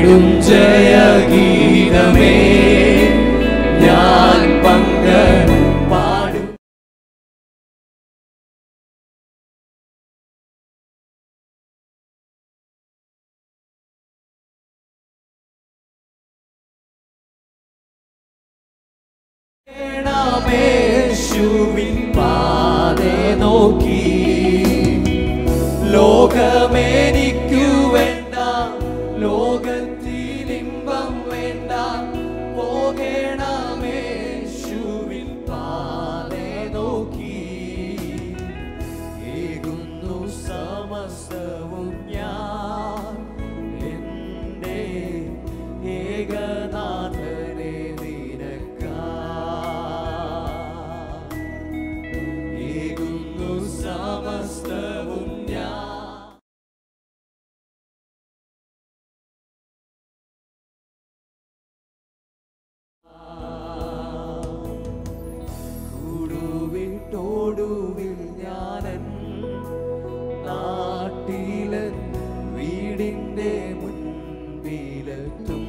പാടിടും ജയഗീതമേ ഞാൻ പങ്ക പാടും യേശുവിൻ പാതെ നോക്കി ലോകമെനിക്കു വേണ്ട ലോകത്തിലിമ്പം വേണ്ട പോകേണമേശുവിൻ പാതെ നോക്കി ഏകുന്നു സമസ്തവും ഞാൻ എൻ്റെ ഏകനാഥനെ നിനക്കാ ഏകുന്നു സമസ്തവും ഞാൻ കൂടുവിട്ടോടുവിൽ ഞാനൻ നാട്ടിലെ വീടിൻ്റെ മുൻപിലെത്തും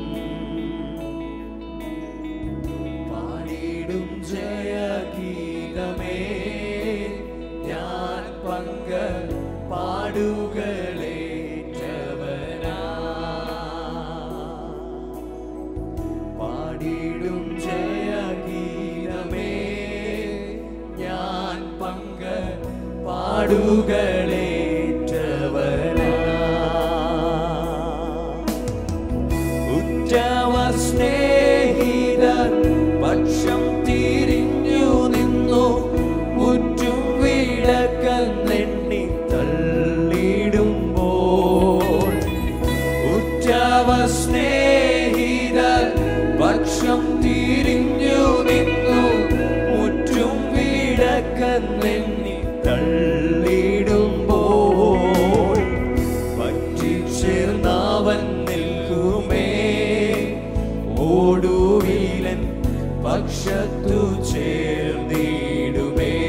പാടിടും ജയഗീതമേ ഞാൻ പങ്ക പാടുകളേറ്റവനാ പാടിടും ജയഗീതമേ ഞാൻ പങ്ക പാടുകളേറ്റവനാ ഉറ്റവ സ്നേഹിതർ പക്ഷം തിരിഞ്ഞു നിന്നു മുറ്റും വിടക്കെന്നെണ്ണി തള്ളിടുമ്പോൾ ഉറ്റവ സ്നേഹിതർ പക്ഷം തിരിഞ്ഞു നിന്നു മുറ്റും വിടക്കെന്നെണ്ണി തള്ളിടുമ്പോൾ പറ്റിച്ചേർന്നവൻ നിൽക്കുമേ ഓടുവീലൻ പക്ഷത്തു ചേർന്നിടുമേ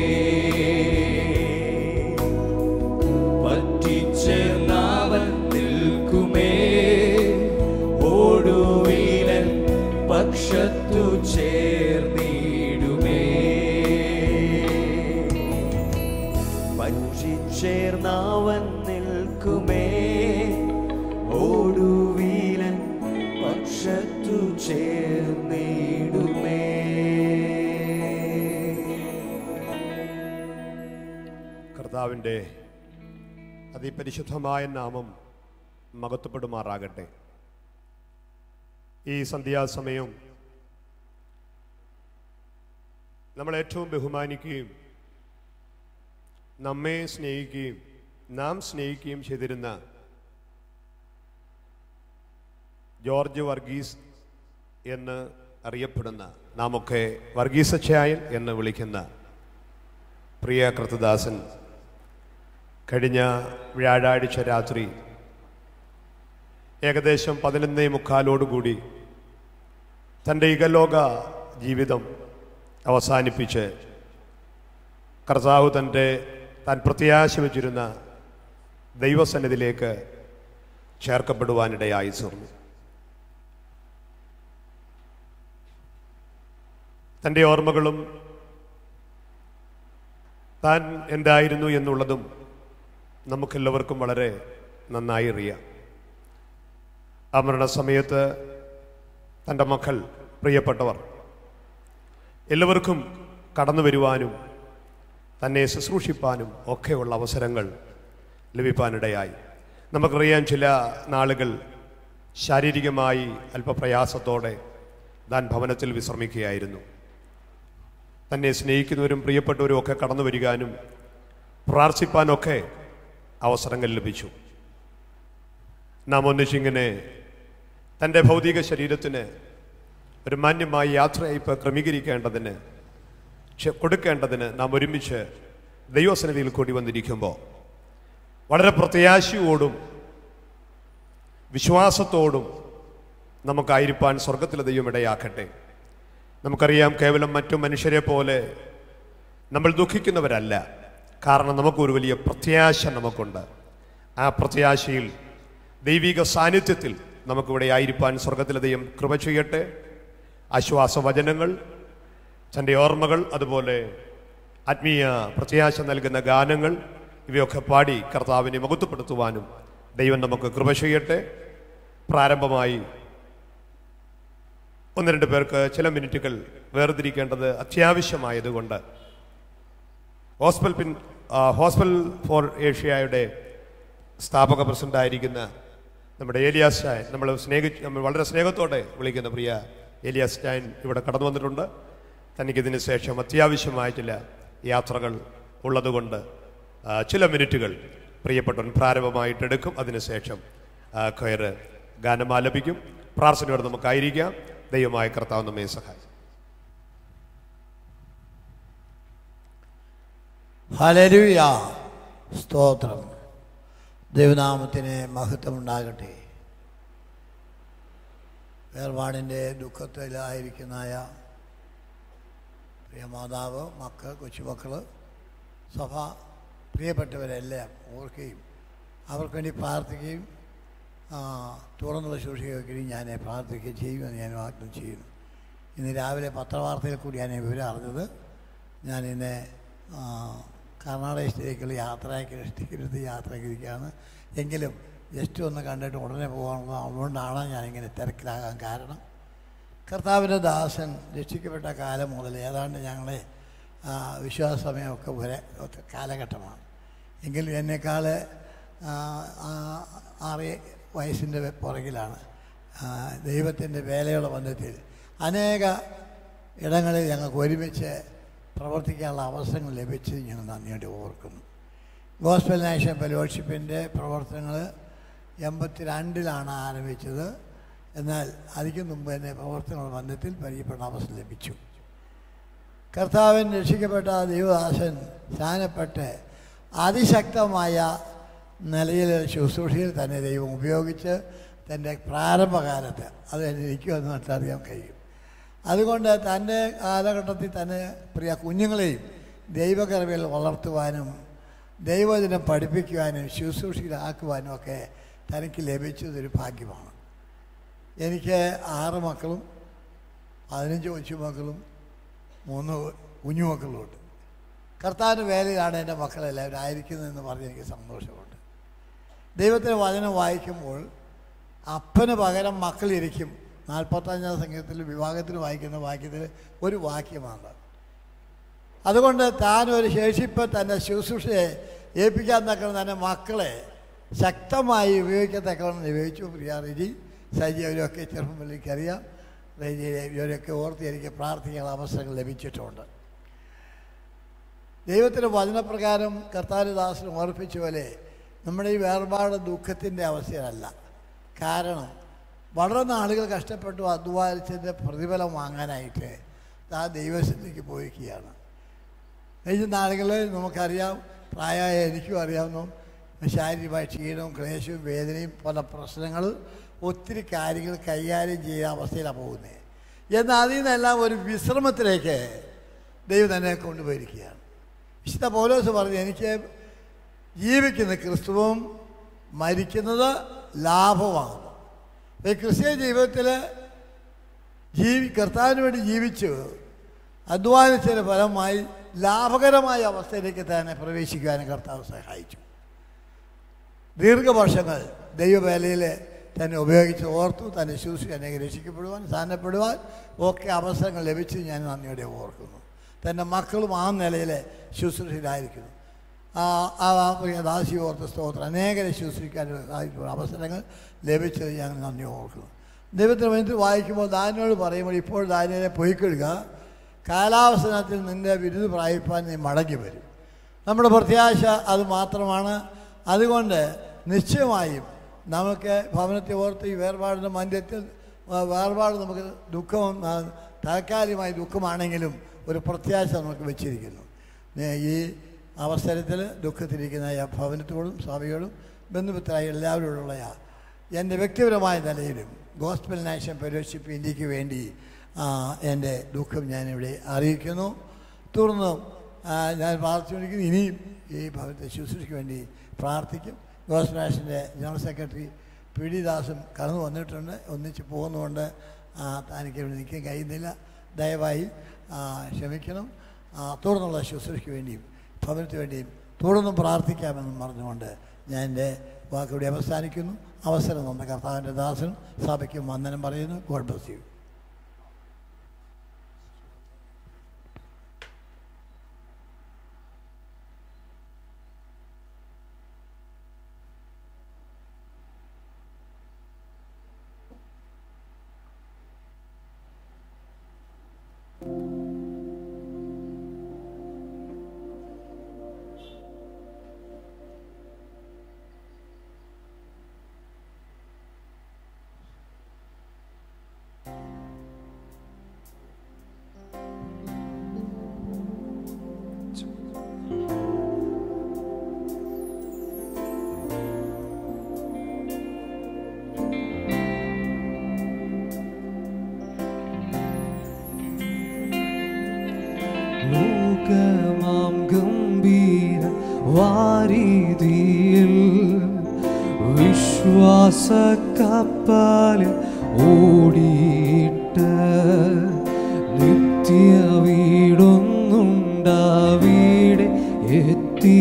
പറ്റിച്ചേർന്നവൻ നിൽക്കുമേ ഓടുവീലൻ പക്ഷത്തു ചേർന്നിടുമേ പറ്റിച്ചേർന്നവൻ നിൽക്കുമേ ഓടുവീലൻ പക്ഷത്തു ചേർന്നിടുമേ കർത്താവിൻ്റെ അതിപരിശുദ്ധമായ നാമം മകത്തപ്പെടുമാറാകട്ടെ ഈ സന്ധ്യാസമയം നമ്മൾ ഏറ്റവും ബഹുമാനിക്കുകയും നമ്മെ സ്നേഹിക്കുകയും നാം സ്നേഹിക്കുകയും ചെയ്തിരുന്ന ജോർജ് വർഗീസ് എന്ന് അറിയപ്പെടുന്ന നാമൊക്കെ വർഗീസച്ചായൻ എന്ന് വിളിക്കുന്ന പ്രിയ കൃതദാസൻ കഴിഞ്ഞ വ്യാഴാഴ്ച രാത്രി ഏകദേശം പതിനൊന്നേ മുക്കാലോടുകൂടി തൻ്റെ ഇകലോക ജീവിതം അവസാനിപ്പിച്ച് കർത്താവ് തൻ്റെ താൻ പ്രത്യാശ വച്ചിരുന്ന ദൈവസന്നിധിയിലേക്ക് ചേർക്കപ്പെടുവാനിടയായി തീർന്നു തൻ്റെ ഓർമ്മകളും താൻ എന്തായിരുന്നു എന്നുള്ളതും നമുക്കെല്ലാവർക്കും വളരെ നന്നായി അറിയാം ആ മരണസമയത്ത് തൻ്റെ മക്കൾ പ്രിയപ്പെട്ടവർ എല്ലാവർക്കും കടന്നു വരുവാനും തന്നെ ശുശ്രൂഷിപ്പാനും ഒക്കെയുള്ള അവസരങ്ങൾ ലഭിക്കാനിടയായി നമുക്കറിയാം ചില നാളുകൾ ശാരീരികമായി അല്പപ്രയാസത്തോടെ താൻ ഭവനത്തിൽ വിശ്രമിക്കുകയായിരുന്നു തന്നെ സ്നേഹിക്കുന്നവരും പ്രിയപ്പെട്ടവരും ഒക്കെ കടന്നു വരികാനും പ്രാർത്ഥിപ്പാനൊക്കെ അവസരങ്ങൾ ലഭിച്ചു നാം ഒന്നിച്ചിങ്ങനെ തൻ്റെ ഭൗതിക ശരീരത്തിന് ഒരു മാന്യമായ യാത്രയയപ്പ് ക്രമീകരിക്കേണ്ടതിന് ക്ഷ- കൊടുക്കേണ്ടതിന് നാം ഒരുമിച്ച് ദൈവസന്നിധിയിൽ കൂടി വന്നിരിക്കുമ്പോൾ വളരെ പ്രത്യാശയോടും വിശ്വാസത്തോടും നമുക്കായിരിക്കാൻ സ്വർഗത്തിലെ ദൈവം ഇടയാക്കട്ടെ നമുക്കറിയാം കേവലം മറ്റു മനുഷ്യരെ പോലെ നമ്മൾ ദുഃഖിക്കുന്നവരല്ല കാരണം നമുക്കൊരു വലിയ പ്രത്യാശ നമുക്കുണ്ട് ആ പ്രത്യാശയിൽ ദൈവിക സാന്നിധ്യത്തിൽ നമുക്കിവിടെ ആയിരിക്കാൻ സ്വർഗത്തിലെ ദൈവം കൃപ ചെയ്യട്ടെ ആശ്വാസവചനങ്ങൾ തൻ്റെ ഓർമ്മകൾ അതുപോലെ ആത്മീയ പ്രത്യാശ നൽകുന്ന ഗാനങ്ങൾ ഇവയൊക്കെ പാടി കർത്താവിനെ മഹത്വപ്പെടുത്തുവാനും ദൈവം നമുക്ക് കൃപ ചെയ്യട്ടെ പ്രാരംഭമായി ഒന്ന് രണ്ട് പേർക്ക് ചില മിനിറ്റുകൾ വേർതിരിക്കേണ്ടത് അത്യാവശ്യമായതുകൊണ്ട് ഹോസ്പിറ്റൽ പിൻ ആ, ഹോസ്പിറ്റൽ ഫോർ ഏഷ്യയുടെ സ്ഥാപക പ്രസിഡന്റായിരിക്കുന്ന നമ്മുടെ ഏലിയാസ് സ്റ്റൈൻ നമ്മൾ സ്നേഹി നമ്മൾ വളരെ സ്നേഹത്തോടെ വിളിക്കുന്ന പ്രിയ ഏലിയാസ് സ്റ്റൈൻ ഇവിടെ കടന്നു വന്നിട്ടുണ്ട് തനിക്കിതിന് ശേഷം അത്യാവശ്യമായ ചില യാത്രകൾ ഉള്ളതുകൊണ്ട് ആ, ചില മിനിറ്റുകൾ പ്രിയപ്പെട്ടവൻ പ്രാരംഭമായിട്ട് എടുക്കും അതിനുശേഷം ആ, കയറ് ഗാനം ആലപിക്കും പ്രാർത്ഥനയോടെ നമുക്കായിരിക്കാം ദൈവമായ കർത്താവ് നമ്മെ സഹായിക്കും ഹലരുയ സ്തോത്രം ദൈവനാമത്തിന് മഹത്വമുണ്ടാകട്ടെ വേർപാടിൻ്റെ ദുഃഖത്തിലായിരിക്കുന്നതായ പ്രിയ മാതാവ് മക്കൾ കൊച്ചുമക്കൾ സഭ പ്രിയപ്പെട്ടവരെല്ലാം ഓർക്കുകയും അവർക്ക് വേണ്ടി പ്രാർത്ഥിക്കുകയും ആ, തുറന്നുള്ള ശുശ്രൂഷയൊക്കെയും ഞാൻ പ്രാർത്ഥിക്കുകയും ചെയ്യുമെന്ന് ഞാൻ വാഗ്ദം ചെയ്യുന്നു ഇന്ന് രാവിലെ പത്രവാർത്തയിൽ കൂടി ഞാൻ ഈ വിവരം അറിഞ്ഞത് ഞാൻ ഇന്ന് ആ, കർണാടക സ്റ്റേറ്റിലേക്കുള്ള യാത്രയ്ക്ക് ടിക്കറ്റ് യാത്രയ്ക്കിരിക്കുകയാണ് എങ്കിലും ജസ്റ്റ് ഒന്ന് കണ്ടിട്ട് ഉടനെ പോകാനുള്ള അതുകൊണ്ടാണ് ഞാനിങ്ങനെ തിരക്കിലാകാൻ കാരണം കർത്താവിൻ്റെ ദാസൻ രക്ഷിക്കപ്പെട്ട കാലം മുതൽ ഏതാണ്ട് ഞങ്ങളെ ആ, വിശ്വാസ സമയമൊക്കെ ഒരേ ഒത്ത കാലഘട്ടമാണ് എങ്കിലും എന്നെക്കാൾ ആ, ആ, ആറ് വയസ്സിൻ്റെ പുറകിലാണ് ദൈവത്തിൻ്റെ വേലയുള്ള ബന്ധത്തിൽ അനേക ഇടങ്ങളിൽ ഞങ്ങൾക്ക് ഒരുമിച്ച് പ്രവർത്തിക്കാനുള്ള അവസരങ്ങൾ ലഭിച്ചത് ഞങ്ങൾ നന്ദിയോടെ ഓർക്കുന്നു ഗോസ്ബൽ നാഷൻ ഫെലോഷിപ്പിൻ്റെ പ്രവർത്തനങ്ങൾ എൺപത്തി രണ്ടിലാണ് ആരംഭിച്ചത് എന്നാൽ അതിക്ക് മുമ്പ് തന്നെ പ്രവർത്തന ബന്ധത്തിൽ പരിചയപ്പെട്ട അവസരം ലഭിച്ചു കർത്താവിൻ രക്ഷിക്കപ്പെട്ട ദൈവദാസൻ സ്ഥാനപ്പെട്ട് അതിശക്തമായ നിലയിൽ ശുശ്രൂഷയിൽ തന്നെ ദൈവം ഉപയോഗിച്ച് തൻ്റെ പ്രാരംഭകാലത്ത് അത് എനിക്കുമെന്ന് മനസ്സിലറിയാൻ കഴിയും അതുകൊണ്ട് തൻ്റെ കാലഘട്ടത്തിൽ തന്നെ പ്രിയ കുഞ്ഞുങ്ങളെയും ദൈവകർമ്മയിൽ വളർത്തുവാനും ദൈവദിനം പഠിപ്പിക്കുവാനും ശുശ്രൂഷയിലാക്കുവാനും ഒക്കെ തനിക്ക് ലഭിച്ചതൊരു ഭാഗ്യമാണ് എനിക്ക് ആറ് മക്കളും പതിനഞ്ച് കൊച്ചുമക്കളും മൂന്ന് കുഞ്ഞുമക്കളുമുണ്ട് കർത്താവിൻ്റെ വേലയിലാണ് എൻ്റെ മക്കളെല്ലാവരും ആയിരിക്കുന്നതെന്ന് പറഞ്ഞ് എനിക്ക് സന്തോഷമുണ്ട് ദൈവത്തിൻ്റെ വചനം വായിക്കുമ്പോൾ അപ്പന് പകരം മക്കളിരിക്കും നാൽപ്പത്തഞ്ചാം സംഘത്തിൽ വിവാഹത്തിന് വായിക്കുന്ന വാക്യത്തിൽ ഒരു വാക്യമാണ് അതുകൊണ്ട് താൻ ഒരു ശേഷിപ്പ് തൻ്റെ ശുശ്രൂഷയെ ഏൽപ്പിക്കാൻ തക്കണം തൻ്റെ മക്കളെ ശക്തമായി ഉപയോഗിക്കത്തക്കവണ്ണം ഉപയോഗിച്ചു പ്രിയ റിജി സജി അവരൊക്കെ ചെറുപ്പം മുതൽ എനിക്കറിയാം റിജി ഇവരൊക്കെ ഓർത്ത് എനിക്ക് പ്രാർത്ഥിക്കാനുള്ള അവസരങ്ങൾ ലഭിച്ചിട്ടുണ്ട് ദൈവത്തിൻ്റെ വചനപ്രകാരം കർത്താരദാസനും ഓർപ്പിച്ച പോലെ നമ്മുടെ ഈ വേർപാട് ദുഃഖത്തിൻ്റെ അവസ്ഥയല്ല കാരണം വളരെ നാളുകൾ കഷ്ടപ്പെട്ടു അധ്വാനിച്ചതിൻ്റെ പ്രതിഫലം വാങ്ങാനായിട്ട് ആ ദൈവസ്ഥിതിക്ക് പോയിരിക്കുകയാണ് കഴിഞ്ഞ നാളുകളിൽ നമുക്കറിയാം പ്രായമായ എനിക്കും അറിയാവുന്നു ശാരീരികമായ ക്ഷീണവും ക്ലേശവും വേദനയും പല പ്രശ്നങ്ങൾ ഒത്തിരി കാര്യങ്ങൾ കൈകാര്യം ചെയ്യുന്ന അവസ്ഥയിലാണ് പോകുന്നത് എന്നാൽ അതിൽ നിന്നെല്ലാം ഒരു വിശ്രമത്തിലേക്ക് ദൈവം തന്നെ കൊണ്ടുപോയിരിക്കുകയാണ് വിശുദ്ധ പൗലോസ് പറഞ്ഞു എനിക്ക് ജീവിക്കുന്ന ക്രിസ്തുവും മരിക്കുന്നത് ലാഭമാകുന്നു അപ്പോൾ ഈ ക്രിസ്തീയ ജീവിതത്തിൽ ജീവി കർത്താവിന് വേണ്ടി ജീവിച്ചു അധ്വാനിച്ചതിന് ഫലമായി ലാഭകരമായ അവസ്ഥയിലേക്ക് തന്നെ പ്രവേശിക്കുവാനും കർത്താവ് സഹായിച്ചു ദീർഘവർഷങ്ങൾ ദൈവവേലയിൽ തന്നെ ഉപയോഗിച്ച് ഓർത്തു തന്നെ ശുശ്രൂഷ എന്നെ രക്ഷിക്കപ്പെടുവാൻ സ്ഥാനപ്പെടുവാൻ ഒക്കെ അവസരങ്ങൾ ലഭിച്ച് ഞാൻ നന്ദിയോടെ ഓർക്കുന്നു തൻ്റെ മക്കളും ആ നിലയിൽ ശുശ്രൂഷയിലായിരിക്കുന്നു ആ ആ പ്രിയ ദാസി ഓർത്ത സ്തോത്രം അനേകരെ ശുശ്രൂഷിക്കാൻ സാധിക്കുന്ന അവസരങ്ങൾ ലഭിച്ചത് ഞാൻ നന്ദി ഓർക്കുന്നു ദൈവത്തിന് വേണ്ടി വായിക്കുമ്പോൾ ദാനിയോട് പറയുമ്പോൾ ഇപ്പോൾ ദാനിയെ പൊയ്ക്കൊള്ളുക കാലാവസനത്തിൽ നിന്റെ ബിരുദ പ്രാപിപ്പാൻ നീ മടങ്ങി വരും നമ്മുടെ പ്രത്യാശ അത് മാത്രമാണ് അതുകൊണ്ട് നിശ്ചയമായും നമുക്ക് ഭവനത്തെ ഓർത്ത് ഈ വേർപാടിൻ്റെ മന്യത്തിൽ ആ, വേർപാട് നമുക്ക് ദുഃഖം ആ, താൽക്കാലികമായ ദുഃഖമാണെങ്കിലും ഒരു പ്രത്യാശ നമുക്ക് വെച്ചിരിക്കുന്നു ഏ, ഈ അവസരത്തിൽ ദുഃഖത്തിരിക്കുന്ന ആ ഭവനത്തോടും സഭയോടും ബന്ധുമിത്രായ എല്ലാവരോടുള്ള എൻ്റെ വ്യക്തിപരമായ നിലയിലും ഗോസ്പൽ നാഷൻ ഫെലോഷിപ്പ് ഇന്ത്യക്ക് വേണ്ടി ആ, എൻ്റെ ദുഃഖം ഞാനിവിടെ അറിയിക്കുന്നു തുടർന്ന് ആ, ഞാൻ പ്രാർത്ഥിച്ചുകൊണ്ടിരിക്കുന്നു ഇനിയും ഈ ഭവനത്തെ ശുശ്രൂഷയ്ക്ക് വേണ്ടി പ്രാർത്ഥിക്കും ഗോസ്പൽ നാഷൻ്റെ ജനറൽ സെക്രട്ടറി പി ഡി ദാസും കടന്നു വന്നിട്ടുണ്ട് ഒന്നിച്ച് പോകുന്നതുകൊണ്ട് ആ, തനിക്ക് ഇവിടെ നിൽക്കാൻ കഴിയുന്നില്ല ദയവായി ആ, ക്ഷമിക്കണം ആ, തുടർന്നുള്ള ശുശ്രൂഷയ്ക്ക് വേണ്ടിയും ഭവനത്തിന് വേണ്ടിയും തുടർന്നും പ്രാർത്ഥിക്കാമെന്നും പറഞ്ഞുകൊണ്ട് ഞാൻ എൻ്റെ വാക്കുകൂടി അവസാനിക്കുന്നു അവസരം തന്ന കർത്താവിൻ്റെ ദാസൻ സഭയ്ക്കും വന്ദനം പറയുന്നു ഗോഡ് ബ്ലസ് യു ലോകമാം ഗംഭീര വാരിതിയിൽ വിശ്വാസ കപ്പലിൽ ഓടിയിട്ട് നിത്യ വീടൊന്നുണ്ടാവീടെ എത്തി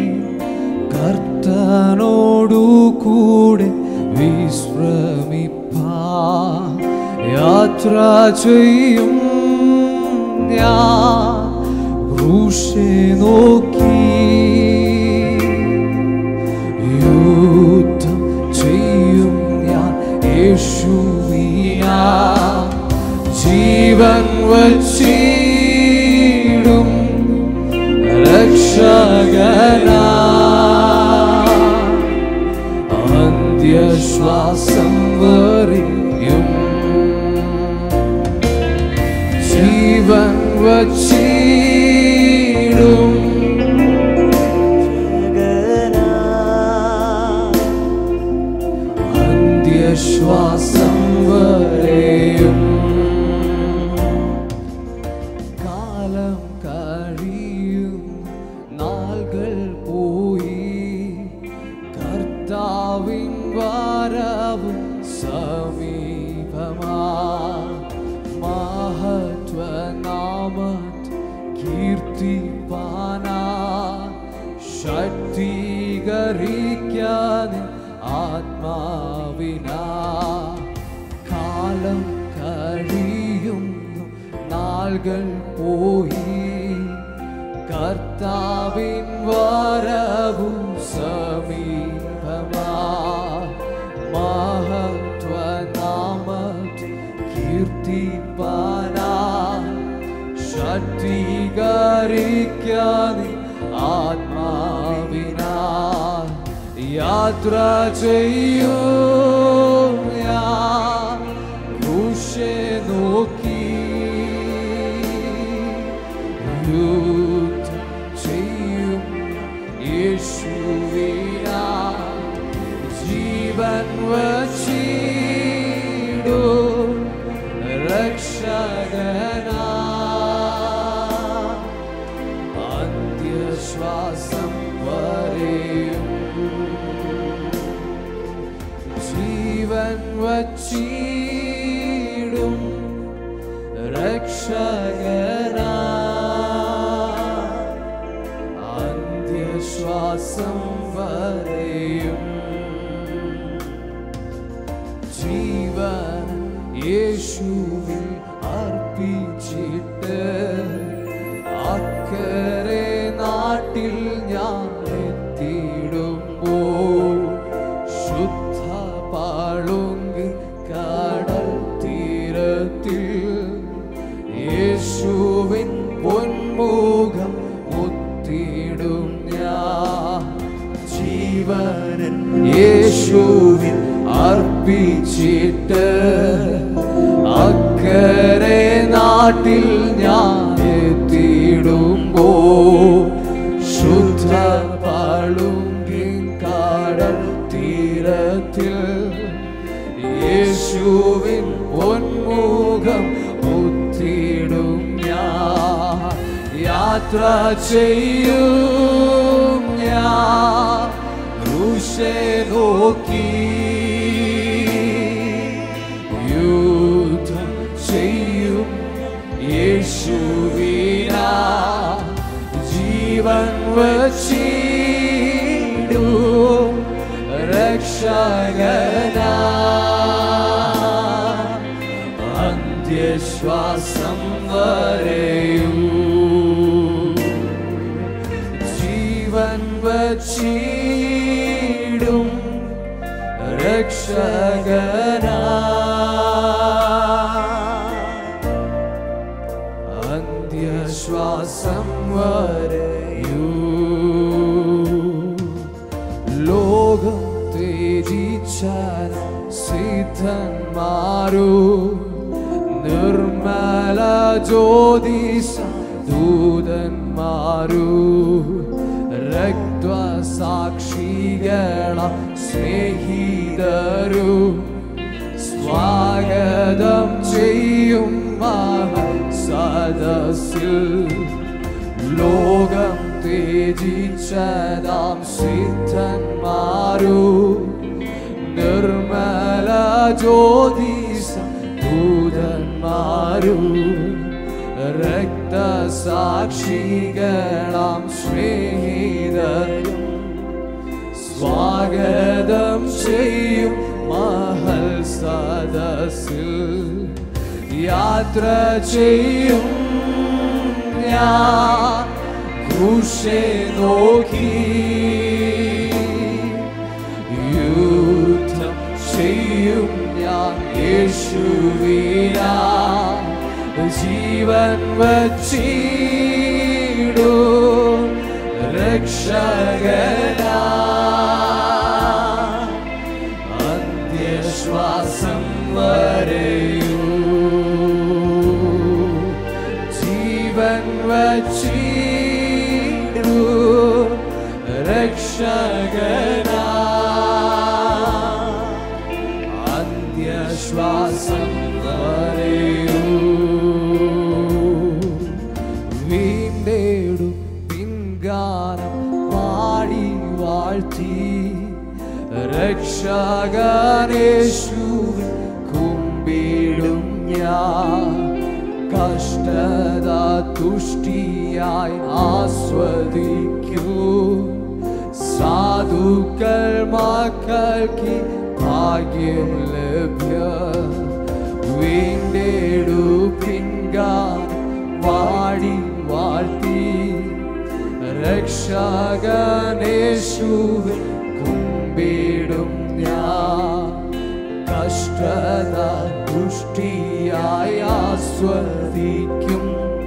കർത്തനോടു കൂടെ വിശ്രമിപ്പാ യാത്ര ചെയ്യും ഞാൻ ക്രൂശെ നോക്കി യുദ്ധം ചെയ്യും ഞാൻ യേശുവിനാ ജീവൻ വച്ചിടും രക്ഷകനാ അന്ത്യശ്വാസം വരെയും ജീവൻ വച്ചിടും അന്ത്യശ്വാസം വരെയും കാലം കഴിയും നാളുകൾ പോയി കർത്താവിൻ വരവും സമീപമാ മഹത്വനാമത് കീർത്തിപ്പാനാ ശക്തീകരിക്കാൻ ആത്മാവിനാ കാലം കഴിയുന്നു നാളുകൾ പോയി കർത്താവിൻ വരവും സമീപമാ മഹത്വനാമത്തിൽ കീർത്തിപ്പാനാ ശക്തീകരിക്കാൻ ആത്മാവിനാ യാത്ര ചെയ്യും ഞാൻ ക്രൂശെ നോക്കി യുദ്ധം ചെയ്യും യേശുവിനാ ജീവൻ വച്ചിടും രക്ഷകനാ അന്ത്യശ്വാസം വരെയും ജീവൻ വച്ചിടും രക്ഷകനാ അന്ത്യശ്വാസം വരെയും ജീവൻ യേശുവിൽ അർപ്പിച്ചിട്ട് അക്കരെ നാട്ടിൽ ഞാൻ എത്തിയിടുമ്പോൾ ശുദ്ധ പാളുങ്കി കടൽ തീരത്തിൽ യേശുവിൻ പൊന്മുഖം മുത്തിടും ഞാൻ ജീവനൻ യേശുവിൻ അർപ്പിച്ചിട്ട് അക്കരെ നാട്ടിൽ ഞാൻ എത്തിയിടുമ്പോ ശുദ്ധ പാളുങ്കിൻ കാടൽ തീരത്തിൽ യേശുവിൻ പൊന്മുഖം മുത്തിടും ഞാൻ യാത്ര ചെയ്യും ഞാൻ ക്രൂശെ നോക്കി യുദ്ധം ചെയ്യും യേശുവിന ജീവൻ വച്ചിടും രക്ഷകനാ അന്ത്യശ്വാസം വരെയും ജീവൻ വച്ചിടും രക്ഷകനാ അന്ത്യശ്വാസം വരെയൂ ലോകം ത്യജിച്ച സിദ്ധന്മാരു നിർമ്മല ജ്യോതിഷ ദൂതന്മാരു രക്തസാക്ഷികള സ്നേഹിതരു സ്വാഗതം ചെയ്യും മഹൽ സദസ്സിൽ ലോകം ത്യജിച്ചതാം സിദ്ധന്മാരു നിർമ്മല ജ്യോതിഷ ദൂതന്മാരു രക്തസാക്ഷികളാം സ്നേഹിതരും സ്വാഗതം ചെയ്യും മഹൽ സദസ്സിൽ യാത്ര ചെയ്യും ഞാൻ ക്രൂശെ നോക്കി യുദ്ധം ചെയ്യും ഞാൻ യേശുവിന ജീവൻ വച്ചിടും രക്ഷകനാ അന്ത്യശ്വാസം വരെയൂ ജീവൻ വച്ചിടൂ രക്ഷകനാ അന്ത്യശ്വാസം വരെയൂ വീണ്ടേടു പിൻഗാനം പാടി വാഴ്ത്തി രക്ഷകനേശുവിൻ കുമ്പിടും ഞാൻ കഷ്ടത തുഷ്ടിയായി ആസ്വദിക്കൂ സാധുക്കൾ മക്കൾക്ക് ഭാഗ്യം ലഭ്യ വീണ്ടേടു പിൻകാൻ വാടി വാഴ്ത്തി രക്ഷകനേശുവിൻ കുമ്പിടും ഞാൻ കഷ്ടത ദുഷ്ടിയായി ആസ്വദിക്കും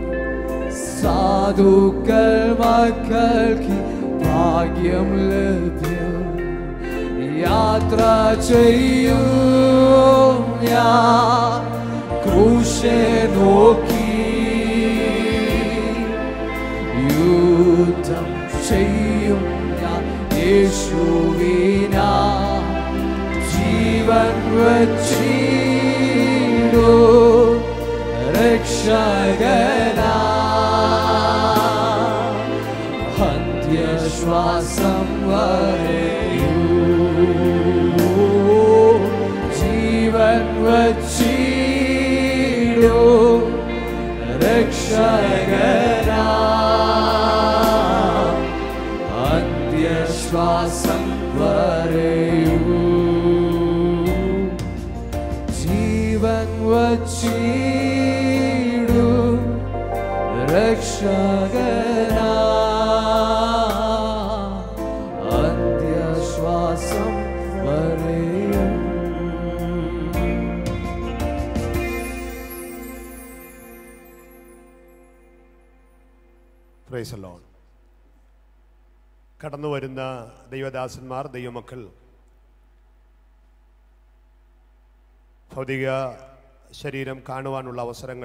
സാധുക്കൾ മക്കൾക്ക് ഭാഗ്യം ലഭ്യം യാത്ര ചെയ്യൂ ഞാൻ ക്രൂശെ നോക്കി യുദ്ധം ചെയ്യും ഞാൻ യേശുവിന ജീവൻ വച്ചിടൂ രക്ഷകനാ അന്ത്യശ്വാസം വരെയൂ ജീവൻ വച്ചിടൂ രക്ഷകനാ അന്ത്യശ്വാസം വരെയൂ ജീവൻ വച്ചിടൂ രക്ഷകനാ അന്ത്യശ്വാസം വരെയും പ്രൈസ് ലോൺ കടന്നു വരുന്ന ദൈവദാസന്മാർ ദൈവമക്കൾ ഭൗതിക ശരീരം കാണുവാനുള്ള അവസരങ്ങൾ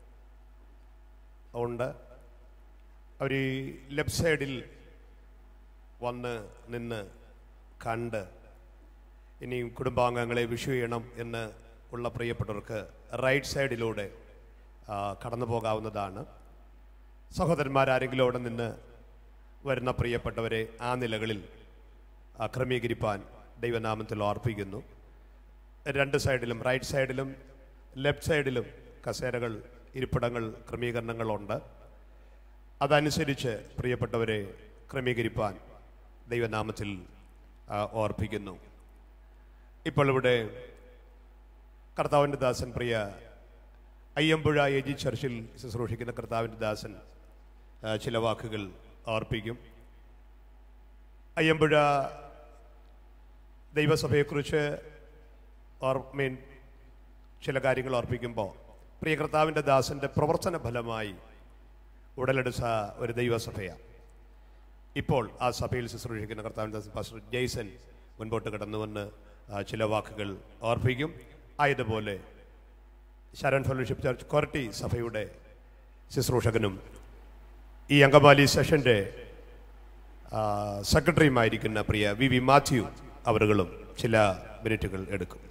ഉണ്ട് അവർ ഈ ലെഫ്റ്റ് സൈഡിൽ വന്ന് നിന്ന് കണ്ട് ഇനിയും കുടുംബാംഗങ്ങളെ വിഷു ചെയ്യണം എന്ന് ഉള്ള പ്രിയപ്പെട്ടവർക്ക് റൈറ്റ് സൈഡിലൂടെ ആ, കടന്നു പോകാവുന്നതാണ് സഹോദരന്മാരാരെങ്കിലും അവിടെ നിന്ന് വരുന്ന പ്രിയപ്പെട്ടവരെ ആ നിലകളിൽ ആ, ക്രമീകരിപ്പാൻ ദൈവനാമത്തിൽ ഓർപ്പിക്കുന്നു രണ്ട് സൈഡിലും റൈറ്റ് സൈഡിലും ലെഫ്റ്റ് സൈഡിലും കസേരകൾ ഇരിപ്പിടങ്ങൾ ക്രമീകരണങ്ങളുണ്ട് അതനുസരിച്ച് പ്രിയപ്പെട്ടവരെ ക്രമീകരിപ്പാൻ ദൈവനാമത്തിൽ ആ, ഓർപ്പിക്കുന്നു ഇപ്പോൾ ഇവിടെ കർത്താവിൻ്റെ ദാസൻ പ്രിയ അയ്യമ്പുഴ എ ജി ചർച്ചിൽ ശുശ്രൂഷിക്കുന്ന കർത്താവിൻ്റെ ദാസൻ ആ, ചില വാക്കുകൾ ഓർപ്പിക്കും അയ്യമ്പുഴ ദൈവസഭയെക്കുറിച്ച് ഓർ മീൻ ചില കാര്യങ്ങൾ ഓർപ്പിക്കുമ്പോൾ പ്രിയ കർത്താവിൻ്റെ ദാസൻ്റെ പ്രവർത്തന ഫലമായി ഉടലെടുത്ത ഒരു ദൈവസഭയാണ് ഇപ്പോൾ ആ സഭയിൽ ശുശ്രൂഷിക്കുന്ന കർത്താവിൻ്റെ ദാസൻ പാസ്റ്റർ ജെയ്സൺ മുൻപോട്ട് കടന്നുവന്ന് ആ, ചില വാക്കുകൾ ഓർപ്പിക്കും ആയതുപോലെ ശരൺ ഫെലോഷിപ്പ് ചർച്ച് കൊരട്ടി സഭയുടെ ശുശ്രൂഷകനും ഈ അങ്കമാലി സെഷൻ്റെ ആ, സെക്രട്ടറിയുമായിരിക്കുന്ന പ്രിയ വി വി മാത്യു അവരുകളും ചില മിനിറ്റുകൾ എടുക്കും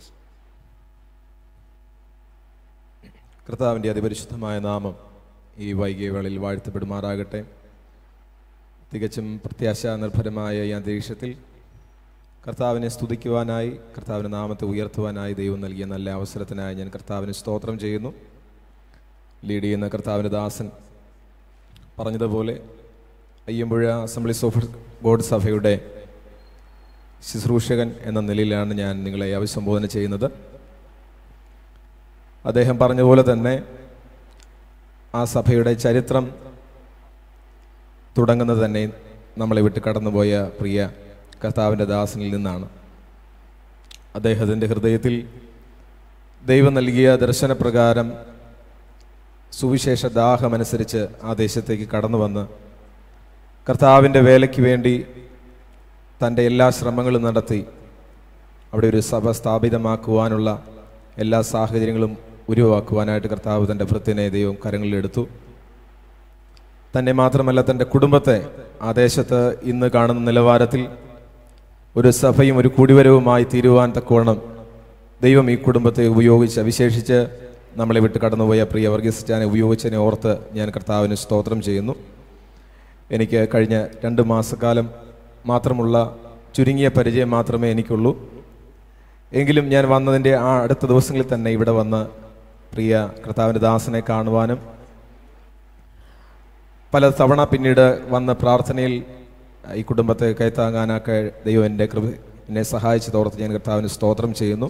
കർത്താവിൻ്റെ അതിപരിശുദ്ധമായ നാമം ഈ വൈകിയ വേളയിൽ വാഴ്ത്തപ്പെടുമാറാകട്ടെ തികച്ചും പ്രത്യാശ നിർഭരമായ ഈ അന്തരീക്ഷത്തിൽ കർത്താവിനെ സ്തുതിക്കുവാനായി കർത്താവിൻ്റെ നാമത്തെ ഉയർത്തുവാനായി ദൈവം നൽകിയ നല്ല അവസരത്തിനായി ഞാൻ കർത്താവിന് സ്തോത്രം ചെയ്യുന്നു ലീഡ് ചെയ്യുന്ന കർത്താവിൻ്റെ ദാസൻ പറഞ്ഞതുപോലെ അയ്യമ്പുഴ അസംബ്ലീസ് ഓഫ് ഗോഡ് സഭയുടെ ശുശ്രൂഷകൻ എന്ന നിലയിലാണ് ഞാൻ നിങ്ങളെ അഭിസംബോധന ചെയ്യുന്നത് അദ്ദേഹം പറഞ്ഞതുപോലെ തന്നെ ആ സഭയുടെ ചരിത്രം തുടങ്ങുന്നത് തന്നെ നമ്മളെ വിട്ട് കടന്നുപോയ പ്രിയ കർത്താവിൻ്റെ ദാസനിൽ നിന്നാണ് അദ്ദേഹത്തിൻ്റെ ഹൃദയത്തിൽ ദൈവം നൽകിയ ദർശനപ്രകാരം സുവിശേഷ ദാഹമനുസരിച്ച് ആ ദേശത്തേക്ക് കടന്നു വന്ന് കർത്താവിൻ്റെ വേലയ്ക്ക് വേണ്ടി തൻ്റെ എല്ലാ ശ്രമങ്ങളും നടത്തി അവിടെ ഒരു സഭ സ്ഥാപിതമാക്കുവാനുള്ള എല്ലാ സാഹചര്യങ്ങളും ഉരുവാക്കുവാനായിട്ട് കർത്താവ് തൻ്റെ ഭൃത്തിനെ ദൈവം കരങ്ങളിലെടുത്തു തന്നെ മാത്രമല്ല തൻ്റെ കുടുംബത്തെ ആ ദേശത്ത് ഇന്ന് കാണുന്ന നിലവാരത്തിൽ ഒരു സഭയും ഒരു കൂടിവരവുമായി തീരുവാൻ തക്കവണ്ണം ദൈവം ഈ കുടുംബത്തെ ഉപയോഗിച്ച് വിശേഷിച്ച് നമ്മളെ വിട്ട് കടന്നുപോയ പ്രിയ വർഗീസിറ്റാനെ ഉപയോഗിച്ചതിനെ ഓർത്ത് ഞാൻ കർത്താവിന് സ്തോത്രം ചെയ്യുന്നു എനിക്ക് കഴിഞ്ഞ രണ്ട് മാസക്കാലം മാത്രമുള്ള ചുരുങ്ങിയ പരിചയം മാത്രമേ എനിക്കുള്ളൂ എങ്കിലും ഞാൻ വന്നതിൻ്റെ ആ അടുത്ത ദിവസങ്ങളിൽ തന്നെ ഇവിടെ വന്ന് പ്രിയ കർത്താവിൻ്റെ ദാസനെ കാണുവാനും പല തവണ പിന്നീട് വന്ന പ്രാർത്ഥനയിൽ ഈ കുടുംബത്തെ കൈത്താങ്ങാനൊക്കെ ദൈവം എൻ്റെ കൃപ എന്നെ സഹായിച്ചതോർത്ത് ഞാൻ കർത്താവിന് സ്തോത്രം ചെയ്യുന്നു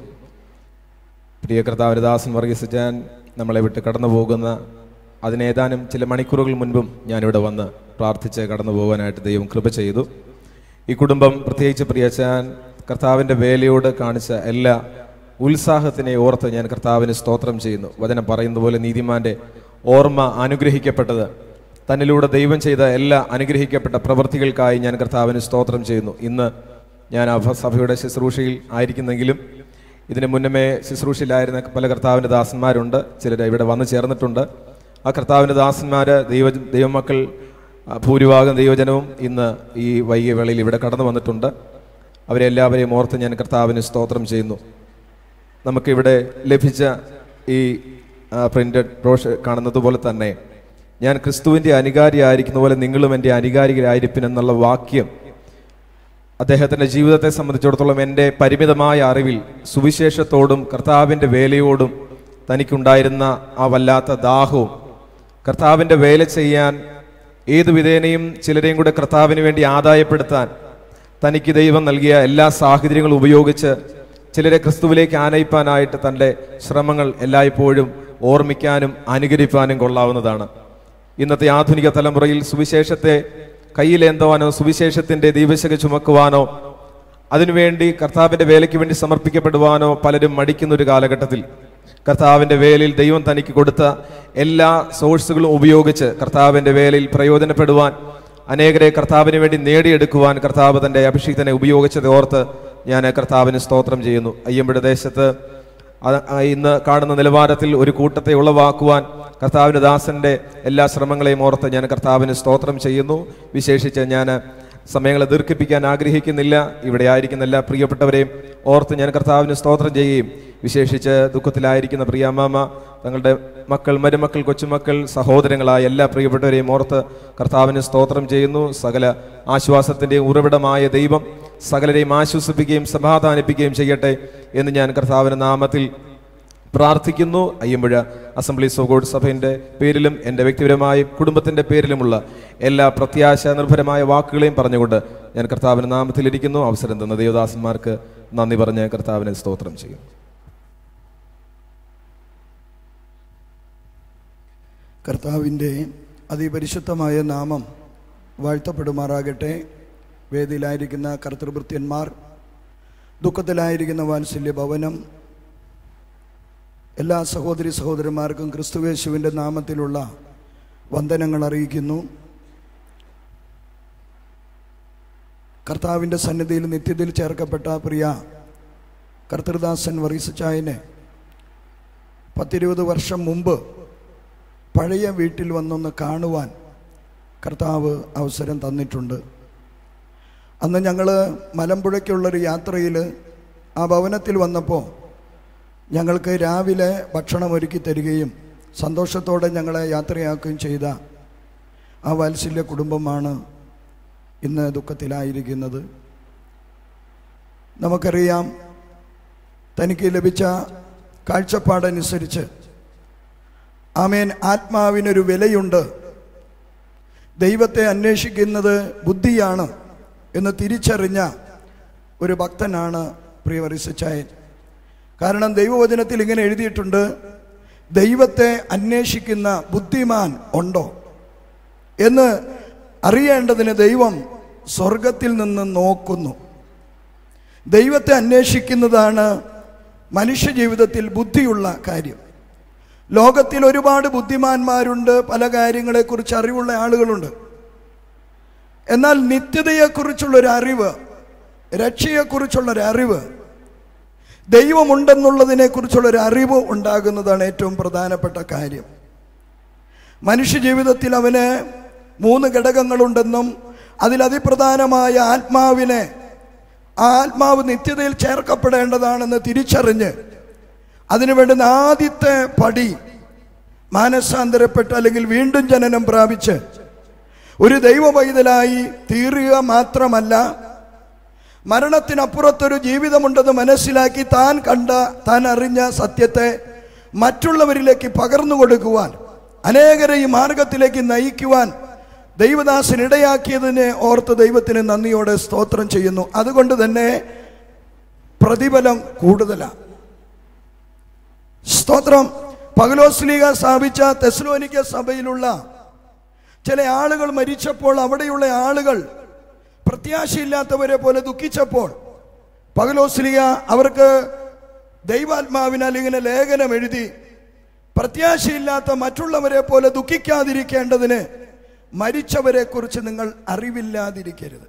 പ്രിയ കർത്താവിൻ്റെ ദാസൻ വർഗീസിച്ചാൻ നമ്മളെ വിട്ട് കടന്നു പോകുന്ന അതിനേതാനും ചില മണിക്കൂറുകൾ മുൻപും ഞാനിവിടെ വന്ന് പ്രാർത്ഥിച്ച് കടന്നു പോകാനായിട്ട് ദൈവം കൃപ ചെയ്തു ഈ കുടുംബം പ്രത്യേകിച്ച് പ്രിയച്ചാൻ കർത്താവിൻ്റെ വേലയോട് കാണിച്ച എല്ലാ ഉത്സാഹത്തിനെ ഓർത്ത് ഞാൻ കർത്താവിന് സ്തോത്രം ചെയ്യുന്നു വചനം പറയുന്ന പോലെ നീതിമാന്റെ ഓർമ്മ അനുഗ്രഹിക്കപ്പെട്ടത് തന്നിലൂടെ ദൈവം ചെയ്ത എല്ലാ അനുഗ്രഹിക്കപ്പെട്ട പ്രവൃത്തികൾക്കായി ഞാൻ കർത്താവിന് സ്തോത്രം ചെയ്യുന്നു ഇന്ന് ഞാൻ ആ സഭയുടെ ശുശ്രൂഷയിൽ ആയിരിക്കുന്നെങ്കിലും ഇതിന് മുന്നമേ ശുശ്രൂഷയിലായിരുന്ന പല കർത്താവിൻ്റെ ദാസന്മാരുണ്ട് ചിലർ ഇവിടെ വന്നു ചേർന്നിട്ടുണ്ട് ആ കർത്താവിൻ്റെ ദാസന്മാർ ദൈവ ദൈവമക്കൾ ആ, ഭൂരിഭാഗം ദൈവജനവും ഇന്ന് ഈ വൈകിയ വേളയിൽ ഇവിടെ കടന്നു വന്നിട്ടുണ്ട് അവരെല്ലാവരെയും ഓർത്ത് ഞാൻ കർത്താവിന് സ്തോത്രം ചെയ്യുന്നു നമുക്കിവിടെ ലഭിച്ച ഈ പ്രിന്റഡ് ബ്രോഷർ കാണുന്നത് പോലെ തന്നെ ഞാൻ ക്രിസ്തുവിൻ്റെ അനുകാരിയായിരിക്കുന്ന പോലെ നിങ്ങളും എൻ്റെ അനുകാരികളായിരിപ്പിൻ എന്നുള്ള വാക്യം അദ്ദേഹത്തിൻ്റെ ജീവിതത്തെ സംബന്ധിച്ചിടത്തോളം എൻ്റെ പരിമിതമായ അറിവിൽ സുവിശേഷത്തോടും കർത്താവിൻ്റെ വേലയോടും തനിക്കുണ്ടായിരുന്ന ആ വല്ലാത്ത ദാഹവും കർത്താവിൻ്റെ വേല ചെയ്യാൻ ഏതു വിധേനയും ചിലരെയും കൂടെ കർത്താവിന് വേണ്ടി ആദായപ്പെടുത്താൻ തനിക്ക് ദൈവം നൽകിയ എല്ലാ സാഹചര്യങ്ങളും ഉപയോഗിച്ച് ചിലരെ ക്രിസ്തുവിലേക്ക് ആനയിപ്പാനായിട്ട് തൻ്റെ ശ്രമങ്ങൾ എല്ലായ്പ്പോഴും ഓർമ്മിക്കാനും അനുകരിപ്പാനും കൊള്ളാവുന്നതാണ് ഇന്നത്തെ ആധുനിക തലമുറയിൽ സുവിശേഷത്തെ കയ്യിലേന്തുവാനോ സുവിശേഷത്തിന്റെ ദീപശക ചുമക്കുവാനോ അതിനുവേണ്ടി കർത്താവിന്റെ വേലയ്ക്ക് വേണ്ടി സമർപ്പിക്കപ്പെടുവാനോ പലരും മടിക്കുന്ന ഒരു കാലഘട്ടത്തിൽ കർത്താവിന്റെ വേലയിൽ ദൈവം തനിക്ക് കൊടുത്ത എല്ലാ സോഴ്സുകളും ഉപയോഗിച്ച് കർത്താവിന്റെ വേലയിൽ പ്രയോജനപ്പെടുവാൻ അനേകരെ കർത്താവിന് വേണ്ടി നേടിയെടുക്കുവാൻ കർത്താവ് തന്റെ അഭിഷിക്തനെ ഉപയോഗിച്ചത് ഓർത്ത് ഞാൻ കർത്താവിന് സ്തോത്രം ചെയ്യുന്നു അയ്യമ്പുഴ ദേശത്ത് അത് ആ ഇന്ന് കാണുന്ന നിലവാരത്തിൽ ഒരു കൂട്ടത്തെ ഉളവാക്കുവാൻ കർത്താവിന് ദാസന്റെ എല്ലാ ശ്രമങ്ങളെയും ഓർത്ത് ഞാൻ കർത്താവിന് സ്തോത്രം ചെയ്യുന്നു വിശേഷിച്ച് ഞാൻ സമയങ്ങളെ ദീർഘിപ്പിക്കാൻ ആഗ്രഹിക്കുന്നില്ല ഇവിടെ ആയിരിക്കുന്ന എല്ലാ പ്രിയപ്പെട്ടവരെയും ഓർത്ത് ഞാൻ കർത്താവിന് സ്തോത്രം ചെയ്യുകയും വിശേഷിച്ച് ദുഃഖത്തിലായിരിക്കുന്ന പ്രിയാമാമ തങ്ങളുടെ മക്കൾ മരുമക്കൾ കൊച്ചുമക്കൾ സഹോദരങ്ങളായ എല്ലാ പ്രിയപ്പെട്ടവരെയും ഓർത്ത് കർത്താവിന് സ്തോത്രം ചെയ്യുന്നു സകല ആശ്വാസത്തിൻ്റെയും ഉറവിടമായ ദൈവം സകലരെയും ആശ്വസിപ്പിക്കുകയും സമാധാനിപ്പിക്കുകയും ചെയ്യട്ടെ എന്ന് ഞാൻ കർത്താവിൻ്റെ നാമത്തിൽ പ്രാർത്ഥിക്കുന്നു അയ്യമ്പുഴ അസംബ്ലീസ് ഓഫ് ഗോഡ് സഭയുടെ പേരിലും എൻ്റെ വ്യക്തിപരമായ കുടുംബത്തിൻ്റെ പേരിലുമുള്ള എല്ലാ പ്രത്യാശ നിർഭരമായ വാക്കുകളെയും പറഞ്ഞുകൊണ്ട് ഞാൻ കർത്താവിൻ്റെ നാമത്തിലിരിക്കുന്നു അവസരം തന്ന ദേവദാസന്മാർക്ക് നന്ദി പറഞ്ഞ് കർത്താവിനെ സ്തോത്രം ചെയ്യും കർത്താവിൻ്റെ അതിപരിശുദ്ധമായ നാമം വാഴ്ത്തപ്പെടുമാറാകട്ടെ വേദിയിലായിരിക്കുന്ന കർത്തൃഭൃത്യന്മാർ ദുഃഖത്തിലായിരിക്കുന്ന വാത്സല്യ ഭവനം എല്ലാ സഹോദരി സഹോദരന്മാർക്കും ക്രിസ്തുവേശുവിൻ്റെ നാമത്തിലുള്ള വന്ദനങ്ങൾ അറിയിക്കുന്നു കർത്താവിൻ്റെ സന്നിധിയിൽ നിത്യത്തിൽ ചേർക്കപ്പെട്ട പ്രിയ കർത്തൃദാസൻ വറീസച്ചായനെ പത്തിരുപത് വർഷം മുമ്പ് പഴയ വീട്ടിൽ വന്നൊന്ന് കാണുവാൻ കർത്താവ് അവസരം തന്നിട്ടുണ്ട് അന്ന് ഞങ്ങൾ മലമ്പുഴയ്ക്കുള്ളൊരു യാത്രയിൽ ആ ഭവനത്തിൽ വന്നപ്പോൾ ഞങ്ങൾക്ക് രാവിലെ ഭക്ഷണം ഒരുക്കി തരികയും സന്തോഷത്തോടെ ഞങ്ങളെ യാത്രയാക്കുകയും ചെയ്ത ആ വാത്സല്യ കുടുംബമാണ് ഇന്ന് ദുഃഖത്തിലായിരിക്കുന്നത് നമുക്കറിയാം തനിക്ക് ലഭിച്ച കാഴ്ചപ്പാടനുസരിച്ച് ആമേൻ ആത്മാവിനൊരു വിലയുണ്ട് ദൈവത്തെ അന്വേഷിക്കുന്നത് ബുദ്ധിയാണ് എന്ന് തിരിച്ചറിഞ്ഞ ഒരു ഭക്തനാണ് പ്രിയവറിസച്ചായൻ കാരണം ദൈവവചനത്തിൽ ഇങ്ങനെ എഴുതിയിട്ടുണ്ട് ദൈവത്തെ അന്വേഷിക്കുന്ന ബുദ്ധിമാൻ ഉണ്ടോ എന്ന് അറിയേണ്ടതിന് ദൈവം സ്വർഗത്തിൽ നിന്ന് നോക്കുന്നു ദൈവത്തെ അന്വേഷിക്കുന്നതാണ് മനുഷ്യജീവിതത്തിൽ ബുദ്ധിയുള്ള കാര്യം ലോകത്തിൽ ഒരുപാട് ബുദ്ധിമാന്മാരുണ്ട് പല കാര്യങ്ങളെക്കുറിച്ച് അറിവുള്ള ആളുകളുണ്ട് എന്നാൽ നിത്യതയെക്കുറിച്ചുള്ളൊരു അറിവ് രക്ഷയെക്കുറിച്ചുള്ളൊരു അറിവ് ദൈവമുണ്ടെന്നുള്ളതിനെക്കുറിച്ചുള്ളൊരു അറിവ് ഉണ്ടാകുന്നതാണ് ഏറ്റവും പ്രധാനപ്പെട്ട കാര്യം മനുഷ്യജീവിതത്തിൽ അവന് മൂന്ന് ഘടകങ്ങളുണ്ടെന്നും അതിലതിപ്രധാനമായ ആത്മാവിനെ ആ ആത്മാവ് നിത്യതയിൽ ചേർക്കപ്പെടേണ്ടതാണെന്ന് തിരിച്ചറിഞ്ഞ് അതിനു വേണ്ടുന്ന ആദ്യത്തെ പടി മാനസാന്തരപ്പെട്ട് അല്ലെങ്കിൽ വീണ്ടും ജനനം പ്രാപിച്ച് ഒരു ദൈവവൈതലായി തീരുക മാത്രമല്ല മരണത്തിനപ്പുറത്തൊരു ജീവിതമുണ്ടെന്ന് മനസ്സിലാക്കി താൻ കണ്ട താൻ അറിഞ്ഞ സത്യത്തെ മറ്റുള്ളവരിലേക്ക് പകർന്നു കൊടുക്കുവാൻ അനേകരെ ഈ മാർഗത്തിലേക്ക് നയിക്കുവാൻ ദൈവദാസൻ ഇടയാക്കിയതിനെ ഓർത്ത് ദൈവത്തിന് നന്ദിയോടെ സ്തോത്രം ചെയ്യുന്നു അതുകൊണ്ട് തന്നെ പ്രതിഫലം കൂടുതലാണ് സ്തോത്രം പകലോസ്ലീഗ സ്ഥാപിച്ച തെസ്ലോനിക്ക സഭയിലുള്ള ചില ആളുകൾ മരിച്ചപ്പോൾ അവിടെയുള്ള ആളുകൾ പ്രത്യാശയില്ലാത്തവരെ പോലെ ദുഃഖിച്ചപ്പോൾ പകലോസ്ലിക അവർക്ക് ദൈവാത്മാവിനാൽ ഇങ്ങനെ ലേഖനം എഴുതി പ്രത്യാശയില്ലാത്ത മറ്റുള്ളവരെ പോലെ ദുഃഖിക്കാതിരിക്കേണ്ടതിന് മരിച്ചവരെ കുറിച്ച് നിങ്ങൾ അറിവില്ലാതിരിക്കരുത്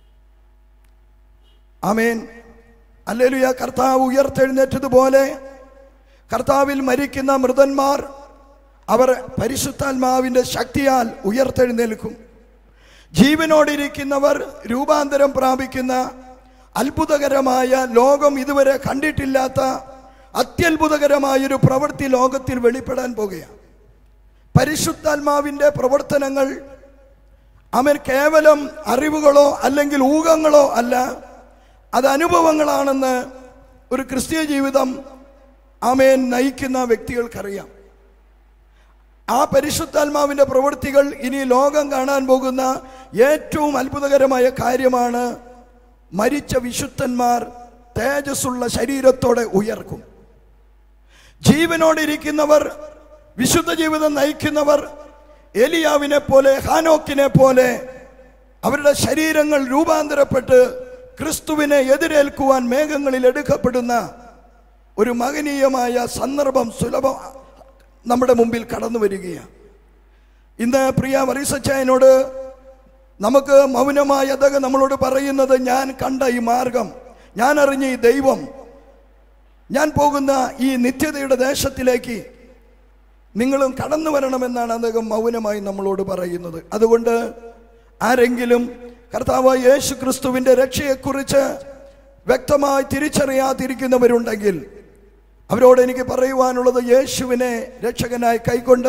ആമേൻ അല്ലേലുയ കർത്താവ് ഉയർത്തെഴുന്നേറ്റതുപോലെ കർത്താവിൽ മരിക്കുന്ന മൃതന്മാർ അവർ പരിശുദ്ധാത്മാവിൻ്റെ ശക്തിയാൽ ഉയർത്തെഴുന്നേൽക്കും ജീവനോടിരിക്കുന്നവർ രൂപാന്തരം പ്രാപിക്കുന്ന അത്ഭുതകരമായ ലോകം ഇതുവരെ കണ്ടിട്ടില്ലാത്ത അത്യത്ഭുതകരമായൊരു പ്രവൃത്തി ലോകത്തിൽ വെളിപ്പെടാൻ പോകുകയാണ് പരിശുദ്ധാത്മാവിൻ്റെ പ്രവർത്തനങ്ങൾ അവൻ കേവലം അറിവുകളോ അല്ലെങ്കിൽ ഊഹങ്ങളോ അല്ല അത് അനുഭവങ്ങളാണെന്ന് ഒരു ക്രിസ്തീയ ജീവിതം ആമേൻ നയിക്കുന്ന വ്യക്തികൾക്കറിയാം ആ പരിശുദ്ധാത്മാവിൻ്റെ പ്രവൃത്തികൾ ഇനി ലോകം കാണാൻ പോകുന്ന ഏറ്റവും അത്ഭുതകരമായ കാര്യമാണ് മരിച്ച വിശുദ്ധന്മാർ തേജസ്സുള്ള ശരീരത്തോടെ ഉയർക്കും ജീവനോടിരിക്കുന്നവർ വിശുദ്ധ ജീവിതം നയിക്കുന്നവർ എലിയാവിനെ പോലെ ഹാനോക്കിനെ പോലെ അവരുടെ ശരീരങ്ങൾ രൂപാന്തരപ്പെട്ട് ക്രിസ്തുവിനെ എതിരേൽക്കുവാൻ മേഘങ്ങളിൽ എടുക്കപ്പെടുന്ന ഒരു മകനീയമായ സന്ദർഭം സുലഭം നമ്മുടെ മുമ്പിൽ കടന്നു വരികയാണ് ഇന്ന് പ്രിയ വറീസച്ചായനോട് നമുക്ക് മൗനമായ അദ്ദേഹം നമ്മളോട് പറയുന്നത് ഞാൻ കണ്ട ഈ മാർഗം ഞാൻ അറിഞ്ഞ ഈ ദൈവം ഞാൻ പോകുന്ന ഈ നിത്യതയുടെ ദേശത്തിലേക്ക് നിങ്ങളും കടന്നു വരണമെന്നാണ് അദ്ദേഹം മൗനമായി നമ്മളോട് പറയുന്നത് അതുകൊണ്ട് ആരെങ്കിലും കർത്താവ് യേശു ക്രിസ്തുവിൻ്റെ രക്ഷയെക്കുറിച്ച് വ്യക്തമായി തിരിച്ചറിയാതിരിക്കുന്നവരുണ്ടെങ്കിൽ അവരോട് എനിക്ക് പറയുവാനുള്ളത് യേശുവിനെ രക്ഷകനായി കൈക്കൊണ്ട്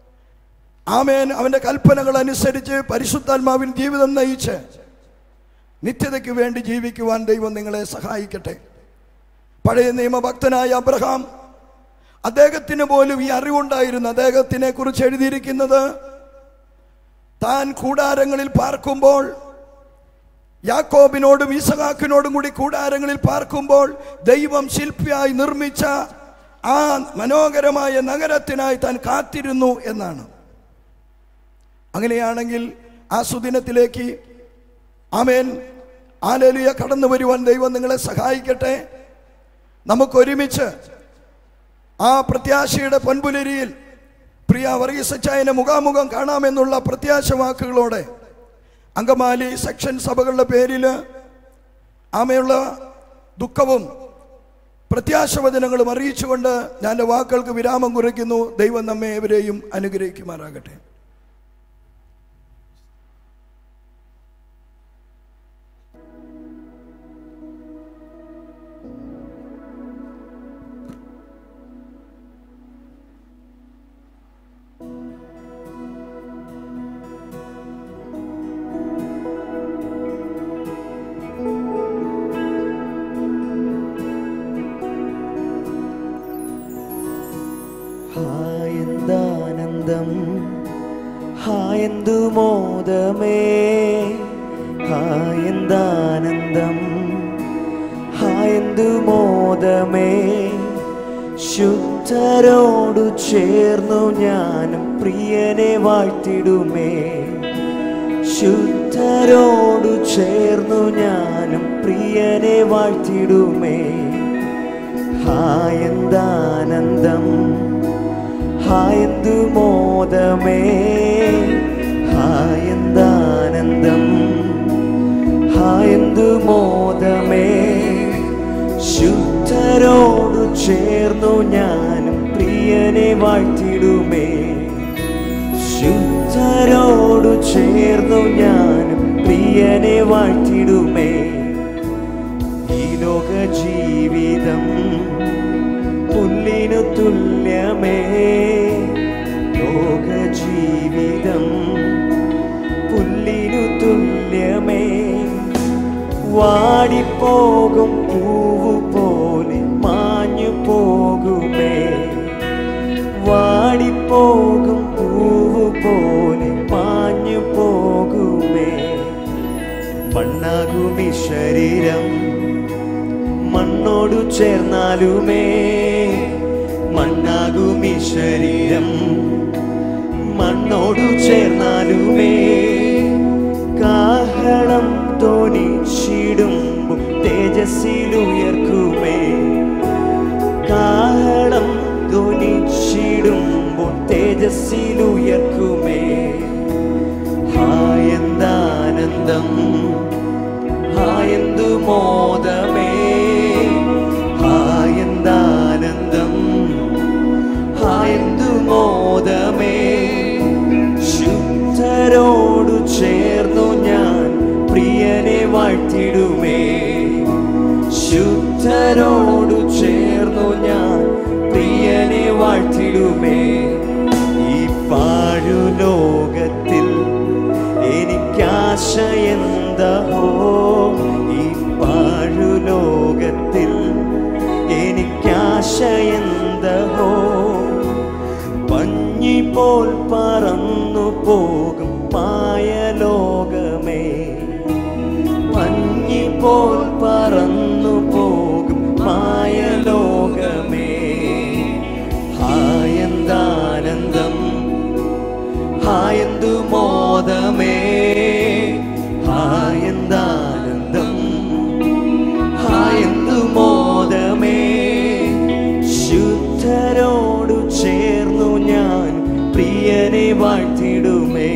ആമേൻ അവൻ്റെ കൽപ്പനകൾ അനുസരിച്ച് പരിശുദ്ധാത്മാവിൻ ജീവിതം നയിച്ച് നിത്യതയ്ക്ക് വേണ്ടി ജീവിക്കുവാൻ ദൈവം നിങ്ങളെ സഹായിക്കട്ടെ പഴയ നിയമഭക്തനായ അബ്രഹാം അദ്ദേഹത്തിന് പോലും ഈ അറിവുണ്ടായിരുന്നു അദ്ദേഹത്തിനെ കുറിച്ച് എഴുതിയിരിക്കുന്നത് താൻ കൂടാരങ്ങളിൽ പാർക്കുമ്പോൾ യാക്കോബിനോടും ഇസഹാക്കിനോടും കൂടി കൂടാരങ്ങളിൽ പാർക്കുമ്പോൾ ദൈവം ശില്പിയായി നിർമ്മിച്ച ആ മനോഹരമായ നഗരത്തിനായി താൻ കാത്തിരുന്നു എന്നാണ് അങ്ങനെയാണെങ്കിൽ ആ സുദിനത്തിലേക്ക് ആമേൻ ആലേലിയ കടന്നു വരുവാൻ ദൈവം നിങ്ങളെ സഹായിക്കട്ടെ നമുക്കൊരുമിച്ച് ആ പ്രത്യാശയുടെ പൊൻപുലരിയിൽ പ്രിയ വർഗീസച്ചായനെ മുഖാമുഖം കാണാമെന്നുള്ള പ്രത്യാശ വാക്കുകളോടെ അങ്കമാലി സെക്ഷൻ സഭകളുടെ പേരിൽ ആമയുള്ള ദുഃഖവും പ്രത്യാശവചനങ്ങളും അറിയിച്ചുകൊണ്ട് ഞാൻ എൻ്റെ വാക്കുകൾക്ക് വിരാമം കുറിക്കുന്നു ദൈവം നമ്മെ എവരെയും അനുഗ്രഹിക്കുമാറാകട്ടെ ഹായെന്താനന്ദം ഹായെന്തു മോദമേ ഹായെന്താനന്ദം ഹായെന്തു മോദമേ ശുദ്ധരോടു ചേർന്നു ഞാനും പ്രിയനെ വാഴ്ത്തിടുമേ ശുദ്ധരോടു ചേർന്നു ഞാനും പ്രിയനെ വാഴ്ത്തിടുമേ ഹായെന്താനന്ദം ഹായെന്തു മോദമേ ഹായെന്താനന്ദം ഹായെന്തു മോദമേ ശുദ്ധരോടു ചേർന്നു ഞാനും പ്രിയനെ വാഴ്ത്തിടുമേ ശുദ്ധരോടു ചേർന്നു ഞാനും പ്രിയനെ വാഴ്ത്തിടുമേ ഈ ലോക ജീവിതം പുല്ലിനു തുല്യമേ ലോക ജീവിതം പുല്ലിനു തുല്യമേ വാടിപ്പോകും പൂവു പോലെ മാഞ്ഞു പോകുമേ വാടിപ്പോകും പൂവു പോലെ മാഞ്ഞു പോകുമേ മണ്ണാകുമി ശരീരം മണ്ണോടു ചേർന്നാലുമേ മണ്ണാകുമി ശരീരം മണ്ണോടു ചേർന്നാലുമേ കാഹളം തോനിച്ചിടുമ്പും തേജസ്സിലുയർക്കുമേ കാഹളം ധ്വനിച്ചിടുമ്പോൾ തേജസ്സിലുയർക്കുമേ ഹായെന്താനന്ദം ഹായെന്തു മോദമേ ഹായെന്താനന്ദം ഹായെന്തു മോദമേ ശുദ്ധരോടു ചേർന്നു ഞാൻ പ്രിയനെ വാഴ്ത്തിടുമേ ശുദ്ധരോടു ചേർന്നു ഞാൻ പ്രിയനെ വാഴ്ത്തിടുമേ ഈ പാഴു ലോകത്തിൽ എനിക്കാശ എന്തഹോ ഈ പാഴു ലോകത്തിൽ എനിക്കാശ എന്തഹോ പഞ്ഞി പോൽ പറന്നു പോകും മായ ലോകമേ മഞ്ഞി പോൽ പറന്നു പോകും മായ ലോകമേ ഹായെന്താനന്ദം ഹായെന്തു മോദമേ ഹായെന്താനന്ദം ഹായെന്തു മോദമേ ശുദ്ധരോടു ചേർന്നു ഞാൻ പ്രിയനെ വാഴ്ത്തിടുമേ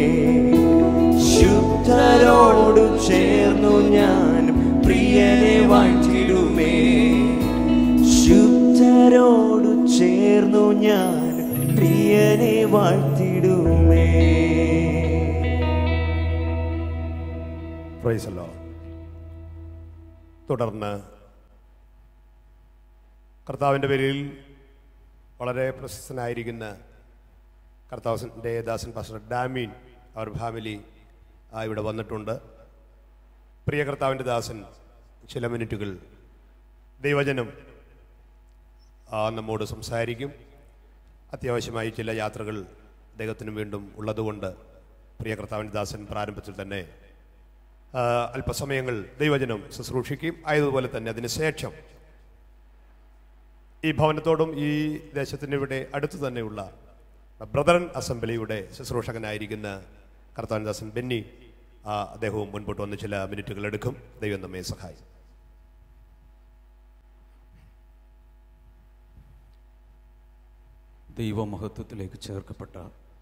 ശുദ്ധരോടു ചേർന്നു ഞാൻ പ്രിയനെ വാഴ്ത്തിടുമേ ശുദ്ധരോടു ചേർന്നു ഞാൻ പ്രിയനെ വാഴ്ത്തിടുമേ പ്രൈസല്ലോ തുടർന്ന് കർത്താവിൻ്റെ പേരിൽ വളരെ പ്രശസ്തനായിരിക്കുന്ന കർത്താവിൻ്റെ ദാസൻ പാസ്റ്റർ ഡാമീൻ അവർ ഫാമിലി ആ ഇവിടെ വന്നിട്ടുണ്ട് പ്രിയ കർത്താവിൻ്റെ ദാസൻ ചില മിനിറ്റുകൾ ദൈവജനം ആ, നമ്മോട് സംസാരിക്കും അത്യാവശ്യമായി ചില യാത്രകൾ അദ്ദേഹത്തിന് വീണ്ടും ഉള്ളതുകൊണ്ട് പ്രിയ കർത്താവിൻ്റെ ദാസൻ പ്രാരംഭത്തിൽ തന്നെ ആ, അല്പസമയങ്ങൾ ദൈവജനം ശുശ്രൂഷിക്കും ആയതുപോലെ തന്നെ അതിന് ശേഷം ഈ ഭവനത്തോടും ഈ ദേശത്തിൻ്റെ ഇവിടെ അടുത്തു തന്നെയുള്ള ബ്രദറൻ അസംബ്ലിയുടെ ശുശ്രൂഷകനായിരിക്കുന്ന കർത്താവൻദാസൻ ബെന്നി ആ, അദ്ദേഹവും മുൻപോട്ട് വന്ന് ചില മിനിറ്റുകൾ എടുക്കും ദൈവം നമ്മെ സഹായിക്കും ദൈവമഹത്വത്തിലേക്ക് ചേർക്കപ്പെട്ട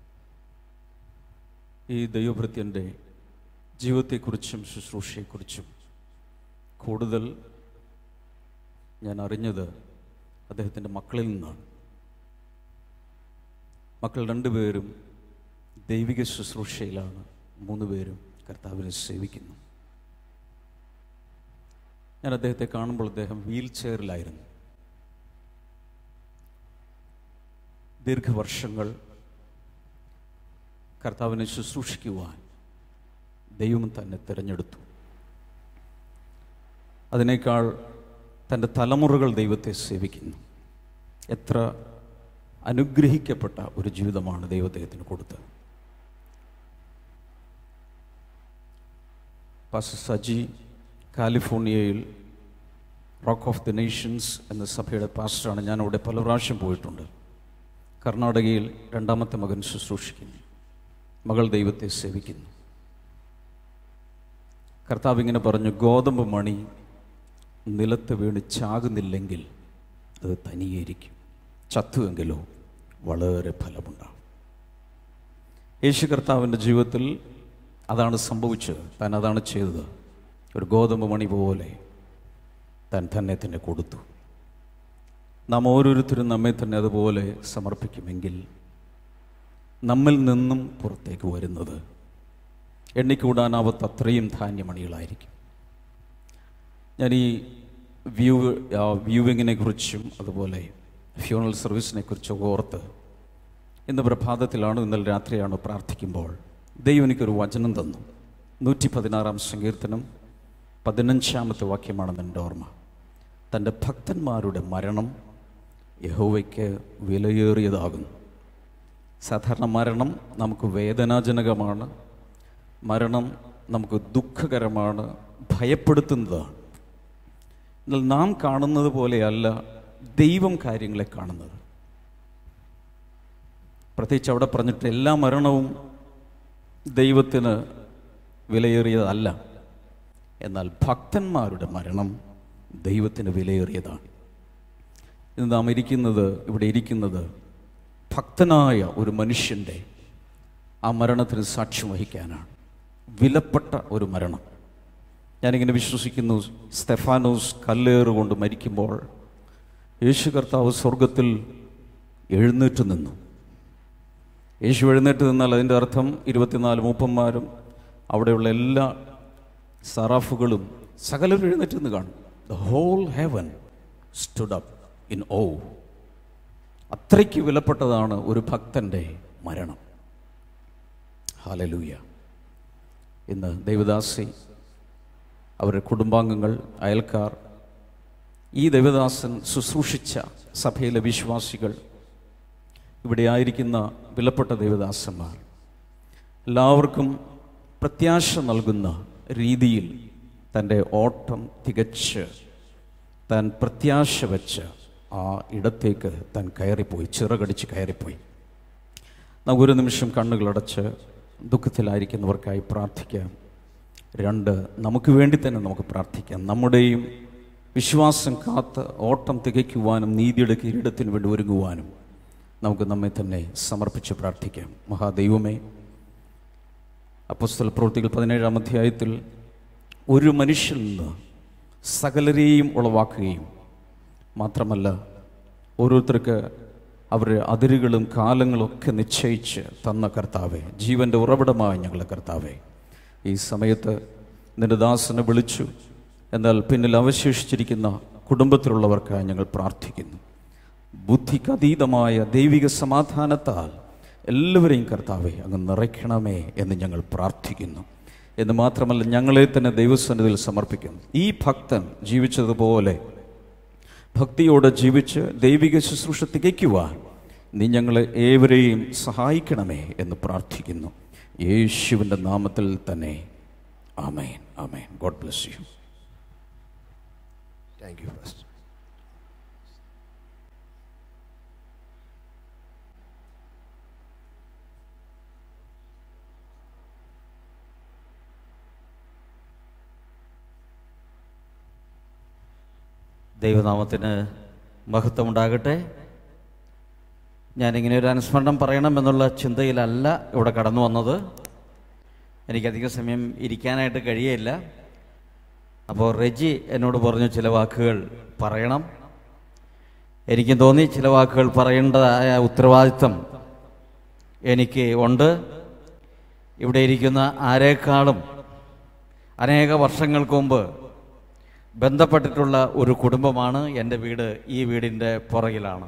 ഈ ദൈവഭൃത്യൻ്റെ ജീവിതത്തെക്കുറിച്ചും ശുശ്രൂഷയെക്കുറിച്ചും കൂടുതൽ ഞാൻ അറിഞ്ഞത് അദ്ദേഹത്തിൻ്റെ മക്കളിൽ നിന്നാണ് മക്കൾ രണ്ടുപേരും ദൈവിക ശുശ്രൂഷയിലാണ് മൂന്ന് പേരും കർത്താവിനെ സേവിക്കുന്നു ഞാൻ അദ്ദേഹത്തെ കാണുമ്പോൾ അദ്ദേഹം വീൽ ചെയറിലായിരുന്നു ദീർഘവർഷങ്ങൾ കർത്താവിനെ ശുശ്രൂഷിക്കുവാൻ ദൈവം തന്നെ തിരഞ്ഞെടുത്തു അതിനേക്കാൾ തൻ്റെ തലമുറകൾ ദൈവത്തെ സേവിക്കുന്നു എത്ര അനുഗ്രഹിക്കപ്പെട്ട ഒരു ജീവിതമാണ് ദൈവദ്ദേഹത്തിന് കൊടുത്തത് പാസ്റ്റർ സജി കാലിഫോർണിയയിൽ റോക്ക് ഓഫ് ദി നേഷൻസ് എന്ന സഭയുടെ പാസ്റ്ററാണ് ഞാൻ അവിടെ പല പ്രാവശ്യം പോയിട്ടുണ്ട് കർണാടകയിൽ രണ്ടാമത്തെ മകൻ ശുശ്രൂഷിക്കുന്നു മകൾ ദൈവത്തെ സേവിക്കുന്നു കർത്താവ് ഇങ്ങനെ പറഞ്ഞു ഗോതമ്പ് മണി നിലത്ത് വീണ് ചാകുന്നില്ലെങ്കിൽ അത് തനിയേയിരിക്കും ചത്തുവെങ്കിലോ വളരെ ഫലമുണ്ടാവും യേശു കർത്താവിൻ്റെ ജീവിതത്തിൽ അതാണ് സംഭവിച്ചത് താൻ അതാണ് ചെയ്തത് ഒരു ഗോതമ്പ് മണി പോലെ താൻ തന്നെ തന്നെ കൊടുത്തു നാം ഓരോരുത്തരും നമ്മെ തന്നെ അതുപോലെ സമർപ്പിക്കുമെങ്കിൽ നമ്മിൽ നിന്നും പുറത്തേക്ക് വരുന്നത് എണ്ണിക്കൂടാനാവത്ത അത്രയും ധാന്യമണികളായിരിക്കും ഞാൻ ഈ വ്യൂ വ്യൂവിങ്ങിനെ കുറിച്ചും അതുപോലെ ഫ്യൂണൽ സർവീസിനെ കുറിച്ചൊക്കെ ഓർത്ത് ഇന്ന് പ്രഭാതത്തിലാണ് ഇന്നലെ രാത്രിയാണ് പ്രാർത്ഥിക്കുമ്പോൾ ദൈവം എനിക്കൊരു വചനം തന്നു നൂറ്റി പതിനാറാം സങ്കീർത്തനം പതിനഞ്ചാമത്തെ വാക്യമാണെന്ന് എൻ്റെ ഓർമ്മ തൻ്റെ ഭക്തന്മാരുടെ മരണം യഹോവയ്ക്ക് വിലയേറിയതാകുന്നു സാധാരണ മരണം നമുക്ക് വേദനാജനകമാണ് മരണം നമുക്ക് ദുഃഖകരമാണ് ഭയപ്പെടുത്തുന്നതാണ് എന്നാൽ നാം കാണുന്നത് പോലെയല്ല ദൈവം കാര്യങ്ങളെ കാണുന്നത് പ്രത്യേകിച്ച് അവിടെ പറഞ്ഞിട്ട് എല്ലാ മരണവും ദൈവത്തിന് വിലയേറിയതല്ല എന്നാൽ ഭക്തന്മാരുടെ മരണം ദൈവത്തിന് വിലയേറിയതാണ് ഇന്ന് നാം ഇരിക്കുന്നത് ഇവിടെ ഇരിക്കുന്നത് ഭക്തനായ ഒരു മനുഷ്യൻ്റെ ആ മരണത്തിന് സാക്ഷ്യം വഹിക്കാനാണ് വിലപ്പെട്ട ഒരു മരണം ഞാനിങ്ങനെ വിശ്വസിക്കുന്നു സ്തെഫാനോസ് കല്ലേറ് കൊണ്ട് മരിക്കുമ്പോൾ യേശു കർത്താവ് സ്വർഗത്തിൽ എഴുന്നേറ്റ് നിന്നു യേശു എഴുന്നേറ്റ് നിന്നാൽ അതിൻ്റെ അർത്ഥം ഇരുപത്തിനാല് മൂപ്പന്മാരും അവിടെയുള്ള എല്ലാ സറാഫുകളും സകലരും എഴുന്നേറ്റ് നിന്ന് കാണും the whole heaven stood up in ഓ അത്രയ്ക്ക് വിലപ്പെട്ടതാണ് ഒരു ഭക്തൻ്റെ മരണം ഹാലലൂയ ഇന്ന് ദേവദാസി അവരുടെ കുടുംബാംഗങ്ങൾ അയൽക്കാർ ഈ ദേവദാസൻ ശുശ്രൂഷിച്ച സഭയിലെ വിശ്വാസികൾ ഇവിടെ ആയിരിക്കുന്ന വിലപ്പെട്ട ദേവദാസന്മാർ എല്ലാവർക്കും പ്രത്യാശ നൽകുന്ന രീതിയിൽ തൻ്റെ ഓട്ടം തികച്ച് താൻ പ്രത്യാശ വെച്ച് ആ ഇടത്തേക്ക് താൻ കയറിപ്പോയി ചിറകടിച്ച് കയറിപ്പോയി നമുക്ക് ഒരു നിമിഷം കണ്ണുകളടച്ച് ദുഃഖത്തിലായിരിക്കുന്നവർക്കായി പ്രാർത്ഥിക്കാം രണ്ട് നമുക്ക് വേണ്ടി തന്നെ നമുക്ക് പ്രാർത്ഥിക്കാം നമ്മുടെയും വിശ്വാസം കാത്ത് ഓട്ടം തികയ്ക്കുവാനും നീതിയുടെ കിരീടത്തിന് വേണ്ടി ഒരുങ്ങുവാനും നമുക്ക് നമ്മെ തന്നെ സമർപ്പിച്ച് പ്രാർത്ഥിക്കാം മഹാദൈവമേ അപ്പസ്തല പ്രവൃത്തികൾ പതിനേഴാം അധ്യായത്തിൽ ഒരു മനുഷ്യനിൽ നിന്ന് സകലരെയും ഉളവാക്കുകയും മാത്രമല്ല ഓരോരുത്തർക്ക് അവരുടെ അതിരുകളും കാലങ്ങളും ഒക്കെ നിശ്ചയിച്ച് തന്ന കർത്താവെ ജീവൻ്റെ ഉറവിടമായ ഞങ്ങളുടെ കർത്താവെ ഈ സമയത്ത് നിന്റെ ദാസനെ വിളിച്ചു എന്നാൽ പിന്നിൽ അവശേഷിച്ചിരിക്കുന്ന കുടുംബത്തിലുള്ളവർക്കായി ഞങ്ങൾ പ്രാർത്ഥിക്കുന്നു ബുദ്ധിക്കതീതമായ ദൈവിക സമാധാനത്താൽ എല്ലാവരെയും കർത്താവെ അങ്ങ് നിറയ്ക്കണമേ എന്ന് ഞങ്ങൾ പ്രാർത്ഥിക്കുന്നു എന്ന് മാത്രമല്ല ഞങ്ങളെ തന്നെ ദൈവസന്നിധിയിൽ സമർപ്പിക്കും ഈ ഭക്തൻ ജീവിച്ചതുപോലെ ഭക്തിയോടെ ജീവിച്ച് ദൈവിക ശുശ്രൂഷ തികയ്ക്കുവാൻ നീ ഞങ്ങളെ ഏവരെയും സഹായിക്കണമേ എന്ന് പ്രാർത്ഥിക്കുന്നു യേശുവിൻ്റെ നാമത്തിൽ തന്നെ ആമേൻ ആമേൻ God bless you thank you first ദൈവനാമത്തിന് മഹത്വമുണ്ടാകട്ടെ ഞാനിങ്ങനെ ഒരു അനുസ്മരണം പറയണമെന്നുള്ള ചിന്തയിലല്ല ഇവിടെ കടന്നു വന്നത് എനിക്കധികം സമയം ഇരിക്കാനായിട്ട് കഴിയില്ല അപ്പോൾ റെജി എന്നോട് പറഞ്ഞു ചില വാക്കുകൾ പറയണം എനിക്ക് തോന്നി ചില വാക്കുകൾ പറയേണ്ടതായ ഉത്തരവാദിത്തം എനിക്ക് ഉണ്ട് ഇവിടെ ഇരിക്കുന്ന ആരേക്കാളും അനേക വർഷങ്ങൾക്ക് മുമ്പ് ബന്ധപ്പെട്ടിട്ടുള്ള ഒരു കുടുംബമാണ് എൻ്റെ വീട് ഈ വീടിൻ്റെ പുറകിലാണ്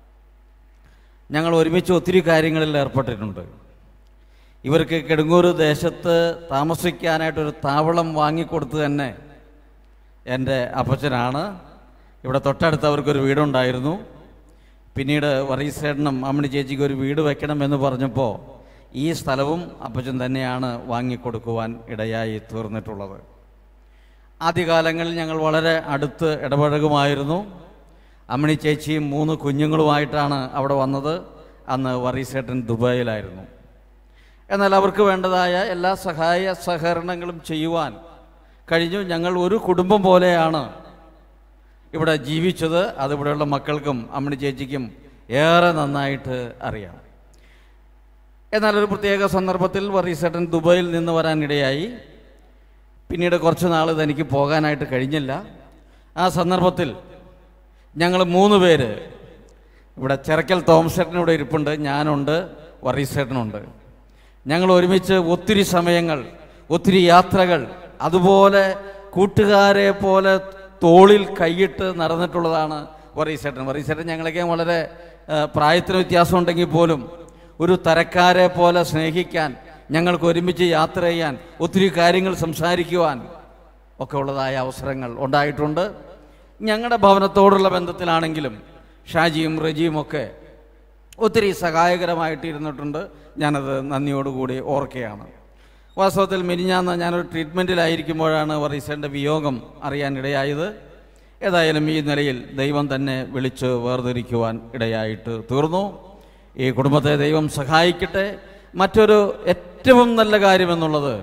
ഞങ്ങൾ ഒരുമിച്ച് ഒത്തിരി കാര്യങ്ങളിൽ ഏർപ്പെട്ടിട്ടുണ്ട് ഇവർക്ക് കിടങ്ങൂർ ദേശത്ത് താമസിക്കാനായിട്ടൊരു താവളം വാങ്ങിക്കൊടുത്ത് തന്നെ എൻ്റെ അപ്പച്ചനാണ് ഇവിടെ തൊട്ടടുത്ത് അവർക്കൊരു വീടുണ്ടായിരുന്നു പിന്നീട് വറീസേട്ടനും അമ്മണി ചേച്ചിക്ക് ഒരു വീട് വെക്കണമെന്ന് പറഞ്ഞപ്പോൾ ഈ സ്ഥലവും അപ്പച്ചൻ തന്നെയാണ് വാങ്ങിക്കൊടുക്കുവാൻ ഇടയായി തീർന്നിട്ടുള്ളത് ആദ്യകാലങ്ങളിൽ ഞങ്ങൾ വളരെ അടുത്ത് ഇടപഴകുമായിരുന്നു അമ്മണി ചേച്ചിയും മൂന്ന് കുഞ്ഞുങ്ങളുമായിട്ടാണ് അവിടെ വന്നത് അന്ന് വറീസേട്ടൻ ദുബായിലായിരുന്നു എന്നാൽ അവർക്ക് വേണ്ടതായ എല്ലാ സഹായ സഹകരണങ്ങളും ചെയ്യുവാൻ കഴിഞ്ഞു ഞങ്ങൾ ഒരു കുടുംബം പോലെയാണ് ഇവിടെ ജീവിച്ചത് അതിവിടെയുള്ള മക്കൾക്കും അമ്മണി ചേച്ചിക്കും ഏറെ നന്നായിട്ട് അറിയാം എന്നാൽ ഒരു പ്രത്യേക സന്ദർഭത്തിൽ വറീസേട്ടൻ ദുബായിൽ നിന്ന് വരാനിടയായി പിന്നീട് കുറച്ച് നാൾ തനിക്ക് പോകാനായിട്ട് കഴിഞ്ഞില്ല ആ സന്ദർഭത്തിൽ ഞങ്ങൾ മൂന്ന് പേര് ഇവിടെ ചെറക്കൽ തോമസേട്ടൻ ഇവിടെ ഇരിപ്പുണ്ട് ഞാനുണ്ട് വറീസേട്ടനുണ്ട് ഞങ്ങൾ ഒരുമിച്ച് ഒത്തിരി സമയങ്ങൾ ഒത്തിരി യാത്രകൾ അതുപോലെ കൂട്ടുകാരെ പോലെ തോളിൽ കൈയിട്ട് നടന്നിട്ടുള്ളതാണ് വറീസേട്ടൻ വറീസേട്ടൻ ഞങ്ങളൊക്കെ വളരെ ആ, പ്രായത്തിന് വ്യത്യാസം ഉണ്ടെങ്കിൽ പോലും ഒരു തരക്കാരെ പോലെ സ്നേഹിക്കാൻ ഞങ്ങൾക്ക് ഒരുമിച്ച് യാത്ര ചെയ്യാൻ ഒത്തിരി കാര്യങ്ങൾ സംസാരിക്കുവാൻ ഒക്കെ ഉള്ളതായ അവസരങ്ങൾ ഉണ്ടായിട്ടുണ്ട് ഞങ്ങളുടെ ഭവനത്തോടുള്ള ബന്ധത്തിലാണെങ്കിലും ഷാജിയും റജിയും ഒക്കെ ഒത്തിരി സഹായകരമായിട്ട് ഇരുന്നിട്ടുണ്ട് ഞാനത് നന്ദിയോടുകൂടി ഓർക്കുകയാണ് വാസ്തവത്തിൽ മിനിഞ്ഞാന്ന് ഞാനൊരു ട്രീറ്റ്മെൻറ്റിലായിരിക്കുമ്പോഴാണ് വറീസേൻ്റെ വിയോഗം അറിയാനിടയായത് ഏതായാലും ഈ നിലയിൽ ദൈവം തന്നെ വിളിച്ച് വേർതിരിക്കുവാൻ ഇടയായിട്ട് തീർന്നു ഈ കുടുംബത്തെ ദൈവം സഹായിക്കട്ടെ മറ്റൊരു ഏറ്റവും നല്ല കാര്യമെന്നുള്ളത്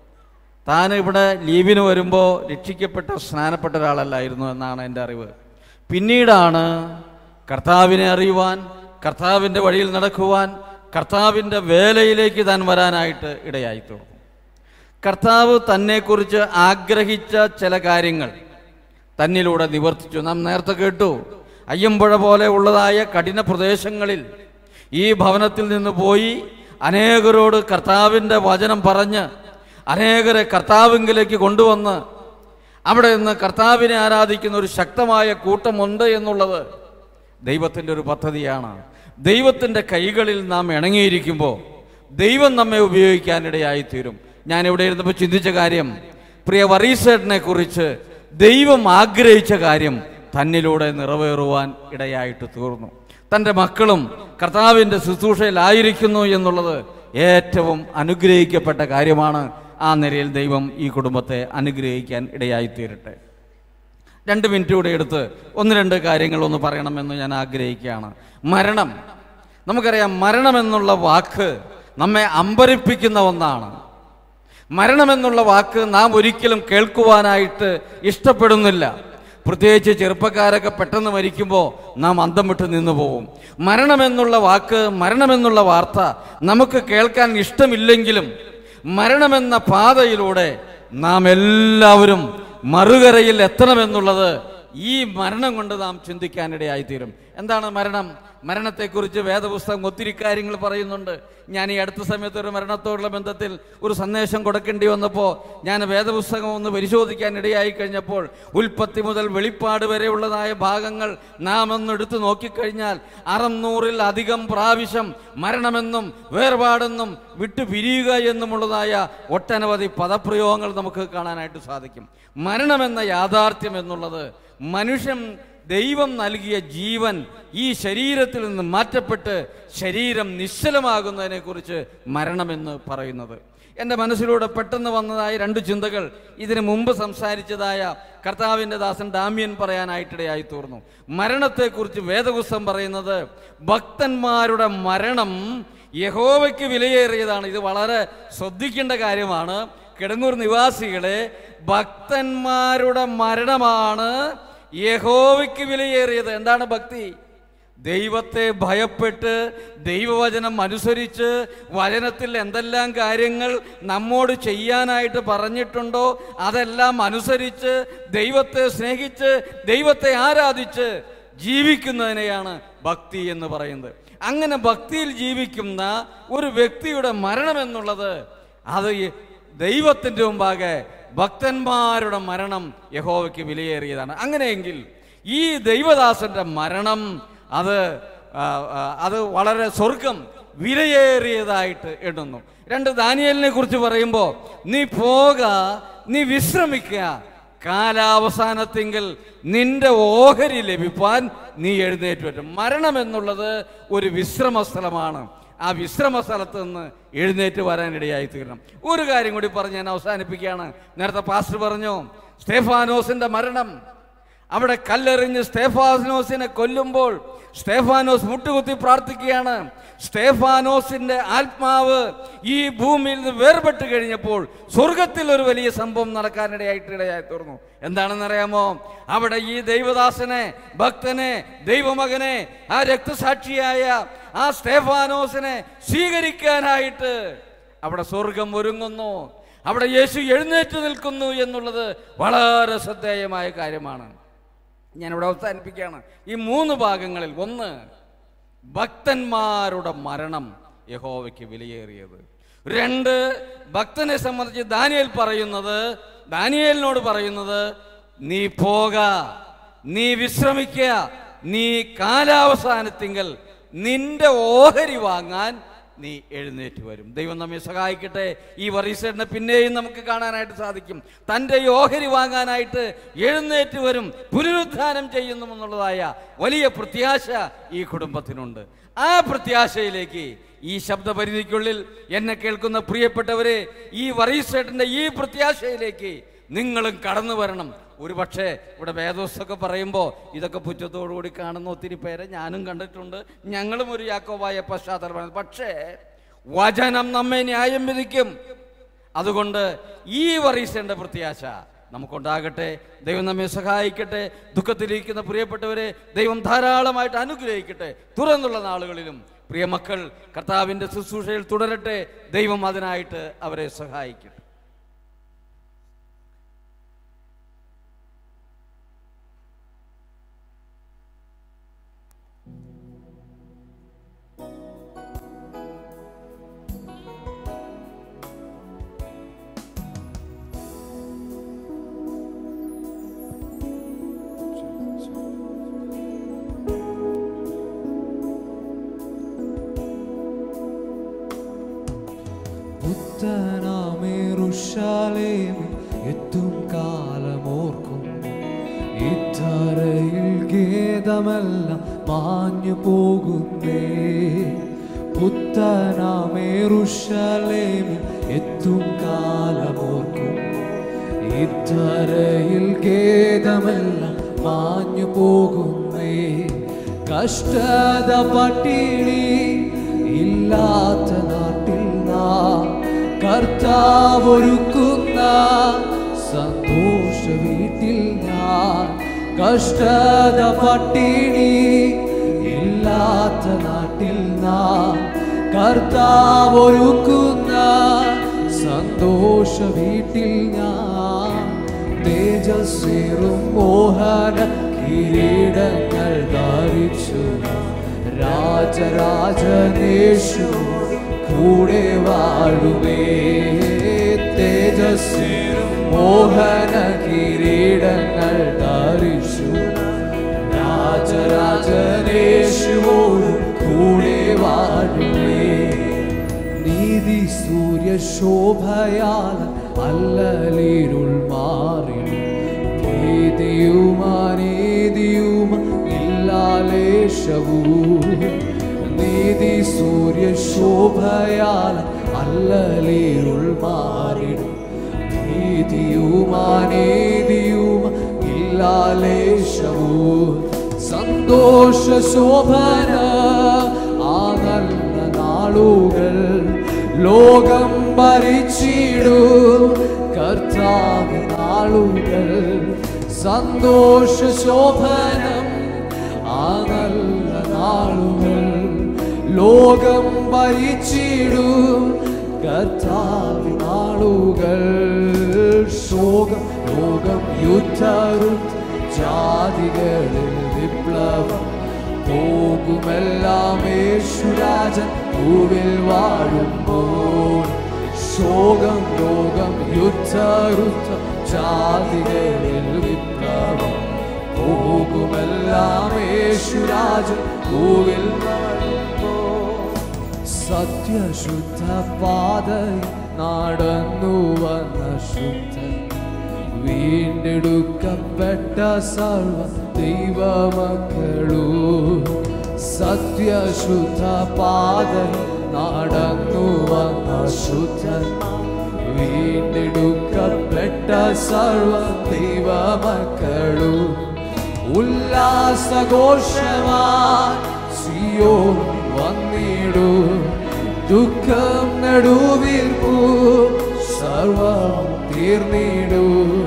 താൻ ഇവിടെ ലീവിന് വരുമ്പോൾ രക്ഷിക്കപ്പെട്ട സ്നാനപ്പെട്ട ഒരാളല്ലായിരുന്നു എന്നാണ് എൻ്റെ അറിവ് പിന്നീടാണ് കർത്താവിനെ അറിയുവാൻ കർത്താവിൻ്റെ വഴിയിൽ നടക്കുവാൻ കർത്താവിൻ്റെ വേലയിലേക്ക് താൻ വരാനായിട്ട് ഇടയായി തീർന്നു കർത്താവ് തന്നെക്കുറിച്ച് ആഗ്രഹിച്ച ചില കാര്യങ്ങൾ തന്നിലൂടെ നിവർത്തിച്ചു നാം നേരത്തെ കേട്ടു അയ്യമ്പുഴ പോലെ ഉള്ളതായ കഠിന പ്രദേശങ്ങളിൽ ഈ ഭവനത്തിൽ നിന്ന് പോയി അനേകരോട് കർത്താവിൻ്റെ വചനം പറഞ്ഞ് അനേകരെ കർത്താവിങ്കിലേക്ക് കൊണ്ടുവന്ന് അവിടെ നിന്ന് കർത്താവിനെ ആരാധിക്കുന്ന ഒരു ശക്തമായ കൂട്ടമുണ്ട് എന്നുള്ളത് ദൈവത്തിൻ്റെ ഒരു പദ്ധതിയാണ് ദൈവത്തിൻ്റെ കൈകളിൽ നാം ഇണങ്ങിയിരിക്കുമ്പോൾ ദൈവം നമ്മെ ഉപയോഗിക്കാനിടയായി തീരും ഞാൻ ഇവിടെ ഇരുന്നപ്പോൾ ചിന്തിച്ച കാര്യം പ്രിയ വറീസേട്ടനെ കുറിച്ച് ദൈവം ആഗ്രഹിച്ച കാര്യം തന്നിലൂടെ നിറവേറുവാൻ ഇടയായിട്ട് തീർന്നു തൻ്റെ മക്കളും കർത്താവിൻ്റെ ശുശ്രൂഷയിലായിരിക്കുന്നു എന്നുള്ളത് ഏറ്റവും അനുഗ്രഹിക്കപ്പെട്ട കാര്യമാണ് ആ നിലയിൽ ദൈവം ഈ കുടുംബത്തെ അനുഗ്രഹിക്കാൻ ഇടയായി തീരട്ടെ രണ്ട് മിനിറ്റ് കൂടെ എടുത്ത് ഒന്ന് രണ്ട് കാര്യങ്ങൾ ഒന്ന് പറയണമെന്ന് ഞാൻ ആഗ്രഹിക്കുകയാണ് മരണം നമുക്കറിയാം മരണമെന്നുള്ള വാക്ക് നമ്മെ അമ്പരിപ്പിക്കുന്ന ഒന്നാണ് മരണമെന്നുള്ള വാക്ക് നാം ഒരിക്കലും കേൾക്കുവാനായിട്ട് ഇഷ്ടപ്പെടുന്നില്ല പ്രത്യേകിച്ച് ചെറുപ്പക്കാരൊക്കെ പെട്ടെന്ന് മരിക്കുമ്പോൾ നാം അന്തം വിട്ട് നിന്നു പോകും മരണമെന്നുള്ള വാക്ക് മരണമെന്നുള്ള വാർത്ത നമുക്ക് കേൾക്കാൻ ഇഷ്ടമില്ലെങ്കിലും മരണമെന്ന പാതയിലൂടെ നാം എല്ലാവരും മറുകരയിൽ എത്തണമെന്നുള്ളത് ഈ മരണം കൊണ്ട് നാം ചിന്തിക്കാനിടയായിത്തീരും എന്താണ് മരണം മരണത്തെക്കുറിച്ച് വേദപുസ്തകം ഒത്തിരി കാര്യങ്ങൾ പറയുന്നുണ്ട് ഞാൻ ഈ അടുത്ത സമയത്ത് ഒരു മരണത്തോടുള്ള ബന്ധത്തിൽ ഒരു സന്ദേശം കൊടുക്കേണ്ടി വന്നപ്പോൾ ഞാൻ വേദപുസ്തകം ഒന്ന് പരിശോധിക്കാൻ ഇടയായി കഴിഞ്ഞപ്പോൾ ഉൽപ്പത്തി മുതൽ വെളിപ്പാട് വരെയുള്ളതായ ഭാഗങ്ങൾ നാം ഒന്ന് എടുത്തു നോക്കിക്കഴിഞ്ഞാൽ അറുന്നൂറിൽ അധികം പ്രാവശ്യം മരണമെന്നും വേർപാടെന്നും വിട്ടു പിരിയുക എന്നുമുള്ളതായ ഒട്ടനവധി പദപ്രയോഗങ്ങൾ നമുക്ക് കാണാനായിട്ട് സാധിക്കും മരണമെന്ന യാഥാർത്ഥ്യം എന്നുള്ളത് മനുഷ്യൻ ദൈവം നൽകിയ ജീവൻ ഈ ശരീരത്തിൽ നിന്ന് മാറ്റപ്പെട്ട് ശരീരം നിശ്ചലമാകുന്നതിനെ കുറിച്ച് മരണമെന്ന് പറയുന്നത് എൻ്റെ മനസ്സിലൂടെ പെട്ടെന്ന് വന്നതായ രണ്ട് ചിന്തകൾ ഇതിനു മുമ്പ് സംസാരിച്ചതായ കർത്താവിൻ്റെ ദാസൻ ഡാമ്യൻ പറയാനായിട്ടിടയായി തീർന്നു മരണത്തെക്കുറിച്ച് വേദപുസ്തകം പറയുന്നത് ഭക്തന്മാരുടെ മരണം യഹോവയ്ക്ക് വിലയേറിയതാണ് ഇത് വളരെ ശ്രദ്ധിക്കേണ്ട കാര്യമാണ് കിടങ്ങൂർ നിവാസികളെ ഭക്തന്മാരുടെ മരണമാണ് യഹോവയ്ക്ക് വിലയേറിയത് എന്താണ് ഭക്തി ദൈവത്തെ ഭയപ്പെട്ട് ദൈവവചനം അനുസരിച്ച് വചനത്തിൽ എന്തെല്ലാം കാര്യങ്ങൾ നമ്മോട് ചെയ്യാനായിട്ട് പറഞ്ഞിട്ടുണ്ടോ അതെല്ലാം അനുസരിച്ച് ദൈവത്തെ സ്നേഹിച്ച് ദൈവത്തെ ആരാധിച്ച് ജീവിക്കുന്നതിനെയാണ് ഭക്തി എന്ന് പറയുന്നത് അങ്ങനെ ഭക്തിയിൽ ജീവിക്കുന്ന ഒരു വ്യക്തിയുടെ മരണം എന്നുള്ളത് അത് ഈ ദൈവത്തിൻ്റെ മുമ്പാകെ ഭക്തന്മാരുടെ മരണം യഹോവയ്ക്ക് വിലയേറിയതാണ് അങ്ങനെയെങ്കിൽ ഈ ദൈവദാസന്റെ മരണം അത് ആ, ആ, അത് വളരെ സ്വർഗം വിലയേറിയതായിട്ട് എണ്ണുന്നു രണ്ട് ദാനിയലിനെ കുറിച്ച് പറയുമ്പോൾ നീ പോക നീ വിശ്രമിക്കുക കാലാവസാനത്തെങ്കിൽ നിന്റെ ഓഹരി ലഭിപ്പാൻ നീ എഴുന്നേറ്റ് വരും മരണം എന്നുള്ളത് ഒരു വിശ്രമ സ്ഥലമാണ് ആ വിശ്രമ സ്ഥലത്ത് നിന്ന് എഴുന്നേറ്റ് വരാനിടയായി തീരണം ഒരു കാര്യം കൂടി പറഞ്ഞ് ഞാൻ അവസാനിപ്പിക്കുകയാണ് നേരത്തെ പാസ്റ്റർ പറഞ്ഞു സ്റ്റേഫാനോസിന്റെ മരണം അവിടെ കല്ലെറിഞ്ഞ് സ്റ്റേഫാനോസിനെ കൊല്ലുമ്പോൾ സ്റ്റേഫാനോസ് മുട്ടുകുത്തി പ്രാർത്ഥിക്കുകയാണ് സ്റ്റേഫാനോസിന്റെ ആത്മാവ് ഈ ഭൂമിയിൽ നിന്ന് വേർപെട്ട് കഴിഞ്ഞപ്പോൾ സ്വർഗത്തിൽ ഒരു വലിയ സംഭവം നടക്കാനിടയായിട്ട് ഇടയായി തീർന്നു എന്താണെന്നറിയാമോ അവിടെ ഈ ദൈവദാസനെ ഭക്തനെ ദൈവമകനെ ആ രക്തസാക്ഷിയായ ആ സ്റ്റേഫാനോസിനെ സ്വീകരിക്കാനായിട്ട് അവിടെ സ്വർഗം ഒരുങ്ങുന്നു അവിടെ യേശു എഴുന്നേറ്റ് നിൽക്കുന്നു എന്നുള്ളത് വളരെ ശ്രദ്ധേയമായ കാര്യമാണ് ഞാനിവിടെ അവസാനിപ്പിക്കുകയാണ് ഈ മൂന്ന് ഭാഗങ്ങളിൽ ഒന്ന് ഭക്തന്മാരുടെ മരണം യഹോവയ്ക്ക് വിലയേറിയത് രണ്ട് ഭക്തനെ സംബന്ധിച്ച് ദാനിയേൽ പറയുന്നത് ദാനിയേലിനോട് പറയുന്നത് നീ പോക നീ വിശ്രമിക്കുക നീ കാലാവസാനത്തിങ്കൽ നിന്റെ ഓഹരി വാങ്ങാൻ നീ എഴുന്നേറ്റ് വരും ദൈവം നമ്മെ സഹായിക്കട്ടെ ഈ വറീസേടിനെ പിന്നെയും നമുക്ക് കാണാനായിട്ട് സാധിക്കും തൻ്റെ ഈ ഓഹരി വാങ്ങാനായിട്ട് എഴുന്നേറ്റ് വരും പുനരുദ്ധാനം ചെയ്യുന്നു എന്നുള്ളതായ വലിയ പ്രത്യാശ ഈ കുടുംബത്തിനുണ്ട് ആ പ്രത്യാശയിലേക്ക് ഈ ശബ്ദപരിധിക്കുള്ളിൽ എന്നെ കേൾക്കുന്ന പ്രിയപ്പെട്ടവരെ ഈ വറീസേട്ടിൻ്റെ ഈ പ്രത്യാശയിലേക്ക് നിങ്ങളും കടന്നു വരണം ഒരു പക്ഷേ ഇവിടെ വേദോസൊക്കെ പറയുമ്പോൾ ഇതൊക്കെ പുറ്റത്തോടുകൂടി കാണുന്ന ഒത്തിരി പേരെ ഞാനും കണ്ടിട്ടുണ്ട് ഞങ്ങളും ഒരു യാക്കോബായ പശ്ചാത്തലമാണ് പക്ഷേ വചനം നമ്മെ ന്യായം വിധിക്കും അതുകൊണ്ട് ഈ വറീസേണ്ട പ്രത്യാശ നമുക്കുണ്ടാകട്ടെ ദൈവം നമ്മെ സഹായിക്കട്ടെ ദുഃഖത്തിലിരിക്കുന്ന പ്രിയപ്പെട്ടവരെ ദൈവം ധാരാളമായിട്ട് അനുഗ്രഹിക്കട്ടെ തുറന്നുള്ള നാളുകളിലും പ്രിയ മക്കൾ കർത്താവിൻ്റെ ശുശ്രൂഷയിൽ തുടരട്ടെ ദൈവം അതിനായിട്ട് അവരെ സഹായിക്കട്ടെ പുത്തനാമേറുഷാലേമിൽ എത്തും കാലമോർക്കും ഇത്തറയിൽ ഖേദമെല്ലാം മാഞ്ഞു പോകുന്നേ പുത്തനാമേറുഷാലേമിൽ എത്തും കാലമോർക്കും ഇത്തറയിൽ ഖേദമെല്ലാം മാഞ്ഞു പോകുന്നേ കഷ്ടത പട്ടിണി ഇല്ലാത്ത നാട്ടിൽ നാം കർത്താവൊരുക്കുന്ന സന്തോഷ വീട്ടിൽ ഞാൻ കഷ്ടത പട്ടിണി ഇല്ലാത്ത നാട്ടിൽ നാം കർത്താവൊരുക്കുന്ന സന്തോഷ വീട്ടിൽ ഞാൻ തേജസ്സേറും മോഹന കിരീടങ്ങൾ ധരിച്ചു രാജരാജനേഷു കൂടെ വാഴുമേ തേജസ്സിനും മോഹന കിരീടങ്ങൾ ധരിച്ചു രാജരാജനേശുവോടും കൂടെ വാഴുമേ നീതി സൂര്യ ശോഭയാൽ അല്ലലിരുൾ മാറിടും ഭീതിയുമാനീതിയും ഇല്ലാലേശവൂ നീതി സൂര്യ ശോഭയാൽ അല്ലലിരുൾ മാറിടും ഭീതിയുമാനീതിയും ഇല്ലാലേശവൂ സന്തോഷ ശോഭന ആ നല്ല നാളുകൾ ലോകം ഭരിച്ചിടും കർത്താവ് നാളുകൾ സന്തോഷ ശോഭനം ആ നല്ല നാളുകൾ ലോകം ഭരിച്ചിടും കർത്താവ് നാളുകൾ ശോകം ലോകം യുദ്ധരും ജാതികളിൽ വിപ്ലവം പോകുമെല്ലാം യേശുരാജൻ ഭൂവിൽ വാഴുമ്പോൾ ശോകം രോഗം യുദ്ധരുദ്ധ ജാതികളിൽ വിപ്ലവം പോകുമെല്ലാം യേശുരാജൻ ഭൂവിൽ വാഴുമ്പോൾ സത്യശുദ്ധ പാതയിൽ നടന്നു വന്ന ശുദ്ധൻ വീണ്ടെടുക്കപ്പെട്ട സർവ ദൈവമക്കളൂ സത്യശുദ്ധ പാതയിൽ നടന്നു വന്ന ശുദ്ധൻ വീണ്ടെടുക്കപ്പെട്ട സർവ ദൈവമക്കളൂ ഉല്ലാസഘോഷമാ സിയോ വന്നിടൂ ദുഃഖം നടുവീർപ്പു സർവം തീർന്നിടൂ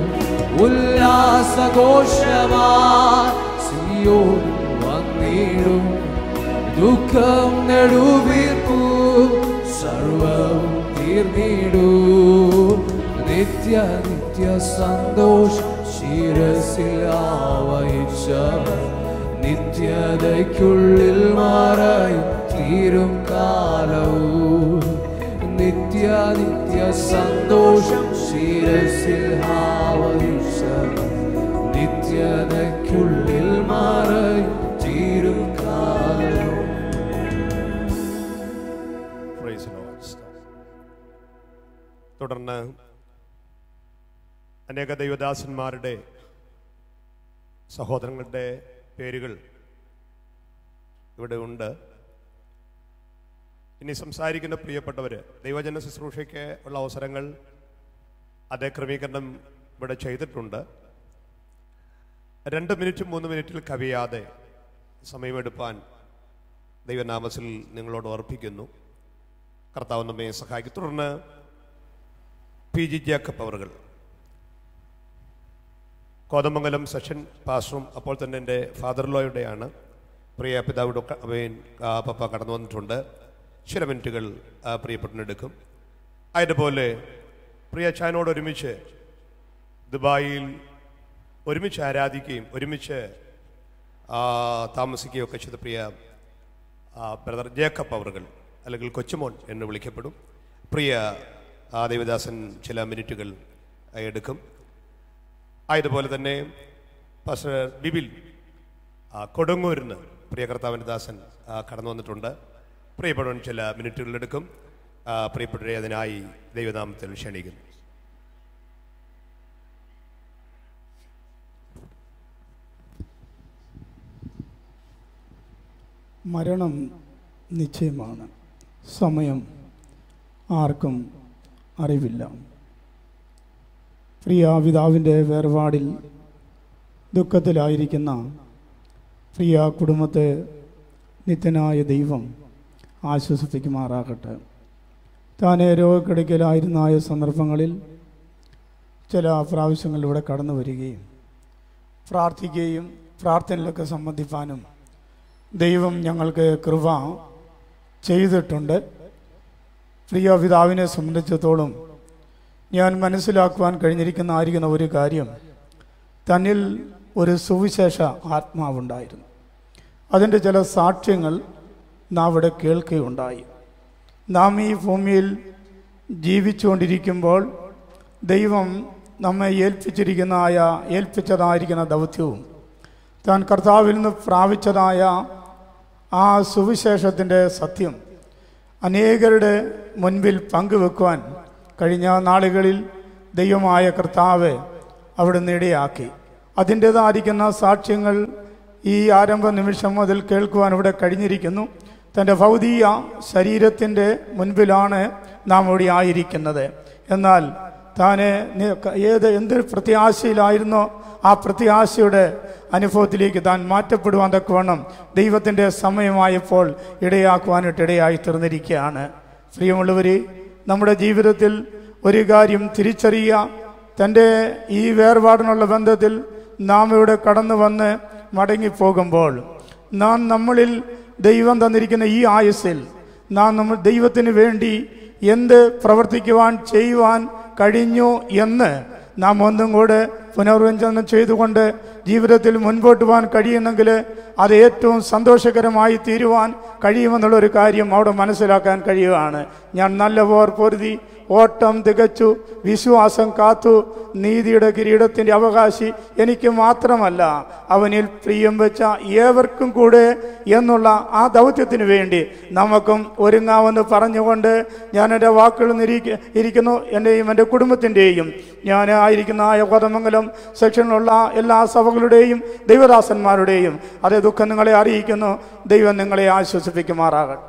ഉല്ലാസഘോഷമാ സിയോ വന്നിടും ദുഃഖം നടുവീർപ്പു സർവം തീർന്നിടൂ നിത്യ നിത്യ സന്തോഷം ശിരസിൽ ആവഹിച്ചവർ നിത്യതയ്ക്കുള്ളിൽ മാറായും തീരും കാലവും നിത്യ നിത്യ സന്തോഷം ശിരസിൽ ആവഹിച്ചവർ നിത്യതയ്ക്കുള്ളിൽ മാറായും തീരും കാലവും Praise the Lord. തുടർന്ന് അനേക ദൈവദാസന്മാരുടെ സഹോദരങ്ങളുടെ പേരുകൾ ഇവിടെ ഉണ്ട് ഇനി സംസാരിക്കുന്ന പ്രിയപ്പെട്ടവർ ദൈവജന ശുശ്രൂഷയ്ക്ക് ഉള്ള അവസരങ്ങൾ അതേ ക്രമീകരണം ഇവിടെ ചെയ്തിട്ടുണ്ട് രണ്ട് മിനിറ്റ് മൂന്ന് മിനിറ്റിൽ കവിയാതെ സമയമെടുപ്പാൻ ദൈവനാമത്തിൽ നിങ്ങളോട് ഓർപ്പിക്കുന്നു കർത്താവ് നമ്മെ സഹായിക്കും തുടർന്ന് പി ജി ജേക്കബ് അവറുകൾ കോതമംഗലം സെഷൻ പാസ്റ്ററും അപ്പോൾ തന്നെ എൻ്റെ ഫാദർ ലോയുടെയാണ് പ്രിയ പിതാവ് ഡോക്ടർ അബൈൻ ആ, പപ്പ കടന്നു വന്നിട്ടുണ്ട് ചില മിനിറ്റുകൾ ആ, പ്രിയപ്പെട്ടെടുക്കും അതുപോലെ പ്രിയ ചായനോട് ഒരുമിച്ച് ദുബായിൽ ഒരുമിച്ച് ആരാധിക്കുകയും ഒരുമിച്ച് ആ, താമസിക്കുകയും ഒക്കെ ചെയ്ത പ്രിയ ആ, ബ്രദർ ജേക്കബ് അവറുകൾ അല്ലെങ്കിൽ കൊച്ചുമോൻ എന്ന് വിളിക്കപ്പെടും പ്രിയ ആ, ദേവദാസൻ ചില മിനിറ്റുകൾ ആ, എടുക്കും ആയതുപോലെ തന്നെ പാസ്റ്റർ ബിബിൽ ആ, കൊടുങ്ങൂരിന്ന് പ്രിയ കർത്താവിൻ്റെ ദാസൻ ആ, കടന്നു വന്നിട്ടുണ്ട് പ്രിയപ്പെട്ടവൻ ചില മിനിറ്റുകൾ എടുക്കും ആ, പ്രിയപ്പെട്ടവരെ അതിനായി ദൈവനാമത്തിൽ ക്ഷണിക്കുന്നു മരണം നിശ്ചയമാണ് സമയം ആർക്കും അറിവില്ല പ്രിയ പിതാവിൻ്റെ വേർപാടിൽ ദുഃഖത്തിലായിരിക്കുന്ന പ്രിയ കുടുംബത്തെ നിത്യനായ ദൈവം ആശ്വസിപ്പിക്കുമാറാകട്ടെ താൻ രോഗക്കിടക്കലായിരുന്നായ സന്ദർഭങ്ങളിൽ ചില പ്രാവശ്യങ്ങളിലൂടെ കടന്നു വരികയും പ്രാർത്ഥിക്കുകയും പ്രാർത്ഥനയിലൊക്കെ സംബന്ധിപ്പാനും ദൈവം ഞങ്ങൾക്ക് കൃപ ചെയ്തിട്ടുണ്ട് പ്രിയ പിതാവിനെ സംബന്ധിച്ചിടത്തോളം ഞാൻ മനസ്സിലാക്കുവാൻ കഴിഞ്ഞിരിക്കുന്ന ആയിരിക്കുന്ന ഒരു കാര്യം തന്നിൽ ഒരു സുവിശേഷ ആത്മാവുണ്ടായിരുന്നു അതിൻ്റെ ചില സാക്ഷ്യങ്ങൾ നാം ഇവിടെ കേൾക്കുകയുണ്ടായി നാം ഈ ഭൂമിയിൽ ജീവിച്ചുകൊണ്ടിരിക്കുമ്പോൾ ദൈവം നമ്മെ ഏൽപ്പിച്ചിരിക്കുന്നതായ ഏൽപ്പിച്ചതായിരിക്കുന്ന ദൗത്യവും താൻ കർത്താവിൽ നിന്ന് പ്രാപിച്ചതായ ആ സുവിശേഷത്തിൻ്റെ സത്യം അനേകരുടെ മുൻപിൽ പങ്കുവെക്കുവാൻ കഴിഞ്ഞ നാളുകളിൽ ദൈവമായ കർത്താവ് അവിടുന്ന് ഇടയാക്കി അതിൻ്റേതായിരിക്കുന്ന സാക്ഷ്യങ്ങൾ ഈ ആരംഭ നിമിഷം മുതൽ കേൾക്കുവാൻ ഇവിടെ കഴിഞ്ഞിരിക്കുന്നു തൻ്റെ ഭൗതിക ശരീരത്തിൻ്റെ മുൻപിലാണ് നാം ഇവിടെ ആയിരിക്കുന്നത് എന്നാൽ താന് നി- ഏത് എന്ത് പ്രത്യാശയിലായിരുന്നോ ആ പ്രത്യാശയുടെ അനുഭവത്തിലേക്ക് താൻ മാറ്റപ്പെടുവാൻ തക്കവണ്ണം ദൈവത്തിൻ്റെ സമയമായപ്പോൾ ഇടയാക്കുവാനായിട്ട് ഇടയായി തീർന്നിരിക്കുകയാണ് പ്രിയമുള്ളവരെ നമ്മുടെ ജീവിതത്തിൽ ഒരു കാര്യം തിരിച്ചറിയുക തൻ്റെ ഈ വേർപാടിനുള്ള ബന്ധത്തിൽ നാം ഇവിടെ കടന്നു വന്ന് മടങ്ങിപ്പോകുമ്പോൾ നാം നമ്മളിൽ ദൈവം തന്നിരിക്കുന്ന ഈ ആയുസ്സിൽ നാം നമ്മൾ ദൈവത്തിന് വേണ്ടി എന്ത് പ്രവർത്തിക്കുവാൻ ചെയ്യുവാൻ കഴിഞ്ഞു എന്ന് നാം ഒന്നും കൂടെ പുനർവ്യഞ്ജനം ചെയ്തുകൊണ്ട് ജീവിതത്തിൽ മുൻപോട്ട് പോകാൻ കഴിയുന്നെങ്കിൽ അത് ഏറ്റവും സന്തോഷകരമായി തീരുവാൻ കഴിയുമെന്നുള്ള ഒരു കാര്യം അവിടെ മനസ്സിലാക്കാൻ കഴിയുകയാണ് ഞാൻ നല്ല പോർ പൊരുതി ഓട്ടം തികച്ചു വിശ്വാസം കാത്തു നീതിയുടെ കിരീടത്തിൻ്റെ അവകാശി എനിക്ക് മാത്രമല്ല അവനിൽ പ്രിയം വെച്ച ഏവർക്കും കൂടെ എന്നുള്ള ആ ദൗത്യത്തിന് വേണ്ടി നമുക്കും ഒരുങ്ങാമെന്ന് പറഞ്ഞുകൊണ്ട് ഞാൻ എൻ്റെ വാക്കുകൾ നിരീക്ക ഇരിക്കുന്നു എൻ്റെയും എൻ്റെ കുടുംബത്തിൻ്റെയും ഞാൻ ആയിരിക്കുന്ന ആ കോതമംഗലം സെക്ഷനിലുള്ള എല്ലാ സഭകളുടെയും ദൈവദാസന്മാരുടെയും അതേ ദുഃഖം നിങ്ങളെ അറിയിക്കുന്നു ദൈവം നിങ്ങളെ ആശ്വസിപ്പിക്കുമാറാകട്ടെ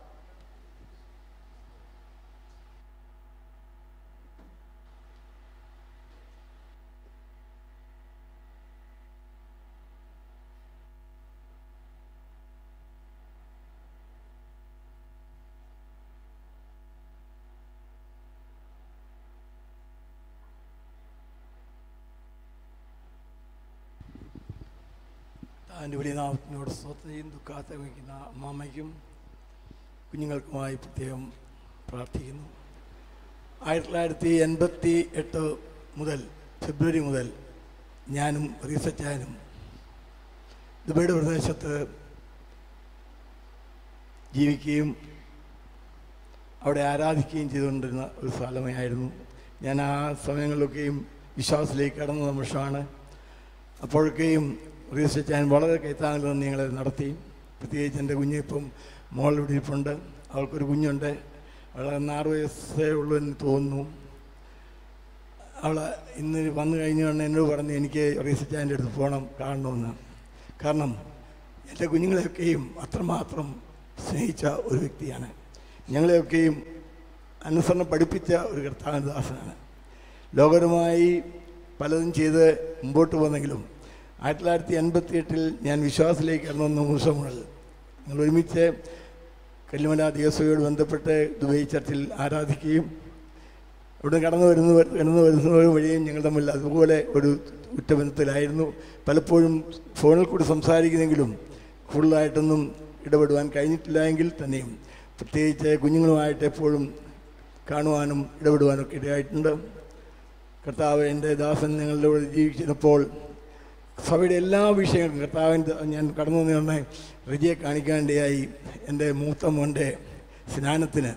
താൻ്റെ വലിയ നാമത്തിനോട് സ്വത്തയും ദുഃഖാത്ത വയ്ക്കുന്ന അമ്മാമ്മയ്ക്കും കുഞ്ഞുങ്ങൾക്കുമായി പ്രത്യേകം പ്രാർത്ഥിക്കുന്നു ആയിരത്തി തൊള്ളായിരത്തി എൺപത്തി എട്ട് മുതൽ ഫെബ്രുവരി മുതൽ ഞാനും റീസച്ചാനും ദുബൈയുടെ പ്രദേശത്ത് ജീവിക്കുകയും അവിടെ ആരാധിക്കുകയും ചെയ്തുകൊണ്ടിരുന്ന ഒരു സ്ഥലമായിരുന്നു ഞാൻ ആ സമയങ്ങളിലൊക്കെയും വിശ്വാസത്തിലേക്ക് കടന്ന നിമിഷമാണ് അപ്പോഴൊക്കെയും റീസച്ചാൻ വളരെ കൈത്താങ്ങൽ നിന്ന് ഞങ്ങളെ നടത്തി പ്രത്യേകിച്ച് എൻ്റെ കുഞ്ഞ് ഇപ്പം മോൾ ഇവിടെ ഇരിപ്പുണ്ട് അവൾക്കൊരു കുഞ്ഞുണ്ട് അവൾ ആറ് വയസ്സേ ഉള്ളൂ എന്ന് തോന്നുന്നു അവൾ ഇന്ന് വന്നു കഴിഞ്ഞാണ് എന്നോട് പറഞ്ഞ് എനിക്ക് റീസച്ചാൻ്റെ അടുത്ത് പോകണം കാണണമെന്ന് കാരണം എൻ്റെ കുഞ്ഞുങ്ങളെയൊക്കെയും അത്രമാത്രം സ്നേഹിച്ച ഒരു വ്യക്തിയാണ് ഞങ്ങളെയൊക്കെയും അനുസരണം പഠിപ്പിച്ച ഒരു കർത്താവദാസനാണ് ലോകപരമായി പലതും ചെയ്ത് മുമ്പോട്ട് പോന്നെങ്കിലും ആയിരത്തി തൊള്ളായിരത്തി എൺപത്തി എട്ടിൽ ഞാൻ വിശ്വാസത്തിലേക്ക് കടന്ന നിമിഷം മുതൽ ഞങ്ങൾ ഒരുമിച്ച് കല്ലുമല ദേവസ്വയോട് ബന്ധപ്പെട്ട് ദുബൈ ചർച്ചിൽ ആരാധിക്കുകയും അവിടെ കടന്നു വരുന്ന കടന്നു വരുന്നവരും വഴിയും ഞങ്ങൾ തമ്മിൽ അതുപോലെ ഒരു ഉറ്റബന്ധത്തിലായിരുന്നു പലപ്പോഴും ഫോണിൽ കൂടി സംസാരിക്കുന്നെങ്കിലും കൂടുതലായിട്ടൊന്നും ഇടപെടുവാൻ കഴിഞ്ഞിട്ടില്ല എങ്കിൽ തന്നെയും പ്രത്യേകിച്ച് കുഞ്ഞുങ്ങളുമായിട്ട് എപ്പോഴും കാണുവാനും ഇടപെടുവാനും ഒക്കെ ഇടയായിട്ടുണ്ട് കർത്താവ് എൻ്റെ ദാസൻ ഞങ്ങളുടെ കൂടെ ജീവിച്ചിരുന്നപ്പോൾ സഭയുടെ എല്ലാ വിഷയങ്ങളും കർത്താവിൻ്റെ ഞാൻ കടന്നു വന്ന റിജിയെ കാണിക്കാണ്ടിയായി എൻ്റെ മൂത്ത മോൻ്റെ സ്നാനത്തിന്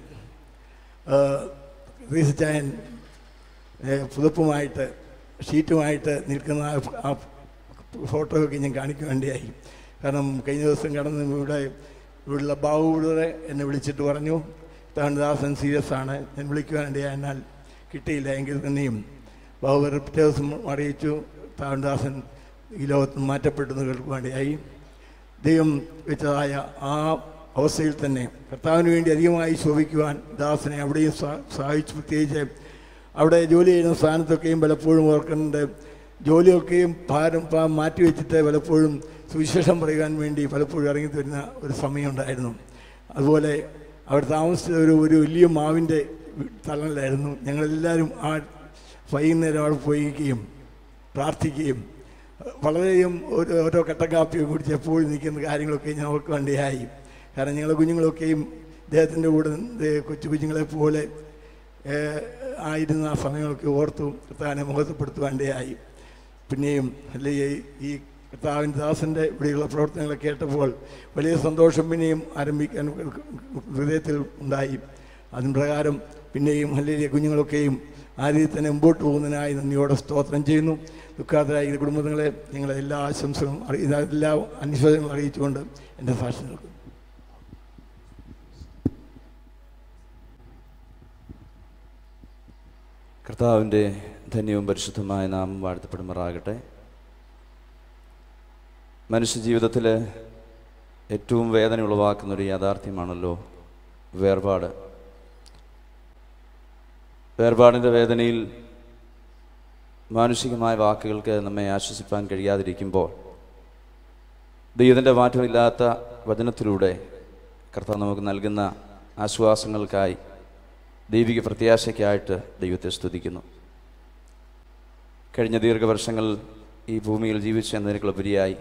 റീസച്ചായൻ പുതപ്പുമായിട്ട് ഷീറ്റുമായിട്ട് നിൽക്കുന്ന ആ- ആ ഫോട്ടോയൊക്കെ ഞാൻ കാണിക്കാൻ വേണ്ടിയായി കാരണം കഴിഞ്ഞ ദിവസം കടന്ന് ഇവിടെ ഇവിടെയുള്ള ബാബുവിടെ എന്നെ വിളിച്ചിട്ട് പറഞ്ഞു താണ്ടദാസൻ സീരിയസ് ആണ് ഞാൻ വിളിക്കുവാൻ വേണ്ടിയായി എന്നാൽ കിട്ടിയില്ല എങ്കിൽ തന്നെയും ബാബു പിറ്റേ ദിവസം അറിയിച്ചു താണ്ടദാസൻ ഈ ലോകത്ത് നിന്ന് മാറ്റപ്പെട്ടെന്ന് കേൾക്കുവാണ്ടിയായി ദൈവം വെച്ചതായ ആ അവസ്ഥയിൽ തന്നെ കർത്താവിന് വേണ്ടി അധികമായി ശോഭിക്കുവാൻ ദാസനെ അവിടെയും സഹാ- സഹായിച്ചു പ്രത്യേകിച്ച് അവിടെ ജോലി ചെയ്യുന്ന സ്ഥാനത്തൊക്കെയും പലപ്പോഴും ഓർക്കുന്നുണ്ട് ജോലിയൊക്കെയും ഭാരം പ- മാറ്റി വെച്ചിട്ട് പലപ്പോഴും സുവിശേഷം പറയുവാൻ വേണ്ടി പലപ്പോഴും ഇറങ്ങി വരുന്ന ഒരു സമയമുണ്ടായിരുന്നു അതുപോലെ അവിടെ താമസിച്ച ഒരു ഒരു വലിയ മാവിൻ്റെ തലങ്ങളിലായിരുന്നു ഞങ്ങളെല്ലാവരും ആ വൈകുന്നേരം അവിടെ പോയിരിക്കുകയും പ്രാർത്ഥിക്കുകയും വളരെയധികം ഒരു ഓരോ കട്ടൻ കാപ്പിയൊക്കെ കുടിച്ച് എപ്പോഴും നിൽക്കുന്ന കാര്യങ്ങളൊക്കെ ഞങ്ങൾക്ക് വേണ്ടിയായി കാരണം ഞങ്ങളുടെ കുഞ്ഞുങ്ങളൊക്കെയും ഇദ്ദേഹത്തിൻ്റെ കൂടെ നിന്ന് കൊച്ചു കുഞ്ഞുങ്ങളെ പോലെ ഏഹ്, ആയിരുന്ന ആ സമയമൊക്കെ ഓർത്തു താനെ മുഖത്തപ്പെടുത്തുവാണ്ടേയായി പിന്നെയും അല്ലെങ്കിൽ ഈ കർത്താവിൻ ദാസൻ്റെ ഇവിടെയുള്ള പ്രവർത്തനങ്ങൾ കേട്ടപ്പോൾ വലിയ സന്തോഷം പിന്നെയും ആരംഭിക്കാൻ ഹൃദയത്തിൽ ഉണ്ടായി അതിന് പ്രകാരം പിന്നെയും അല്ലെങ്കിൽ കുഞ്ഞുങ്ങളൊക്കെയും ആ രീതിയിൽ തന്നെ മുമ്പോട്ട് പോകുന്നതിനായി നന്ദിയോടെ സ്തോത്രം ചെയ്യുന്നു ദുഃഖാതരായ ഈ കുടുംബങ്ങളെ നിങ്ങളെ എല്ലാ ആശംസകളും അറി- എല്ലാ അനുശോചനങ്ങളും അറിയിച്ചുകൊണ്ട് എൻ്റെ സാക്ഷി നിൽക്കുന്നു കർത്താവിൻ്റെ ധന്യവും പരിശുദ്ധമായ നാമം വാഴ്ത്തപ്പെടുമാറാകട്ടെ മനുഷ്യജീവിതത്തിൽ ഏറ്റവും വേദന ഉളവാക്കുന്ന ഒരു യാഥാർത്ഥ്യമാണല്ലോ വേർപാട് വേർപാടിൻ്റെ വേദനയിൽ മാനുഷികമായ വാക്കുകൾക്ക് നമ്മെ ആശ്വസിപ്പാൻ കഴിയാതിരിക്കുമ്പോൾ ദൈവത്തിൻ്റെ മാറ്റമില്ലാത്ത വചനത്തിലൂടെ കർത്താവ് നമുക്ക് നൽകുന്ന ആശ്വാസങ്ങൾക്കായി ദൈവിക പ്രത്യാശയ്ക്കായിട്ട് ദൈവത്തെ സ്തുതിക്കുന്നു കഴിഞ്ഞ ദീർഘവർഷങ്ങൾ ഈ ഭൂമിയിൽ ജീവിച്ചു എന്നതിനേക്കാളുപരിയായി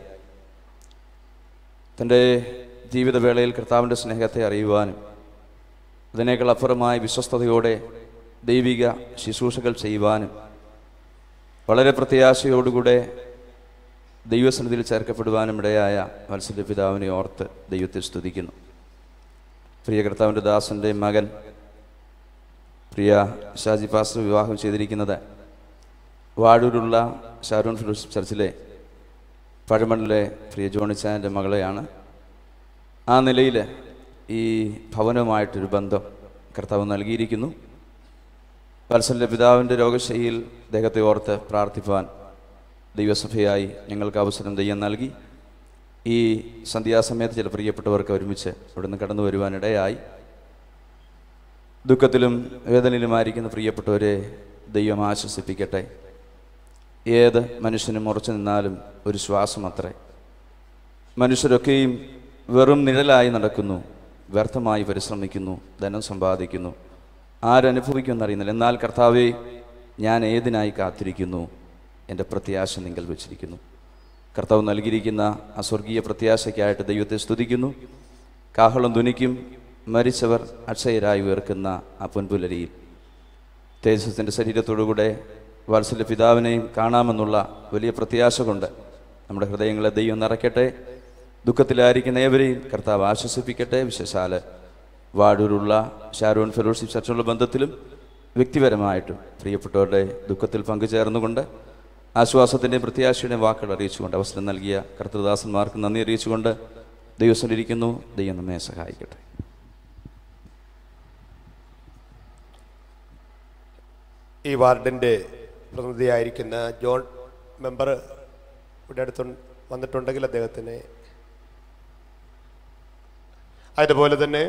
തൻ്റെ ജീവിതവേളയിൽ കർത്താവിൻ്റെ സ്നേഹത്തെ അറിയുവാനും അതിനേക്കാൾ അപ്പുറമായി വിശ്വസ്തയോടെ ദൈവിക ശുശ്രൂഷകൾ ചെയ്യുവാനും വളരെ പ്രത്യാശയോടുകൂടെ ദൈവസന്നിധിയിൽ ചേർക്കപ്പെടുവാനും ഇടയായ മത്സര പിതാവിനെ ഓർത്ത് ദൈവത്തെ സ്തുതിക്കുന്നു പ്രിയ കർത്താവിൻ്റെ ദാസൻ്റെ മകൻ പ്രിയ ഷാജി പാസ്റ്റർ വിവാഹം ചെയ്തിരിക്കുന്നത് വാഴൂരുള്ള ഷാരൂൺ ഫിലോസ് ചർച്ചിലെ പഴമണിലെ പ്രിയ ജോണിച്ചാൻ്റെ മകളെയാണ് ആ നിലയിൽ ഈ ഭവനവുമായിട്ടൊരു ബന്ധം കർത്താവ് നൽകിയിരിക്കുന്നു വത്സലിൻ്റെ പിതാവിൻ്റെ രോഗശൈലിയിൽ അദ്ദേഹത്തെ ഓർത്ത് പ്രാർത്ഥിപ്പാൻ ദൈവസഭയായി ഞങ്ങൾക്ക് അവസരം ദൈവം നൽകി ഈ സന്ധ്യാസമയത്ത് ചില പ്രിയപ്പെട്ടവർക്ക് ഒരുമിച്ച് ഇവിടുന്ന് കടന്നു വരുവാനിടയായി ദുഃഖത്തിലും വേദനയിലുമായിരിക്കുന്ന പ്രിയപ്പെട്ടവരെ ദൈവം ആശ്വസിപ്പിക്കട്ടെ ഏത് മനുഷ്യനും ഉറച്ചു നിന്നാലും ഒരു ശ്വാസം അത്രേ മനുഷ്യരൊക്കെയും വെറും നിഴലായി നടക്കുന്നു വ്യർത്ഥമായി പരിശ്രമിക്കുന്നു ധനം സമ്പാദിക്കുന്നു ആരനുഭവിക്കുമെന്നറിയുന്നില്ല എന്നാൽ കർത്താവെ ഞാൻ ഏതിനായി കാത്തിരിക്കുന്നു എൻ്റെ പ്രത്യാശ നിങ്ങൾ വെച്ചിരിക്കുന്നു കർത്താവ് നൽകിയിരിക്കുന്ന ആ സ്വർഗീയ പ്രത്യാശയ്ക്കായിട്ട് ദൈവത്തെ സ്തുതിക്കുന്നു കാഹളം ധ്വനിക്കും മരിച്ചവർ അക്ഷയരായി ഉയർക്കുന്ന ആ പൊൻപുലരിയിൽ തേജസ്സിൻ്റെ ശരീരത്തോടുകൂടെ വാത്സല്യ പിതാവിനെയും കാണാമെന്നുള്ള വലിയ പ്രത്യാശ കൊണ്ട് നമ്മുടെ ഹൃദയങ്ങളെ ദൈവം നിറയ്ക്കട്ടെ ദുഃഖത്തിലായിരിക്കുന്ന ഏവരെയും കർത്താവ് ആശ്വസിപ്പിക്കട്ടെ വിശേഷാല് വാടൂരുള്ള ഷാരൂൺ ഫെലോഷിപ്പ് ചർച്ചുള്ള ബന്ധത്തിലും വ്യക്തിപരമായിട്ടും പ്രിയപ്പെട്ടവരുടെ ദുഃഖത്തിൽ പങ്കുചേർന്നുകൊണ്ട് ആശ്വാസത്തിൻ്റെയും പ്രത്യാശയുടെയും വാക്കുകൾ അറിയിച്ചുകൊണ്ട് അവസരം നൽകിയ കർത്തൃദാസന്മാർക്ക് നന്ദി അറിയിച്ചുകൊണ്ട് ദൈവം ഇരിക്കുന്നു ദൈവം നമ്മെ സഹായിക്കട്ടെ ഈ വാർഡിൻ്റെ പ്രതിനിധിയായിരിക്കുന്ന ജോൺ മെമ്പർ ഇവിടെ അടുത്ത് വന്നിട്ടുണ്ടെങ്കിൽ അദ്ദേഹത്തിന് അതുപോലെ തന്നെ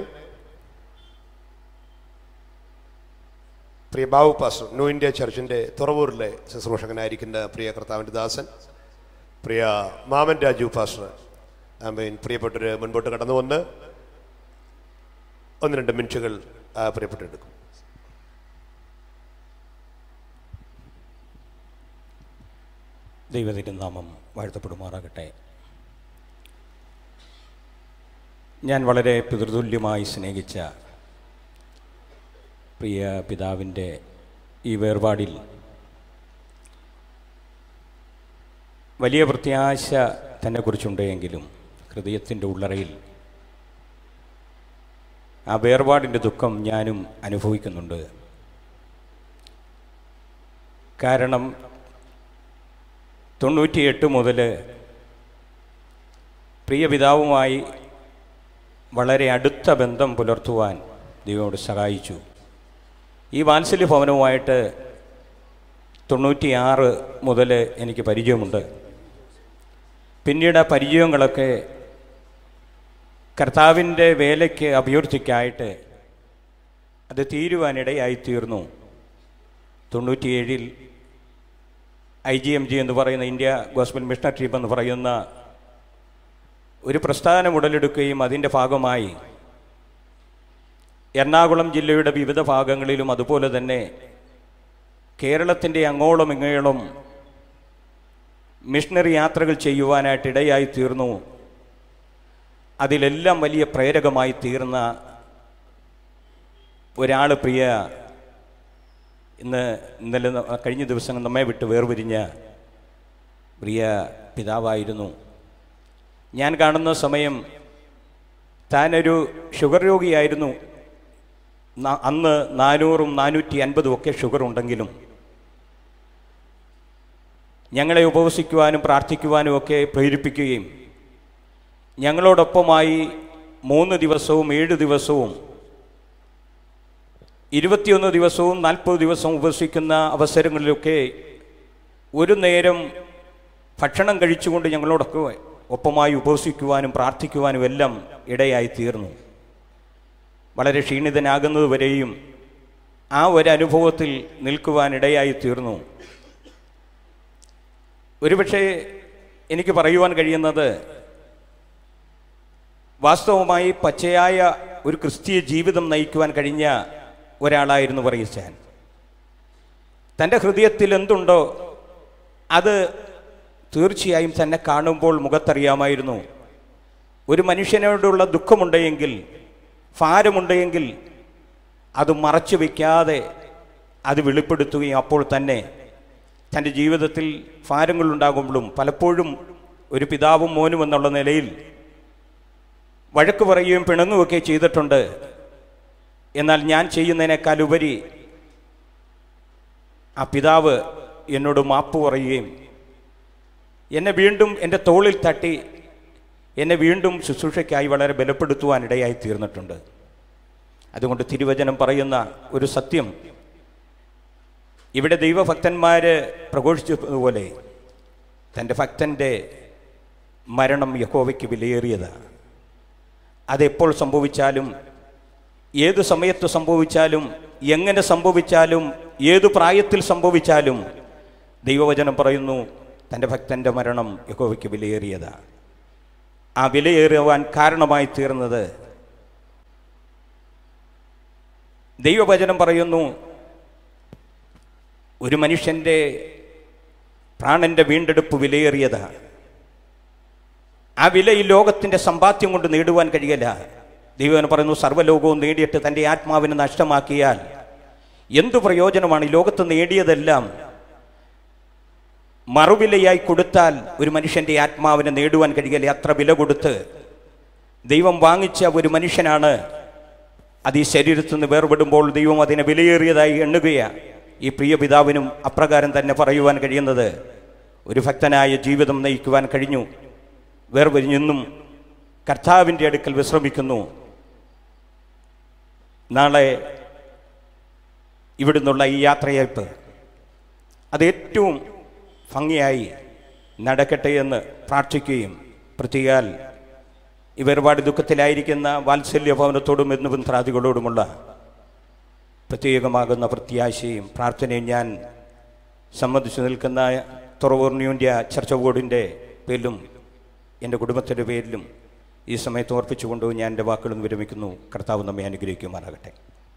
പ്രിയ ബാബു പാസ്റ്റർ ന്യൂ ഇന്ത്യ ചർച്ചിൻ്റെ തുറവൂരിലെ ശുശ്രൂഷകനായിരിക്കുന്ന പ്രിയ കർത്താവിൻ്റെ ദാസൻ പ്രിയ മാമൻ രാജു പാസ്റ്റർ ആമീൻ പ്രിയപ്പെട്ടവർ മുൻപോട്ട് കടന്നു വന്ന് ഒന്ന് രണ്ട് മിനിറ്റുകൾ ആ, പ്രിയപ്പെട്ടെടുക്കും ദൈവതിരുനാമം വാഴ്ത്തപ്പെടുമാറാകട്ടെ ഞാൻ വളരെ പിതൃതുല്യമായി സ്നേഹിച്ച പ്രിയ പിതാവിൻ്റെ ഈ വേർപാടിൽ വലിയ പ്രത്യാശ തന്നെക്കുറിച്ചുണ്ടെങ്കിലും ഹൃദയത്തിൻ്റെ ഉള്ളറയിൽ ആ വേർപാടിൻ്റെ ദുഃഖം ഞാനും അനുഭവിക്കുന്നുണ്ട് കാരണം തൊണ്ണൂറ്റിയെട്ട് മുതൽ പ്രിയ പിതാവുമായി വളരെ അടുത്ത ബന്ധം പുലർത്തുവാൻ ദൈവോട് സഹായിച്ചു ഈ വാത്സല്യ ഭവനവുമായിട്ട് തൊണ്ണൂറ്റിയാറ് മുതൽ എനിക്ക് പരിചയമുണ്ട് പിന്നീട് ആ പരിചയങ്ങളൊക്കെ കർത്താവിൻ്റെ വേലയ്ക്ക് അഭ്യർത്ഥിക്കായിട്ട് അത് തീരുവാനിടയായിത്തീർന്നു തൊണ്ണൂറ്റിയേഴിൽ ഐ ജി എം ജി എന്ന് പറയുന്ന ഇന്ത്യ ഗോസ്ബൽ മിഷണറി ടീം എന്ന് പറയുന്ന ഒരു പ്രസ്ഥാനം ഉടലെടുക്കുകയും അതിൻ്റെ ഭാഗമായി എറണാകുളം ജില്ലയുടെ വിവിധ ഭാഗങ്ങളിലും അതുപോലെ തന്നെ കേരളത്തിൻ്റെ അങ്ങോളം ഇങ്ങോളം മിഷണറി യാത്രകൾ ചെയ്യുവാനായിട്ട് ഇടയായി തീർന്നു അതിലെല്ലാം വലിയ പ്രേരകമായി തീർന്ന ഒരാൾ പ്രിയ ഇന്ന് ഇന്നലെ ന- കഴിഞ്ഞ ദിവസം നമ്മെ വിട്ട് വേർപിരിഞ്ഞ പ്രിയ പിതാവായിരുന്നു ഞാൻ കാണുന്ന സമയം താനൊരു ഷുഗർ രോഗിയായിരുന്നു ന- അന്ന് നാനൂറും നാനൂറ്റി അൻപതും ഒക്കെ ഷുഗർ ഉണ്ടെങ്കിലും ഞങ്ങളെ ഉപവസിക്കുവാനും പ്രാർത്ഥിക്കുവാനും ഒക്കെ പ്രേരിപ്പിക്കുകയും ഞങ്ങളോടൊപ്പമായി മൂന്ന് ദിവസവും ഏഴ് ദിവസവും ഇരുപത്തിയൊന്ന് ദിവസവും നാൽപ്പത് ദിവസവും ഉപവസിക്കുന്ന അവസരങ്ങളിലൊക്കെ ഒരു നേരം ഭക്ഷണം കഴിച്ചുകൊണ്ട് ഞങ്ങളോടൊക്കെ ഒപ്പമായി ഉപവസിക്കുവാനും പ്രാർത്ഥിക്കുവാനും എല്ലാം ഇടയായി തീർന്നു വളരെ ക്ഷീണിതനാകുന്നത് വരെയും ആ ഒരു അനുഭവത്തിൽ നിൽക്കുവാൻ ഇടയായി തീർന്നു ഒരുപക്ഷെ എനിക്ക് പറയുവാൻ കഴിയുന്നത് വാസ്തവമായി പച്ചയായ ഒരു ക്രിസ്തീയ ജീവിതം നയിക്കുവാൻ കഴിഞ്ഞ ഒരാളായിരുന്നു പറയിച്ചാൻ തൻ്റെ ഹൃദയത്തിൽ എന്തുണ്ടോ അത് തീർച്ചയായും തന്നെ കാണുമ്പോൾ മുഖത്തറിയാമായിരുന്നു ഒരു മനുഷ്യനോടുള്ള ദുഃഖമുണ്ടെങ്കിൽ ഭാരമുണ്ടെങ്കിൽ അത് മറച്ചു വയ്ക്കാതെ അത് വെളിപ്പെടുത്തുകയും അപ്പോൾ തന്നെ തൻ്റെ ജീവിതത്തിൽ ഭാരങ്ങളുണ്ടാകുമ്പോഴും പലപ്പോഴും ഒരു പിതാവും മോനും എന്നുള്ള നിലയിൽ വഴക്ക് പറയുകയും പിണങ്ങുകയൊക്കെ ചെയ്തിട്ടുണ്ട് എന്നാൽ ഞാൻ ചെയ്യുന്നതിനേക്കാൾ ഉപരി ആ പിതാവ് എന്നോട് മാപ്പ് പറയുകയും എന്നെ വീണ്ടും എൻ്റെ തോളിൽ തട്ടി എന്നെ വീണ്ടും ശുശ്രൂഷയ്ക്കായി വളരെ ബലപ്പെടുത്തുവാൻ ഇടയായി തീർന്നിട്ടുണ്ട് അതുകൊണ്ട് തിരുവചനം പറയുന്ന ഒരു സത്യം ഇവിടെ ദൈവഭക്തന്മാര് പ്രഘോഷിച്ചതുപോലെ തൻ്റെ ഭക്തൻ്റെ മരണം യഹോവയ്ക്ക് വിലയേറിയതാണ് അതെപ്പോൾ സംഭവിച്ചാലും ഏത് സമയത്ത് സംഭവിച്ചാലും എങ്ങനെ സംഭവിച്ചാലും ഏത് പ്രായത്തിൽ സംഭവിച്ചാലും ദൈവവചനം പറയുന്നു തൻ്റെ ഭക്തൻ്റെ മരണം യഹോവയ്ക്ക് വിലയേറിയതാണ് ആ വിലയേറുവാൻ കാരണമായി തീർന്നത് ദൈവവചനം പറയുന്നു ഒരു മനുഷ്യൻ്റെ പ്രാണന്റെ വീണ്ടെടുപ്പ് വിലയേറിയതാണ് ആ വില ഈ ലോകത്തിൻ്റെ സമ്പാദ്യം കൊണ്ട് നേടുവാൻ കഴിയല്ല ദൈവം പറയുന്നു സർവ്വലോകവും നേടിയിട്ട് തൻ്റെ ആത്മാവിനെ നഷ്ടമാക്കിയാൽ എന്തു പ്രയോജനമാണ് ഈ ലോകത്ത് നേടിയതെല്ലാം മറുവിലയായി കൊടുത്താൽ ഒരു മനുഷ്യൻ്റെ ആത്മാവിനെ നേടുവാൻ കഴിയല്ലേ അത്ര വില കൊടുത്ത് ദൈവം വാങ്ങിച്ച ഒരു മനുഷ്യനാണ് അത് ഈ ശരീരത്തിൽ നിന്ന് വേർപെടുമ്പോൾ ദൈവം അതിനെ വിലയേറിയതായി എണ്ണുകയാണ് ഈ പ്രിയ പിതാവിനും അപ്രകാരം തന്നെ പറയുവാൻ കഴിയുന്നത് ഒരു ഭക്തനായ ജീവിതം നയിക്കുവാൻ കഴിഞ്ഞു വേർപിരിഞ്ഞെന്നും കർത്താവിൻ്റെ അടുക്കൽ വിശ്രമിക്കുന്നു നാളെ ഇവിടുന്നുള്ള ഈ യാത്രയയപ്പ് അത് ഏറ്റവും ഭംഗിയായി നടക്കട്ടെ എന്ന് പ്രാർത്ഥിക്കുകയും പ്രത്യേകാൽ ഈ വേർപാട് ദുഃഖത്തിലായിരിക്കുന്ന വാത്സല്യ ഭവനത്തോടും എന്ന് ബന്ധുരാദികളോടുമുള്ള പ്രത്യേകമാകുന്ന പ്രത്യാശയും പ്രാർത്ഥനയും ഞാൻ സംബന്ധിച്ചു നിൽക്കുന്ന തുറവൂർ ന്യൂ ഇന്ത്യ ചർച്ച ബോർഡിൻ്റെ പേരിലും എൻ്റെ കുടുംബത്തിൻ്റെ പേരിലും ഈ സമയത്ത് ഓർപ്പിച്ചുകൊണ്ട് ഞാൻ എൻ്റെ വാക്കുകളും വിരമിക്കുന്നു കർത്താവ് നമ്മെ അനുഗ്രഹിക്കുമാറാകട്ടെ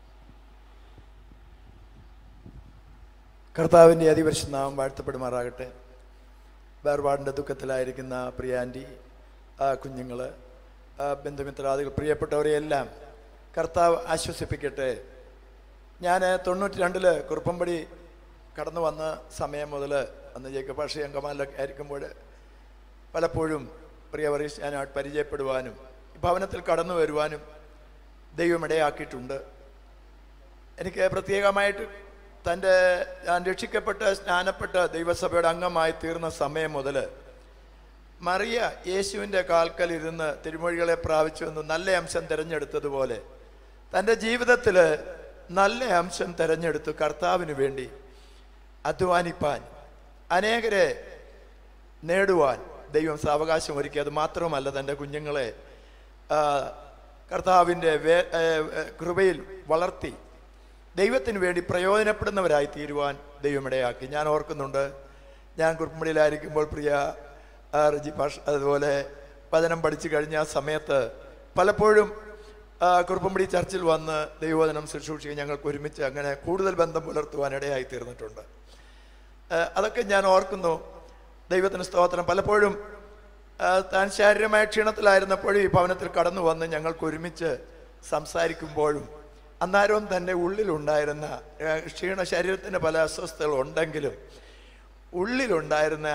കർത്താവിൻ്റെ അതിപരിശുദ്ധ നാമം വാഴ്ത്തപ്പെടുമാറാകട്ടെ വേർപാടിൻ്റെ ദുഃഖത്തിലായിരിക്കുന്ന പ്രിയ ആൻറ്റി ആ കുഞ്ഞുങ്ങൾ ആ ബന്ധുമിത്രാദികൾ പ്രിയപ്പെട്ടവരെയെല്ലാം കർത്താവ് ആശ്വസിപ്പിക്കട്ടെ ഞാൻ തൊണ്ണൂറ്റി രണ്ടില് കുറുപ്പമ്പടി കടന്നു വന്ന സമയം മുതൽ അന്ന് ജേക്കബ് ഭാഷ അങ്കമാലിലൊക്കെ ആയിരിക്കുമ്പോൾ പലപ്പോഴും പ്രിയ വറീസ് ഞാൻ പരിചയപ്പെടുവാനും ഈ ഭവനത്തിൽ കടന്നു വരുവാനും ദൈവം ഇടയാക്കിയിട്ടുണ്ട് എനിക്ക് പ്രത്യേകമായിട്ട് തൻ്റെ ഞാൻ രക്ഷിക്കപ്പെട്ട് സ്നാനപ്പെട്ട് ദൈവസഭയുടെ അംഗമായി തീർന്ന സമയം മുതൽ മറിയ യേശുവിൻ്റെ കാൽക്കൽ ഇരുന്ന് തിരുമൊഴികളെ പ്രാപിച്ചു എന്ന് നല്ല അംശം തിരഞ്ഞെടുത്തതുപോലെ തൻ്റെ ജീവിതത്തിൽ നല്ല അംശം തിരഞ്ഞെടുത്തു കർത്താവിന് വേണ്ടി അധ്വാനിപ്പാൻ അനേകരെ നേടുവാൻ ദൈവം സാവകാശം ഒരുക്കി അത് മാത്രമല്ല തൻ്റെ കുഞ്ഞുങ്ങളെ ആ, കർത്താവിൻ്റെ വേ ഏ, ഏ, കൃപയിൽ വളർത്തി ദൈവത്തിന് വേണ്ടി പ്രയോജനപ്പെടുന്നവരായി തീരുവാൻ ദൈവം ഇടയാക്കി ഞാൻ ഓർക്കുന്നുണ്ട് ഞാൻ കുറുപ്പുമ്പടിയിലായിരിക്കുമ്പോൾ പ്രിയ ആ, റിജി ഭാഷ അതുപോലെ വചനം പഠിച്ചു കഴിഞ്ഞ ആ സമയത്ത് പലപ്പോഴും ആ, കുറുപ്പുമ്പടി ചർച്ചിൽ വന്ന് ദൈവവചനം ശുശ്രൂഷിക്കുക ഞങ്ങൾക്ക് ഒരുമിച്ച് അങ്ങനെ കൂടുതൽ ബന്ധം പുലർത്തുവാൻ ഇടയായി തീർന്നിട്ടുണ്ട് ആ, അതൊക്കെ ഞാൻ ഓർക്കുന്നു ദൈവത്തിന് സ്തോത്രം പലപ്പോഴും ആ, താൻ ശാരീരമായ ക്ഷീണത്തിലായിരുന്നപ്പോഴും ഈ ഭവനത്തിൽ കടന്നു വന്ന് ഞങ്ങൾക്ക് ഒരുമിച്ച് സംസാരിക്കുമ്പോഴും അന്നേരവും തൻ്റെ ഉള്ളിലുണ്ടായിരുന്ന ആ, ക്ഷീണ ശരീരത്തിന് പല അസ്വസ്ഥതകൾ ഉണ്ടെങ്കിലും ഉള്ളിലുണ്ടായിരുന്ന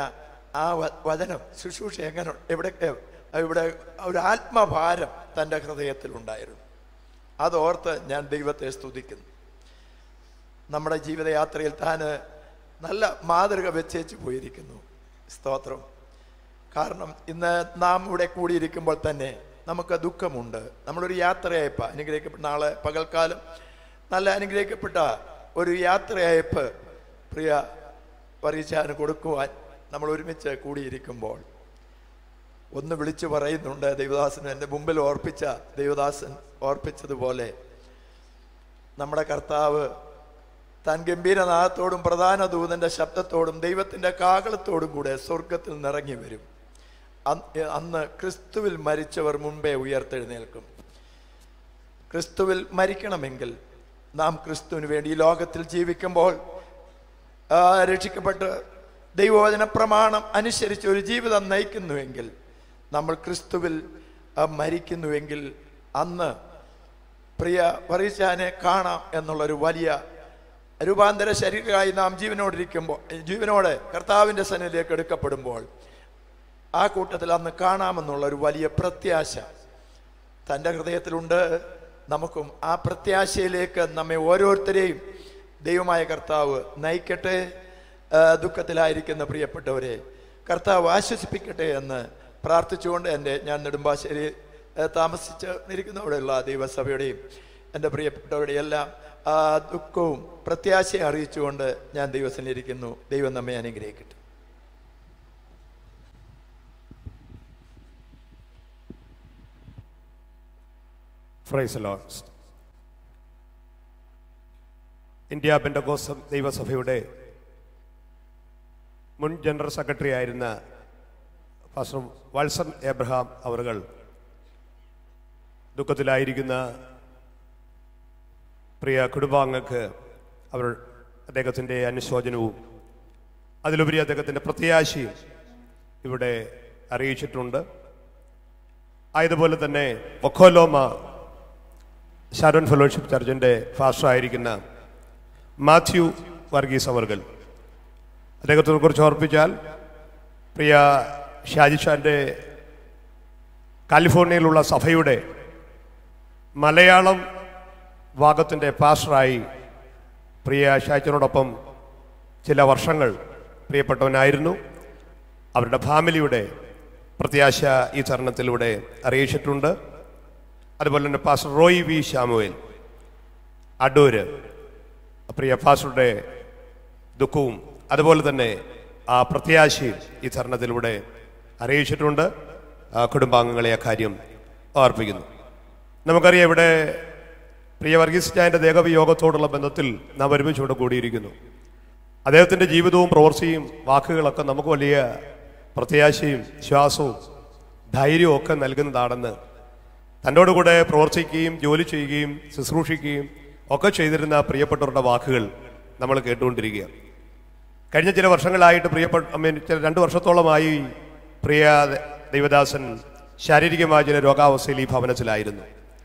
ആ വ- വചനം ശുശ്രൂഷ എങ്ങനെ എവിടെ ഇവിടെ ഒരു ആത്മഭാരം തൻ്റെ ഹൃദയത്തിലുണ്ടായിരുന്നു അതോർത്ത് ഞാൻ ദൈവത്തെ സ്തുതിക്കുന്നു നമ്മുടെ ജീവിതയാത്രയിൽ താൻ നല്ല മാതൃക വെച്ചേച്ച് പോയിരിക്കുന്നു സ്തോത്രം കാരണം ഇന്ന് നാം ഇവിടെ കൂടിയിരിക്കുമ്പോൾ തന്നെ നമുക്ക് ദുഃഖമുണ്ട് നമ്മളൊരു യാത്രയയപ്പ് അനുഗ്രഹിക്കപ്പെട്ട നാളെ പകൽക്കാലം നല്ല അനുഗ്രഹിക്കപ്പെട്ട ഒരു യാത്രയയപ്പ് പ്രിയ പരീക്ഷാന് കൊടുക്കുവാൻ നമ്മൾ ഒരുമിച്ച് കൂടിയിരിക്കുമ്പോൾ ഒന്ന് വിളിച്ചു പറയുന്നുണ്ട് ദൈവദാസൻ എൻ്റെ മുമ്പിൽ ഓർപ്പിച്ച ദൈവദാസൻ ഓർപ്പിച്ചതുപോലെ നമ്മുടെ കർത്താവ് താൻ ഗംഭീരനാഥത്തോടും പ്രധാന ദൂതന്റെ ശബ്ദത്തോടും ദൈവത്തിന്റെ കാകളത്തോടും കൂടെ സ്വർഗത്തിൽ നിറങ്ങി വരും അന്ന് അന്ന് ക്രിസ്തുവിൽ മരിച്ചവർ മുമ്പേ ഉയർത്തെഴുന്നേൽക്കും ക്രിസ്തുവിൽ മരിക്കണമെങ്കിൽ നാം ക്രിസ്തുവിന് വേണ്ടി ഈ ലോകത്തിൽ ജീവിക്കുമ്പോൾ ആ, രക്ഷിക്കപ്പെട്ട് ദൈവവചന പ്രമാണം അനുസരിച്ച് ഒരു ജീവിതം നയിക്കുന്നുവെങ്കിൽ നമ്മൾ ക്രിസ്തുവിൽ ആ, മരിക്കുന്നുവെങ്കിൽ അന്ന് പ്രിയ പറീച്ചാനെ കാണാം എന്നുള്ളൊരു വലിയ രൂപാന്തര ശരീരമായി നാം ജീവനോടിരിക്കുമ്പോൾ ജീവനോടെ കർത്താവിൻ്റെ സന്നിധിയിലേക്ക് എടുക്കപ്പെടുമ്പോൾ ആ കൂട്ടത്തിൽ അന്ന് കാണാമെന്നുള്ള ഒരു വലിയ പ്രത്യാശ തൻ്റെ ഹൃദയത്തിലുണ്ട് നമുക്കും ആ പ്രത്യാശയിലേക്ക് നമ്മെ ഓരോരുത്തരെയും ദൈവമായ കർത്താവ് നയിക്കട്ടെ ആ, ദുഃഖത്തിലായിരിക്കുന്ന പ്രിയപ്പെട്ടവരെ കർത്താവ് ആശ്വസിപ്പിക്കട്ടെ എന്ന് പ്രാർത്ഥിച്ചുകൊണ്ട് എൻ്റെ ഞാൻ നെടുമ്പാശ്ശേരി ആ, താമസിച്ച് ഇരിക്കുന്നവിടെയുള്ള ദൈവസഭയുടെയും എൻ്റെ പ്രിയപ്പെട്ടവരുടെയും എല്ലാം ആ ദുഃഖവും പ്രത്യാശയും അറിയിച്ചുകൊണ്ട് ഞാൻ ദൈവസന്നിരിക്കുന്നു ദൈവം നമ്മെ അനുഗ്രഹിക്കട്ടെ ഫ്രൈസ് ലോർഡ് ഇന്ത്യ ബെൻഡകോസം ദൈവസഭയുടെ മുൻ ജനറൽ സെക്രട്ടറി ആയിരുന്ന ഫാസ്റ്റർ വത്സൻ എബ്രഹാം അവറുകൾ ദുഃഖത്തിലായിരിക്കുന്ന പ്രിയ കുടുംബാംഗങ്ങൾക്ക് അവർ അദ്ദേഹത്തിൻ്റെ അനുശോചനവും അതിലുപരി അദ്ദേഹത്തിൻ്റെ പ്രത്യാശയും ഇവിടെ അറിയിച്ചിട്ടുണ്ട് ആയതുപോലെ തന്നെ ഒക്കോലോമ ഷാരോൺ ഫെലോഷിപ്പ് ചർച്ചിൻ്റെ ഫാസ്റ്റർ ആയിരിക്കുന്ന മാത്യു വർഗീസ് അവർകൾ അദ്ദേഹത്തെ കുറിച്ച് ഓർപ്പിച്ചാൽ പ്രിയ ഷാജിഷാൻ്റെ കാലിഫോർണിയയിലുള്ള സഭയുടെ മലയാളം ഭാഗത്തിൻ്റെ പാസ്റ്ററായി പ്രിയ ഷാജിനോടൊപ്പം ചില വർഷങ്ങൾ പ്രിയപ്പെട്ടവനായിരുന്നു അവരുടെ ഫാമിലിയുടെ പ്രത്യാശ ഈ തരുണത്തിലൂടെ അറിയിച്ചിട്ടുണ്ട് അതുപോലെ തന്നെ പാസ്റ്റർ റോയ് വി ശാമുവേൽ അടൂര് പ്രിയ പാസ്റ്ററുടെ ദുഃഖവും അതുപോലെ തന്നെ ആ പ്രത്യാശയും ഈ തരുണത്തിലൂടെ അറിയിച്ചിട്ടുണ്ട് ആ കുടുംബാംഗങ്ങളെ ആ കാര്യം ഓർപ്പിക്കുന്നു നമുക്കറിയാം ഇവിടെ പ്രിയ വർഗീസ് ചായൻ്റെ ദേഹവിയോഗത്തോടുള്ള ബന്ധത്തിൽ നാം ഒരുമിച്ച് ഇവിടെ കൂടിയിരിക്കുന്നു അദ്ദേഹത്തിൻ്റെ ജീവിതവും പ്രവൃത്തിയും വാക്കുകളൊക്കെ നമുക്ക് വലിയ പ്രത്യാശയും വിശ്വാസവും ധൈര്യവും ഒക്കെ നൽകുന്നതാണെന്ന് തന്നോട് കൂടെ പ്രവർത്തിക്കുകയും ജോലി ചെയ്യുകയും ശുശ്രൂഷിക്കുകയും ഒക്കെ ചെയ്തിരുന്ന പ്രിയപ്പെട്ടവരുടെ വാക്കുകൾ നമ്മൾ കേട്ടുകൊണ്ടിരിക്കുക കഴിഞ്ഞ ചില വർഷങ്ങളായിട്ട് പ്രിയപ്പെട്ട I mean, ചില രണ്ട് വർഷത്തോളമായി പ്രിയ ദൈവദാസൻ ശാരീരികമായ ചില രോഗാവസ്ഥയിൽ ഈ ഭവനത്തിലായിരുന്നു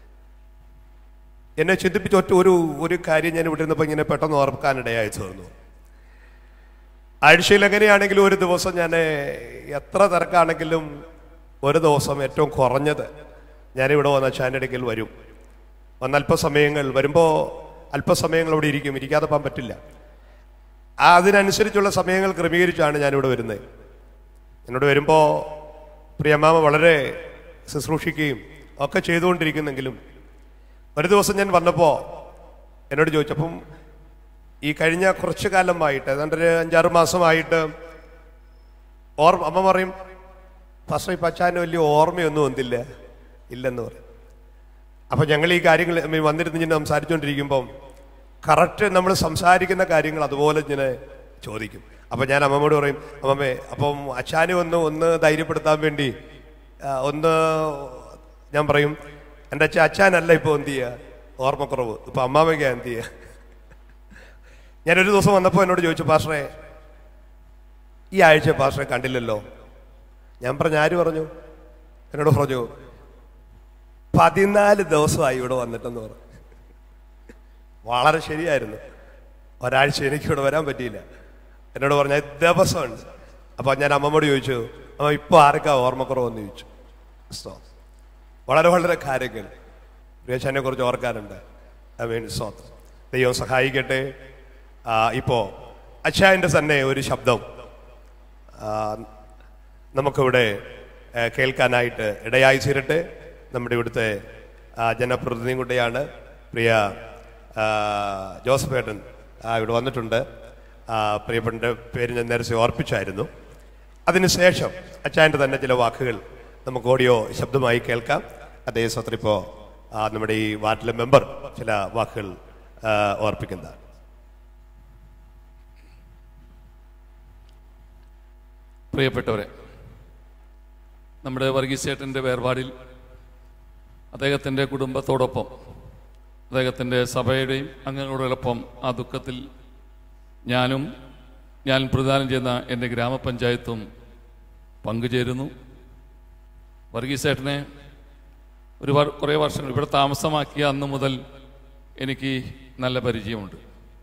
എന്നെ ചിന്തിപ്പിച്ച ഒറ്റ ഒരു ഒരു കാര്യം ഞാൻ ഇവിടെ ഇരുന്നപ്പോൾ ഇങ്ങനെ പെട്ടെന്ന് ഓർക്കാനിടയായി തീർന്നു ആഴ്ചയിൽ എങ്ങനെയാണെങ്കിലും ഒരു ദിവസം ഞാൻ എത്ര തിരക്കാണെങ്കിലും ഒരു ദിവസം ഏറ്റവും കുറഞ്ഞത് ഞാനിവിടെ വന്ന ചാനലിടയ്ക്കൽ വരും വന്ന അല്പസമയങ്ങൾ വരുമ്പോൾ അല്പസമയങ്ങൾ അവിടെ ഇരിക്കും ഇരിക്കാതെ പോകാൻ പറ്റില്ല ആ അതിനനുസരിച്ചുള്ള സമയങ്ങൾ ക്രമീകരിച്ചാണ് ഞാനിവിടെ വരുന്നത് എന്നോട് വരുമ്പോൾ പ്രിയമാമ വളരെ ശുശ്രൂഷിക്കുകയും ഒക്കെ ചെയ്തുകൊണ്ടിരിക്കുന്നെങ്കിലും ഒരു ദിവസം ഞാൻ വന്നപ്പോൾ എന്നോട് ചോദിച്ചപ്പം ഈ കഴിഞ്ഞ കുറച്ചു കാലമായിട്ട് ഏതാണ്ട് ഒരു അഞ്ചാറ് മാസമായിട്ട് ഓർമ്മ അമ്മ പറയും ഫസ്റ്റ് ഇപ്പം അച്ഛന് വലിയ ഓർമ്മയൊന്നും വന്നില്ല ഇല്ലെന്ന് പറയും അപ്പം ഞങ്ങൾ ഈ കാര്യങ്ങൾ I mean, വന്നിരുന്ന് ഇങ്ങനെ സംസാരിച്ചുകൊണ്ടിരിക്കുമ്പം കറക്റ്റ് നമ്മൾ സംസാരിക്കുന്ന കാര്യങ്ങൾ അതുപോലെ ഇങ്ങനെ ചോദിക്കും അപ്പം ഞാൻ അമ്മമ്മോട് പറയും അമ്മമ്മേ അപ്പം അച്ഛാനെ ഒന്ന് ഒന്ന് ധൈര്യപ്പെടുത്താൻ വേണ്ടി ആ, ഒന്ന് ഞാൻ പറയും എൻ്റെ അച്ഛൻ അച്ഛനല്ല ഇപ്പോൾ എന്ത് ചെയ്യുക ഓർമ്മക്കുറവ് ഇപ്പം അമ്മാമ്മയ്ക്കാ എന്ത് ചെയ്യുക ഞാനൊരു ദിവസം വന്നപ്പോൾ എന്നോട് ചോദിച്ചു പാസ്റ്ററെ ഈ ആഴ്ച പാസ്റ്ററെ കണ്ടില്ലല്ലോ ഞാൻ പറഞ്ഞു ആര് പറഞ്ഞു എന്നോട് പറഞ്ഞു പതിനാല് ദിവസമായി ഇവിടെ വന്നിട്ടെന്ന് പറഞ്ഞു വളരെ ശരിയായിരുന്നു ഒരാഴ്ച എനിക്ക് ഇവിടെ വരാൻ പറ്റിയില്ല എന്നോട് പറഞ്ഞ ദിവസമുണ്ട് അപ്പോൾ ഞാൻ അമ്മമ്മോട് ചോദിച്ചു അമ്മ ഇപ്പോൾ ആർക്കാ ഓർമ്മക്കുറവെന്ന് ചോദിച്ചു സ്തോത്രം. വളരെ വളരെ കാര്യങ്ങൾ പ്രിയച്ചനെ കുറിച്ച് ഓർക്കാനുണ്ട് ഐ മീൻ സ്തോത്രം ദൈവം സഹായിക്കട്ടെ ആ, ഇപ്പോ അച്ഛായൻ്റെ തന്നെ ഒരു ശബ്ദം ആ, നമുക്കിവിടെ ആ, കേൾക്കാനായിട്ട് ഇടയായി തീരട്ടെ നമ്മുടെ ഇവിടുത്തെ ആ, ജനപ്രതിനിധിയും കൂടെയാണ് പ്രിയ ആ, ജോസഫ് ഏട്ടൻ ആ, ഇവിടെ വന്നിട്ടുണ്ട് ആ, പ്രിയപ്പെട്ട പേര് ഞാൻ നേരത്തെ ഓർപ്പിച്ചായിരുന്നു അതിനുശേഷം അച്ചായൻ്റെ തന്നെ ചില വാക്കുകൾ നമുക്ക് ഓഡിയോ ശബ്ദമായി കേൾക്കാം അതേ സത്രിപ്പോ നമ്മുടെ ഈ വാർഡിലെ മെമ്പർ ചില വാക്കുകൾ ആ, ഓർപ്പിക്കുന്നതാണ് പ്രിയപ്പെട്ടവരെ നമ്മുടെ വർഗീസേട്ടൻ്റെ വേർപാടിൽ അദ്ദേഹത്തിൻ്റെ കുടുംബത്തോടൊപ്പം അദ്ദേഹത്തിൻ്റെ സഭയുടെയും അംഗങ്ങളോടൊപ്പം ആ ദുഃഖത്തിൽ ഞാനും ഞാൻ പ്രദാനം ചെയ്യുന്ന എൻ്റെ ഗ്രാമപഞ്ചായത്തും പങ്കുചേരുന്നു വർഗീസേട്ടനെ ഒരുപാട് കുറേ വർഷങ്ങൾ ഇവിടെ താമസമാക്കിയ അന്ന് മുതൽ എനിക്ക് നല്ല പരിചയമുണ്ട്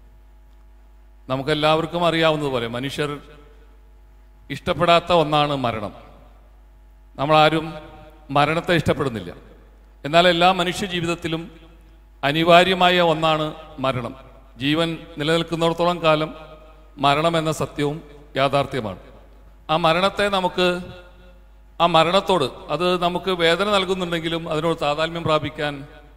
നമുക്കെല്ലാവർക്കും അറിയാവുന്നതുപോലെ മനുഷ്യർ ഇഷ്ടപ്പെടാത്ത ഒന്നാണ് മരണം നമ്മളാരും മരണത്തെ ഇഷ്ടപ്പെടുന്നില്ല എന്നാൽ എല്ലാ മനുഷ്യ ജീവിതത്തിലും അനിവാര്യമായ ഒന്നാണ് മരണം ജീവൻ നിലനിൽക്കുന്നിടത്തോളം കാലം മരണം എന്ന സത്യവും യാഥാർത്ഥ്യമാണ് ആ മരണത്തെ നമുക്ക് ആ മരണത്തോട് അത് നമുക്ക് വേദന നൽകുന്നുണ്ടെങ്കിലും അതിനോട് താതാത്മ്യം പ്രാപിക്കാൻ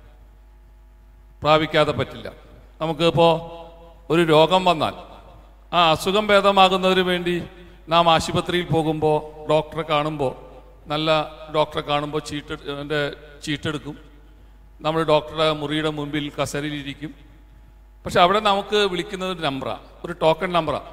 പ്രാപിക്കാതെ പറ്റില്ല നമുക്ക് ഇപ്പോൾ ഒരു രോഗം വന്നാൽ ആ അസുഖം ഭേദമാകുന്നതിന് വേണ്ടി നാം ആശുപത്രിയിൽ പോകുമ്പോൾ ഡോക്ടറെ കാണുമ്പോൾ നല്ല ഡോക്ടറെ കാണുമ്പോൾ ചീട്ട് എൻ്റെ ചീട്ടെടുക്കും നമ്മൾ ഡോക്ടറുടെ മുറിയുടെ മുമ്പിൽ കസേരയിലിരിക്കും പക്ഷെ അവിടെ നമുക്ക് വിളിക്കുന്നത് ഒരു നമ്പറാണ് ഒരു ടോക്കൺ നമ്പറാണ്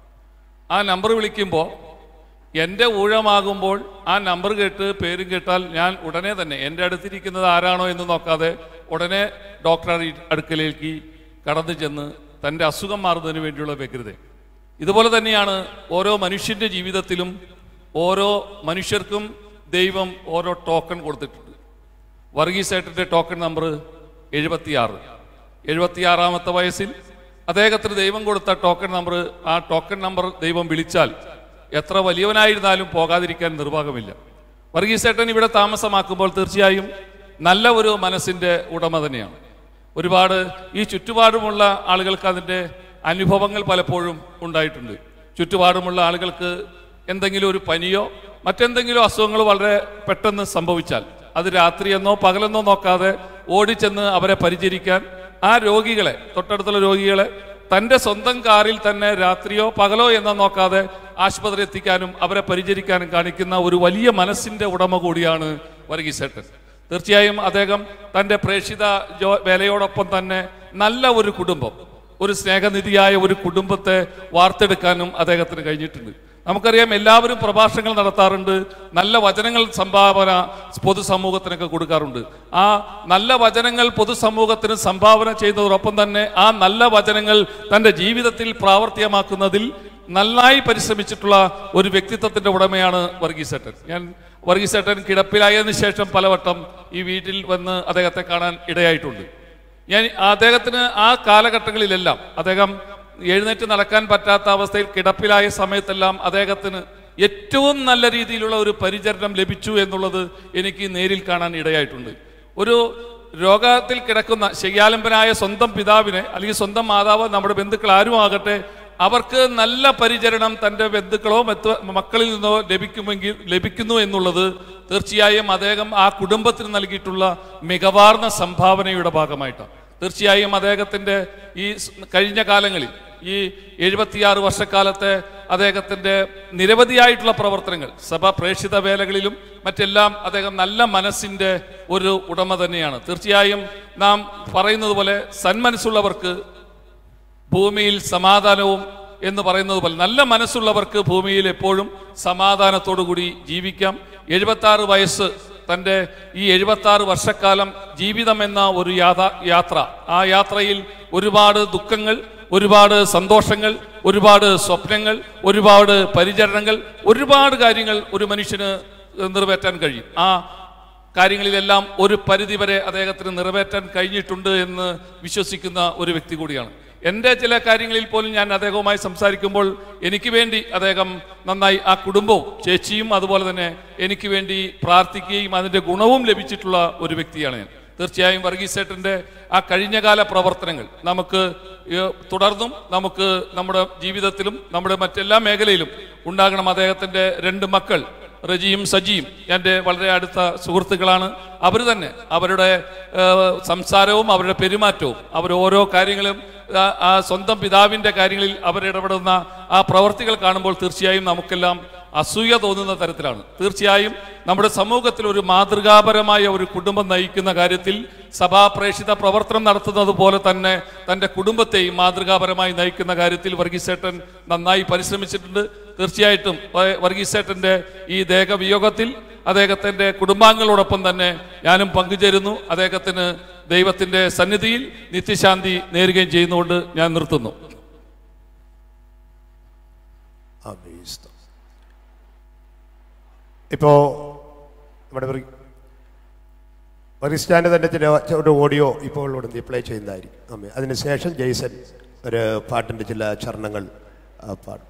ആ നമ്പർ വിളിക്കുമ്പോൾ എൻ്റെ ഊഴമാകുമ്പോൾ ആ നമ്പർ കേട്ട് പേരും കേട്ടാൽ ഞാൻ ഉടനെ തന്നെ എൻ്റെ അടുത്തിരിക്കുന്നത് ആരാണോ എന്ന് നോക്കാതെ ഉടനെ ഡോക്ടറുടെ അടുക്കലേക്ക് കടന്നു ചെന്ന് തൻ്റെ അസുഖം മാറുന്നതിന് വേണ്ടിയുള്ള വ്യഗ്രത ഇതുപോലെ തന്നെയാണ് ഓരോ മനുഷ്യൻ്റെ ജീവിതത്തിലും ഓരോ മനുഷ്യർക്കും ദൈവം ഓരോ ടോക്കൺ കൊടുത്തിട്ടുണ്ട് വർഗീസേട്ടൻ്റെ ടോക്കൺ നമ്പർ എഴുപത്തിയാറ് എഴുപത്തിയാറാമത്തെ വയസ്സിൽ അദ്ദേഹത്തിന് ദൈവം കൊടുത്ത ടോക്കൺ നമ്പർ ആ ടോക്കൺ നമ്പർ ദൈവം വിളിച്ചാൽ എത്ര വലിയവനായിരുന്നാലും പോകാതിരിക്കാൻ നിർവാഹമില്ല വർഗീസേട്ടൻ ഇവിടെ താമസമാക്കുമ്പോൾ തീർച്ചയായും നല്ല ഒരു മനസ്സിൻ്റെ ഉടമ തന്നെയാണ് ഒരുപാട് ഈ ചുറ്റുപാടുമുള്ള ആളുകൾക്ക് അതിൻ്റെ അനുഭവങ്ങൾ പലപ്പോഴും ഉണ്ടായിട്ടുണ്ട് ചുറ്റുപാടുമുള്ള ആളുകൾക്ക് എന്തെങ്കിലും ഒരു പനിയോ മറ്റെന്തെങ്കിലും അസുഖങ്ങൾ വളരെ പെട്ടെന്ന് സംഭവിച്ചാൽ അത് രാത്രിയെന്നോ പകലെന്നോ നോക്കാതെ ഓടിച്ചെന്ന് അവരെ പരിചരിക്കാൻ ആ രോഗികളെ തൊട്ടടുത്തുള്ള രോഗികളെ തൻ്റെ സ്വന്തം കാറിൽ തന്നെ രാത്രിയോ പകലോ എന്നോ നോക്കാതെ ആശുപത്രി എത്തിക്കാനും അവരെ പരിചരിക്കാനും കാണിക്കുന്ന ഒരു വലിയ മനസ്സിന്റെ ഉടമ കൂടിയാണ് വർഗീസേട്ടൻ തീർച്ചയായും അദ്ദേഹം തൻ്റെ പ്രേക്ഷിത ജോ വേലയോടൊപ്പം തന്നെ നല്ല ഒരു കുടുംബം ഒരു സ്നേഹനിധിയായ ഒരു കുടുംബത്തെ വാർത്തെടുക്കാനും അദ്ദേഹത്തിന് കഴിഞ്ഞിട്ടുണ്ട് നമുക്കറിയാം എല്ലാവരും പ്രഭാഷണങ്ങൾ നടത്താറുണ്ട് നല്ല വചനങ്ങൾ സംഭാവന പൊതുസമൂഹത്തിനൊക്കെ കൊടുക്കാറുണ്ട് ആ നല്ല വചനങ്ങൾ പൊതുസമൂഹത്തിന് സംഭാവന ചെയ്യുന്നതോടൊപ്പം തന്നെ ആ നല്ല വചനങ്ങൾ തൻ്റെ ജീവിതത്തിൽ പ്രാവർത്തികമാക്കുന്നതിൽ നന്നായി പരിശ്രമിച്ചിട്ടുള്ള ഒരു വ്യക്തിത്വത്തിന്റെ ഉടമയാണ് വർഗീസേട്ടൻ ഞാൻ വർഗീസേട്ടൻ കിടപ്പിലായതിനു ശേഷം പലവട്ടം ഈ വീട്ടിൽ വന്ന് അദ്ദേഹത്തെ കാണാൻ ഇടയായിട്ടുണ്ട് ഞാൻ അദ്ദേഹത്തിന് ആ കാലഘട്ടങ്ങളിലെല്ലാം അദ്ദേഹം എഴുന്നേറ്റ് നടക്കാൻ പറ്റാത്ത അവസ്ഥയിൽ കിടപ്പിലായ സമയത്തെല്ലാം അദ്ദേഹത്തിന് ഏറ്റവും നല്ല രീതിയിലുള്ള ഒരു പരിചരണം ലഭിച്ചു എന്നുള്ളത് എനിക്ക് നേരിൽ കാണാൻ ഇടയായിട്ടുണ്ട് ഒരു രോഗത്തിൽ കിടക്കുന്ന ശയ്യാലംബനായ സ്വന്തം പിതാവിനെ അല്ലെങ്കിൽ സ്വന്തം മാതാവ് നമ്മുടെ ബന്ധുക്കൾ ആരും ആകട്ടെ അവർക്ക് നല്ല പരിചരണം തൻ്റെ ബന്ധുക്കളോ മറ്റ് മക്കളിൽ നിന്നോ ലഭിക്കുമെങ്കിൽ ലഭിക്കുന്നു എന്നുള്ളത് തീർച്ചയായും അദ്ദേഹം ആ കുടുംബത്തിന് നൽകിയിട്ടുള്ള മികവാർന്ന സംഭാവനയുടെ ഭാഗമായിട്ടാണ് തീർച്ചയായും അദ്ദേഹത്തിൻ്റെ ഈ സ് കഴിഞ്ഞ കാലങ്ങളിൽ ഈ എഴുപത്തിയാറ് വർഷക്കാലത്തെ അദ്ദേഹത്തിൻ്റെ നിരവധിയായിട്ടുള്ള പ്രവർത്തനങ്ങൾ സഭ പ്രേക്ഷിത വേലകളിലും മറ്റെല്ലാം അദ്ദേഹം നല്ല മനസ്സിൻ്റെ ഒരു ഉടമ തന്നെയാണ് തീർച്ചയായും നാം പറയുന്നത് പോലെ സന്മനസ്സുള്ളവർക്ക് ഭൂമിയിൽ സമാധാനവും എന്ന് പറയുന്നത് പോലെ നല്ല മനസ്സുള്ളവർക്ക് ഭൂമിയിൽ എപ്പോഴും സമാധാനത്തോടു കൂടി ജീവിക്കാം എഴുപത്തി ആറ് വയസ്സ് തൻ്റെ ഈ എഴുപത്തി ആറ് വർഷക്കാലം ജീവിതം എന്ന ഒരു യാഥാ യാത്ര ആ യാത്രയിൽ ഒരുപാട് ദുഃഖങ്ങൾ ഒരുപാട് സന്തോഷങ്ങൾ ഒരുപാട് സ്വപ്നങ്ങൾ ഒരുപാട് പരിചരണങ്ങൾ ഒരുപാട് കാര്യങ്ങൾ ഒരു മനുഷ്യന് നിറവേറ്റാൻ കഴിയും ആ കാര്യങ്ങളിലെല്ലാം ഒരു പരിധിവരെ അദ്ദേഹത്തിന് നിറവേറ്റാൻ കഴിഞ്ഞിട്ടുണ്ട് എന്ന് വിശ്വസിക്കുന്ന ഒരു വ്യക്തി കൂടിയാണ് എൻ്റെ ചില കാര്യങ്ങളിൽ പോലും ഞാൻ അദ്ദേഹവുമായി സംസാരിക്കുമ്പോൾ എനിക്ക് വേണ്ടി അദ്ദേഹം നന്നായി ആ കുടുംബവും ചേച്ചിയും അതുപോലെ തന്നെ എനിക്ക് വേണ്ടി പ്രാർത്ഥിക്കുകയും അതിൻ്റെ ഗുണവും ലഭിച്ചിട്ടുള്ള ഒരു വ്യക്തിയാണ് ഞാൻ തീർച്ചയായും വർഗീസേട്ടൻ്റെ ആ കഴിഞ്ഞകാല പ്രവർത്തനങ്ങൾ നമുക്ക് ഏഹ്, തുടർന്നും നമുക്ക് നമ്മുടെ ജീവിതത്തിലും നമ്മുടെ മറ്റെല്ലാ മേഖലയിലും ഉണ്ടാകണം അദ്ദേഹത്തിൻ്റെ രണ്ട് മക്കൾ റജിയും സജിയും എൻ്റെ വളരെ അടുത്ത സുഹൃത്തുക്കളാണ് അവർ തന്നെ അവരുടെ ഏഹ്, സംസാരവും അവരുടെ പെരുമാറ്റവും അവർ ഓരോ കാര്യങ്ങളും ആ, ആ സ്വന്തം പിതാവിൻ്റെ കാര്യങ്ങളിൽ അവരിടപെടുന്ന ആ പ്രവർത്തികൾ കാണുമ്പോൾ തീർച്ചയായും നമുക്കെല്ലാം അസൂയ തോന്നുന്ന തരത്തിലാണ് തീർച്ചയായും നമ്മുടെ സമൂഹത്തിൽ ഒരു മാതൃകാപരമായ ഒരു കുടുംബം നയിക്കുന്ന കാര്യത്തിൽ സഭാപ്രേഷിത പ്രവർത്തനം നടത്തുന്നത് പോലെ തന്നെ തൻ്റെ കുടുംബത്തെയും മാതൃകാപരമായി നയിക്കുന്ന കാര്യത്തിൽ വർഗീസേട്ടൻ നന്നായി പരിശ്രമിച്ചിട്ടുണ്ട് തീർച്ചയായിട്ടും വ- വർഗീസേട്ടൻ്റെ ഈ ദേഹവിയോഗത്തിൽ അദ്ദേഹത്തിൻ്റെ കുടുംബാംഗങ്ങളോടൊപ്പം തന്നെ ഞാനും പങ്കുചേരുന്നു അദ്ദേഹത്തിന് ദൈവത്തിൻ്റെ സന്നിധിയിൽ നിത്യശാന്തി നേരുകയും ചെയ്യുന്നതുകൊണ്ട് ഞാൻ നിർത്തുന്നു അഭീസ്തം. ഇപ്പോ ഇവിടെ വറിസ്റ്റാൻ്റെ തന്നെ ചില ഒരു ഓഡിയോ ഇപ്പോൾ ഇവിടെ പ്ലേ ചെയ്യുന്നതായിരിക്കും അമ്മേ അതിനുശേഷം ജെയ്സൺ ഒരു പാട്ടിൻ്റെ ചില ചരണങ്ങൾ ആ, പാടും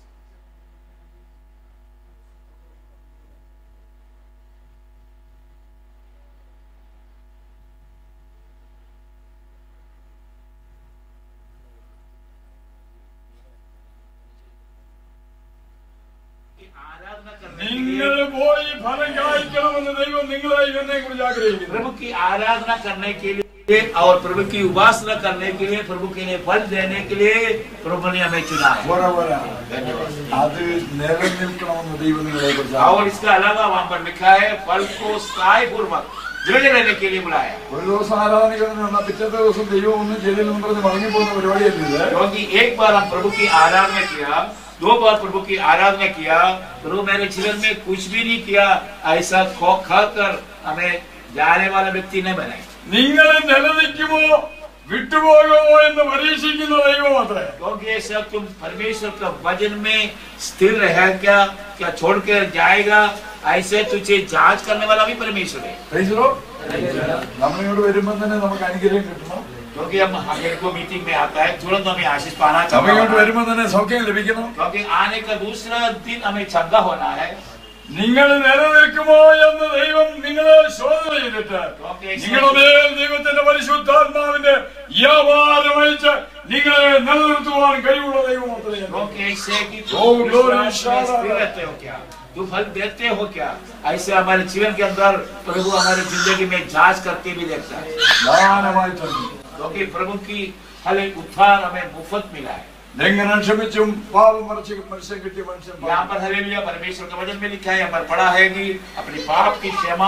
നിങ്ങൾ പോയി ഫലം കായ്ക്കണമെന്ന് ദൈവം നിങ്ങളെ എന്നെ കുറിച്ച് ആഗ്രഹിക്കുന്നു प्रभु की आराधना करने के लिए और प्रभु की उपासना करने के लिए प्रभु के लिए फल देने के लिए प्रभु ने हमें चुना है പോരാ പോരാ അത് നിലനിൽക്കണമെന്ന് ദൈവം നിങ്ങളെ കുറിച്ച് और इसका अलावा वहां पर लिखा है फल को स्थायी पूर्वक दृढ़ रहने के लिए बुलाया ഒരു ദിവസം ആരാധനയ്ക്ക് വന്നാൽ പിറ്റത്തെ ദിവസം ദൈവം ഒന്നും ചെയ്തില്ലെന്ന് പറഞ്ഞ് മടങ്ങി പോകുന്ന പരിപാടിയല്ല ഇത് क्योंकि एक बार हम प्रभु की आराधना किया दो बार प्रभु की आराधना किया प्रभु मेरे जीवन में कुछ भी नहीं किया ऐसा खो खा कर हमें जाने वाला व्यक्ति नहीं बनाए നിങ്ങൾ നിലനിൽക്കുമോ വിട്ടുപോകുമോ എന്ന് പരീക്ഷിക്കുന്ന ദൈവം അത്രേ क्योंकि ऐसा तुम परमेश्वर का वजन में स्थिर रह क्या क्या छोड़ कर जाएगा ऐसे तुझे जांच करने वाला भी परमेश्वर है പ്രൈസലോ നമ്മളിങ്ങോട്ട് വരുമ്പോൾ തന്നെ നമുക്ക് അനുഗ്രഹം കിട്ടണം क्योंकि हम हमें को मीटिंग में आता है तुरंत हमें आशीष पाना നമ്മളിങ്ങോട്ട് चाहिए വരുമ്പോൾ തന്നെ സൗഖ്യം ലഭിക്കണം क्योंकि आने का दूसरा दिन हमें चंगा होना है നിങ്ങൾ നിലനിൽക്കുമോ എന്ന് ദൈവം നിങ്ങളെ ശോധന ചെയ്തിട്ട് നിങ്ങളുടെ മേൽ ദൈവത്തിന്റെ പരിശുദ്ധാത്മാവിന്റെ വ്യാപാരം അയച്ച് നിങ്ങളെ നിലനിർത്തുവാൻ കഴിവുള്ള ദൈവം അത്രേ क्योंकि ऐसे कि Oh, तुम glory, विश्वास में स्थिर रहते हो क्या तुम फल देते हो क्या ऐसे हमारे जीवन के अंदर प्रभु हमारे जिंदगी में जांच करके भी देखता है ദാനമായി തന്നു क्योंकि प्रभु की हर एक उत्थान हमें मुफ्त मिला है ലംഘനം ക്ഷമിച്ചും പാപം മറിച്ച് മത്സ്യം കിട്ടിയ മനുഷ്യൻ यहाँ पर हलेलुया परमेश्वर का वचन में लिखा है यहाँ पर पढ़ा है कि अपने पाप की क्षमा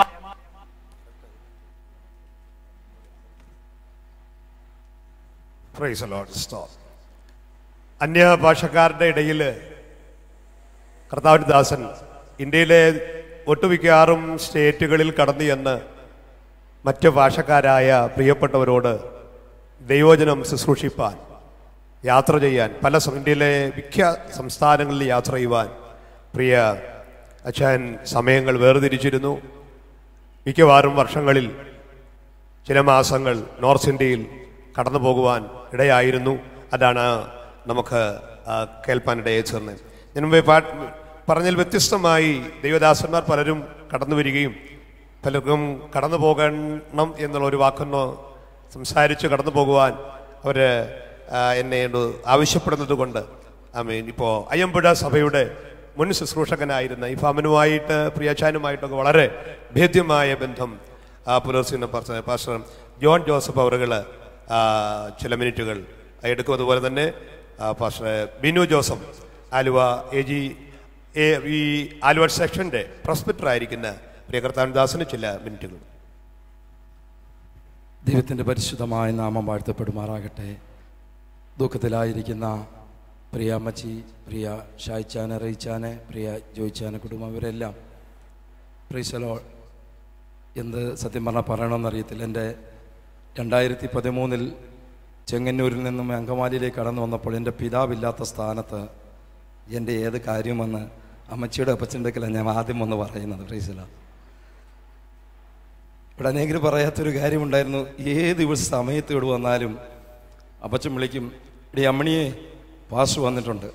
പ്രൈസ് ലോഡ് സ്റ്റോപ്പ് അന്യഭാഷക്കാരുടെ ഇടയിൽ കർത്താവിൻ്റെ ദാസൻ ഇന്ത്യയിലെ ഒട്ടുമിക്കവാറും സ്റ്റേറ്റുകളിൽ കടന്നു ചെന്ന് മറ്റ് ഭാഷക്കാരായ പ്രിയപ്പെട്ടവരോട് ദൈവോചനം ശുശ്രൂഷിപ്പാൻ യാത്ര ചെയ്യാൻ പല സം- ഇന്ത്യയിലെ മിക്ക സംസ്ഥാനങ്ങളിൽ യാത്ര ചെയ്യുവാൻ പ്രിയ അച്ഛൻ സമയങ്ങൾ വേർതിരിച്ചിരുന്നു മിക്കവാറും വർഷങ്ങളിൽ ചില മാസങ്ങൾ നോർത്ത് ഇന്ത്യയിൽ കടന്നു പോകുവാൻ ഇടയായിരുന്നു അതാണ് നമുക്ക് ആ, കേൾപ്പാനിടയായി ചേർന്നത് ഞാൻ മുമ്പേ പാ പറഞ്ഞതിൽ വ്യത്യസ്തമായി ദൈവദാസന്മാർ പലരും കടന്നു വരികയും പലർക്കും കടന്നു പോകണം എന്നുള്ള ഒരു വാക്കൊന്ന് സംസാരിച്ച് കടന്നു പോകുവാൻ അവർ എന്നെ ഒന്ന് ആവശ്യപ്പെടുന്നത് കൊണ്ട് ഐ മീൻ ഇപ്പോൾ അയ്യമ്പുഴ സഭയുടെ മുൻ ശുശ്രൂഷകനായിരുന്ന ഈ ഫാമനുമായിട്ട് പ്രിയാച്ചാനുമായിട്ടൊക്കെ വളരെ ഭേദ്യമായ ബന്ധം ആ, പുലർത്തുന്ന പാസ്റ്റർ പാസ്റ്റർ ജോൺ ജോസഫ് അവറുകൾ ചില മിനിറ്റുകൾ എടുക്കും അതുപോലെ തന്നെ ആ, pastor Binu Joseph Aluva A G A ഈ ആലുവ സെക്ഷൻ്റെ പ്രസ്പെക്ടർ ആയിരിക്കുന്ന പ്രിയ കർത്താൻദാസിന് ചില മിനിറ്റുകൾ ദൈവത്തിൻ്റെ പരിശുദ്ധമായ നാമം വാഴ്ത്തപ്പെടുമാറാകട്ടെ ദുഃഖത്തിലായിരിക്കുന്ന പ്രിയ അമ്മച്ചി പ്രിയ ഷായിച്ചാനെ റയിച്ചാനെ പ്രിയ ജോയിച്ചാനെ കുടുംബം ഇവരെല്ലാം പ്രീശലോ എന്ത് സത്യം പറഞ്ഞാൽ പറയണമെന്നറിയത്തില്ല എൻ്റെ രണ്ടായിരത്തി പതിമൂന്നിൽ ചെങ്ങന്നൂരിൽ നിന്നും അങ്കമാലിയിലേക്ക് കടന്നു വന്നപ്പോൾ എൻ്റെ പിതാവില്ലാത്ത സ്ഥാനത്ത് എൻ്റെ ഏത് കാര്യമെന്ന് അമ്മച്ചിയുടെ അപ്പച്ചൻ്റെക്കലാണ് ഞാൻ ആദ്യം വന്ന് പറയുന്നത് പ്രീശല ഇവിടെ അനേകർ പറയാത്തൊരു കാര്യമുണ്ടായിരുന്നു ഏത് ദിവസം സമയത്ത് ഇവിടെ വന്നാലും അപ്പച്ചൻ വിളിക്കും ഇടി അമ്മണിയെ പാസ് വന്നിട്ടുണ്ട്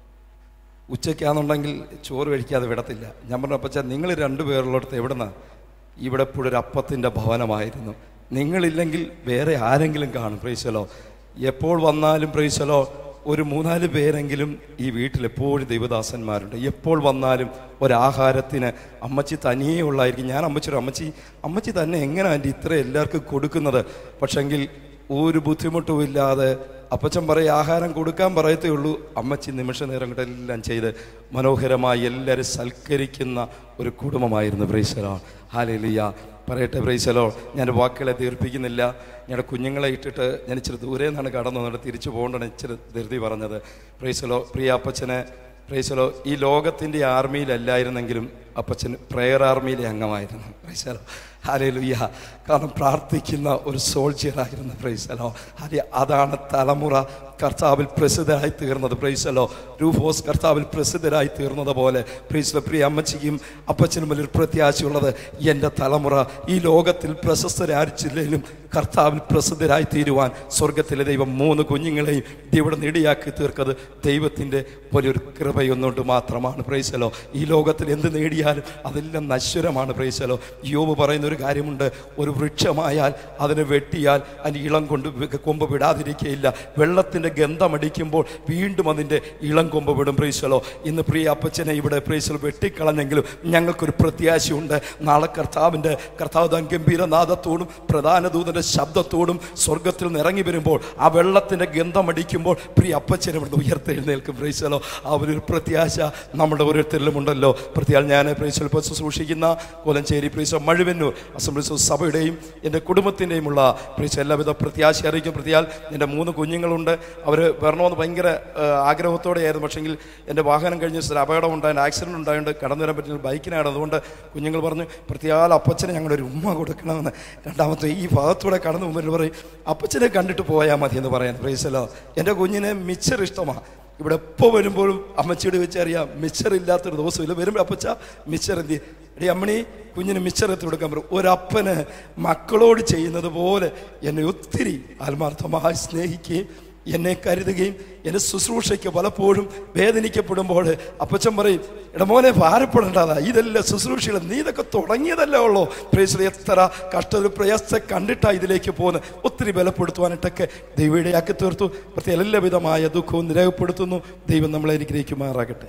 ഉച്ചയ്ക്കാണെന്നുണ്ടെങ്കിൽ ചോറ് കഴിക്കാതെ വിടത്തില്ല ഞാൻ പറഞ്ഞു അപ്പച്ചാ നിങ്ങൾ രണ്ടുപേരുള്ളിടത്ത് എവിടുന്ന ഇവിടെ ഇപ്പോഴൊരു ഒരു അപ്പത്തിൻ്റെ ഭവനമായിരുന്നു നിങ്ങളില്ലെങ്കിൽ വേറെ ആരെങ്കിലും കാണും പ്രൈസലോ എപ്പോൾ വന്നാലും പ്രൈസലോ ഒരു മൂന്നാല് പേരെങ്കിലും ഈ വീട്ടിൽ എപ്പോഴും ദൈവദാസന്മാരുണ്ട് എപ്പോൾ വന്നാലും ഒരാഹാരത്തിന് അമ്മച്ചി തനിയേ ഉള്ളായിരിക്കും ഞാൻ അമ്മച്ചിയുടെ അമ്മച്ചി അമ്മച്ചി തന്നെ എങ്ങനെ ആൻറ്റി ഇത്ര എല്ലാവർക്കും കൊടുക്കുന്നത് പക്ഷെങ്കിൽ ഒരു ബുദ്ധിമുട്ടും ഇല്ലാതെ അപ്പച്ചൻ പറയും ആഹാരം കൊടുക്കാൻ പറയത്തേ ഉള്ളൂ അമ്മച്ചി നിമിഷ നേരം കൊണ്ട് എല്ലാം ചെയ്ത് മനോഹരമായി എല്ലാവരും സൽക്കരിക്കുന്ന ഒരു കുടുംബമായിരുന്നു ബ്രൈസലോ ഹാലിയ പറയട്ടെ ബ്രൈസലോ ഞാൻ വാക്കുകളെ ദീർപ്പിക്കുന്നില്ല ഞങ്ങളുടെ കുഞ്ഞുങ്ങളെ ഇട്ടിട്ട് ഞാൻ ഇച്ചിരി ദൂരെ നിന്നാണ് കടന്നു വന്നിട്ട് തിരിച്ചു പോകേണ്ടതാണ് ഇച്ചിരി ധൃതി പറഞ്ഞത് പ്രൈസലോ പ്രിയ അപ്പച്ചനെ പ്രൈസലോ ഈ ലോകത്തിൻ്റെ ആർമിയിലല്ലായിരുന്നെങ്കിലും അപ്പച്ചൻ പ്രെയർ ആർമിയിലെ അംഗമായിരുന്നു പ്രൈസലോ ഹാലേലുയ്യ കാരണം പ്രാർത്ഥിക്കുന്ന ഒരു സോൾജിയറായിരുന്നു പ്രൈസലോ ഹാലിയ അതാണ് തലമുറ കർത്താവിൽ പ്രസിദ്ധരായി തീർന്നത് പ്രൈസലോ രൂഫോസ് കർത്താവിൽ പ്രസിദ്ധരായി തീർന്നത് പോലെ പ്രൈസലോ പ്രിയ അമ്മച്ചിക്കും അപ്പച്ചനും വലിയൊരു പ്രത്യാശയുള്ളത് എൻ്റെ തലമുറ ഈ ലോകത്തിൽ പ്രശസ്തരായിരിച്ചില്ലെങ്കിലും കർത്താവിൽ പ്രസിദ്ധരായി തീരുവാൻ സ്വർഗത്തിലെ ദൈവം മൂന്ന് കുഞ്ഞുങ്ങളെയും ഇവിടെ നേടിയാക്കി തീർക്കത് ദൈവത്തിൻ്റെ വലിയൊരു കൃപയൊന്നുകൊണ്ട് മാത്രമാണ് പ്രൈസലോ ഈ ലോകത്തിൽ എന്ത് നേടിയാലും അതെല്ലാം നശ്വരമാണ് പ്രൈസലോ യോബ് പറയുന്ന ഒരു കാര്യമുണ്ട് ഒരു വൃക്ഷമായാൽ അതിനെ വെട്ടിയാൽ അതിന് ഇളം കൊണ്ട് വി- കൊമ്പ് വിടാതിരിക്കുകയില്ല വെള്ളത്തിൻ്റെ ഗന്ധമടിക്കുമ്പോൾ വീണ്ടും അതിൻ്റെ ഇളം കൊമ്പ് വിടും പ്രൈസലോ ഇന്ന് പ്രിയ അപ്പച്ചനെ ഇവിടെ പ്രൈസലോ വെട്ടിക്കളഞ്ഞെങ്കിലും ഞങ്ങൾക്കൊരു പ്രത്യാശയുണ്ട് നാളെ കർത്താവിൻ്റെ കർത്താവ് താൻ ഗംഭീരനാഥത്തോടും പ്രധാന ദൂതൻ്റെ ശബ്ദത്തോടും സ്വർഗത്തിൽ നിന്ന് ഇറങ്ങി വരുമ്പോൾ ആ വെള്ളത്തിൻ്റെ ഗന്ധമടിക്കുമ്പോൾ പ്രിയ അപ്പച്ചനെ ഇവിടെ ഉയർത്തെഴുന്നേൽക്കും പ്രൈസലോ ആ ഒരു പ്രത്യാശ നമ്മുടെ ഓരോരുത്തരിലും ഉണ്ടല്ലോ പ്രത്യാൽ ഞാൻ പ്രൈസൽ ഇപ്പോൾ ശുശ്രൂഷിക്കുന്ന കോലഞ്ചേരി പ്രൈസ മഴുവന്നൂർ അസംബ്ലി സഭയുടെയും എൻ്റെ കുടുംബത്തിൻ്റെയുമുള്ള പ്രൈസ് എല്ലാവിധ പ്രത്യാശ അറിയിക്കും പ്രത്യാൽ എൻ്റെ മൂന്ന് കുഞ്ഞുങ്ങളുണ്ട് അവർ വരണമെന്ന് ഭയങ്കര ആ, ആഗ്രഹത്തോടെയായിരുന്നു പക്ഷേങ്കിൽ എൻ്റെ വാഹനം കഴിഞ്ഞ സ്ഥലം അപകടം ഉണ്ടായത് ആക്സിഡൻറ്റ് ഉണ്ടായതുകൊണ്ട് കടന്നു വരാൻ പറ്റില്ല ബൈക്കിനാണ് അതുകൊണ്ട് കുഞ്ഞുങ്ങൾ പറഞ്ഞു പ്രത്യാൽ അപ്പച്ചനെ ഞങ്ങളൊരു ഉമ്മ കൊടുക്കണമെന്ന് രണ്ടാമത്തെ ഈ ഭാഗത്തൂടെ കടന്നു മുമ്പിൽ പറയും അപ്പച്ചനെ കണ്ടിട്ട് പോയാൽ മതി എന്ന് പറയാൻ പ്രൈസലോ എൻ്റെ കുഞ്ഞിനെ മിച്ചർ ഇഷ്ടമാണ് ഇവിടെ എപ്പോൾ വരുമ്പോഴും അമ്മച്ചിയോട് വെച്ചറിയാം മിച്ചർ ഇല്ലാത്തൊരു ദിവസമില്ല വരുമ്പോൾ അപ്പച്ച മിച്ചർ എന്തി എടി അമ്മണി കുഞ്ഞിന് മിച്ചർ എത്തി കൊടുക്കാൻ പറയും ഒരപ്പന് മക്കളോട് ചെയ്യുന്നത് പോലെ എന്നെ ഒത്തിരി ആത്മാർത്ഥമായി സ്നേഹിക്കുകയും എന്നെ കരുതുകയും എന്നെ ശുശ്രൂഷയ്ക്ക് പലപ്പോഴും വേദനിക്കപ്പെടുമ്പോൾ അപ്പച്ചൻ പറയും എടാ മോനെ ഭാരപ്പെടേണ്ടതാ ഇതല്ല ശുശ്രൂഷകൾ നീ ഇതൊക്കെ തുടങ്ങിയതല്ലേ ഉള്ളൂ പ്രേസിൽ എത്ര കഷ്ടത പ്രയാസത്തെ കണ്ടിട്ടാ ഇതിലേക്ക് പോകുന്നത് ഒത്തിരി ബലപ്പെടുത്തുവാനായിട്ടൊക്കെ ദൈവം ഇടയാക്കി തീർത്തു പ്രത്യേക എല്ലാവിധമായ ദുഃഖവും നിരകപ്പെടുത്തുന്നു ദൈവം നമ്മളെ അനുഗ്രഹിക്കുമാറാകട്ടെ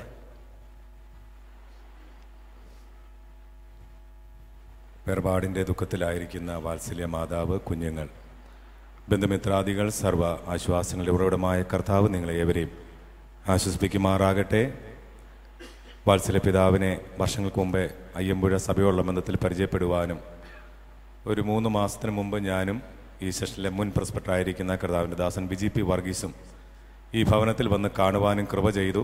വേർപാടിൻ്റെ ദുഃഖത്തിലായിരിക്കുന്ന വാത്സല്യ മാതാവ് കുഞ്ഞുങ്ങൾ ബന്ധുമിത്രാദികൾ സർവ്വ ആശ്വാസങ്ങളുടെ ഉറവിടമായ കർത്താവ് നിങ്ങളെ ഏവരെയും ആശ്വസിപ്പിക്കുമാറാകട്ടെ വാത്സല്യ പിതാവിനെ വർഷങ്ങൾക്ക് മുമ്പേ അയ്യമ്പുഴ സഭയുള്ള ബന്ധത്തിൽ പരിചയപ്പെടുവാനും ഒരു മൂന്ന് മാസത്തിന് മുമ്പ് ഞാനും ഈ സെഷനിലെ മുൻ പ്രസ്പെക്ടറായിരിക്കുന്ന കർത്താവിൻ്റെ ദാസൻ ബി ജി പി വർഗീസും ഈ ഭവനത്തിൽ വന്ന് കാണുവാനും കൃപ ചെയ്തു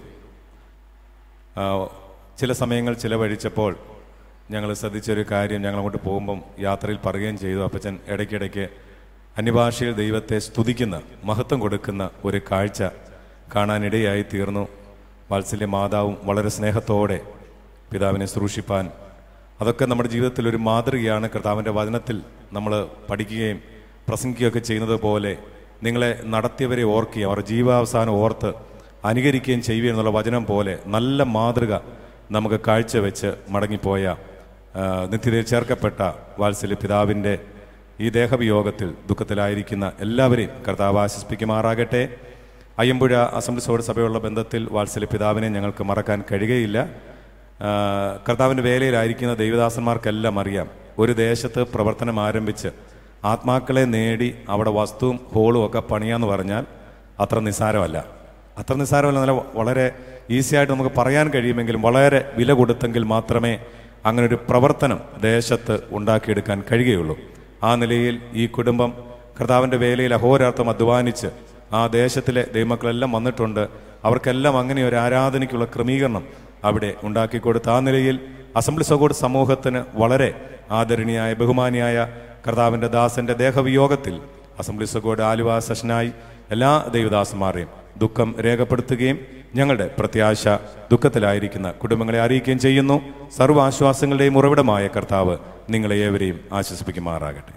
ആ, ചില സമയങ്ങൾ ചിലവഴിച്ചപ്പോൾ ഞങ്ങൾ ശ്രദ്ധിച്ചൊരു കാര്യം ഞങ്ങൾ അങ്ങോട്ട് പോകുമ്പം യാത്രയിൽ പറയുകയും ചെയ്തു അപ്പച്ചൻ ഇടയ്ക്കിടയ്ക്ക് അന്യഭാഷയിൽ ദൈവത്തെ സ്തുതിക്കുന്ന മഹത്വം കൊടുക്കുന്ന ഒരു കാഴ്ച കാണാനിടയായി തീർന്നു വാത്സല്യ മാതാവും വളരെ സ്നേഹത്തോടെ പിതാവിനെ ശുശ്രൂഷിപ്പാൻ അതൊക്കെ നമ്മുടെ ജീവിതത്തിൽ ഒരു മാതൃകയാണ് കർത്താവിൻ്റെ വചനത്തിൽ നമ്മൾ പഠിക്കുകയും പ്രസംഗിക്കുകയൊക്കെ ചെയ്യുന്നത് പോലെ നിങ്ങളെ നടത്തിയവരെ ഓർക്കുകയും അവർ ജീവാവസാനം ഓർത്ത് അനുകരിക്കുകയും ചെയ്യുക എന്നുള്ള വചനം പോലെ നല്ല മാതൃക നമുക്ക് കാഴ്ചവെച്ച് മടങ്ങിപ്പോയ ആ, നിത്യതയിൽ ചേർക്കപ്പെട്ട വാത്സല്യ പിതാവിൻ്റെ ഈ ദേഹവിയോഗത്തിൽ ദുഃഖത്തിലായിരിക്കുന്ന എല്ലാവരെയും കർത്താവ് ആശ്വസിപ്പിക്കുമാറാകട്ടെ അയ്യമ്പുഴ അസംബ്ലി സോഡ് സഭയുള്ള ബന്ധത്തിൽ വാത്സല്യ പിതാവിനെ ഞങ്ങൾക്ക് മറക്കാൻ കഴിയുകയില്ല ആ, കർത്താവിൻ്റെ വേലയിലായിരിക്കുന്ന ദൈവദാസന്മാർക്കെല്ലാം അറിയാം ഒരു ദേശത്ത് പ്രവർത്തനം ആരംഭിച്ച് ആത്മാക്കളെ നേടി അവിടെ വസ്തുവും ഹോളും ഒക്കെ പണിയാന്ന് പറഞ്ഞാൽ അത്ര നിസ്സാരമല്ല അത്ര നിസ്സാരമല്ല നല്ല വളരെ ഈസി ആയിട്ട് നമുക്ക് പറയാൻ കഴിയുമെങ്കിലും വളരെ വില കൊടുത്തെങ്കിൽ മാത്രമേ അങ്ങനെ ഒരു പ്രവർത്തനം ദേശത്ത് ഉണ്ടാക്കിയെടുക്കാൻ കഴിയുകയുള്ളൂ ആ നിലയിൽ ഈ കുടുംബം കർത്താവിൻ്റെ വേലയിൽ അഹോരാർത്ഥം അധ്വാനിച്ച് ആ ദേശത്തിലെ ദൈവമക്കളെല്ലാം വന്നിട്ടുണ്ട് അവർക്കെല്ലാം അങ്ങനെ ഒരു ആരാധനയ്ക്കുള്ള ക്രമീകരണം അവിടെ ഉണ്ടാക്കി കൊടുത്ത ആ നിലയിൽ അസംബ്ലി സഹോദര സമൂഹത്തിന് വളരെ ആദരണീയായ ബഹുമാനിയായ കർത്താവിൻ്റെ ദാസന്റെ ദേഹവിയോഗത്തിൽ അസംബ്ലി സഹോദര ആലുവ സെഷനായി എല്ലാ ദൈവദാസന്മാരെയും ദുഃഖം രേഖപ്പെടുത്തുകയും ഞങ്ങളുടെ പ്രത്യാശ ദുഃഖത്തിലായിരിക്കുന്ന കുടുംബങ്ങളെ അറിയിക്കുകയും ചെയ്യുന്നു സർവ്വ ആശ്വാസങ്ങളുടെയും ഉറവിടമായ കർത്താവ് നിങ്ങളെ ഏവരെയും ആശ്വസിപ്പിക്കുമാറാകട്ടെ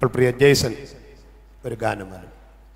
ഇപ്പോൾ പ്രിയ ജേസൺ ഒരു ഗാനമാണ്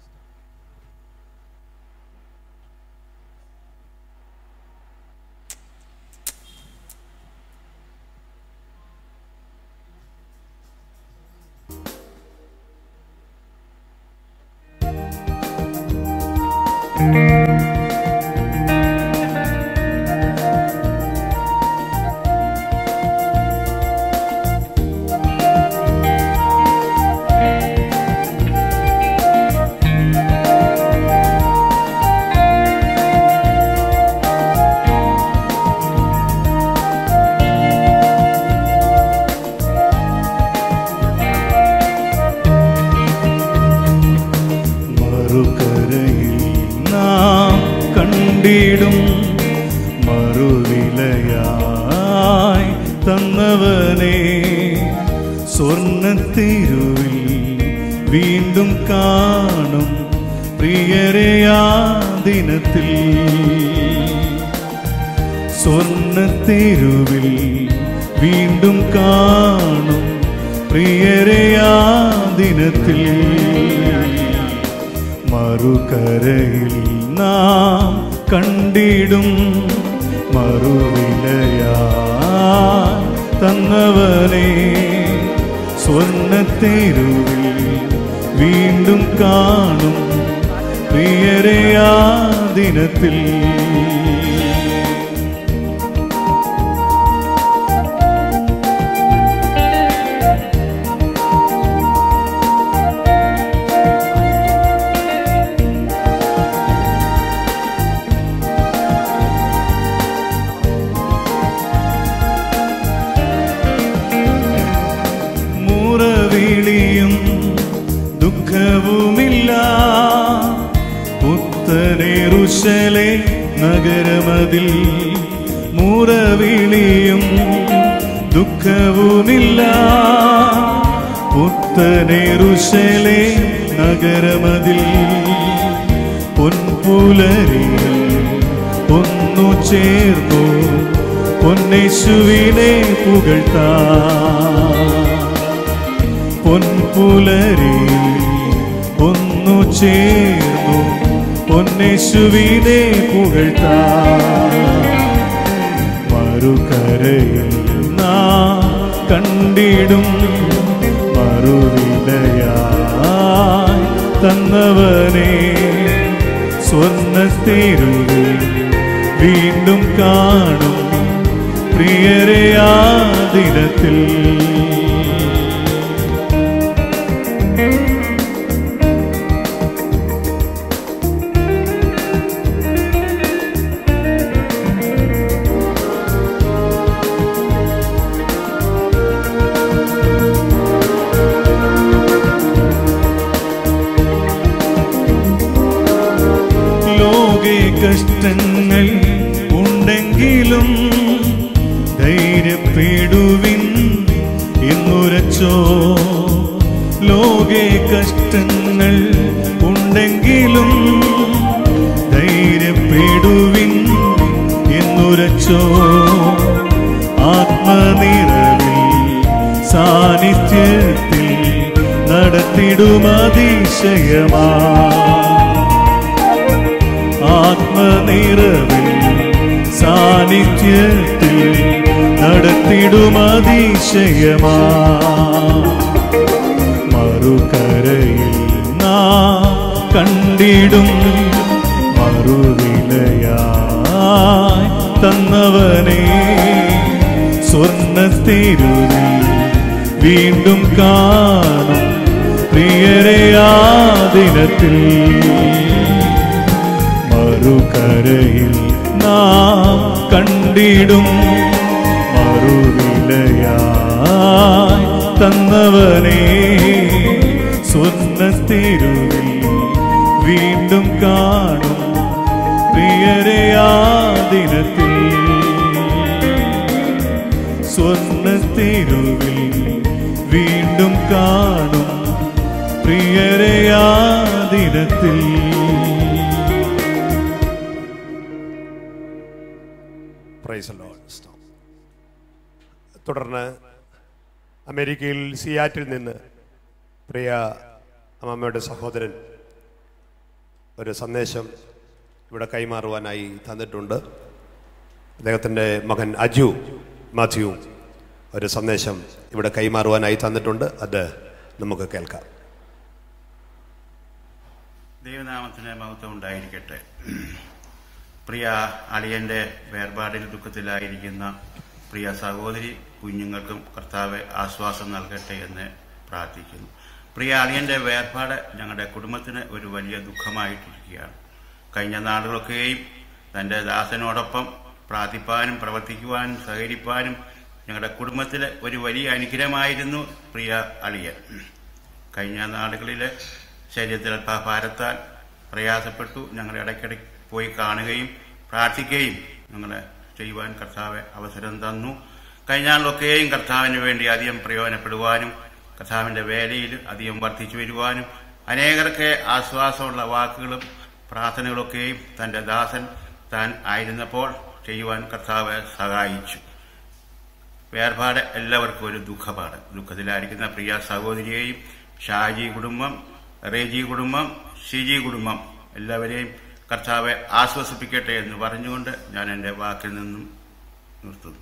മറുകരയിൽ നാം കണ്ടിടും മറുവിലയായി തന്നവനെ സ്വർണ്ണത്തിരുവിൽ വീണ്ടും കാണും പ്രിയരെയാ ദിനത്തിൽ സ്വർണ്ണത്തിരുവിൽ വീണ്ടും കാണും പ്രിയരെയാ ദിനത്തിൽ മറുകരയിൽ നാം കണ്ടിടും മറുവിലയാ തന്നവനെ സ്വർണ്ണത്തേരുവിൽ വീണ്ടും കാണും പ്രിയരെയാ ദിനത്തിൽ മുറവിളിയും ദുഃഖവുമില്ല പുത്തനേറുശലെ നഗരമതിൽ മുറവിളിയും ദുഃഖവുമില്ല പുത്തനേറുശലെ നഗരമതിൽ പൊൻപുലരിയിൽ ഒന്നു ചേർന്നു പൊന്നേശുവിനെ പുകഴ്ത്താ പൊൻപുലരി ഒന്നു ചേർന്നു പൊന്നേശുവിനെ പുകഴ്ത്താ മറുകരയിൽ നാം കണ്ടിടും മറുവിലയായി തന്നവനെ സ്വർണ്ണത്തേരുവിൽ വീണ്ടും കാണും പ്രിയരെയാ ദിനത്തിൽ ലോകെ കഷ്ടങ്ങൾ ഉണ്ടെങ്കിലും ധൈര്യപ്പെടുവിൻ എന്നുരച്ചോ ലോകെ കഷ്ടങ്ങൾ ഉണ്ടെങ്കിലും ധൈര്യപ്പെടുവിൻ എന്നുരച്ചോ ആത്മനിറവിൽ സാന്നിധ്യത്തിൽ നടത്തിടുമതിശയമാ ആത്മനിറവിൽ സാന്നിധ്യത്തിൽ നടത്തിടുമതിശയമാ മറുകരയിൽ നാം കണ്ടിടും മറുവിലയായി തന്നവനെ സ്വർണ്ണത്തിരുവിൽ വീണ്ടും കാണും പ്രിയരെയാ ദിനത്തിൽ മറുകരയിൽ നാം കണ്ടിടും മറുവിലയായി തന്നവനെ സ്വർണ്ണത്തിരുവിൽ വീണ്ടും കാണും പ്രിയരെയാ ദിനത്തിൽ സ്വർണ്ണത്തിരുവിൽ വീണ്ടും കാണും പ്രിയരെയാ ദിനത്തിൽ പ്രൈസ് ലോർഡ് തുടർന്ന് അമേരിക്കയിൽ സിയാറ്റിൽ നിന്ന് പ്രിയ അമ്മമ്മയുടെ സഹോദരൻ ഒരു സന്ദേശം ഇവിടെ കൈമാറുവാനായി തന്നിട്ടുണ്ട് അദ്ദേഹത്തിൻ്റെ മകൻ അജു മാത്യു ഒരു സന്ദേശം ഇവിടെ കൈമാറുവാനായി തന്നിട്ടുണ്ട് അത് നമുക്ക് കേൾക്കാം ദൈവനാമത്തിന് മഹത്വം ഉണ്ടായിരിക്കട്ടെ പ്രിയ അളിയന്റെ വേർപാടിൽ ദുഃഖത്തിലായിരിക്കുന്ന പ്രിയ സഹോദരി കുഞ്ഞുങ്ങൾക്കും കർത്താവ് ആശ്വാസം നൽകട്ടെ എന്ന് പ്രാർത്ഥിക്കുന്നു പ്രിയ അളിയന്റെ വേർപാട് ഞങ്ങളുടെ കുടുംബത്തിന് ഒരു വലിയ ദുഃഖമായിട്ടിരിക്കുകയാണ് കഴിഞ്ഞ നാളുകളൊക്കെയും തൻ്റെ ദാസനോടൊപ്പം പ്രാർത്ഥിപ്പാനും പ്രവർത്തിക്കുവാനും സഹകരിപ്പാനും ഞങ്ങളുടെ കുടുംബത്തിലെ ഒരു വലിയ അനുഗ്രഹമായിരുന്നു പ്രിയ അളിയൻ കഴിഞ്ഞ നാളുകളിൽ ശരീരത്തിൽ അല്പഭാരത്താൽ പ്രയാസപ്പെട്ടു ഞങ്ങൾ ഇടയ്ക്കിടയ്ക്ക് പോയി കാണുകയും പ്രാർത്ഥിക്കുകയും ഞങ്ങളെ ചെയ്യുവാൻ കർത്താവ് അവസരം തന്നു കഴിഞ്ഞ നാളിലൊക്കെയും കർത്താവിന് വേണ്ടി അധികം പ്രയോജനപ്പെടുവാനും കർത്താവിൻ്റെ വേലയിൽ അധികം വർദ്ധിച്ചു വരുവാനും അനേകർക്ക് ആശ്വാസമുള്ള വാക്കുകളും പ്രാർത്ഥനകളൊക്കെയും തൻ്റെ ദാസൻ താൻ ആയിരുന്നപ്പോൾ ചെയ്യുവാൻ കർത്താവ് സഹായിച്ചു വേർപാട് എല്ലാവർക്കും ഒരു ദുഃഖപാട് ദുഃഖത്തിലായിരിക്കുന്ന പ്രിയ സഹോദരിയെയും ഷാജി കുടുംബം റേജി കുടുംബം ഷിജി കുടുംബം എല്ലാവരെയും കർത്താവെ ആശ്വസിപ്പിക്കട്ടെ എന്ന് പറഞ്ഞുകൊണ്ട് ഞാൻ എൻ്റെ വാക്കിൽ നിന്നും നിർത്തുന്നു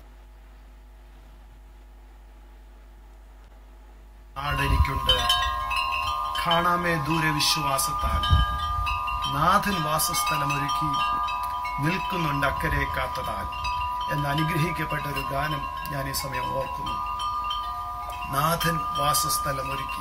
ആടെനിക്കുണ്ട് കാണാമേ ദൂരെ വിശ്വാസത്താൽ നാഥൻ വാസസ്ഥലമൊരുക്കി നിൽക്കുന്നുണ്ട് അക്കരെ കാത്തതാൽ എന്ന് അനുഗ്രഹിക്കപ്പെട്ട ഒരു ഗാനം ഞാൻ ഈ സമയം ഓർക്കുന്നു നാഥൻ വാസസ്ഥലമൊരുക്കി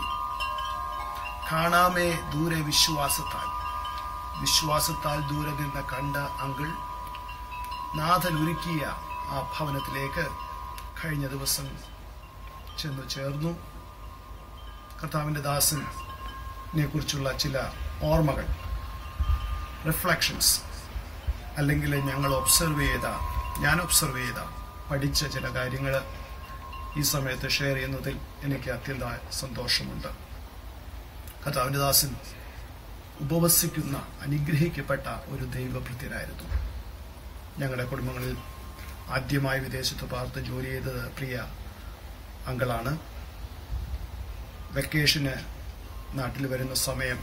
കാണാമേ ദൂരെ വിശ്വാസത്താൽ വിശ്വാസത്താൽ ദൂരെ നിന്ന് കണ്ട അങ്കിൾ നാഥൻ ഒരുക്കിയ ആ ഭവനത്തിലേക്ക് കഴിഞ്ഞ ദിവസം ചെന്നു ചേർന്നു കർത്താവിൻ്റെ ദാസനെ കുറിച്ചുള്ള ചില ഓർമ്മകൾ റിഫ്ലക്ഷൻസ് അല്ലെങ്കിൽ ഞങ്ങൾ ഒബ്സർവ് ചെയ്ത ഞാൻ ഒബ്സർവ് ചെയ്ത പഠിച്ച ചില കാര്യങ്ങൾ ഈ സമയത്ത് ഷെയർ ചെയ്യുന്നതിൽ എനിക്ക് അത്യന്ത സന്തോഷമുണ്ട് കർത്താവിൻ്റെ ദാസൻ ഉപവസിക്കുന്ന അനുഗ്രഹിക്കപ്പെട്ട ഒരു ദൈവഭൃത്യനായിരുന്നു ഞങ്ങളുടെ കുടുംബങ്ങളിൽ ആദ്യമായി വിദേശത്ത് പാർത്ത് ജോലി ചെയ്തത് പ്രിയ അങ്കളാണ് വെക്കേഷന് നാട്ടിൽ വരുന്ന സമയം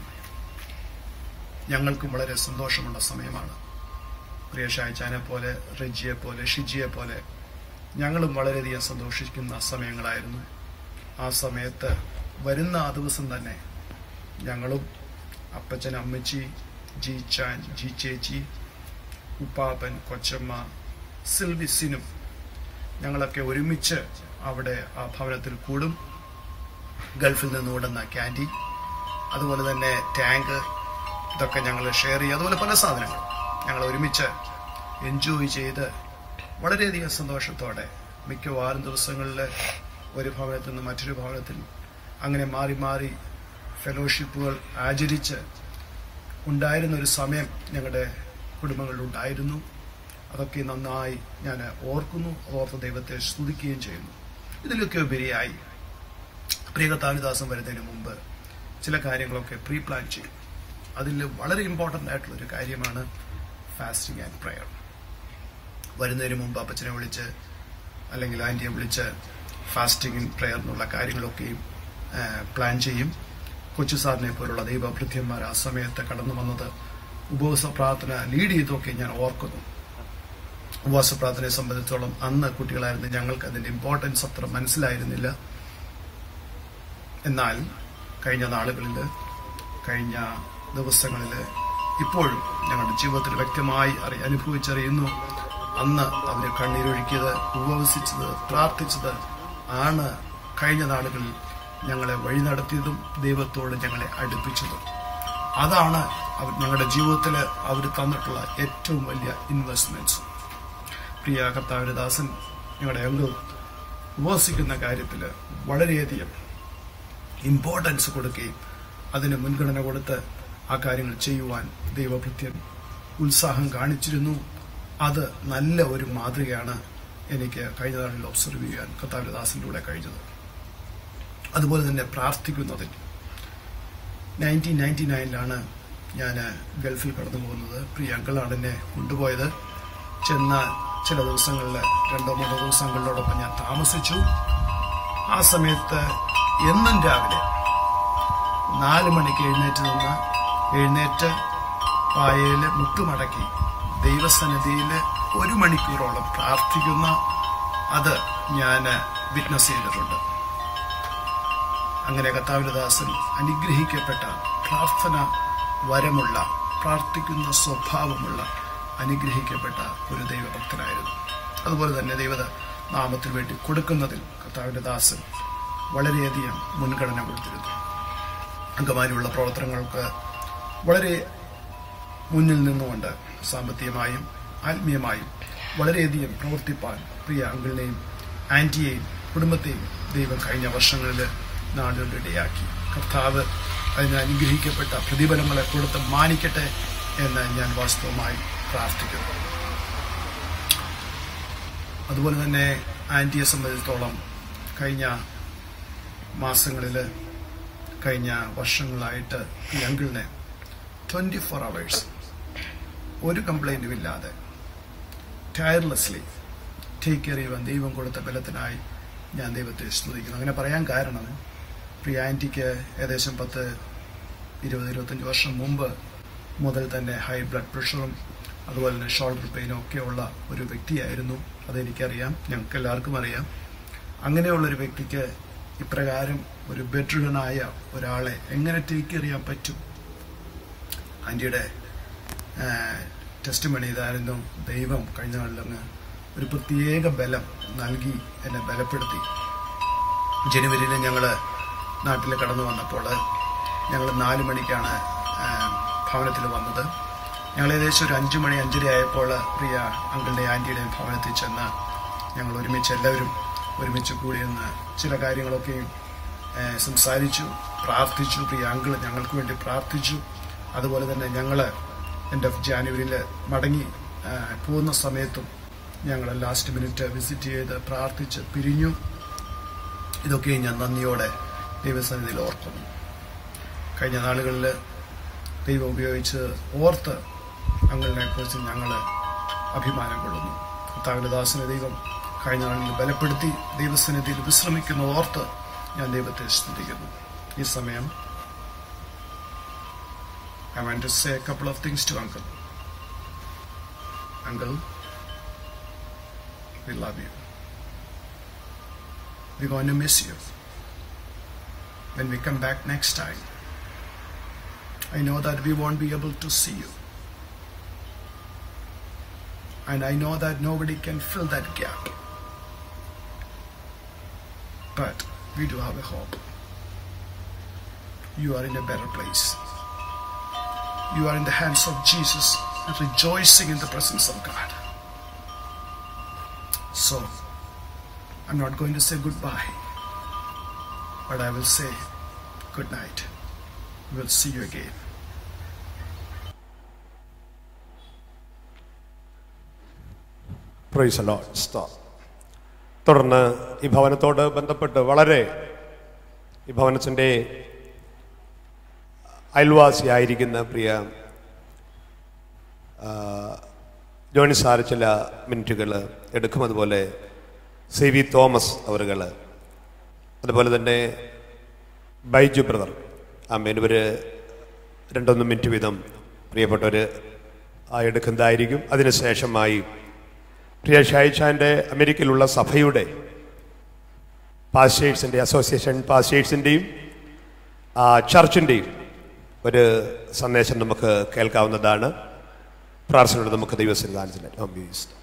ഞങ്ങൾക്കും വളരെ സന്തോഷമുള്ള സമയമാണ് പ്രിയ ഷായ്ച്ചാനെ പോലെ റെജിയെ പോലെ ഷിജിയെ പോലെ ഞങ്ങളും വളരെയധികം സന്തോഷിക്കുന്ന സമയങ്ങളായിരുന്നു ആ സമയത്ത് വരുന്ന ആ ദിവസം തന്നെ ഞങ്ങളും അപ്പച്ചൻ അമ്മച്ചി ജി ചാൻ ജി ചേച്ചി ഉപ്പാപ്പൻ കൊച്ചമ്മ സിൽവിസിനും ഞങ്ങളൊക്കെ ഒരുമിച്ച് അവിടെ ആ ഭവനത്തിൽ കൂടും ഗൾഫിൽ നിന്ന് ഓടുന്ന ക്യാൻഡി അതുപോലെ തന്നെ ടാങ്ക് ഇതൊക്കെ ഞങ്ങൾ ഷെയർ ചെയ്യും അതുപോലെ പല സാധനങ്ങൾ ഞങ്ങൾ ഒരുമിച്ച് എൻജോയ് ചെയ്ത് വളരെയധികം സന്തോഷത്തോടെ മിക്കവാറും ദിവസങ്ങളിൽ ഒരു ഭവനത്തിൽ നിന്ന് മറ്റൊരു ഭവനത്തിൽ അങ്ങനെ മാറി മാറി ഫെലോഷിപ്പുകൾ ആചരിച്ച് ഉണ്ടായിരുന്ന ഒരു സമയം ഞങ്ങളുടെ കുടുംബങ്ങളിൽ ഉണ്ടായിരുന്നു അതൊക്കെ നന്നായി ഞാൻ ഓർക്കുന്നു ഓർത്ത് ദൈവത്തെ സ്തുതിക്കുകയും ചെയ്യുന്നു ഇതിലൊക്കെ ഉപരിയായി പ്രിയകത്താവിദാസം വരുന്നതിന് മുമ്പ് ചില കാര്യങ്ങളൊക്കെ പ്രീ പ്ലാൻ ചെയ്യും അതിൽ വളരെ ഇമ്പോർട്ടൻ്റ് ആയിട്ടുള്ള ഒരു കാര്യമാണ് ഫാസ്റ്റിംഗ് ആൻഡ് പ്രയർ വരുന്നതിന് മുമ്പ് അപ്പച്ചനെ വിളിച്ച് അല്ലെങ്കിൽ ആൻറ്റിയെ വിളിച്ച് ഫാസ്റ്റിംഗ് ആൻഡ് പ്രയർ എന്നുള്ള കാര്യങ്ങളൊക്കെയും പ്ലാൻ ചെയ്യും കൊച്ചു സാറിനെ പോലുള്ള ദൈവഭൃത്യന്മാർ ആ സമയത്ത് കടന്നു വന്നത് ഉപവാസ പ്രാർത്ഥന ലീഡ് ചെയ്തൊക്കെ ഞാൻ ഓർക്കുന്നു ഉപവാസ പ്രാർത്ഥനയെ സംബന്ധിച്ചോളം അന്ന് കുട്ടികളായിരുന്നു ഞങ്ങൾക്ക് അതിന്റെ ഇമ്പോർട്ടൻസ് അത്ര മനസ്സിലായിരുന്നില്ല എന്നാൽ കഴിഞ്ഞ നാളുകളിൽ കഴിഞ്ഞ ദിവസങ്ങളിൽ ഇപ്പോഴും ഞങ്ങളുടെ ജീവിതത്തിൽ വ്യക്തമായി അറി അനുഭവിച്ചറിയുന്നു അന്ന് അവർ കണ്ണീരൊഴുക്കിയത് ഉപവസിച്ചത് പ്രാർത്ഥിച്ചത് ആണ് കഴിഞ്ഞ നാളുകളിൽ ഞങ്ങളെ വഴി നടത്തിയതും ദൈവത്തോട് ഞങ്ങളെ അടുപ്പിച്ചതും അതാണ് അവർ ഞങ്ങളുടെ ജീവിതത്തിൽ അവർ തന്നിട്ടുള്ള ഏറ്റവും വലിയ ഇൻവെസ്റ്റ്മെന്റ്സ് പ്രിയ കർത്താവിന്റെ ദാസൻ ഞങ്ങളുടെ അംഗം ഉപവസിക്കുന്ന കാര്യത്തിൽ വളരെയധികം ഇമ്പോർട്ടൻസ് കൊടുക്കുകയും അതിന് മുൻഗണന കൊടുത്ത് ആ കാര്യങ്ങൾ ചെയ്യുവാൻ ദൈവഭൃത്യൻ ഉത്സാഹം കാണിച്ചിരുന്നു അത് നല്ല ഒരു മാതൃകയാണ് എനിക്ക് കഴിഞ്ഞ നാളിൽ ഒബ്സർവ് ചെയ്യാൻ കർത്താവിന്റെ ദാസിൻ്റെ കൂടെ കഴിഞ്ഞത് അതുപോലെ തന്നെ പ്രാർത്ഥിക്കുന്നതിൽ നയൻറ്റീൻ നയൻറ്റി നയനിലാണ് ഞാൻ ഗൾഫിൽ കടന്നു പോകുന്നത് പ്രിയ അങ്കിളാണ് എന്നെ കൊണ്ടുപോയത് ചെന്ന ചില ദിവസങ്ങളിൽ രണ്ടോ മൂന്നോ ദിവസങ്ങളിലോടൊപ്പം ഞാൻ താമസിച്ചു ആ സമയത്ത് എന്നും രാവിലെ നാല് മണിക്ക് എഴുന്നേറ്റ് നിന്ന് എഴുന്നേറ്റ് പായയിൽ മുട്ടുമടക്കി ദൈവസന്നിധിയിൽ ഒരു മണിക്കൂറോളം പ്രാർത്ഥിക്കുന്ന അത് ഞാൻ വിറ്റ്നസ് ചെയ്തിട്ടുണ്ട് അങ്ങനെ കത്താവിലദാസൻ അനുഗ്രഹിക്കപ്പെട്ട പ്രാർത്ഥന വരമുള്ള പ്രാർത്ഥിക്കുന്ന സ്വഭാവമുള്ള അനുഗ്രഹിക്കപ്പെട്ട ഒരു ദൈവഭക്തനായിരുന്നു അതുപോലെ തന്നെ ദൈവത നാമത്തിന് വേണ്ടി കൊടുക്കുന്നതിൽ കർത്താവിൻ്റെ ദാസൻ വളരെയധികം മുൻഗണന കൊടുത്തിരുന്നു അംഗമാരിയുള്ള പ്രവർത്തനങ്ങൾക്ക് വളരെ മുന്നിൽ നിന്നുകൊണ്ട് സാമ്പത്തികമായും ആത്മീയമായും വളരെയധികം പ്രവർത്തിപ്പാൻ പ്രിയ അങ്കിളിനെയും ആൻറ്റിയെയും കുടുംബത്തെയും ദൈവം കഴിഞ്ഞ വർഷങ്ങളിൽ നാടുകളുടെ ഇടയാക്കി കർത്താവ് അതിന് അനുഗ്രഹിക്കപ്പെട്ട പ്രതിഫലങ്ങളെ കൊടുത്ത് മാനിക്കട്ടെ എന്ന് ഞാൻ വാസ്തവമായി പ്രാർത്ഥിക്കുന്നു അതുപോലെ തന്നെ ആൻറ്റിയെ സംബന്ധിച്ചിടത്തോളം കഴിഞ്ഞ മാസങ്ങളിൽ കഴിഞ്ഞ വർഷങ്ങളായിട്ട് ഈ അങ്കിളിനെ ട്വൻറ്റി ഫോർ അവേഴ്സ് ഒരു കംപ്ലൈൻറ്റും ഇല്ലാതെ ടയർലെസ്ലി ടേക്ക് കെയർ ചെയ്യുവാൻ ദൈവം കൊടുത്ത ബലത്തിനായി ഞാൻ ദൈവത്തെ സ്തുതിക്കുന്നു അങ്ങനെ പറയാൻ കാരണം പ്രിയ ആൻറ്റിക്ക് ഏകദേശം പത്ത് ഇരുപത് ഇരുപത്തഞ്ച് വർഷം മുമ്പ് മുതൽ തന്നെ ഹൈ ബ്ലഡ് പ്രഷറും അതുപോലെ തന്നെ ഷോൾഡർ പെയിനും ഒക്കെയുള്ള ഒരു വ്യക്തിയായിരുന്നു അതെനിക്കറിയാം ഞങ്ങൾക്ക് എല്ലാവർക്കും അറിയാം അങ്ങനെയുള്ള ഒരു വ്യക്തിക്ക് ഇപ്രകാരം ഒരു ബെഡ്രിഡനായ ഒരാളെ എങ്ങനെ ടേക്ക് കെയർ ചെയ്യാൻ പറ്റും ആൻറ്റിയുടെ ടെസ്റ്റ് മണി ഇതായിരുന്നു ദൈവം കഴിഞ്ഞ നാളിലങ്ങ് ഒരു പ്രത്യേക ബലം നൽകി എന്നെ ബലപ്പെടുത്തി ജനുവരിയിൽ ഞങ്ങൾ നാട്ടിൽ കടന്നു വന്നപ്പോൾ ഞങ്ങൾ നാല് മണിക്കാണ് ആ, ഭവനത്തിൽ വന്നത് ഞങ്ങൾ ഏകദേശം ഒരു അഞ്ചു മണി അഞ്ചര ആയപ്പോൾ പ്രിയ അങ്കിളുടെ ആൻറ്റിയുടെയും ഭവനത്തിൽ ചെന്ന് ഞങ്ങൾ ഒരുമിച്ച് എല്ലാവരും ഒരുമിച്ച് കൂടി നിന്ന് ചില കാര്യങ്ങളൊക്കെയും ആ, സംസാരിച്ചു പ്രാർത്ഥിച്ചു പ്രിയ അങ്കിൾ ഞങ്ങൾക്ക് വേണ്ടി പ്രാർത്ഥിച്ചു അതുപോലെ തന്നെ ഞങ്ങൾ എൻ്റെ ജാനുവരിയിൽ മടങ്ങി ആ, പോകുന്ന സമയത്തും ഞങ്ങൾ ലാസ്റ്റ് മിനിറ്റ് വിസിറ്റ് ചെയ്ത് പ്രാർത്ഥിച്ച് പിരിഞ്ഞു ഇതൊക്കെ ഞാൻ നന്ദിയോടെ ദൈവസന്നിധിയിൽ ഓർക്കുന്നു കഴിഞ്ഞ നാളുകളിൽ ദൈവം ഉപയോഗിച്ച് ഓർത്ത് അങ്ങളിനെ കുറിച്ച് ഞങ്ങൾ അഭിമാനം കൊള്ളുന്നു കർത്താവിൻ്റെ ദാസനെ ദൈവം കഴിഞ്ഞ നാളിൽ ബലപ്പെടുത്തി ദൈവസന്നിധിയിൽ വിശ്രമിക്കുന്ന ഓർത്ത് ഞാൻ ദൈവത്തെ സ്തുതിക്കുന്നു ഈ സമയം I want to say a couple of things to Uncle. Uncle, we love you. We're going to miss you. When we come back next time, I know that we won't be able to see you. And I know that nobody can fill that gap. But we do have a hope. You are in a better place. You are in the hands of Jesus and rejoicing in the presence of God. So, I'm not going to say goodbye, but I will say good night. We'll see you again. Praise lord സ്തോ തുടർന്ന് ഈ ഭവനത്തോട് ബന്ധപ്പെട്ട് വളരെ ഈ ഭവനത്തിൻ്റെ അയൽവാസിയായിരിക്കുന്ന പ്രിയ ആ, Johnny sir ചില മിനിറ്റുകൾ എടുക്കും അതുപോലെ സി വി തോമസ് അവറുകൾ അതുപോലെ തന്നെ ബൈജു ബ്രദർ അമ്മേൻ ഇവർ രണ്ടൊന്ന് മിനിറ്റ് വീതം പ്രിയപ്പെട്ടവർ ആ എടുക്കുന്നതായിരിക്കും അതിനുശേഷമായി പ്രിയ ഷായിച്ചാൻ്റെ അമേരിക്കയിലുള്ള സഭയുടെ പാസ്റ്റേഴ്സിൻ്റെ അസോസിയേഷൻ പാസ്റ്റേഴ്സിൻ്റെയും ചർച്ചിൻ്റെയും ഒരു സന്ദേശം നമുക്ക് കേൾക്കാവുന്നതാണ് പ്രാർത്ഥനയോട് നമുക്ക് ദൈവസന്നിധാനത്തിന് അംഗീകരിച്ചു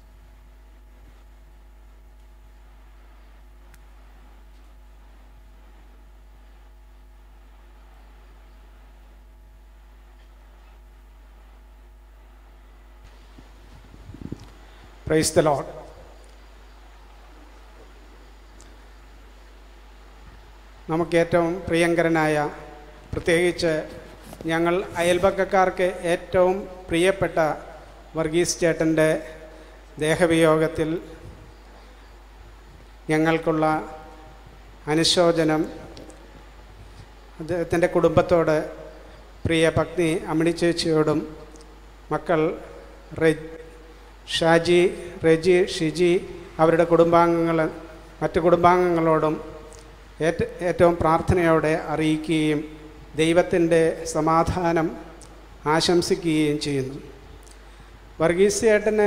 പ്രൈസ് ദ ലോഡ് നമുക്ക് ഏറ്റവും പ്രിയങ്കരനായ പ്രത്യേകിച്ച് ഞങ്ങൾ അയൽപക്കക്കാർക്ക് ഏറ്റവും പ്രിയപ്പെട്ട വർഗീസ് ചേട്ടൻ്റെ ദേഹവിയോഗത്തിൽ ഞങ്ങൾക്കുള്ള അനുശോചനം അദ്ദേഹത്തിൻ്റെ കുടുംബത്തോട് പ്രിയ പത്നി അമ്മിണി ചേച്ചിയോടും മക്കൾ റെ ഷാജി റെജി ഷിജി അവരുടെ കുടുംബാംഗങ്ങൾ മറ്റ് കുടുംബാംഗങ്ങളോടും ഏറ്റ ഏറ്റവും പ്രാർത്ഥനയോടെ അറിയിക്കുകയും ദൈവത്തിൻ്റെ സമാധാനം ആശംസിക്കുകയും ചെയ്യുന്നു വർഗീസ് ചേട്ടന്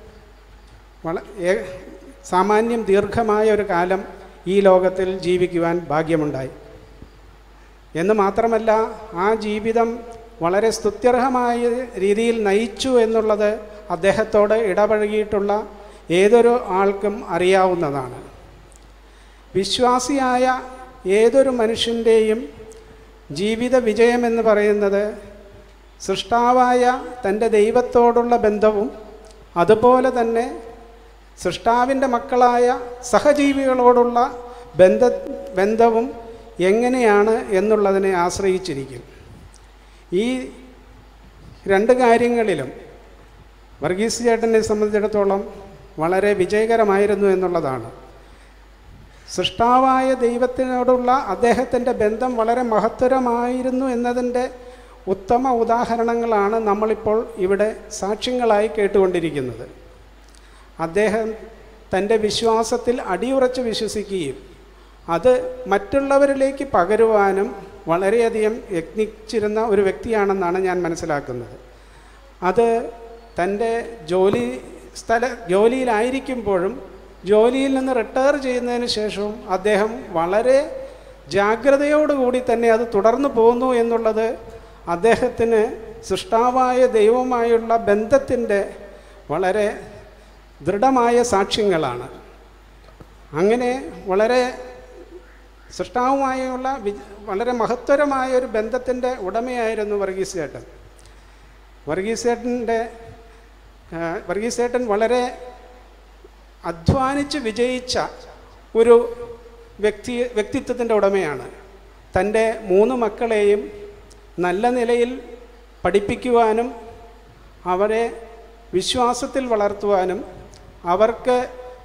വള ഏ- സാമാന്യം ദീർഘമായ ഒരു കാലം ഈ ലോകത്തിൽ ജീവിക്കുവാൻ ഭാഗ്യമുണ്ടായി എന്ന് മാത്രമല്ല ആ ജീവിതം വളരെ സ്തുത്യർഹമായ രീതിയിൽ നയിച്ചു എന്നുള്ളത് അദ്ദേഹത്തോട് ഇടപഴകിയിട്ടുള്ള ഏതൊരു ആൾക്കും അറിയാവുന്നതാണ് വിശ്വാസിയായ ഏതൊരു മനുഷ്യൻ്റെയും ജീവിത വിജയമെന്ന് പറയുന്നത് സൃഷ്ടാവായ തൻ്റെ ദൈവത്തോടുള്ള ബന്ധവും അതുപോലെ തന്നെ സൃഷ്ടാവിൻ്റെ മക്കളായ സഹജീവികളോടുള്ള ബന്ധ ബന്ധവും എങ്ങനെയാണ് എന്നുള്ളതിനെ ആശ്രയിച്ചിരിക്കും ഈ രണ്ട് കാര്യങ്ങളിലും വർഗീസ് ചേട്ടനെ സംബന്ധിച്ചിടത്തോളം വളരെ വിജയകരമായിരുന്നു എന്നുള്ളതാണ് സൃഷ്ടാവായ ദൈവത്തിനോടുള്ള അദ്ദേഹത്തിൻ്റെ ബന്ധം വളരെ മഹത്തരമായിരുന്നു എന്നതിൻ്റെ ഉത്തമ ഉദാഹരണങ്ങളാണ് നമ്മളിപ്പോൾ ഇവിടെ സാക്ഷ്യങ്ങളായി കേട്ടുകൊണ്ടിരിക്കുന്നത് അദ്ദേഹം തൻ്റെ വിശ്വാസത്തിൽ അടിയുറച്ച് വിശ്വസിക്കുകയും അത് മറ്റുള്ളവരിലേക്ക് പകരുവാനും വളരെയധികം യത്നിച്ചിരുന്ന ഒരു വ്യക്തിയാണെന്നാണ് ഞാൻ മനസ്സിലാക്കുന്നത് അത് തൻ്റെ ജോലി സ്ഥല ജോലിയിലായിരിക്കുമ്പോഴും ജോലിയിൽ നിന്ന് റിട്ടയർ ചെയ്യുന്നതിന് ശേഷവും അദ്ദേഹം വളരെ ജാഗ്രതയോടുകൂടി തന്നെ അത് തുടർന്നു പോകുന്നു എന്നുള്ളത് അദ്ദേഹത്തിന് സൃഷ്ടാവായ ദൈവവുമായുള്ള ബന്ധത്തിൻ്റെ വളരെ ദൃഢമായ സാക്ഷ്യങ്ങളാണ് അങ്ങനെ വളരെ സൃഷ്ടാവുമായുള്ള വി വളരെ മഹത്തരമായ ഒരു ബന്ധത്തിൻ്റെ ഉടമയായിരുന്നു വർഗീസ് ചേട്ടൻ വർഗീസ് ചേട്ടൻ്റെ വർഗീസ് ചേട്ടൻ വളരെ അധ്വാനിച്ച് വിജയിച്ച ഒരു വ്യക്തി വ്യക്തിത്വത്തിൻ്റെ ഉടമയാണ് തൻ്റെ മൂന്ന് മക്കളെയും നല്ല നിലയിൽ പഠിപ്പിക്കുവാനും അവരെ വിശ്വാസത്തിൽ വളർത്തുവാനും അവർക്ക്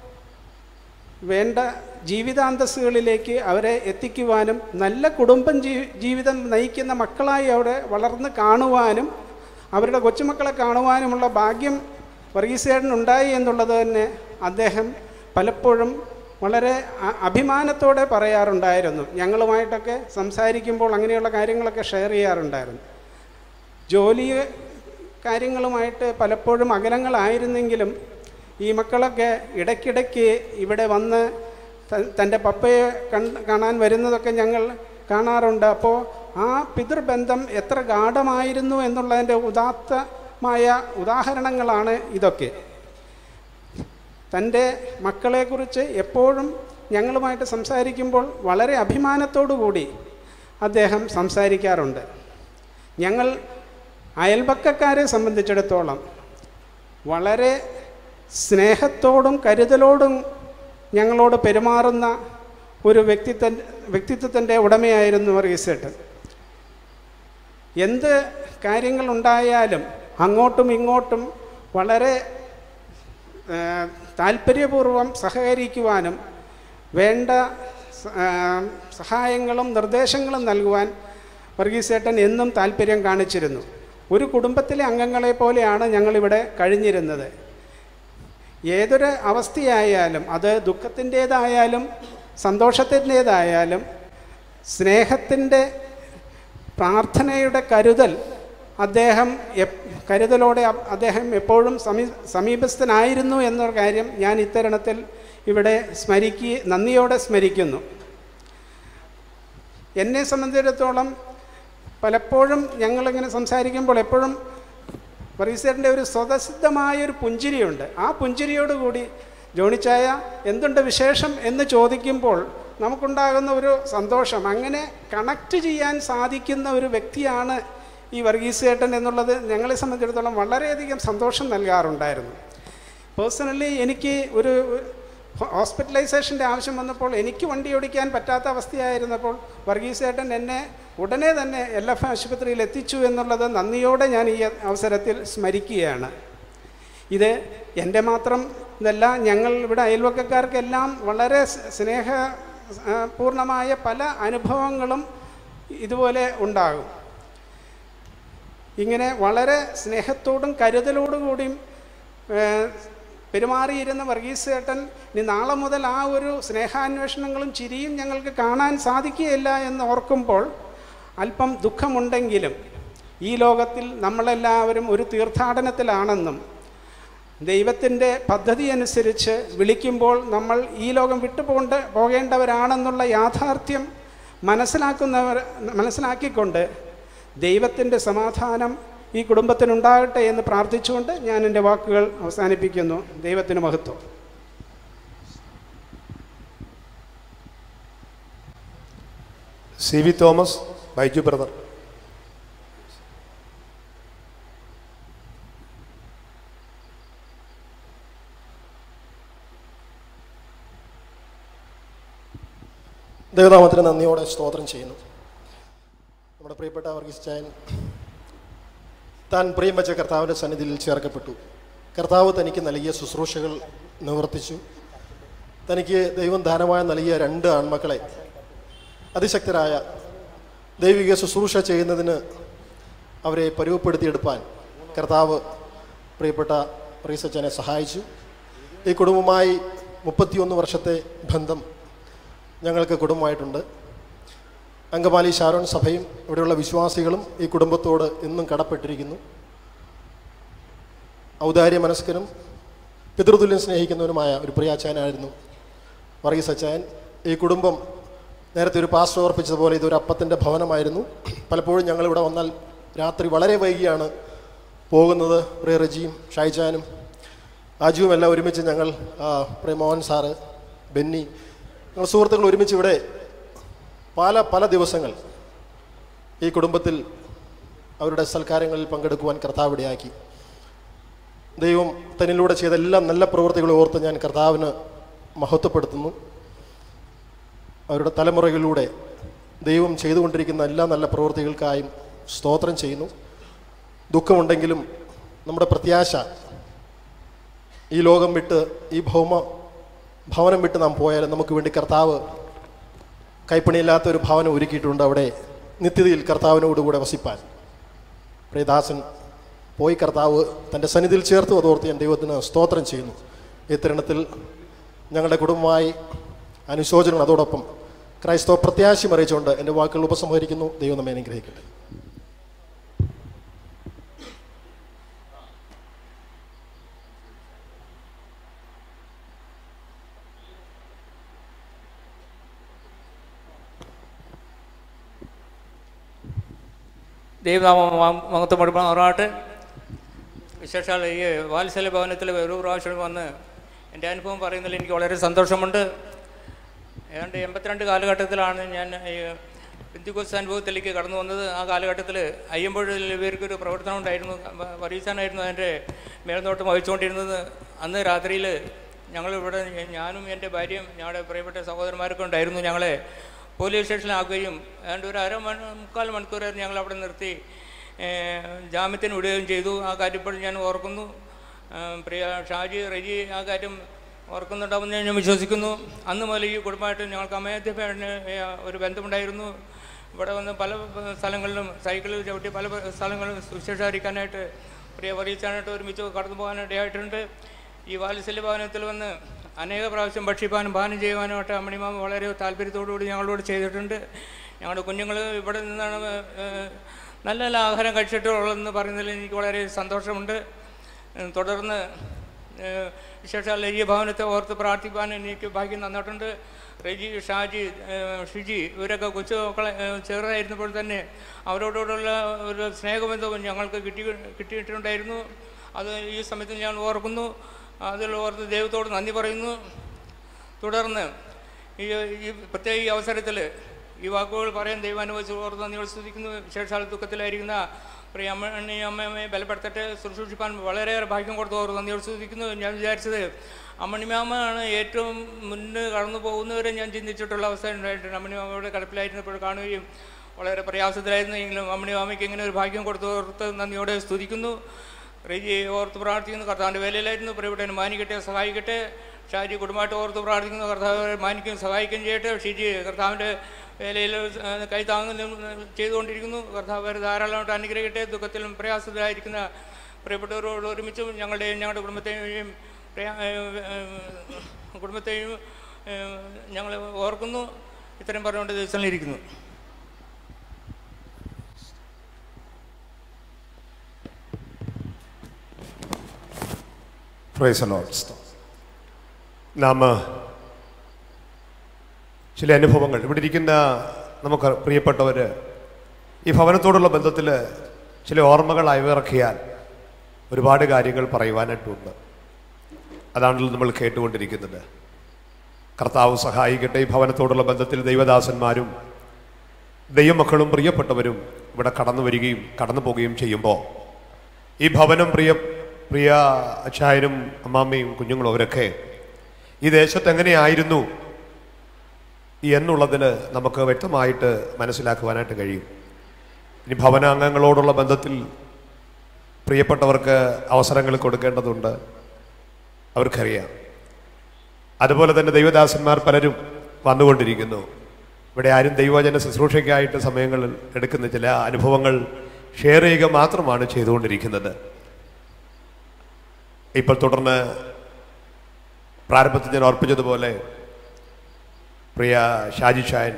വേണ്ട ജീവിതാന്തസ്സുകളിലേക്ക് അവരെ എത്തിക്കുവാനും നല്ല കുടുംബം ജീ ജീവിതം നയിക്കുന്ന മക്കളായി അവിടെ വളർന്ന് കാണുവാനും അവരുടെ കൊച്ചുമക്കളെ കാണുവാനുമുള്ള ഭാഗ്യം വർഗീസേടൻ ഉണ്ടായി എന്നുള്ളത് തന്നെ അദ്ദേഹം പലപ്പോഴും വളരെ അ- അഭിമാനത്തോടെ പറയാറുണ്ടായിരുന്നു ഞങ്ങളുമായിട്ടൊക്കെ സംസാരിക്കുമ്പോൾ അങ്ങനെയുള്ള കാര്യങ്ങളൊക്കെ ഷെയർ ചെയ്യാറുണ്ടായിരുന്നു ജോലി കാര്യങ്ങളുമായിട്ട് പലപ്പോഴും അകലങ്ങളായിരുന്നെങ്കിലും ഈ മക്കളൊക്കെ ഇടയ്ക്കിടയ്ക്ക് ഇവിടെ വന്ന് ത- തൻ്റെ പപ്പയെ കണ്ട് കാണാൻ വരുന്നതൊക്കെ ഞങ്ങൾ കാണാറുണ്ട് അപ്പോൾ ആ പിതൃബന്ധം എത്ര ഗാഠമായിരുന്നു എന്നുള്ളതിൻ്റെ ഉദാത്തമായ ഉദാഹരണങ്ങളാണ് ഇതൊക്കെ തൻ്റെ മക്കളെക്കുറിച്ച് എപ്പോഴും ഞങ്ങളുമായിട്ട് സംസാരിക്കുമ്പോൾ വളരെ അഭിമാനത്തോടു കൂടി അദ്ദേഹം സംസാരിക്കാറുണ്ട് ഞങ്ങൾ അയൽപക്കക്കാരെ സംബന്ധിച്ചിടത്തോളം വളരെ സ്നേഹത്തോടും കരുതലോടും ഞങ്ങളോട് പെരുമാറുന്ന ഒരു വ്യക്തിത്വ വ്യക്തിത്വത്തിൻ്റെ ഉടമയായിരുന്നു വർഗീസേട്ടൻ എന്ത് കാര്യങ്ങളുണ്ടായാലും അങ്ങോട്ടും ഇങ്ങോട്ടും വളരെ ആ, താല്പര്യപൂർവ്വം സഹകരിക്കുവാനും വേണ്ട സ- ആ, സഹായങ്ങളും നിർദ്ദേശങ്ങളും നൽകുവാൻ വർഗീസേട്ടൻ എന്നും താല്പര്യം കാണിച്ചിരുന്നു ഒരു കുടുംബത്തിലെ അംഗങ്ങളെ പോലെയാണ് ഞങ്ങളിവിടെ കഴിഞ്ഞിരുന്നത് ഏതൊരു അവസ്ഥയായാലും അത് ദുഃഖത്തിൻ്റേതായാലും സന്തോഷത്തിൻ്റേതായാലും സ്നേഹത്തിൻ്റെ പ്രാർത്ഥനയുടെ കരുതൽ അദ്ദേഹം എപ്- കരുതലോടെ അ- അദ്ദേഹം എപ്പോഴും സമീ സമീപസ്ഥനായിരുന്നു എന്ന കാര്യം ഞാൻ ഇത്തരണത്തിൽ ഇവിടെ സ്മരിക്കുക നന്ദിയോടെ സ്മരിക്കുന്നു എന്നെ സംബന്ധിച്ചിടത്തോളം പലപ്പോഴും ഞങ്ങളിങ്ങനെ സംസാരിക്കുമ്പോൾ എപ്പോഴും വർഗീസേട്ടൻ്റെ ഒരു സ്വതസിദ്ധമായ ഒരു പുഞ്ചിരിയുണ്ട് ആ പുഞ്ചിരിയോടുകൂടി ജോണിച്ചായ എന്തുണ്ട് വിശേഷം എന്ന് ചോദിക്കുമ്പോൾ നമുക്കുണ്ടാകുന്ന ഒരു സന്തോഷം അങ്ങനെ കണക്റ്റ് ചെയ്യാൻ സാധിക്കുന്ന ഒരു വ്യക്തിയാണ് ഈ വർഗീസേട്ടൻ എന്നുള്ളത് ഞങ്ങളെ സംബന്ധിച്ചിടത്തോളം വളരെയധികം സന്തോഷം നൽകാറുണ്ടായിരുന്നു പേഴ്സണലി എനിക്ക് ഒരു ഹോസ്പിറ്റലൈസേഷൻ്റെ ആവശ്യം വന്നപ്പോൾ എനിക്ക് വണ്ടി ഓടിക്കാൻ പറ്റാത്ത അവസ്ഥയായിരുന്നപ്പോൾ വർഗീസേട്ടൻ എന്നെ ഉടനെ തന്നെ എൽ എഫ് ആശുപത്രിയിൽ എത്തിച്ചു എന്നുള്ളത് നന്ദിയോടെ ഞാൻ ഈ അവസരത്തിൽ സ്മരിക്കുകയാണ് ഇത് എൻ്റെ മാത്രം ഇതല്ല ഞങ്ങൾ ഇവിടെ അയൽവക്കക്കാർക്കെല്ലാം വളരെ സ് സ്നേഹ ആ, പൂർണ്ണമായ പല അനുഭവങ്ങളും ഇതുപോലെ ഉണ്ടാകും ഇങ്ങനെ വളരെ സ്നേഹത്തോടും കരുതലോടും കൂടിയും ഏഹ്, പെരുമാറിയിരുന്ന വർഗീസ് ചേട്ടൻ ഇനി നാളെ മുതൽ ആ ഒരു സ്നേഹാന്വേഷണങ്ങളും ചിരിയും ഞങ്ങൾക്ക് കാണാൻ സാധിക്കുകയില്ല എന്ന് ഓർക്കുമ്പോൾ അല്പം ദുഃഖമുണ്ടെങ്കിലും ഈ ലോകത്തിൽ നമ്മളെല്ലാവരും ഒരു തീർത്ഥാടനത്തിലാണെന്നും ദൈവത്തിൻ്റെ പദ്ധതി അനുസരിച്ച് വിളിക്കുമ്പോൾ നമ്മൾ ഈ ലോകം വിട്ടുപോകേണ്ട പോകേണ്ടവരാണെന്നുള്ള യാഥാർത്ഥ്യം മനസ്സിലാക്കുന്നവർ മനസ്സിലാക്കിക്കൊണ്ട് ദൈവത്തിൻ്റെ സമാധാനം ഈ കുടുംബത്തിനുണ്ടാകട്ടെ എന്ന് പ്രാർത്ഥിച്ചുകൊണ്ട് ഞാൻ എൻ്റെ വാക്കുകൾ അവസാനിപ്പിക്കുന്നു ദൈവത്തിന് മഹത്വം C V Thomas Baiju brother ദൈവനാമത്തിന് നന്ദിയോടെ സ്തോത്രം ചെയ്യുന്നു നമ്മുടെ പ്രിയപ്പെട്ട വർഗീസ് ചായൻ താൻ പ്രിയം വെച്ച കർത്താവിൻ്റെ സന്നിധിയിൽ ചേർക്കപ്പെട്ടു കർത്താവ് തനിക്ക് നൽകിയ ശുശ്രൂഷകൾ നിവർത്തിച്ചു തനിക്ക് ദൈവം ദാനമായി നൽകിയ രണ്ട് ആൺമക്കളെ അതിശക്തരായ ദൈവിക ശുശ്രൂഷ ചെയ്യുന്നതിന് അവരെ പരുവപ്പെടുത്തിയെടുപ്പാൻ കർത്താവ് പ്രിയപ്പെട്ട റീസച്ചനെ സഹായിച്ചു ഈ കുടുംബമായി മുപ്പത്തിയൊന്ന് വർഷത്തെ ബന്ധം ഞങ്ങൾക്ക് കുടുംബമായിട്ടുണ്ട് അങ്കമാലി ഷാരോൺ സഭയും ഇവിടെയുള്ള വിശ്വാസികളും ഈ കുടുംബത്തോട് ഇന്നും കടപ്പെട്ടിരിക്കുന്നു ഔദാര്യ മനസ്കനും പിതൃതുല്യം സ്നേഹിക്കുന്നവനുമായ ഒരു പ്രിയാച്ചായനായിരുന്നു വർഗീസ് അച്ചായൻ ഈ കുടുംബം നേരത്തെ ഒരു പാസ്റ്റർ ഓർപ്പിച്ചതുപോലെ ഇതൊരു അപ്പത്തിൻ്റെ ഭവനമായിരുന്നു പലപ്പോഴും ഞങ്ങളിവിടെ വന്നാൽ രാത്രി വളരെ വൈകിയാണ് പോകുന്നത് പ്രിയ റജിയും ഷായിച്ചാനും ആജുവും എല്ലാം ഒരുമിച്ച് ഞങ്ങൾ ആ, പ്രിയ മോഹൻ സാറ് ബെന്നി ഞങ്ങൾ സുഹൃത്തുക്കൾ ഒരുമിച്ച് ഇവിടെ പല പല ദിവസങ്ങൾ ഈ കുടുംബത്തിൽ അവരുടെ സൽക്കാരങ്ങളിൽ പങ്കെടുക്കുവാൻ കർത്താവ് ഇടയാക്കി ദൈവം തന്നിലൂടെ ചെയ്ത എല്ലാ നല്ല പ്രവൃത്തികളും ഓർത്ത് ഞാൻ കർത്താവിന് മഹത്വപ്പെടുത്തുന്നു അവരുടെ തലമുറകളിലൂടെ ദൈവം ചെയ്തുകൊണ്ടിരിക്കുന്ന എല്ലാ നല്ല പ്രവൃത്തികൾക്കായും സ്തോത്രം ചെയ്യുന്നു ദുഃഖമുണ്ടെങ്കിലും നമ്മുടെ പ്രത്യാശ ഈ ലോകം വിട്ട് ഈ ഭൗമ ഭവനം വിട്ട് നാം പോയാൽ നമുക്ക് വേണ്ടി കർത്താവ് കൈപ്പണിയില്ലാത്ത ഒരു ഭവനം ഒരുക്കിയിട്ടുണ്ട് അവിടെ നിത്യതയിൽ കർത്താവിനോടുകൂടെ വസിപ്പാൻ പ്രിയദാസൻ പോയി കർത്താവ് തൻ്റെ സന്നിധിയിൽ ചേർത്ത് അതോർത്ത് ഞാൻ ദൈവത്തിന് സ്തോത്രം ചെയ്യുന്നു ഈ തരുണത്തിൽ ഞങ്ങളുടെ കുടുംബമായി അനുശോചനം അതോടൊപ്പം ക്രൈസ്തവ പ്രത്യാശയും അറിയിച്ചുകൊണ്ട് എൻ്റെ വാക്കുകൾ ഉപസംഹരിക്കുന്നു ദൈവം നമ്മെ അനുഗ്രഹിക്കട്ടെ ദൈവനാമം മഹത്വപ്പെടുമാറാട്ടെ വിശേഷാൽ ഈ വാത്സല്യ ഭവനത്തിൽ ഒരു പ്രാവശ്യം വന്ന് എൻ്റെ അനുഭവം പറയുന്നതിൽ എനിക്ക് വളരെ സന്തോഷമുണ്ട് ഏതാണ്ട് എൺപത്തിരണ്ട് കാലഘട്ടത്തിലാണ് ഞാൻ ഈ ബിന്ദുക്കോസ് അനുഭവത്തിലേക്ക് കടന്നു വന്നത് ആ കാലഘട്ടത്തിൽ അയ്യമ്പുഴയിൽ ഇവർക്കൊരു പ്രവർത്തനം ഉണ്ടായിരുന്നു പരീക്ഷാനായിരുന്നു അതിൻ്റെ മേൽനോട്ടം വഹിച്ചുകൊണ്ടിരുന്നത് അന്ന് രാത്രിയിൽ ഞങ്ങളിവിടെ ഞാനും എൻ്റെ ഭാര്യയും ഞങ്ങളുടെ പ്രിയപ്പെട്ട സഹോദരന്മാരൊക്കെ ഉണ്ടായിരുന്നു ഞങ്ങളെ പോലീസ് സ്റ്റേഷനിലാക്കുകയും ഏതാണ്ട് ഒരു അര മണി മുക്കാൽ മണിക്കൂർ ഞങ്ങൾ അവിടെ നിർത്തി ഏഹ്, ജാമ്യത്തിന് വിടുകയും ചെയ്തു ആ കാര്യം ഇപ്പോൾ ഞാൻ ഓർക്കുന്നു ഏഹ്, പ്രിയ ഷാജി റെജി ആ കാര്യം ഓർക്കുന്നുണ്ടാവുമെന്ന് ഞാൻ വിശ്വസിക്കുന്നു അന്ന് മുതൽ ഈ കുടുംബമായിട്ട് ഞങ്ങൾക്ക് അമേദ്യപ്പേടിന് ഒരു ബന്ധമുണ്ടായിരുന്നു ഇവിടെ വന്ന് പല സ്ഥലങ്ങളിലും സൈക്കിളിൽ ചവിട്ടി പല സ്ഥലങ്ങളിലും സുവിശേഷാരിക്കാനായിട്ട് പ്രിയ പരീക്ഷാനായിട്ട് ഒരുമിച്ച് കടന്നു പോകാനിടയായിട്ടുണ്ട് ഈ വാത്സല്യ ഭവനത്തിൽ വന്ന് അനേക പ്രാവശ്യം ഭക്ഷിപ്പാനും പാനം ചെയ്യുവാനുമായിട്ട് അമ്മണിമാമ വളരെ താല്പര്യത്തോടുകൂടി ഞങ്ങളോട് ചെയ്തിട്ടുണ്ട് ഞങ്ങളുടെ കുഞ്ഞുങ്ങൾ ഇവിടെ നിന്നാണ് ഏഹ്, നല്ല നല്ല ആഹാരം കഴിച്ചിട്ടുള്ളതെന്ന് പറയുന്നതിൽ എനിക്ക് വളരെ സന്തോഷമുണ്ട് ഏഹ്, തുടർന്ന് ഏഹ്, വിശേഷാൽ ഈ ഭവനത്തെ ഓർത്ത് പ്രാർത്ഥിപ്പാൻ എനിക്ക് ഭാഗ്യം തന്നിട്ടുണ്ട് റെജി ഷാജി ഏഹ്, ഷിജി ഇവരൊക്കെ കൊച്ചു മക്കളെ ഏഹ്, ചെറുതായിരുന്നപ്പോൾ തന്നെ അവരോടുള്ള ഒരു സ്നേഹബന്ധവും ഞങ്ങൾക്ക് കിട്ടി കിട്ടിയിട്ടുണ്ടായിരുന്നു അത് ഈ സമയത്ത് ഞാൻ ഓർക്കുന്നു അതിൽ ഓർത്ത് ദൈവത്തോട് നന്ദി പറയുന്നു തുടർന്ന് ഈ ഈ പ്രത്യേക ഈ അവസരത്തിൽ ഈ വാക്കുകൾ പറയാൻ ദൈവം അനുഭവിച്ച് ഓർത്ത് നന്ദിയോട് സ്തുതിക്കുന്നു വിശേഷാൽ ദുഃഖത്തിലായിരിക്കുന്ന പ്രിയ അമ്മ അമ്മയെ ബലപ്പെടുത്തട്ടെ ശുശ്രൂഷിപ്പാൻ വളരെയേറെ ഭാഗ്യം കൊടുത്ത് ഓർത്ത് നന്ദിയോട് സ്തുതിക്കുന്നു ഞാൻ വിചാരിച്ചത് അമ്മണിമാമയാണ് ഏറ്റവും മുന്നേ കടന്നു പോകുന്നവരെ ഞാൻ ചിന്തിച്ചിട്ടുള്ള അവസ്ഥ ഉണ്ടായിട്ടുണ്ട് അമ്മണിമാമയുടെ കടപ്പിലായിരുന്നപ്പോൾ കാണുകയും വളരെ പ്രയാസത്തിലായിരുന്നു എങ്കിലും അമ്മണിമാമയ്ക്ക് ഇങ്ങനെ ഒരു ഭാഗ്യം കൊടുത്ത് ഓർത്ത് നന്ദിയോടെ സ്തുതിക്കുന്നു റെജി ഓർത്ത് പ്രാർത്ഥിക്കുന്നു കർത്താവിൻ്റെ വേലയിലായിരുന്നു പ്രിയപ്പെട്ടവന് മാനിക്കട്ടെ സഹായിക്കട്ടെ ഷാജി കുടുംബമായിട്ട് ഓർത്ത് പ്രാർത്ഥിക്കുന്നു കർത്താവ് മാനിക്കുകയും സഹായിക്കുകയും ചെയ്യട്ടെ ഷിജി കർത്താവിൻ്റെ വേലയിൽ ഏഹ്, കൈത്താങ്ങുന്നതും ഏഹ്, ചെയ്തുകൊണ്ടിരിക്കുന്നു കർത്താവ് അവരെ ധാരാളമായിട്ട് അനുഗ്രഹിക്കട്ടെ ദുഃഖത്തിലും പ്രയാസത്തിലായിരിക്കുന്ന പ്രിയപ്പെട്ടവരോട് ഒരുമിച്ചും ഞങ്ങളുടെയും ഞങ്ങളുടെ കുടുംബത്തെയും പ്രയാ- ഏഹ്, ഏഹ്, കുടുംബത്തെയും ഏഹ്, ഞങ്ങൾ ഓർക്കുന്നു ഇത്രയും പറഞ്ഞുകൊണ്ട് ദിവസങ്ങളിലിരിക്കുന്നു പ്രൈസ് ലോഡ് നാം ചില അനുഭവങ്ങൾ ഇവിടെ ഇരിക്കുന്ന നമുക്ക് പ്രിയപ്പെട്ടവർ ഈ ഭവനത്തോടുള്ള ബന്ധത്തിൽ ചില ഓർമ്മകൾ അയവിറക്കിയാൽ ഒരുപാട് കാര്യങ്ങൾ പറയുവാനായിട്ടുണ്ട് അതാണല്ലോ നമ്മൾ കേട്ടുകൊണ്ടിരിക്കുന്നത് കർത്താവ് സഹായിക്കട്ടെ ഈ ഭവനത്തോടുള്ള ബന്ധത്തിൽ ദൈവദാസന്മാരും ദൈവമക്കളും പ്രിയപ്പെട്ടവരും ഇവിടെ കടന്നു വരികയും കടന്നു പോവുകയും ചെയ്യുമ്പോൾ ഈ ഭവനം പ്രിയ പ്രിയ അച്ചായനും അമ്മാമ്മയും കുഞ്ഞുങ്ങളും അവരൊക്കെ ഈ ദേശത്ത് എങ്ങനെയായിരുന്നു എന്നുള്ളതിന് നമുക്ക് വ്യക്തമായിട്ട് മനസ്സിലാക്കുവാനായിട്ട് കഴിയും ഇനി ഭവനാംഗങ്ങളോടുള്ള ബന്ധത്തിൽ പ്രിയപ്പെട്ടവർക്ക് അവസരങ്ങൾ കൊടുക്കേണ്ടതുണ്ട് അവർക്കറിയാം അതുപോലെ തന്നെ ദൈവദാസന്മാർ പലരും വന്നുകൊണ്ടിരിക്കുന്നു ഇവിടെ ആരും ദൈവജന ശുശ്രൂഷയ്ക്കായിട്ട് സമയങ്ങളിൽ എടുക്കുന്ന ചില അനുഭവങ്ങൾ ഷെയർ ചെയ്യുക മാത്രമാണ് ചെയ്തുകൊണ്ടിരിക്കുന്നത് ഇപ്പോൾ തുടർന്ന് പ്രാരംഭത്തിൽ ഞാൻ ഓർപ്പിച്ചതുപോലെ പ്രിയ ഷാജി ഷായൻ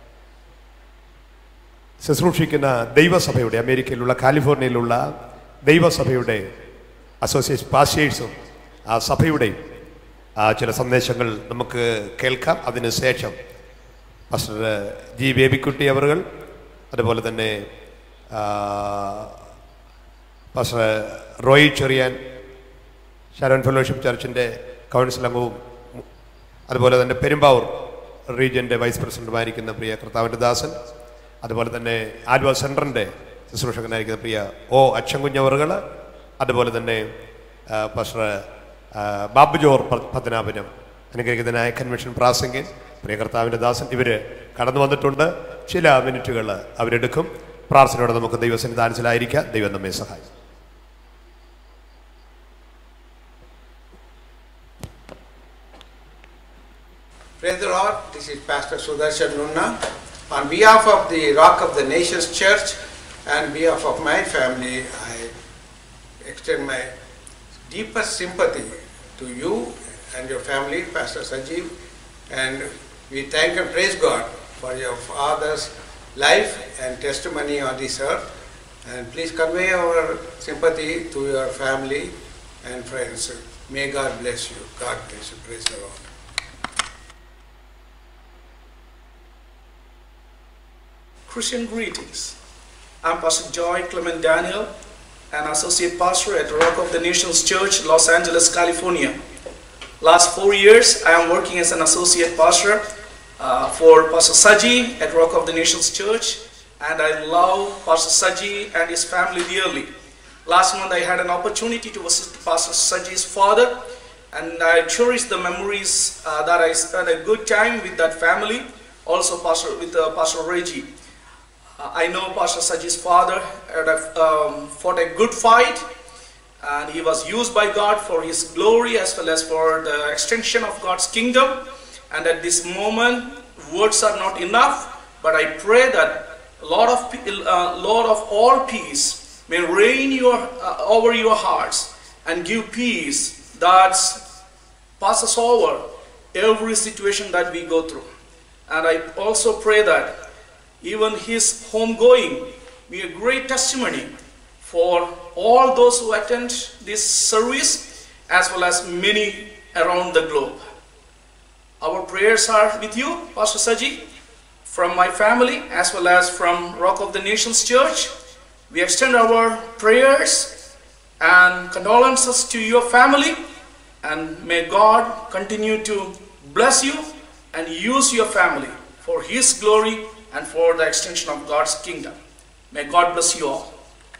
ശുശ്രൂഷിക്കുന്ന ദൈവസഭയുടെ അമേരിക്കയിലുള്ള കാലിഫോർണിയയിലുള്ള ദൈവസഭയുടെ അസോസിയേഷൻ പാസ്റ്റേഴ്സും ആ സഭയുടെയും ആ ചില സന്ദേശങ്ങൾ നമുക്ക് കേൾക്കാം അതിനുശേഷം പാസ്റ്റർ ജി ബേബിക്കുട്ടി അവറുകൾ അതുപോലെ തന്നെ ആ, pastor Roy Cherian Sharon fellowship ചർച്ചിൻ്റെ കൗൺസിൽ അംഗവും അതുപോലെ തന്നെ പെരുമ്പാവൂർ റീജിയൻ്റെ വൈസ് പ്രസിഡന്റുമായിരിക്കുന്ന പ്രിയ കർത്താവിൻ്റെ ദാസൻ അതുപോലെ തന്നെ ആലുവ സെൻറ്ററിൻ്റെ ശുശ്രൂഷകനായിരിക്കുന്ന പ്രിയ ഒ അച്ചൻകുഞ്ഞവറുകൾ അതുപോലെ തന്നെ ആ, പാസ്റ്റർ ആ, ബാബു ജോർ പ- പത്തനാപുരം അനുഗ്രഹിതനായ കൺവെൻഷൻ പ്രാസംഗികൻ പ്രിയ കർത്താവിൻ്റെ ദാസൻ ഇവർ കടന്നു വന്നിട്ടുണ്ട് ചില മിനിറ്റുകൾ അവരെടുക്കും പ്രാർത്ഥനയോടെ നമുക്ക് ദൈവസന്നിധാനത്തിലായിരിക്കാം ദൈവം നമ്മെ സഹായിക്കും Praise the Lord. This is Pastor Sudarshan Nunna. On behalf of the Rock of the Nations Church and behalf of my family, I extend my deepest sympathy to you and your family, Pastor Sajeev, and we thank and praise God for your father's life and testimony on this earth. And please convey our sympathy to your family and friends. May God bless you. God bless you. Praise the Lord. Christian greetings. I'm Pastor Joy Clement Daniel, an associate pastor at Rock of the Nations Church, Los Angeles, California. Last four years, I am working as an associate pastor uh, for Pastor Saji at Rock of the Nations Church, and I love Pastor Saji and his family dearly. Last month, I had an opportunity to visit Pastor Saji's father, and I cherish the memories uh, that I spent a good time with that family. Also, Pastor with uh, Pastor Reggie. Uh, I know Pastor Saji's father had a, um, fought a good fight and he was used by God for his glory as well as for the extension of God's kingdom. And at this moment, words are not enough, but I pray that Lord of, pe- uh, Lord of all peace may reign your, uh, over your hearts and give peace that passes over every situation that we go through. And I also pray that even his homegoing be a great testimony for all those who attend this service as well as many around the globe. Our prayers are with you, Pastor Saji, from my family as well as from Rock of the Nations Church. We extend our prayers and condolences to your family and may God continue to bless you and use your family for His glory and for the extension of God's kingdom. May God bless you all.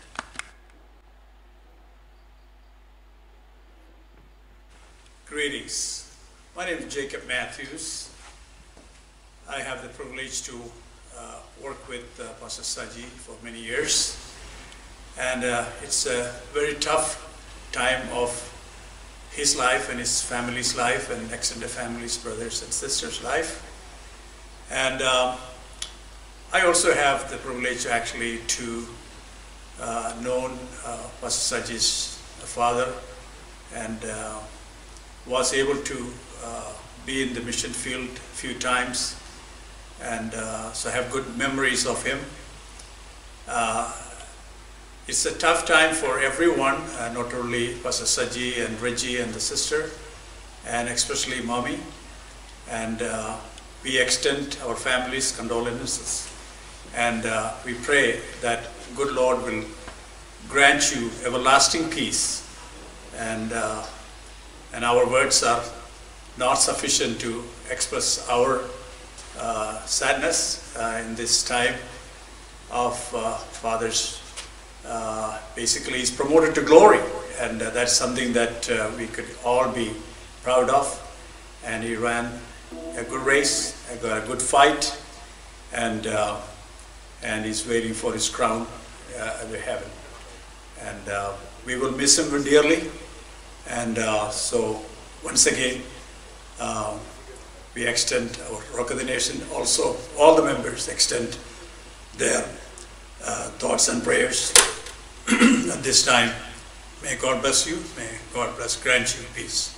Greetings. My name is Jacob Matthews. I have the privilege to uh, work with uh, Pastor Saji for many years. And uh, it's a very tough time of his life and his family's life and extended family's brothers and sisters' life. And um, I also have the privilege actually to uh, known uh, Pastor Saji's father and uh, was able to uh, be in the mission field a few times and uh, so I have good memories of him. Uh, it's a tough time for everyone, uh, not only Pastor Saji and Reggie and the sister, and especially mommy. And uh, we extend our family's condolences. And uh, we pray that good Lord will grant you everlasting peace. And, uh, and our words are not sufficient to express our uh, sadness uh, in this time of uh, Father's uh, basically is promoted to glory, and uh, that's something that uh, we could all be proud of. And he ran a good race, a good, a good fight, and uh, and he's waiting for his crown uh, in heaven. And uh, we will miss him dearly. And uh, so once again, uh, we extend our Rock of the Nation. Also, all the members extend their uh, thoughts and prayers at this time. May God bless you. May God bless, grant you peace.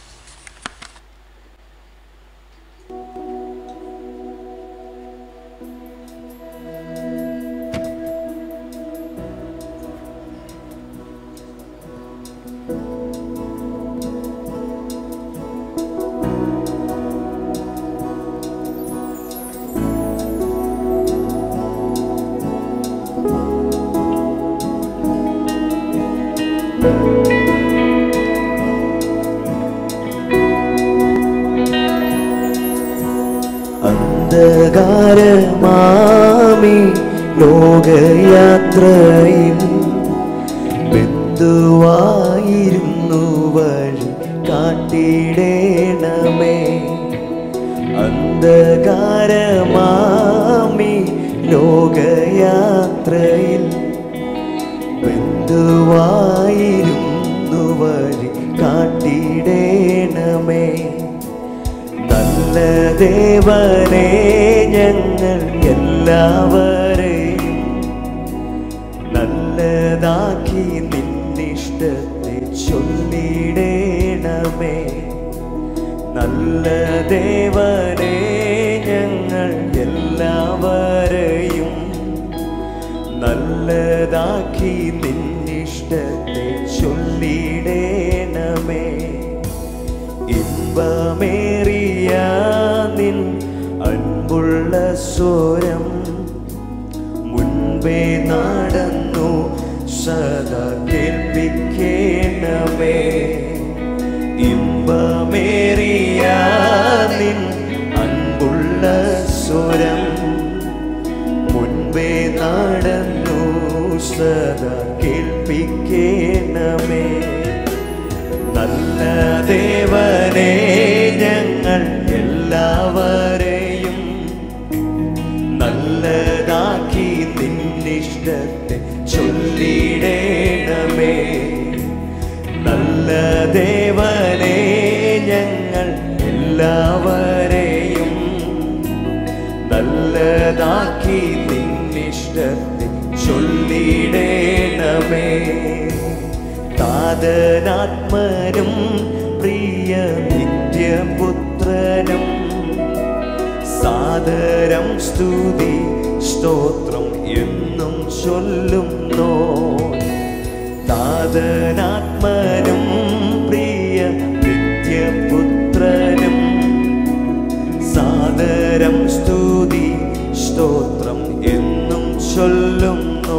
അന്ധകാരമാമി ലോകയാത്രയിൽ ബന്ധുവായിരുന്നു വഴി കാട്ടിടേണമേ അന്ധകാരമാമി ലോകയാത്രയിൽ ബന്ധുവായിരുന്നു വഴി കാട്ടിടേണമേ നല്ല ദേവനെ ഞങ്ങൾ എല്ലാവരെയും നല്ലതാക്കി നിന്നിഷ്ടത്തെ ചൊല്ലിടേണമേ നല്ല ദേവനെ ഞങ്ങൾ എല്ലാവരെയും നല്ലതാക്കി നിന്നിഷ്ടത്തെ ചൊല്ലിടേണമേ ഇമ്പമേറിയ നിൻ അൻപുള്ള സ്വരം മുൻപേ നടന്നു സദാ കേൾപ്പിക്കേണമേ ഇമ്പമേറിയ നിൻ അൻപുള്ള സ്വരം മുൻപേ നടന്നു സദാ കേൾപ്പിക്കേണമേ നല്ല ദേവനെ ഞങ്ങൾ എല്ലാവരെയും നല്ലതാക്കി നിന്നിഷ്ടത്തെ ചൊല്ലിടേണമേ നല്ല ദേവനെ ഞങ്ങൾ എല്ലാവരെയും നല്ലതാക്കി നിന്നിഷ്ടത്തെ ചൊല്ലിടേണമേ താതനാത്മനും പ്രിയ നിത്യപുത്രനും സാദരം സ്തുതി സ്തോത്രം എന്നും ചൊല്ലുന്നോ താതനാത്മനും പ്രിയ നിത്യപുത്രനും സാദരം സ്തുതി സ്തോത്രം എന്നും ചൊല്ലുന്നോ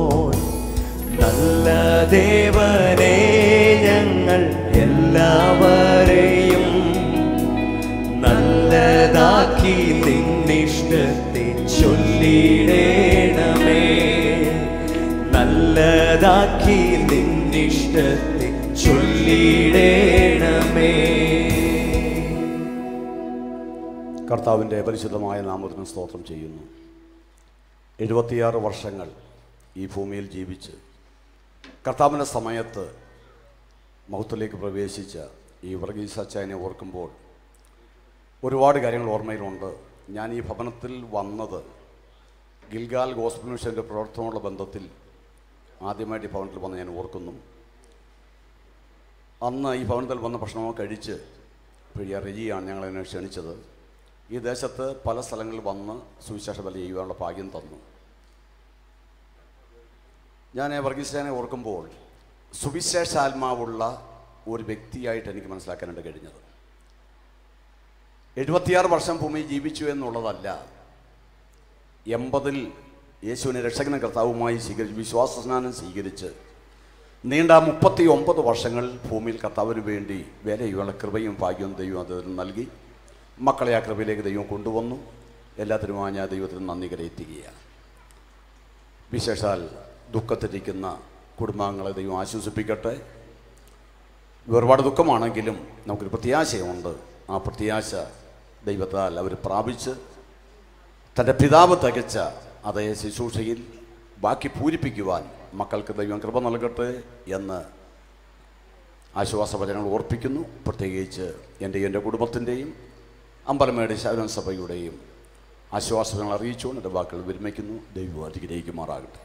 നല്ല ദേവനെ ഞങ്ങൾ എല്ലാവരെയും നല്ലതാക്കി നിന്നിഷ്ടത്തെ ചൊല്ലിടേണമേ നല്ലതാക്കി നിന്നിഷ്ടത്തെ ചൊല്ലിടേണമേ കർത്താവിൻ്റെ പരിശുദ്ധമായ നാമത്തിന് സ്തോത്രം ചെയ്യുന്നു എഴുപത്തിയാറ് വർഷങ്ങൾ ഈ ഭൂമിയിൽ ജീവിച്ച് കർത്താവിൻ്റെ സമയത്ത് മൗത്തിലേക്ക് പ്രവേശിച്ച ഈ വർഗീസ് അച്ചായനെ ഓർക്കുമ്പോൾ ഒരുപാട് കാര്യങ്ങൾ ഓർമ്മയിലുണ്ട് ഞാൻ ഈ ഭവനത്തിൽ വന്നത് ഗിൽഗാൽ ഗോസ്ബൽ മിഷൻ്റെ പ്രവർത്തനമുള്ള ബന്ധത്തിൽ ആദ്യമായിട്ട് ഈ ഭവനത്തിൽ വന്ന് ഞാൻ ഓർക്കുന്നു അന്ന് ഈ ഭവനത്തിൽ വന്ന ഭക്ഷണമൊക്കെ കഴിച്ച് പ്രിയ റെജിയാണ് ഞങ്ങളതിനെ ക്ഷണിച്ചത് ഈ ദേശത്ത് പല സ്ഥലങ്ങളിൽ വന്ന് സുവിശേഷ ബലി ചെയ്യുവാനുള്ള ഭാഗ്യം തന്നു ഞാൻ വർഗീസിനെ ഓർക്കുമ്പോൾ സുവിശേഷാത്മാവുള്ള ഒരു വ്യക്തിയായിട്ട് എനിക്ക് മനസ്സിലാക്കാനായിട്ട് കഴിഞ്ഞത് എഴുപത്തിയാറ് വർഷം ഭൂമി ജീവിച്ചു എന്നുള്ളതല്ല എൺപതിൽ യേശുവിനെ രക്ഷകനും കർത്താവുമായി സ്വീകരിച്ച് വിശ്വാസസ്നാനം സ്വീകരിച്ച് നീണ്ട മുപ്പത്തി ഒമ്പത് വർഷങ്ങൾ ഭൂമിയിൽ കർത്താവിന് വേണ്ടി വിലയുള്ള കൃപയും ഭാഗ്യവും ദൈവം അദ്ദേഹത്തിന് നൽകി മക്കളെ ആ കൃപയിലേക്ക് ദൈവം കൊണ്ടുവന്നു എല്ലാത്തിനുമായി ഞാൻ ദൈവത്തിന് നന്ദി കരയറ്റുകയാണ് വിശേഷാൽ ദുഃഖത്തിരിക്കുന്ന കുടുംബാംഗങ്ങളെ ദൈവം ആശ്വസിപ്പിക്കട്ടെ ഒരുപാട് ദുഃഖമാണെങ്കിലും നമുക്കൊരു പ്രത്യാശയുണ്ട് ആ പ്രത്യാശ ദൈവത്താൽ അവർ പ്രാപിച്ച് തൻ്റെ പിതാവ് തികച്ച അതേ ശുശ്രൂഷയിൽ ബാക്കി പൂരിപ്പിക്കുവാൻ മക്കൾക്ക് ദൈവം കൃപ നൽകട്ടെ എന്ന് ആശ്വാസവചനങ്ങൾ ഓർപ്പിക്കുന്നു പ്രത്യേകിച്ച് എൻ്റെയും എൻ്റെ കുടുംബത്തിൻ്റെയും അമ്പലമേട് ശാരൻ സഭയുടെയും ആശ്വാസങ്ങൾ അറിയിച്ചുകൊണ്ട് എൻ്റെ വാക്കുകൾ വിരമിക്കുന്നു ദൈവം അനുഗ്രഹിക്കുമാറാകട്ടെ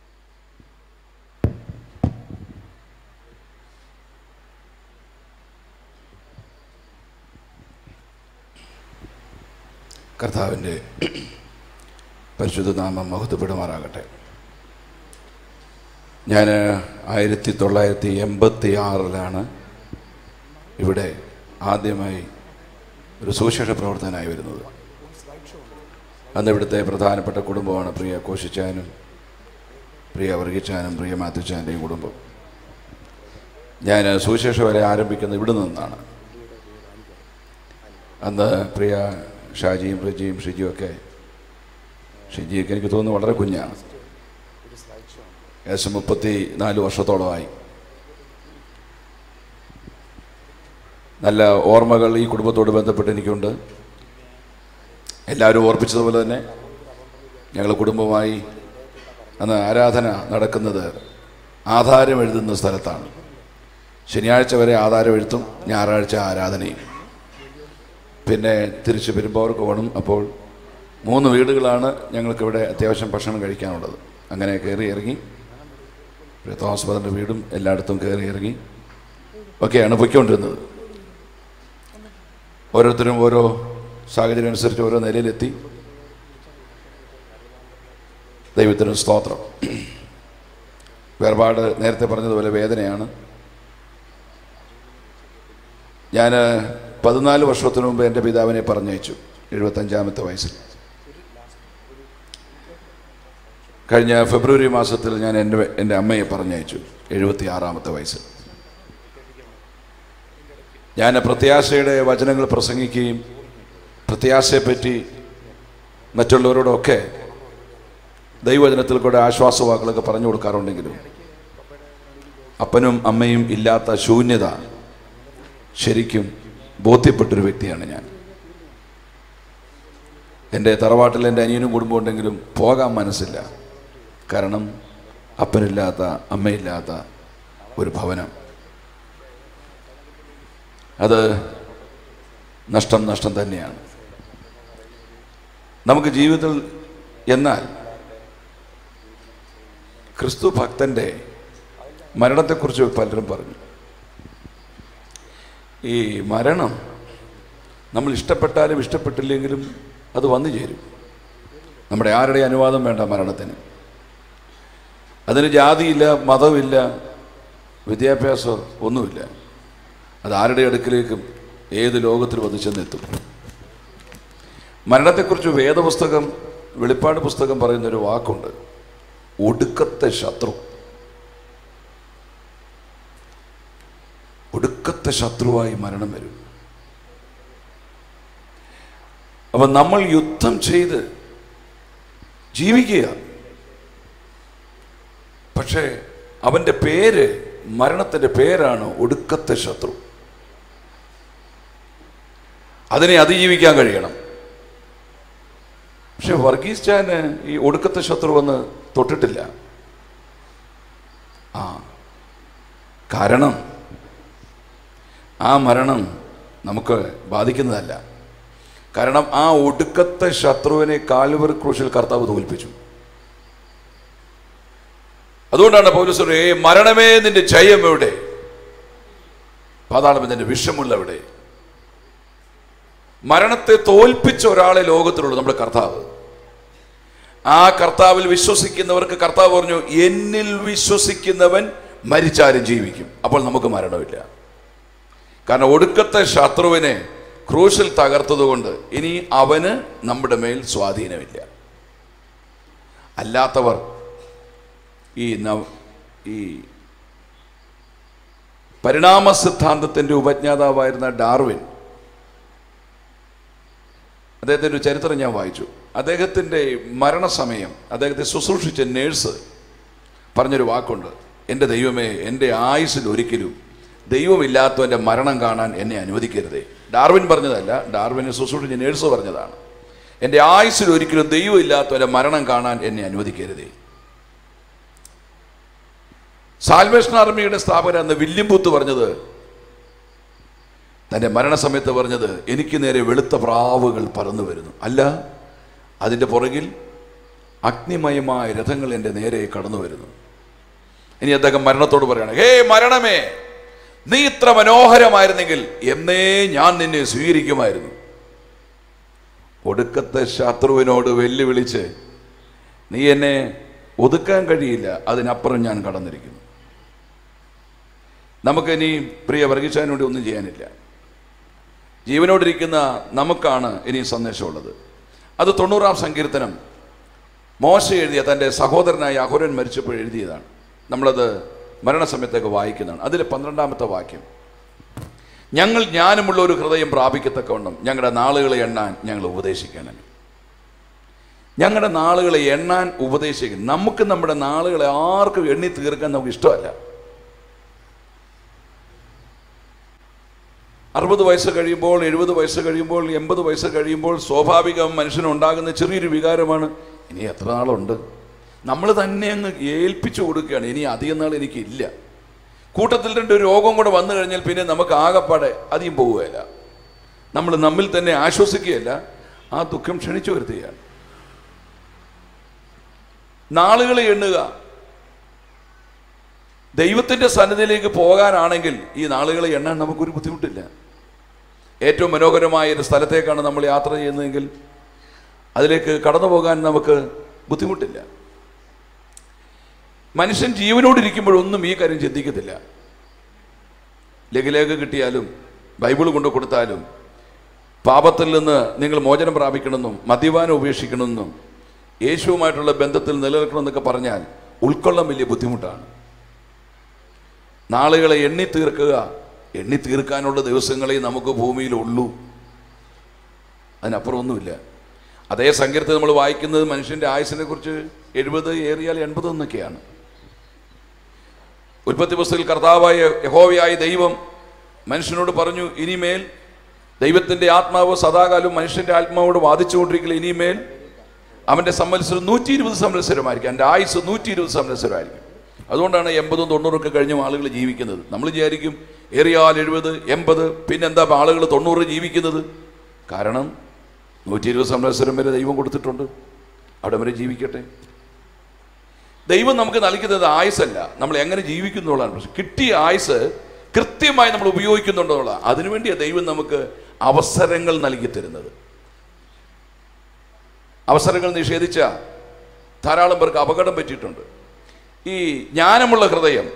കർത്താവിൻ്റെ പരിശുദ്ധ നാമം മഹത്വപ്പെടുമാറാകട്ടെ ഞാൻ ആയിരത്തി തൊള്ളായിരത്തി എൺപത്തി ആറിലാണ് ഇവിടെ ആദ്യമായി ഒരു സുവിശേഷ പ്രവർത്തകനായി വരുന്നത് അന്ന് ഇവിടുത്തെ പ്രധാനപ്പെട്ട കുടുംബമാണ് പ്രിയ കോശിച്ചാനും പ്രിയ വർഗിച്ചാനും പ്രിയ മാത്യുച്ചാൻ്റെയും കുടുംബം ഞാൻ സുവിശേഷ വരെ ആരംഭിക്കുന്നത് ഇവിടെ നിന്നാണ് അന്ന് പ്രിയ ഷാജിയും പ്രജിയും ഷിജിയും ഒക്കെ ഷിജിയൊക്കെ എനിക്ക് തോന്നുന്നു വളരെ കുഞ്ഞാണ് ഏകദേശം മുപ്പത്തി നാല് വർഷത്തോളമായി നല്ല ഓർമ്മകൾ ഈ കുടുംബത്തോട് ബന്ധപ്പെട്ട് എനിക്കുണ്ട് എല്ലാവരും ഓർപ്പിച്ചതുപോലെ തന്നെ ഞങ്ങൾ കുടുംബമായി അന്ന് ആരാധന നടക്കുന്നത് ആധാരം എഴുതുന്ന സ്ഥലത്താണ് ശനിയാഴ്ച വരെ ആധാരം എഴുത്തും ഞായറാഴ്ച ആരാധനയും പിന്നെ തിരിച്ച് പെരുമ്പാവൂർക്ക് പോകണം അപ്പോൾ മൂന്ന് വീടുകളാണ് ഞങ്ങൾക്കിവിടെ അത്യാവശ്യം ഭക്ഷണം കഴിക്കാനുള്ളത് അങ്ങനെ കയറി ഇറങ്ങി പിന്നെ തോമസ് ബദറിൻ്റെ വീടും എല്ലായിടത്തും കയറി ഇറങ്ങി ഒക്കെയാണ് പൊയ്ക്കൊണ്ടിരുന്നത് ഓരോരുത്തരും ഓരോ സാഹചര്യം അനുസരിച്ച് ഓരോ നിലയിലെത്തി ദൈവത്തിന് സ്തോത്രം വേർപാട് നേരത്തെ പറഞ്ഞതുപോലെ വേദനയാണ് ഞാൻ പതിനാല് വർഷത്തിന് മുമ്പ് എൻ്റെ പിതാവിനെ പറഞ്ഞയച്ചു എഴുപത്തഞ്ചാമത്തെ വയസ്സിൽ കഴിഞ്ഞ ഫെബ്രുവരി മാസത്തിൽ ഞാൻ എൻ്റെ എൻ്റെ അമ്മയെ പറഞ്ഞയച്ചു എഴുപത്തി ആറാമത്തെ വയസ്സിൽ ഞാൻ പ്രത്യാശയുടെ വചനങ്ങൾ പ്രസംഗിക്കുകയും പ്രത്യാശയെപ്പറ്റി മറ്റുള്ളവരോടൊക്കെ ദൈവവചനത്തിൽ കൂടെ ആശ്വാസവാക്കുകളൊക്കെ പറഞ്ഞു കൊടുക്കാറുണ്ടെങ്കിലും അപ്പനും അമ്മയും ഇല്ലാത്ത ശൂന്യത ശരിക്കും ബോധ്യപ്പെട്ടൊരു വ്യക്തിയാണ് ഞാൻ എൻ്റെ തറവാട്ടിൽ എൻ്റെ അനിയനും കുടുംബം ഉണ്ടെങ്കിലും പോകാൻ മനസ്സില്ല കാരണം അപ്പനില്ലാത്ത അമ്മയില്ലാത്ത ഒരു ഭവനം അത് നഷ്ടം നഷ്ടം തന്നെയാണ് നമുക്ക് ജീവിതത്തിൽ എന്നാൽ ക്രിസ്തു ഭക്തൻ്റെ മരണത്തെക്കുറിച്ച് പലരും പറഞ്ഞു ഈ മരണം നമ്മൾ ഇഷ്ടപ്പെട്ടാലും ഇഷ്ടപ്പെട്ടില്ലെങ്കിലും അത് വന്നു ചേരും നമ്മുടെ ആരുടെ അനുവാദം വേണ്ട മരണത്തിന് അതിന് ജാതിയില്ല മതമില്ല വിദ്യാഭ്യാസം ഒന്നുമില്ല അത് ആരുടെ അടുക്കിലേക്കും ഏത് ലോകത്തിലും അത് ചെന്നെത്തും മരണത്തെക്കുറിച്ച് വേദപുസ്തകം വെളിപ്പാട് പുസ്തകം പറയുന്നൊരു വാക്കുണ്ട് ഒടുക്കത്തെ ശത്രു ഒടുക്കത്തെ ശത്രുവായി മരണം വരും അപ്പം നമ്മൾ യുദ്ധം ചെയ്ത് ജീവിക്കുക പക്ഷേ അവൻ്റെ പേര് മരണത്തിൻ്റെ പേരാണ് ഒടുക്കത്തെ ശത്രു അതിനെ അതിജീവിക്കാൻ കഴിയണം പക്ഷെ വർഗീസ് ചാന് ഈ ഒടുക്കത്തെ ശത്രു വന്ന് തൊട്ടിട്ടില്ല ആ കാരണം ആ മരണം നമുക്ക് ബാധിക്കുന്നതല്ല കാരണം ആ ഒടുക്കത്തെ ശത്രുവിനെ കാൽവർ ക്രൂശിൽ കർത്താവ് തോൽപ്പിച്ചു അതുകൊണ്ടാണ് പൗലസ് ഏ മരണമേ നിന്റെ ജയം എവിടെ പാതാളം നിന്റെ വിഷമുള്ള എവിടെ മരണത്തെ തോൽപ്പിച്ച ഒരാളെ ലോകത്തിലുള്ളൂ നമ്മുടെ കർത്താവ് ആ കർത്താവിൽ വിശ്വസിക്കുന്നവർക്ക് കർത്താവ് പറഞ്ഞു എന്നിൽ വിശ്വസിക്കുന്നവൻ മരിച്ചാലും ജീവിക്കും അപ്പോൾ നമുക്ക് മരണമില്ല കാരണം ഒടുക്കത്തെ ശത്രുവിനെ ക്രൂശിൽ തകർത്തതുകൊണ്ട് ഇനി അവന് നമ്മുടെ മേൽ സ്വാധീനമില്ല അല്ലാത്തവർ ഈ നവ- ഈ പരിണാമ സിദ്ധാന്തത്തിന്റെ ഉപജ്ഞാതാവായിരുന്ന ഡാർവിൻ അദ്ദേഹത്തിൻ്റെ ഒരു ചരിത്രം ഞാൻ വായിച്ചു അദ്ദേഹത്തിൻ്റെ മരണസമയം അദ്ദേഹത്തെ ശുശ്രൂഷിച്ച നേഴ്സ് പറഞ്ഞൊരു വാക്കുണ്ട് എൻ്റെ ദൈവമേ എൻ്റെ ആയുസ്സിൽ ഒരിക്കലും ദൈവമില്ലാത്തവൻ്റെ മരണം കാണാൻ എന്നെ അനുവദിക്കരുതേ ഡാർവിൻ പറഞ്ഞതല്ല ഡാർവിനെ ശുശ്രൂഷിച്ച നേഴ്സ് പറഞ്ഞതാണ് എൻ്റെ ആയുസ്സിൽ ഒരിക്കലും ദൈവമില്ലാത്തവൻ്റെ മരണം കാണാൻ എന്നെ അനുവദിക്കരുതേ സാൽവേഷൻ ആർമിയുടെ സ്ഥാപകൻ അന്ന് വില്യം ബൂത്ത് പറഞ്ഞത് തൻ്റെ മരണസമയത്ത് പറഞ്ഞത് എനിക്ക് നേരെ വെളുത്ത പ്രാവുകൾ പറന്നു വരുന്നു അല്ല അതിൻ്റെ പുറകിൽ അഗ്നിമയമായ രഥങ്ങൾ എൻ്റെ നേരെ കടന്നു വരുന്നു ഇനി അദ്ദേഹം മരണത്തോട് പറയാണ് ഹേ മരണമേ നീ ഇത്ര മനോഹരമായിരുന്നെങ്കിൽ എന്നേ ഞാൻ നിന്നെ സ്വീകരിക്കുമായിരുന്നു ഒടുക്കത്തെ ശത്രുവിനോട് വെല്ലുവിളിച്ച് നീ എന്നെ ഒതുക്കാൻ കഴിയില്ല അതിനപ്പുറം ഞാൻ കടന്നിരിക്കുന്നു നമുക്കിനി പ്രിയ വർഗീച്ചാൻ വേണ്ടി ഒന്നും ചെയ്യാനില്ല ജീവനോടിരിക്കുന്ന നമുക്കാണ് ഇനി സന്ദേശമുള്ളത് അത് തൊണ്ണൂറാം സങ്കീർത്തനം മോശ എഴുതിയ തൻ്റെ സഹോദരനായ അഹുരൻ മരിച്ചപ്പോൾ എഴുതിയതാണ് നമ്മളത് മരണസമയത്തേക്ക് വായിക്കുന്നതാണ് അതിൽ പന്ത്രണ്ടാമത്തെ വാക്യം ഞങ്ങൾ ജ്ഞാനമുള്ള ഒരു ഹൃദയം പ്രാപിക്കത്തക്കവണ്ണം ഞങ്ങളുടെ നാളുകളെ എണ്ണാൻ ഞങ്ങൾ ഉപദേശിക്കണം ഞങ്ങളുടെ നാളുകളെ എണ്ണാൻ ഉപദേശിക്കും നമുക്ക് നമ്മുടെ നാളുകളെ ആർക്കും എണ്ണി തീർക്കാൻ നമുക്ക് ഇഷ്ടമല്ല അറുപത് വയസ്സ് കഴിയുമ്പോൾ എഴുപത് വയസ്സ് കഴിയുമ്പോൾ എൺപത് വയസ്സ് കഴിയുമ്പോൾ സ്വാഭാവികം മനുഷ്യനുണ്ടാകുന്ന ചെറിയൊരു വികാരമാണ് ഇനി എത്ര നാളുണ്ട് നമ്മൾ തന്നെ അങ്ങ് ഏൽപ്പിച്ചു കൊടുക്കുകയാണ് ഇനി അധികം നാൾ എനിക്കില്ല കൂട്ടത്തിൽ രണ്ട് രോഗം കൂടെ വന്നു കഴിഞ്ഞാൽ പിന്നെ നമുക്ക് ആകപ്പാടെ അധികം പോവുകയില്ല നമ്മൾ നമ്മിൽ തന്നെ ആശ്വസിക്കുകയല്ല ആ ദുഃഖം ക്ഷണിച്ചു വരുത്തുകയാണ് നാളുകളെ എണ്ണുക ദൈവത്തിൻ്റെ സന്നിധിയിലേക്ക് പോകാനാണെങ്കിൽ ഈ നാളുകളെ എണ്ണാൻ നമുക്കൊരു ബുദ്ധിമുട്ടില്ല ഏറ്റവും മനോഹരമായ ഒരു സ്ഥലത്തേക്കാണ് നമ്മൾ യാത്ര ചെയ്യുന്നതെങ്കിൽ അതിലേക്ക് കടന്നു പോകാൻ നമുക്ക് ബുദ്ധിമുട്ടില്ല മനുഷ്യൻ ജീവനോടിരിക്കുമ്പോഴൊന്നും ഈ കാര്യം ചിന്തിക്കത്തില്ല ലഘുലേഖ കിട്ടിയാലും ബൈബിൾ കൊണ്ടു കൊടുത്താലും പാപത്തിൽ നിന്ന് നിങ്ങൾ മോചനം പ്രാപിക്കണമെന്നും മദ്യപാനം ഉപേക്ഷിക്കണമെന്നും യേശുവുമായിട്ടുള്ള ബന്ധത്തിൽ നിലനിൽക്കണമെന്നൊക്കെ പറഞ്ഞാൽ ഉൾക്കൊള്ളാൻ വലിയ ബുദ്ധിമുട്ടാണ് നാളുകളെ എണ്ണി തീർക്കുക എണ്ണി തീർക്കാനുള്ള ദിവസങ്ങളെ നമുക്ക് ഭൂമിയിലുള്ളൂ അതിനപ്പുറം ഒന്നുമില്ല അതേ സങ്കീർത്തം നമ്മൾ വായിക്കുന്നത് മനുഷ്യന്റെ ആയുസിനെ കുറിച്ച് എഴുപത് ഏറിയാൽ എൺപത് എന്നൊക്കെയാണ് ഉൽപ്പത്തി പുസ്തകത്തിൽ കർത്താവായ യഹോവയായ ദൈവം മനുഷ്യനോട് പറഞ്ഞു ഇനിമേൽ ദൈവത്തിന്റെ ആത്മാവ് സദാകാലം മനുഷ്യന്റെ ആത്മാവോട് വാദിച്ചുകൊണ്ടിരിക്കില്ല ഇനിമേൽ അവന്റെ സംവത്സരം നൂറ്റി ഇരുപത് സംവത്സരമായിരിക്കും എൻ്റെ ആയുസ് നൂറ്റി ഇരുപത് സംവത്സരമായിരിക്കും അതുകൊണ്ടാണ് എൺപതും തൊണ്ണൂറും ഒക്കെ കഴിഞ്ഞ ആളുകൾ ജീവിക്കുന്നത് നമ്മൾ വിചാരിക്കും ഏറിയാൽ എഴുപത് എൺപത് പിന്നെന്താ ഇപ്പൊ ആളുകൾ തൊണ്ണൂറ് ജീവിക്കുന്നത് കാരണം നൂറ്റി ഇരുപത് സംവത്സരം വരെ ദൈവം കൊടുത്തിട്ടുണ്ട് അവിടെ വരെ ജീവിക്കട്ടെ ദൈവം നമുക്ക് നൽകുന്നത് ആയുസല്ല നമ്മൾ എങ്ങനെ ജീവിക്കുന്നു എന്നുള്ളതാണ് പ്രശ്നം കിട്ടിയ ആയുസ് കൃത്യമായി നമ്മൾ ഉപയോഗിക്കുന്നുണ്ടെന്നുള്ള അതിനുവേണ്ടിയാണ് ദൈവം നമുക്ക് അവസരങ്ങൾ നൽകി തരുന്നത് അവസരങ്ങൾ നിഷേധിച്ച ധാരാളം പേർക്ക് അപകടം പറ്റിയിട്ടുണ്ട് ഈ ജ്ഞാനമുള്ള ഹൃദയം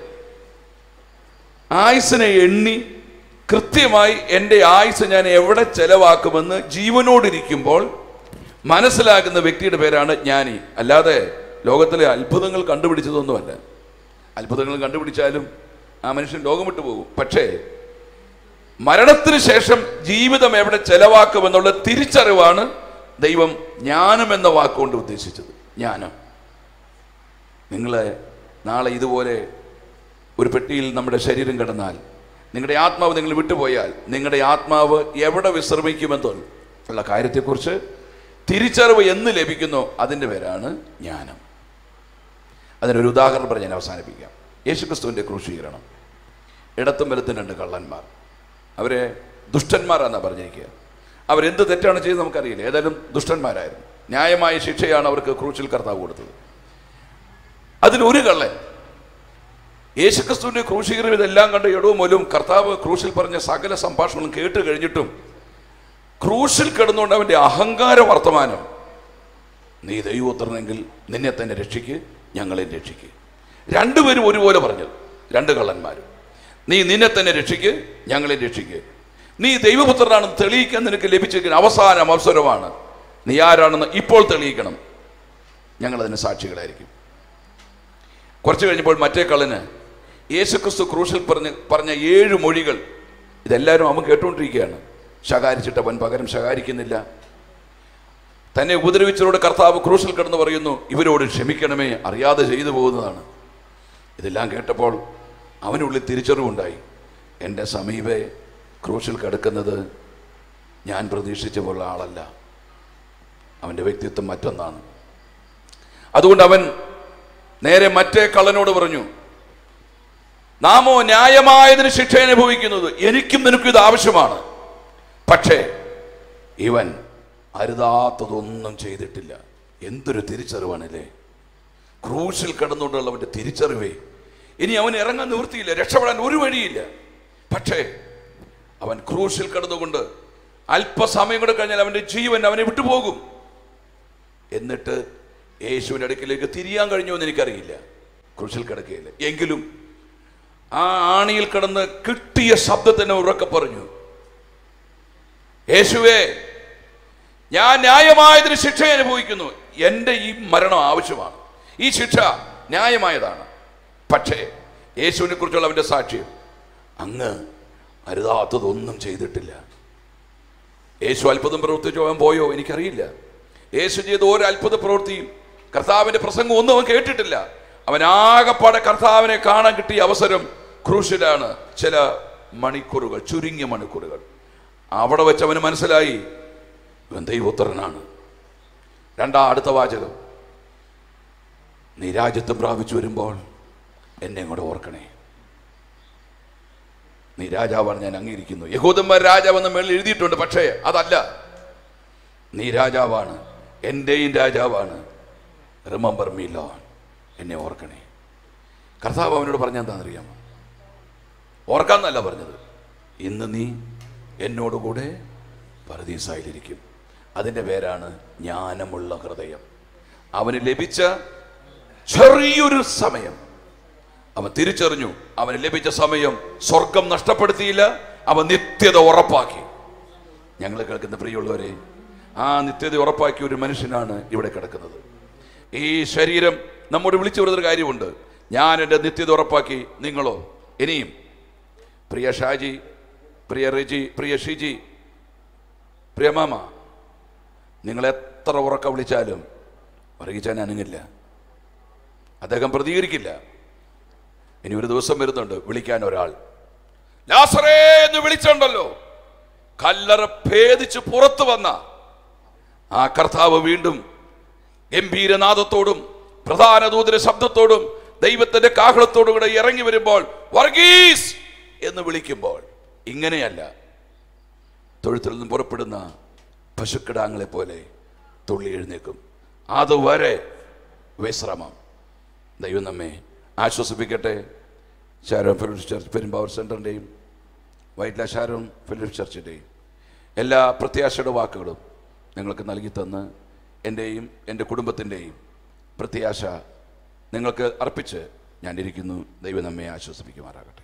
ആയുസിനെ എണ്ണി കൃത്യമായി എൻ്റെ ആയുസ് ഞാൻ എവിടെ ചെലവാക്കുമെന്ന് ജീവനോടിരിക്കുമ്പോൾ മനസ്സിലാക്കുന്ന വ്യക്തിയുടെ പേരാണ് ജ്ഞാനി അല്ലാതെ ലോകത്തിലെ അത്ഭുതങ്ങൾ കണ്ടുപിടിച്ചതൊന്നുമല്ല അത്ഭുതങ്ങൾ കണ്ടുപിടിച്ചാലും ആ മനുഷ്യൻ ലോകം വിട്ടു പോകും പക്ഷേ മരണത്തിന് ശേഷം ജീവിതം എവിടെ ചെലവാക്കുമെന്നുള്ള തിരിച്ചറിവാണ് ദൈവം ജ്ഞാനം എന്ന വാക്കുകൊണ്ട് ഉദ്ദേശിച്ചത് ജ്ഞാനം നിങ്ങളെ നാളെ ഇതുപോലെ ഒരു പെട്ടിയിൽ നമ്മുടെ ശരീരം കിടന്നാൽ നിങ്ങളുടെ ആത്മാവ് നിങ്ങൾ വിട്ടുപോയാൽ നിങ്ങളുടെ ആത്മാവ് എവിടെ വിശ്രമിക്കുമെന്നോ ഉള്ള കാര്യത്തെക്കുറിച്ച് തിരിച്ചറിവ് എന്ന് ലഭിക്കുന്നോ അതിൻ്റെ പേരാണ് ജ്ഞാനം അതിനൊരു ഉദാഹരണം പറഞ്ഞ് ഞാൻ അവസാനിപ്പിക്കാം യേശുക്രിസ്തുവിൻ്റെ ക്രൂശീകരണം ഇടത്തും വലത്തും രണ്ട് കള്ളന്മാർ അവരെ ദുഷ്ടന്മാരാണെന്നാണ് പറഞ്ഞിരിക്കുക അവരെന്ത് തെറ്റാണ് ചെയ്തത് നമുക്കറിയില്ല ഏതായാലും ദുഷ്ടന്മാരായിരുന്നു ന്യായമായ ശിക്ഷയാണ് അവർക്ക് ക്രൂശിൽ കർത്താവ് കൊടുത്തത് അതിലൊരു കള്ളൻ യേശുക്രിസ്തുവിന്റെ ക്രൂശീകരണം ഇതെല്ലാം കണ്ട് ഇടവും മൂലവും കർത്താവ് ക്രൂശിൽ പറഞ്ഞ സകല സംഭാഷണങ്ങളും കേട്ട് കഴിഞ്ഞിട്ടും ക്രൂശിൽ കിടന്നുകൊണ്ട് അവന്റെ അഹങ്കാര വർത്തമാനം നീ ദൈവോത്തരനെങ്കിൽ നിന്നെ തന്നെ രക്ഷിക്ക് ഞങ്ങളെ രക്ഷിക്ക് രണ്ടുപേരും ഒരുപോലെ പറഞ്ഞത് രണ്ട് കള്ളന്മാരും നീ നിന്നെ തന്നെ രക്ഷിക്ക് ഞങ്ങളെ രക്ഷിക്ക് നീ ദൈവപുത്രനാണെന്ന് തെളിയിക്കാൻ നിനക്ക് ലഭിച്ചിരിക്കുന്ന അവസാന അവസരമാണ് നീ ആരാണെന്ന് ഇപ്പോൾ തെളിയിക്കണം ഞങ്ങൾ അതിന് സാക്ഷികളായിരിക്കും കുറച്ച് കഴിഞ്ഞപ്പോൾ മറ്റേ കള്ളന് യേശുക്രിസ്തു ക്രൂശിൽ പറഞ്ഞ് പറഞ്ഞ ഏഴ് മൊഴികൾ ഇതെല്ലാവരും അവൻ കേട്ടുകൊണ്ടിരിക്കുകയാണ് ശകാരിച്ചിട്ട് അവൻ പകരം ശകാരിക്കുന്നില്ല തന്നെ ഉപദ്രവിച്ചവരോട് കർത്താവ് ക്രൂശിൽ കിടന്ന് പറയുന്നു ഇവരോട് ക്ഷമിക്കണമേ അറിയാതെ ചെയ്തു പോകുന്നതാണ് ഇതെല്ലാം കേട്ടപ്പോൾ അവനുള്ളിൽ തിരിച്ചറിവുണ്ടായി എൻ്റെ സമീപെ ക്രൂശിൽ കിടക്കുന്നത് ഞാൻ പ്രതീക്ഷിച്ച പോലെ ആളല്ല അവൻ്റെ വ്യക്തിത്വം മറ്റൊന്നാണ് അതുകൊണ്ട് അവൻ നേരെ മറ്റേ കള്ളനോട് പറഞ്ഞു നാമോ ന്യായമായതിന് ശിക്ഷ അനുഭവിക്കുന്നത് എനിക്കും നിനക്കും ഇത് ആവശ്യമാണ് പക്ഷേ ഇവൻ അരുതാത്തതൊന്നും ചെയ്തിട്ടില്ല എന്തൊരു തിരിച്ചറിവാണല്ലേ ക്രൂശിൽ കിടന്നുകൊണ്ടുള്ളവന്റെ തിരിച്ചറിവേ ഇനി അവൻ ഇറങ്ങാൻ നിവൃത്തിയില്ല രക്ഷപ്പെടാൻ ഒരു വഴിയില്ല പക്ഷേ അവൻ ക്രൂശിൽ കിടന്നുകൊണ്ട് അല്പസമയം കൂടെ കഴിഞ്ഞാൽ അവന്റെ ജീവൻ അവനെ വിട്ടുപോകും എന്നിട്ട് യേശുവിൻ്റെ അടുക്കിലേക്ക് തിരിയാൻ കഴിഞ്ഞോ എന്ന് എനിക്കറിയില്ല ക്രൂശിൽ കിടക്കുകയില്ല എങ്കിലും ആ ആണിയിൽ കിടന്ന് കിട്ടിയ ശബ്ദത്തിന് ഉറക്കെ പറഞ്ഞു യേശുവേ ഞാൻ ന്യായമായതിന് ശിക്ഷ അനുഭവിക്കുന്നു എൻ്റെ ഈ മരണം ആവശ്യമാണ് ഈ ശിക്ഷ ന്യായമായതാണ് പക്ഷേ യേശുവിനെ കുറിച്ചുള്ള അവൻ്റെ സാക്ഷ്യം അങ്ങ് അരുതാത്തതൊന്നും ചെയ്തിട്ടില്ല യേശു അത്ഭുതം പ്രവർത്തിച്ചോ അവൻ പോയോ എനിക്കറിയില്ല യേശു ചെയ്ത ഒരു അത്ഭുത പ്രവൃത്തിയും കർത്താവിന്റെ പ്രസംഗം ഒന്നും അവൻ കേട്ടിട്ടില്ല അവൻ ആകപ്പാടെ കർത്താവിനെ കാണാൻ കിട്ടിയ അവസരം ക്രൂശിലാണ് ചില മണിക്കൂറുകൾ ചുരുങ്ങിയ മണിക്കൂറുകൾ അവിടെ വെച്ച് അവന് മനസ്സിലായി ഇവൻ ദൈവോത്തരനാണ് രണ്ടാം അടുത്ത വാചകം നീ രാജ്യത്ത് പ്രാപിച്ചു വരുമ്പോൾ എന്നെ കൂടെ ഓർക്കണേ നീ രാജാവാണ് ഞാൻ അംഗീകരിക്കുന്നു യഹൂദന്മാർ രാജാവെന്ന് മേളിൽ എഴുതിയിട്ടുണ്ട് പക്ഷേ അതല്ല നീ രാജാവാണ് എൻ്റെയും രാജാവാണ് റിമംബർ മീ ലോൺ എന്നെ ഓർക്കണേ കർത്താവ് അവനോട് പറഞ്ഞാൽ എന്താണെന്നറിയാമോ ഓർക്കാന്നല്ല പറഞ്ഞത് ഇന്ന് നീ എന്നോടുകൂടെ പരദീസായിലിരിക്കും അതിൻ്റെ പേരാണ് ജ്ഞാനമുള്ള ഹൃദയം അവന് ലഭിച്ച ചെറിയൊരു സമയം അവൻ തിരിച്ചറിഞ്ഞു അവന് ലഭിച്ച സമയം സ്വർഗം നഷ്ടപ്പെടുത്തിയില്ല അവൻ നിത്യത ഉറപ്പാക്കി ഞങ്ങൾ കേൾക്കുന്ന പ്രിയമുള്ളവരെ ആ നിത്യത ഉറപ്പാക്കിയ ഒരു മനുഷ്യനാണ് ഇവിടെ കിടക്കുന്നത് ഈ ശരീരം നമ്മോട് വിളിച്ചു വരുന്നൊരു കാര്യമുണ്ട് ഞാൻ എൻ്റെ നിത്യത ഉറപ്പാക്കി നിങ്ങളോ ഇനിയും പ്രിയ ഷാജി പ്രിയ റിജി പ്രിയ ഷിജി പ്രിയ മാമ നിങ്ങൾ എത്ര ഉറക്ക വിളിച്ചാലും ഉറങ്ങിച്ചാൻ അനങ്ങില്ല അദ്ദേഹം പ്രതികരിക്കില്ല ഇനി ഒരു ദിവസം വരുന്നുണ്ട് വിളിക്കാൻ ഒരാൾ ലാസറേ എന്ന് വിളിച്ചുണ്ടല്ലോ കല്ലറ ഭേദിച്ച് പുറത്തു വന്ന ആ കർത്താവ് വീണ്ടും ഗംഭീരനാദത്തോടും പ്രധാന ദൂതര ശബ്ദത്തോടും ദൈവത്തിന്റെ കാഹളത്തോടും കൂടെ ഇറങ്ങി വരുമ്പോൾ വർഗീസ് എന്ന് വിളിക്കുമ്പോൾ ഇങ്ങനെയല്ല തൊഴുത്തിൽ നിന്നും പുറപ്പെടുന്ന പശുക്കിടാങ്ങളെ പോലെ തുള്ളി എഴുന്നേക്കും അതുവരെ വിശ്രമം ദൈവം നമ്മെ ആശ്വസിപ്പിക്കട്ടെ ഷാരോൺ ഫിലിപ്സ് ചർച്ച് പെരുമ്പാവൂർ സെൻറ്ററിൻ്റെയും വൈറ്റ്ല ഷാരോൺ ഫിലിപ്സ് ചർച്ചിൻ്റെയും എല്ലാ പ്രത്യാശയുടെ വാക്കുകളും നിങ്ങൾക്ക് നൽകി തന്ന് എൻ്റെയും എൻ്റെ കുടുംബത്തിൻ്റെയും പ്രത്യാശ നിങ്ങൾക്ക് അർപ്പിച്ച് ഞാൻ ഇരിക്കുന്നു ദൈവം നമ്മെ ആശ്വസിപ്പിക്കുമാറാകട്ടെ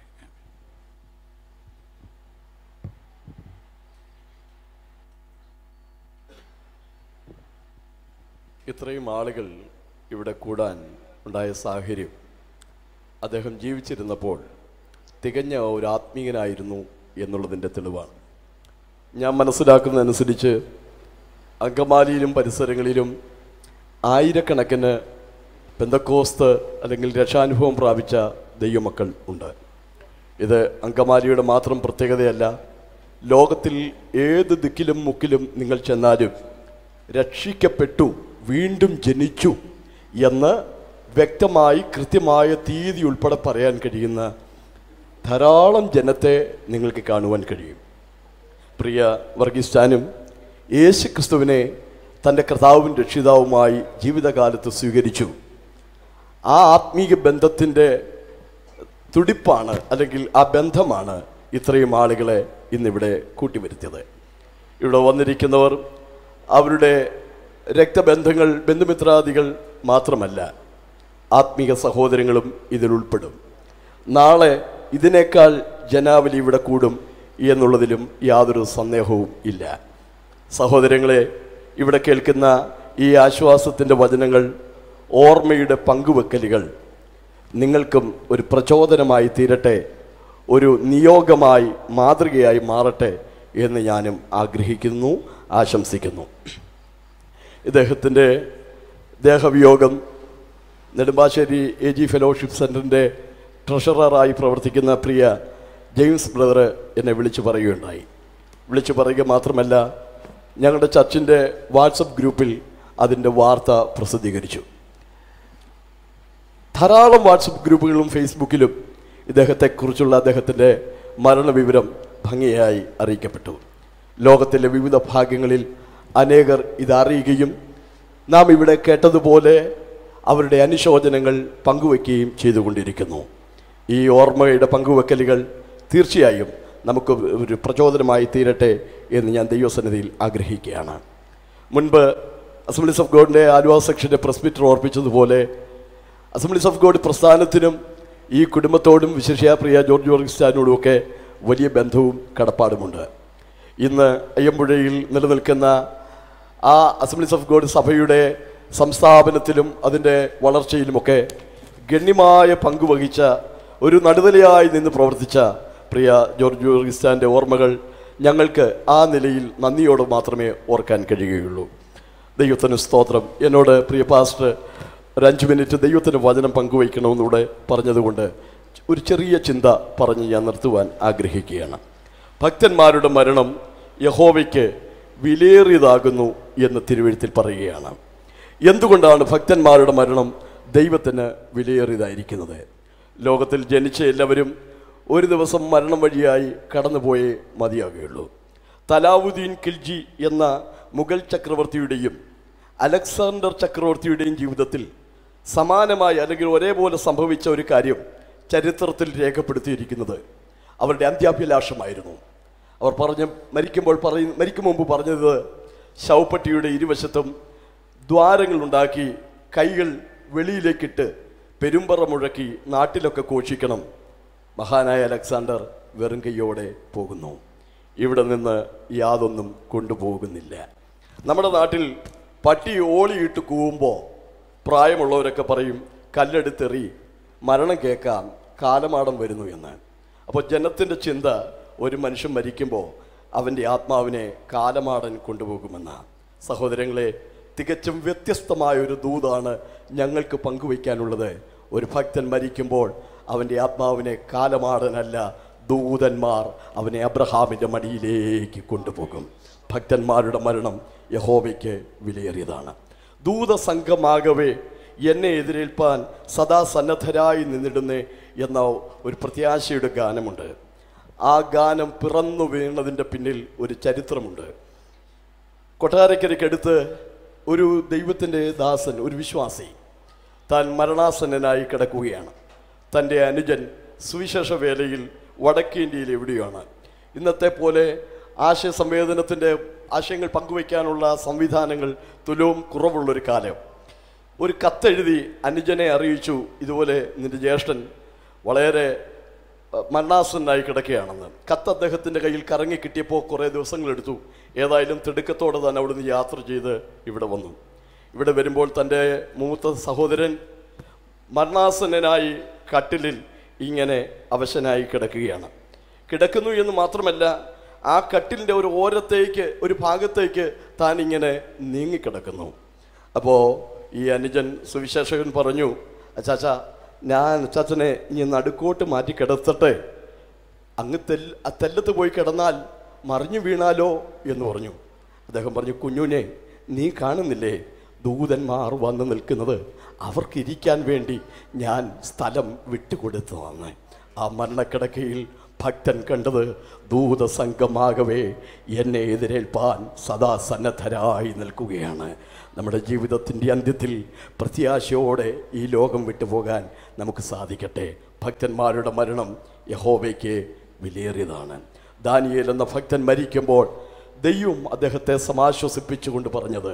ഇത്രയും ആളുകൾ ഇവിടെ കൂടാൻ ഉണ്ടായ സാഹചര്യം അദ്ദേഹം ജീവിച്ചിരുന്നപ്പോൾ തികഞ്ഞ ഒരു ആത്മീയനായിരുന്നു എന്നുള്ളതിൻ്റെ തെളിവാണ് ഞാൻ മനസ്സിലാക്കുന്നതനുസരിച്ച് അങ്കമാലിയിലും പരിസരങ്ങളിലും ആയിരക്കണക്കിന് പെന്തക്കോസ്ത് അല്ലെങ്കിൽ രക്ഷാനുഭവം പ്രാപിച്ച ദൈവമക്കൾ ഉണ്ട് ഇത് അങ്കമാലിയുടെ മാത്രം പ്രത്യേകതയല്ല ലോകത്തിൽ ഏത് ദിക്കിലും മുക്കിലും നിങ്ങൾ ചെന്നാലും രക്ഷിക്കപ്പെട്ടു വീണ്ടും ജനിച്ചു എന്ന് വ്യക്തമായി കൃത്യമായ തീയതി ഉൾപ്പെടെ പറയാൻ കഴിയുന്ന ധാരാളം ജനത്തെ നിങ്ങൾക്ക് കാണുവാൻ കഴിയും പ്രിയ വർഗീസ്റ്റാനും യേശു ക്രിസ്തുവിനെ തൻ്റെ കർത്താവും രക്ഷിതാവുമായി ജീവിതകാലത്ത് സ്വീകരിച്ചു ആ ആത്മീയ ബന്ധത്തിൻ്റെ തുടിപ്പാണ് അല്ലെങ്കിൽ ആ ബന്ധമാണ് ഇത്രയും ആളുകളെ ഇന്നിവിടെ കൂട്ടിവരുത്തിയത് ഇവിടെ വന്നിരിക്കുന്നവർ അവരുടെ രക്തബന്ധങ്ങൾ ബന്ധുമിത്രാദികൾ മാത്രമല്ല ആത്മീക സഹോദരങ്ങളും ഇതിൽ ഉൾപ്പെടും നാളെ ഇതിനേക്കാൾ ജനാവലി ഇവിടെ കൂടും എന്നുള്ളതിലും യാതൊരു സന്ദേഹവും ഇല്ല സഹോദരങ്ങളെ ഇവിടെ കേൾക്കുന്ന ഈ ആശ്വാസത്തിൻ്റെ വചനങ്ങൾ ഓർമ്മയുടെ പങ്കുവെക്കലുകൾ നിങ്ങൾക്കും ഒരു പ്രചോദനമായി തീരട്ടെ ഒരു നിയോഗമായി മാതൃകയായി മാറട്ടെ എന്ന് ഞാനും ആഗ്രഹിക്കുന്നു ആശംസിക്കുന്നു ഇദ്ദേഹത്തിൻ്റെ ദേഹവിയോഗം നെടുമ്പാശ്ശേരി എ ജി ഫെലോഷിപ്പ് സെൻറ്ററിൻ്റെ ട്രഷററായി പ്രവർത്തിക്കുന്ന പ്രിയ ജെയിംസ് ബ്രദർ എന്നെ വിളിച്ചു പറയുകയുണ്ടായി വിളിച്ചു പറയുക മാത്രമല്ല ഞങ്ങളുടെ ചർച്ചിൻ്റെ വാട്സപ്പ് ഗ്രൂപ്പിൽ അതിൻ്റെ വാർത്ത പ്രസിദ്ധീകരിച്ചു ധാരാളം വാട്സപ്പ് ഗ്രൂപ്പുകളിലും ഫേസ്ബുക്കിലും ഇദ്ദേഹത്തെക്കുറിച്ചുള്ള അദ്ദേഹത്തിൻ്റെ മരണവിവരം ഭംഗിയായി അറിയിക്കപ്പെട്ടു ലോകത്തിലെ വിവിധ ഭാഗങ്ങളിൽ അനേകർ ഇതറിയുകയും നാം ഇവിടെ കേട്ടതുപോലെ അവരുടെ അനുശോചനങ്ങൾ പങ്കുവെക്കുകയും ചെയ്തുകൊണ്ടിരിക്കുന്നു ഈ ഓർമ്മയുടെ പങ്കുവെക്കലുകൾ തീർച്ചയായും നമുക്ക് ഒരു പ്രചോദനമായി തീരട്ടെ എന്ന് ഞാൻ ദൈവസന്നിധിയിൽ ആഗ്രഹിക്കുകയാണ് മുൻപ് അസംബ്ലീസ് ഓഫ് ഗോഡിൻ്റെ ആലുവ സെക്ഷൻ്റെ പ്രസ്മിറ്റർ ഓർപ്പിച്ചതുപോലെ അസംബ്ലീസ് ഓഫ് ഗോഡ് പ്രസ്ഥാനത്തിനും ഈ കുടുംബത്തോടും വിശേഷ പ്രിയ ജോർജ് ജോർഗിസ്ഥാനോടും ഒക്കെ വലിയ ബന്ധവും കടപ്പാടുമുണ്ട് ഇന്ന് അയ്യമ്പുഴയിൽ നിലനിൽക്കുന്ന ആ അസംബ്ലീസ് ഓഫ് ഗോഡ് സഭയുടെ സംസ്ഥാപനത്തിലും അതിൻ്റെ വളർച്ചയിലുമൊക്കെ ഗണ്യമായ പങ്കുവഹിച്ച ഒരു നടുതലയായി നിന്ന് പ്രവർത്തിച്ച പ്രിയ ജോർജ് ജോർഗിസ്ഥാൻ്റെ ഓർമ്മകൾ ഞങ്ങൾക്ക് ആ നിലയിൽ നന്ദിയോടെ മാത്രമേ ഓർക്കാൻ കഴിയുകയുള്ളൂ ദൈവത്തിന് സ്തോത്രം എന്നോട് പ്രിയ പാസ്റ്റർ ഒരു അഞ്ച് മിനിറ്റ് ദൈവത്തിന് വചനം പങ്കുവയ്ക്കണമെന്നിവിടെ പറഞ്ഞതുകൊണ്ട് ഒരു ചെറിയ ചിന്ത പറഞ്ഞ് ഞാൻ നിർത്തുവാൻ ആഗ്രഹിക്കുകയാണ് ഭക്തന്മാരുടെ മരണം യഹോവയ്ക്ക് വിലയേറിയതാകുന്നു എന്ന് തിരുവഴുത്തിൽ പറയുകയാണ് എന്തുകൊണ്ടാണ് ഭക്തന്മാരുടെ മരണം ദൈവത്തിന് വിലയേറിയതായിരിക്കുന്നത് ലോകത്തിൽ ജനിച്ച എല്ലാവരും ഒരു ദിവസം മരണം വഴിയായി കടന്നുപോയേ മതിയാകുകയുള്ളൂ തലാവുദ്ദീൻ കിൽജി എന്ന മുഗൾ ചക്രവർത്തിയുടെയും അലക്സാണ്ടർ ചക്രവർത്തിയുടെയും ജീവിതത്തിൽ സമാനമായി അല്ലെങ്കിൽ ഒരേപോലെ സംഭവിച്ച ഒരു കാര്യം ചരിത്രത്തിൽ രേഖപ്പെടുത്തിയിരിക്കുന്നത് അവരുടെ അന്ത്യാഭിലാഷമായിരുന്നു അവർ പറഞ്ഞ മരിക്കുമ്പോൾ പറയ മരിക്കും മുമ്പ് പറഞ്ഞത് ശവപ്പെട്ടിയുടെ ഇരുവശത്തും ദ്വാരങ്ങളുണ്ടാക്കി കൈകൾ വെളിയിലേക്കിട്ട് പെരുമ്പറ മുഴക്കി നാട്ടിലൊക്കെ കോഷിക്കണം മഹാനായ അലക്സാണ്ടർ വെറും കൈയോടെ പോകുന്നു ഇവിടെ നിന്ന് യാതൊന്നും കൊണ്ടുപോകുന്നില്ല നമ്മുടെ നാട്ടിൽ പട്ടി ഓളിയിട്ട് കൂവുമ്പോൾ പ്രായമുള്ളവരൊക്കെ പറയും കല്ലെടുത്തെറി മരണം കേൾക്കാം കാലമാടം വരുന്നു എന്ന് അപ്പോൾ ജനത്തിൻ്റെ ചിന്ത ഒരു മനുഷ്യൻ മരിക്കുമ്പോൾ അവൻ്റെ ആത്മാവിനെ കാലമാടൻ കൊണ്ടുപോകുമെന്നാണ് സഹോദരങ്ങളെ തികച്ചും വ്യത്യസ്തമായ ഒരു ദൂതാണ് ഞങ്ങൾക്ക് പങ്കുവയ്ക്കാനുള്ളത് ഒരു ഭക്തൻ മരിക്കുമ്പോൾ അവൻ്റെ ആത്മാവിനെ കാലമാടനല്ല ദൂതന്മാർ അവനെ അബ്രഹാമിൻ്റെ മടിയിലേക്ക് കൊണ്ടുപോകും ഭക്തന്മാരുടെ മരണം യഹോവയ്ക്ക് വിലയേറിയതാണ് ദൂതസംഘമാകവേ എന്നെ എതിരേൽപ്പാൻ സദാ സന്നദ്ധരായി നിന്നിടുന്നേ എന്ന ഒരു പ്രത്യാശയുടെ ഗാനമുണ്ട് ആ ഗാനം പിറന്നു വീണതിൻ്റെ പിന്നിൽ ഒരു ചരിത്രമുണ്ട് കൊട്ടാരക്കരയ്ക്കടുത്ത് ഒരു ദൈവത്തിൻ്റെ ദാസൻ ഒരു വിശ്വാസി താൻ മരണാസന്നനായി കിടക്കുകയാണ് തൻ്റെ അനുജൻ സുവിശേഷ വേലയിൽ വടക്കേ ഇന്ത്യയിൽ എവിടെയാണ് ഇന്നത്തെ പോലെ ആശയ സംവേദനത്തിൻ്റെ ആശയങ്ങൾ പങ്കുവയ്ക്കാനുള്ള സംവിധാനങ്ങൾ തുലവും കുറവുള്ളൊരു കാലം ഒരു കത്തെഴുതി അനുജനെ അറിയിച്ചു ഇതുപോലെ നിന്റെ ജ്യേഷ്ഠൻ വളരെ മരണാസനായി കിടക്കുകയാണെന്ന് കത്ത് അദ്ദേഹത്തിൻ്റെ കയ്യിൽ കറങ്ങി കിട്ടിയപ്പോൾ കുറേ ദിവസങ്ങളെടുത്തു ഏതായാലും തിടുക്കത്തോടെ തന്നെ അവിടുന്ന് യാത്ര ചെയ്ത് ഇവിടെ വന്നു ഇവിടെ വരുമ്പോൾ തൻ്റെ മൂത്ത സഹോദരൻ മരണാസനായി കട്ടിലിൽ ഇങ്ങനെ അവശനായി കിടക്കുകയാണ് കിടക്കുന്നു എന്ന് മാത്രമല്ല ആ കട്ടിലിൻ്റെ ഒരു ഓരത്തേക്ക് ഒരു ഭാഗത്തേക്ക് താൻ ഇങ്ങനെ നീങ്ങിക്കിടക്കുന്നു അപ്പോൾ ഈ അനുജൻ സുവിശേഷകൻ പറഞ്ഞു അച്ചാച്ച ഞാൻ അച്ചാച്ചനെ ഇനി നടുക്കോട്ട് മാറ്റി കിടത്തട്ടെ അങ്ങ് തെല് ആ തെല്ലത്ത് പോയി കിടന്നാൽ മറിഞ്ഞു വീണാലോ എന്ന് പറഞ്ഞു അദ്ദേഹം പറഞ്ഞു കുഞ്ഞുനെ നീ കാണുന്നില്ലേ ദൂതന്മാർ വന്ന് നിൽക്കുന്നത് അവർക്കിരിക്കാൻ വേണ്ടി ഞാൻ സ്ഥലം വിട്ടുകൊടുത്തതാണ് ആ മരണക്കിടക്കയിൽ ഭക്തൻ കണ്ടത് ദൂതസംഘമാകവേ എന്നെ എതിരേൽപ്പാൻ സദാ സന്നദ്ധരായി നിൽക്കുകയാണ് നമ്മുടെ ജീവിതത്തിൻ്റെ അന്ത്യത്തിൽ പ്രത്യാശയോടെ ഈ ലോകം വിട്ടുപോകാൻ നമുക്ക് സാധിക്കട്ടെ ഭക്തന്മാരുടെ മരണം യഹോവയ്ക്ക് വിലയേറിയതാണ് ദാനിയേൽ എന്ന ഭക്തൻ മരിക്കുമ്പോൾ ദൈവം അദ്ദേഹത്തെ സമാശ്വസിപ്പിച്ചുകൊണ്ട് പറഞ്ഞത്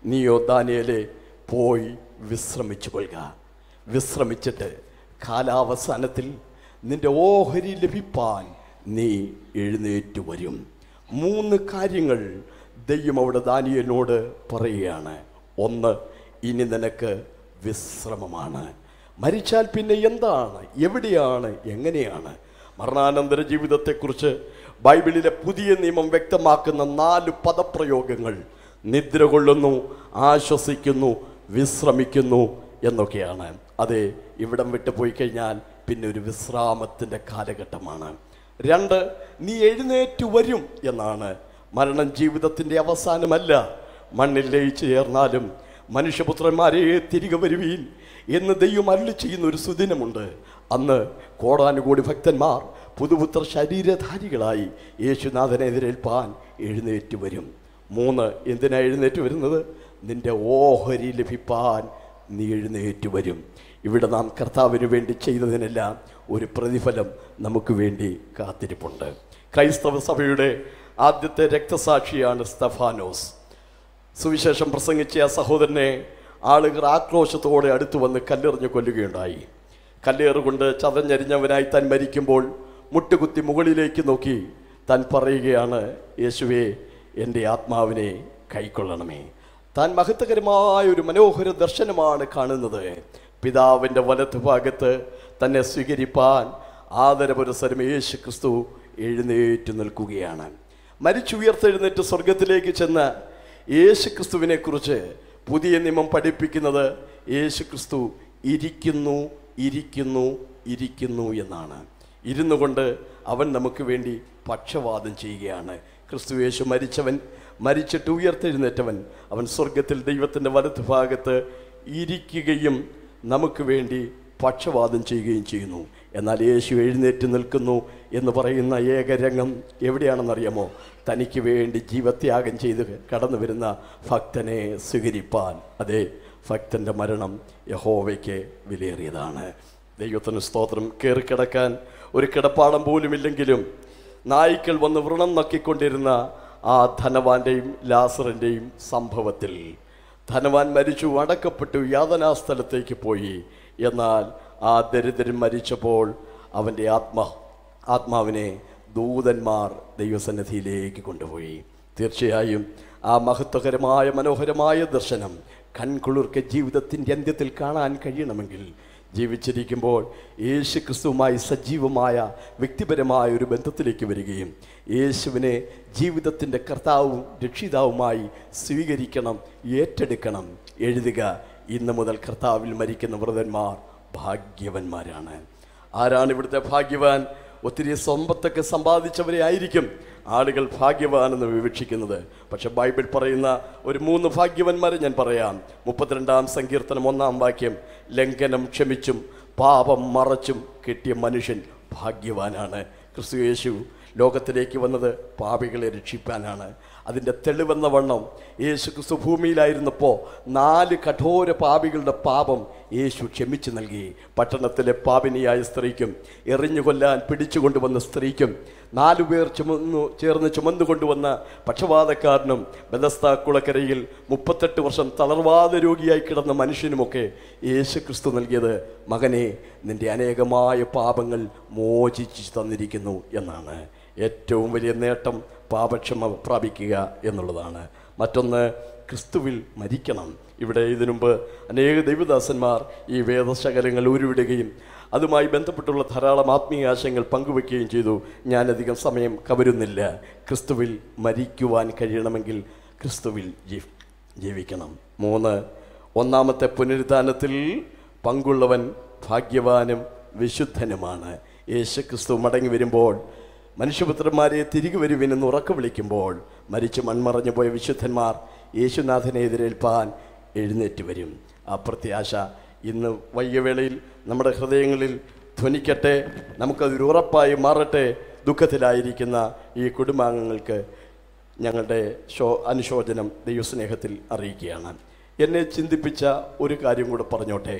നീയോ ദാനിയേലെ പോയി വിശ്രമിച്ചു കൊള്ളുക വിശ്രമിച്ചിട്ട് കാലാവസാനത്തിൽ നിന്റെ ഓഹരി ലഭിപ്പാൻ നീ എഴുന്നേറ്റ് വരും മൂന്ന് കാര്യങ്ങൾ ദൈവം അവിടെ ദാനിയലിനോട് പറയുകയാണ് ഒന്ന് ഇനി നിനക്ക് വിശ്രമമാണ് മരിച്ചാൽ പിന്നെ എന്താണ് എവിടെയാണ് എങ്ങനെയാണ് മരണാനന്തര ജീവിതത്തെക്കുറിച്ച് ബൈബിളിലെ പുതിയ നിയമം വ്യക്തമാക്കുന്ന നാല് പദപ്രയോഗങ്ങൾ നിദ്ര കൊള്ളുന്നു ആശ്വസിക്കുന്നു വിശ്രമിക്കുന്നു എന്നൊക്കെയാണ് അതെ ഇവിടം വിട്ടു പോയി കഴിഞ്ഞാൽ പിന്നെ ഒരു വിശ്രാമത്തിൻ്റെ കാലഘട്ടമാണ് രണ്ട് നീ എഴുന്നേറ്റ് വരും എന്നാണ് മരണം ജീവിതത്തിൻ്റെ അവസാനമല്ല മണ്ണിൽ ലയിച്ചു ചേർന്നാലും മനുഷ്യപുത്രന്മാരെ തിരികെ വരുവീൻ എന്ന് ദൈവം അരുളി ചെയ്യുന്ന ഒരു സുദിനമുണ്ട് അന്ന് കോടാനുകൂടി ഭക്തന്മാർ പുതുപുത്ര ശരീരധാരികളായി യേശുനാഥനെ എതിരേൽപ്പാൻ എഴുന്നേറ്റ് വരും മൂന്ന് എന്തിനാ എഴുന്നേറ്റ് വരുന്നത് നിന്റെ ഓഹരി ലഭിപ്പാൻ നീ എഴുന്നേറ്റ് വരും ഇവിടെ നാം കർത്താവിന് വേണ്ടി ചെയ്തതിനെല്ലാം ഒരു പ്രതിഫലം നമുക്ക് വേണ്ടി കാത്തിരിപ്പുണ്ട് ക്രൈസ്തവ സഭയുടെ ആദ്യത്തെ രക്തസാക്ഷിയാണ് സ്തഫാനോസ് സുവിശേഷം പ്രസംഗിച്ച ആ സഹോദരനെ ആളുകൾ ആക്രോശത്തോടെ അടുത്തു വന്ന് കല്ലെറിഞ്ഞ് കൊല്ലുകയുണ്ടായി കല്ലേറുകൊണ്ട് ചതഞ്ഞരിഞ്ഞവനായി താൻ മരിക്കുമ്പോൾ മുട്ടുകുത്തി മുകളിലേക്ക് നോക്കി താൻ പറയുകയാണ് യേശുവേ എൻ്റെ ആത്മാവിനെ കൈക്കൊള്ളണമേ താൻ മഹത്വകരമായ ഒരു മനോഹര ദർശനമാണ് കാണുന്നത് പിതാവിൻ്റെ വലത്ത് ഭാഗത്ത് തന്നെ സ്വീകരിപ്പാൻ ആദരപുരസരം യേശു ക്രിസ്തു എഴുന്നേറ്റ് നിൽക്കുകയാണ് മരിച്ചുയർത്തെഴുന്നേറ്റ് സ്വർഗത്തിലേക്ക് ചെന്ന യേശു ക്രിസ്തുവിനെ കുറിച്ച് പുതിയ നിയമം പഠിപ്പിക്കുന്നത് യേശു ക്രിസ്തു ഇരിക്കുന്നു ഇരിക്കുന്നു ഇരിക്കുന്നു എന്നാണ് ഇരുന്നു കൊണ്ട് അവൻ നമുക്ക് വേണ്ടി പക്ഷവാദം ചെയ്യുകയാണ് ക്രിസ്തു യേശു മരിച്ചവൻ മരിച്ചിട്ട് ഉയർത്തെഴുന്നേറ്റവൻ അവൻ സ്വർഗത്തിൽ ദൈവത്തിൻ്റെ വലത്ത് ഭാഗത്ത് ഇരിക്കുകയും നമുക്ക് വേണ്ടി പക്ഷവാദം ചെയ്യുകയും ചെയ്യുന്നു എന്നാൽ യേശു എഴുന്നേറ്റ് നിൽക്കുന്നു എന്ന് പറയുന്ന ഏകരംഗം എവിടെയാണെന്നറിയാമോ തനിക്ക് വേണ്ടി ജീവത്യാഗം ചെയ്ത് കടന്നു വരുന്ന ഭക്തനെ സ്വീകരിപ്പാൻ അതെ ഭക്തൻ്റെ മരണം യഹോവയ്ക്ക് വിലയേറിയതാണ് ദൈവത്തിന് സ്തോത്രം കയറിക്കിടക്കാൻ ഒരു കിടപ്പാടം പോലുമില്ലെങ്കിലും നായ്ക്കൾ വന്ന് വ്രണം നക്കിക്കൊണ്ടിരുന്ന ആ ധനവാന്റെയും ലാസറിൻ്റെയും സംഭവത്തിൽ ധനവാൻ മരിച്ചു അടക്കപ്പെട്ടു യാതനാസ്ഥലത്തേക്ക് പോയി എന്നാൽ ആ ദരിദ്രൻ മരിച്ചപ്പോൾ അവൻ്റെ ആത്മ ആത്മാവിനെ ദൂതന്മാർ ദൈവസന്നിധിയിലേക്ക് കൊണ്ടുപോയി തീർച്ചയായും ആ മഹത്വകരമായ മനോഹരമായ ദർശനം കൺകുളിർക്ക് ജീവിതത്തിൻ്റെ അന്ത്യത്തിൽ കാണാൻ കഴിയണമെങ്കിൽ ജീവിച്ചിരിക്കുമ്പോൾ യേശു ക്രിസ്തുവുമായി സജീവമായ വ്യക്തിപരമായ ഒരു ബന്ധത്തിലേക്ക് വരികയും യേശുവിനെ ജീവിതത്തിൻ്റെ കർത്താവും രക്ഷിതാവുമായി സ്വീകരിക്കണം ഏറ്റെടുക്കണം എഴുതുക ഇന്ന് മുതൽ കർത്താവിൽ മരിക്കുന്ന വ്രതന്മാർ ഭാഗ്യവന്മാരാണ് ആരാണ് ഇവിടുത്തെ ഭാഗ്യവാൻ ഒത്തിരി സമ്പത്തൊക്കെ സമ്പാദിച്ചവരെ ആയിരിക്കും ആളുകൾ ഭാഗ്യവാനെന്ന് വിവക്ഷിക്കുന്നത് പക്ഷെ ബൈബിൾ പറയുന്ന ഒരു മൂന്ന് ഭാഗ്യവന്മാരെ ഞാൻ പറയാം മുപ്പത്തിരണ്ടാം സങ്കീർത്തനം ഒന്നാം വാക്യം ലംഘനം ക്ഷമിച്ചും പാപം മറച്ചും കിട്ടിയ മനുഷ്യൻ ഭാഗ്യവാനാണ് ക്രിസ്തു യേശു ലോകത്തിലേക്ക് വന്നത് പാപികളെ രക്ഷിക്കാനാണ് അതിൻ്റെ തെളിവെന്ന വണ്ണം യേശു ക്രിസ്തു ഭൂമിയിലായിരുന്നപ്പോൾ നാല് കഠോര പാപികളുടെ പാപം യേശു ക്ഷമിച്ചു നൽകി പട്ടണത്തിലെ പാപിനിയായ സ്ത്രീക്കും എറിഞ്ഞു കൊല്ലാൻ പിടിച്ചുകൊണ്ടുവന്ന സ്ത്രീക്കും നാലു പേർ ചുമന്നു ചേർന്ന് ചുമന്നു കൊണ്ടുവന്ന പക്ഷപാതക്കാരനും ബലസ്ത കുളക്കരയിൽ മുപ്പത്തെട്ട് വർഷം തളർവാദ രോഗിയായി കിടന്ന മനുഷ്യനുമൊക്കെ യേശു ക്രിസ്തു നൽകിയത് മകനെ നിന്റെ അനേകമായ പാപങ്ങൾ മോചിച്ചു തന്നിരിക്കുന്നു എന്നാണ് ഏറ്റവും വലിയ നേട്ടം പാപക്ഷമ പ്രാപിക്കുക എന്നുള്ളതാണ് മറ്റൊന്ന് ക്രിസ്തുവിൽ മരിക്കണം ഇവിടെ ഇതിനു മുമ്പ് അനേക ദൈവദാസന്മാർ ഈ വേദശകലങ്ങൾ ഉരുവിടുകയും അതുമായി ബന്ധപ്പെട്ടുള്ള ധാരാളം ആത്മീയാശയങ്ങൾ പങ്കുവെക്കുകയും ചെയ്തു ഞാനധികം സമയം കവരുന്നില്ല ക്രിസ്തുവിൽ മരിക്കുവാൻ കഴിയണമെങ്കിൽ ക്രിസ്തുവിൽ ജീ- ജീവിക്കണം മൂന്ന് ഒന്നാമത്തെ പുനരുദ്ധാനത്തിൽ പങ്കുള്ളവൻ ഭാഗ്യവാനും വിശുദ്ധനുമാണ് യേശു ക്രിസ്തു മടങ്ങി വരുമ്പോൾ മനുഷ്യപുത്രന്മാരെ തിരികെ വരുവിനെന്ന് ഉറക്ക വിളിക്കുമ്പോൾ മരിച്ചു മൺമറഞ്ഞു പോയ വിശുദ്ധന്മാർ യേശുനാഥനെ എതിരേൽപ്പാൻ എഴുന്നേറ്റ് വരും ആ പ്രത്യാശ ഇന്ന് വൈകവേളയിൽ നമ്മുടെ ഹൃദയങ്ങളിൽ ധ്വനിക്കട്ടെ നമുക്കതൊരു ഉറപ്പായി മാറട്ടെ ദുഃഖത്തിലായിരിക്കുന്ന ഈ കുടുംബാംഗങ്ങൾക്ക് ഞങ്ങളുടെ ഷോ അനുശോചനം ദൈവസ്നേഹത്തിൽ അറിയിക്കുകയാണ് എന്നെ ചിന്തിപ്പിച്ച ഒരു കാര്യം കൂടെ പറഞ്ഞോട്ടെ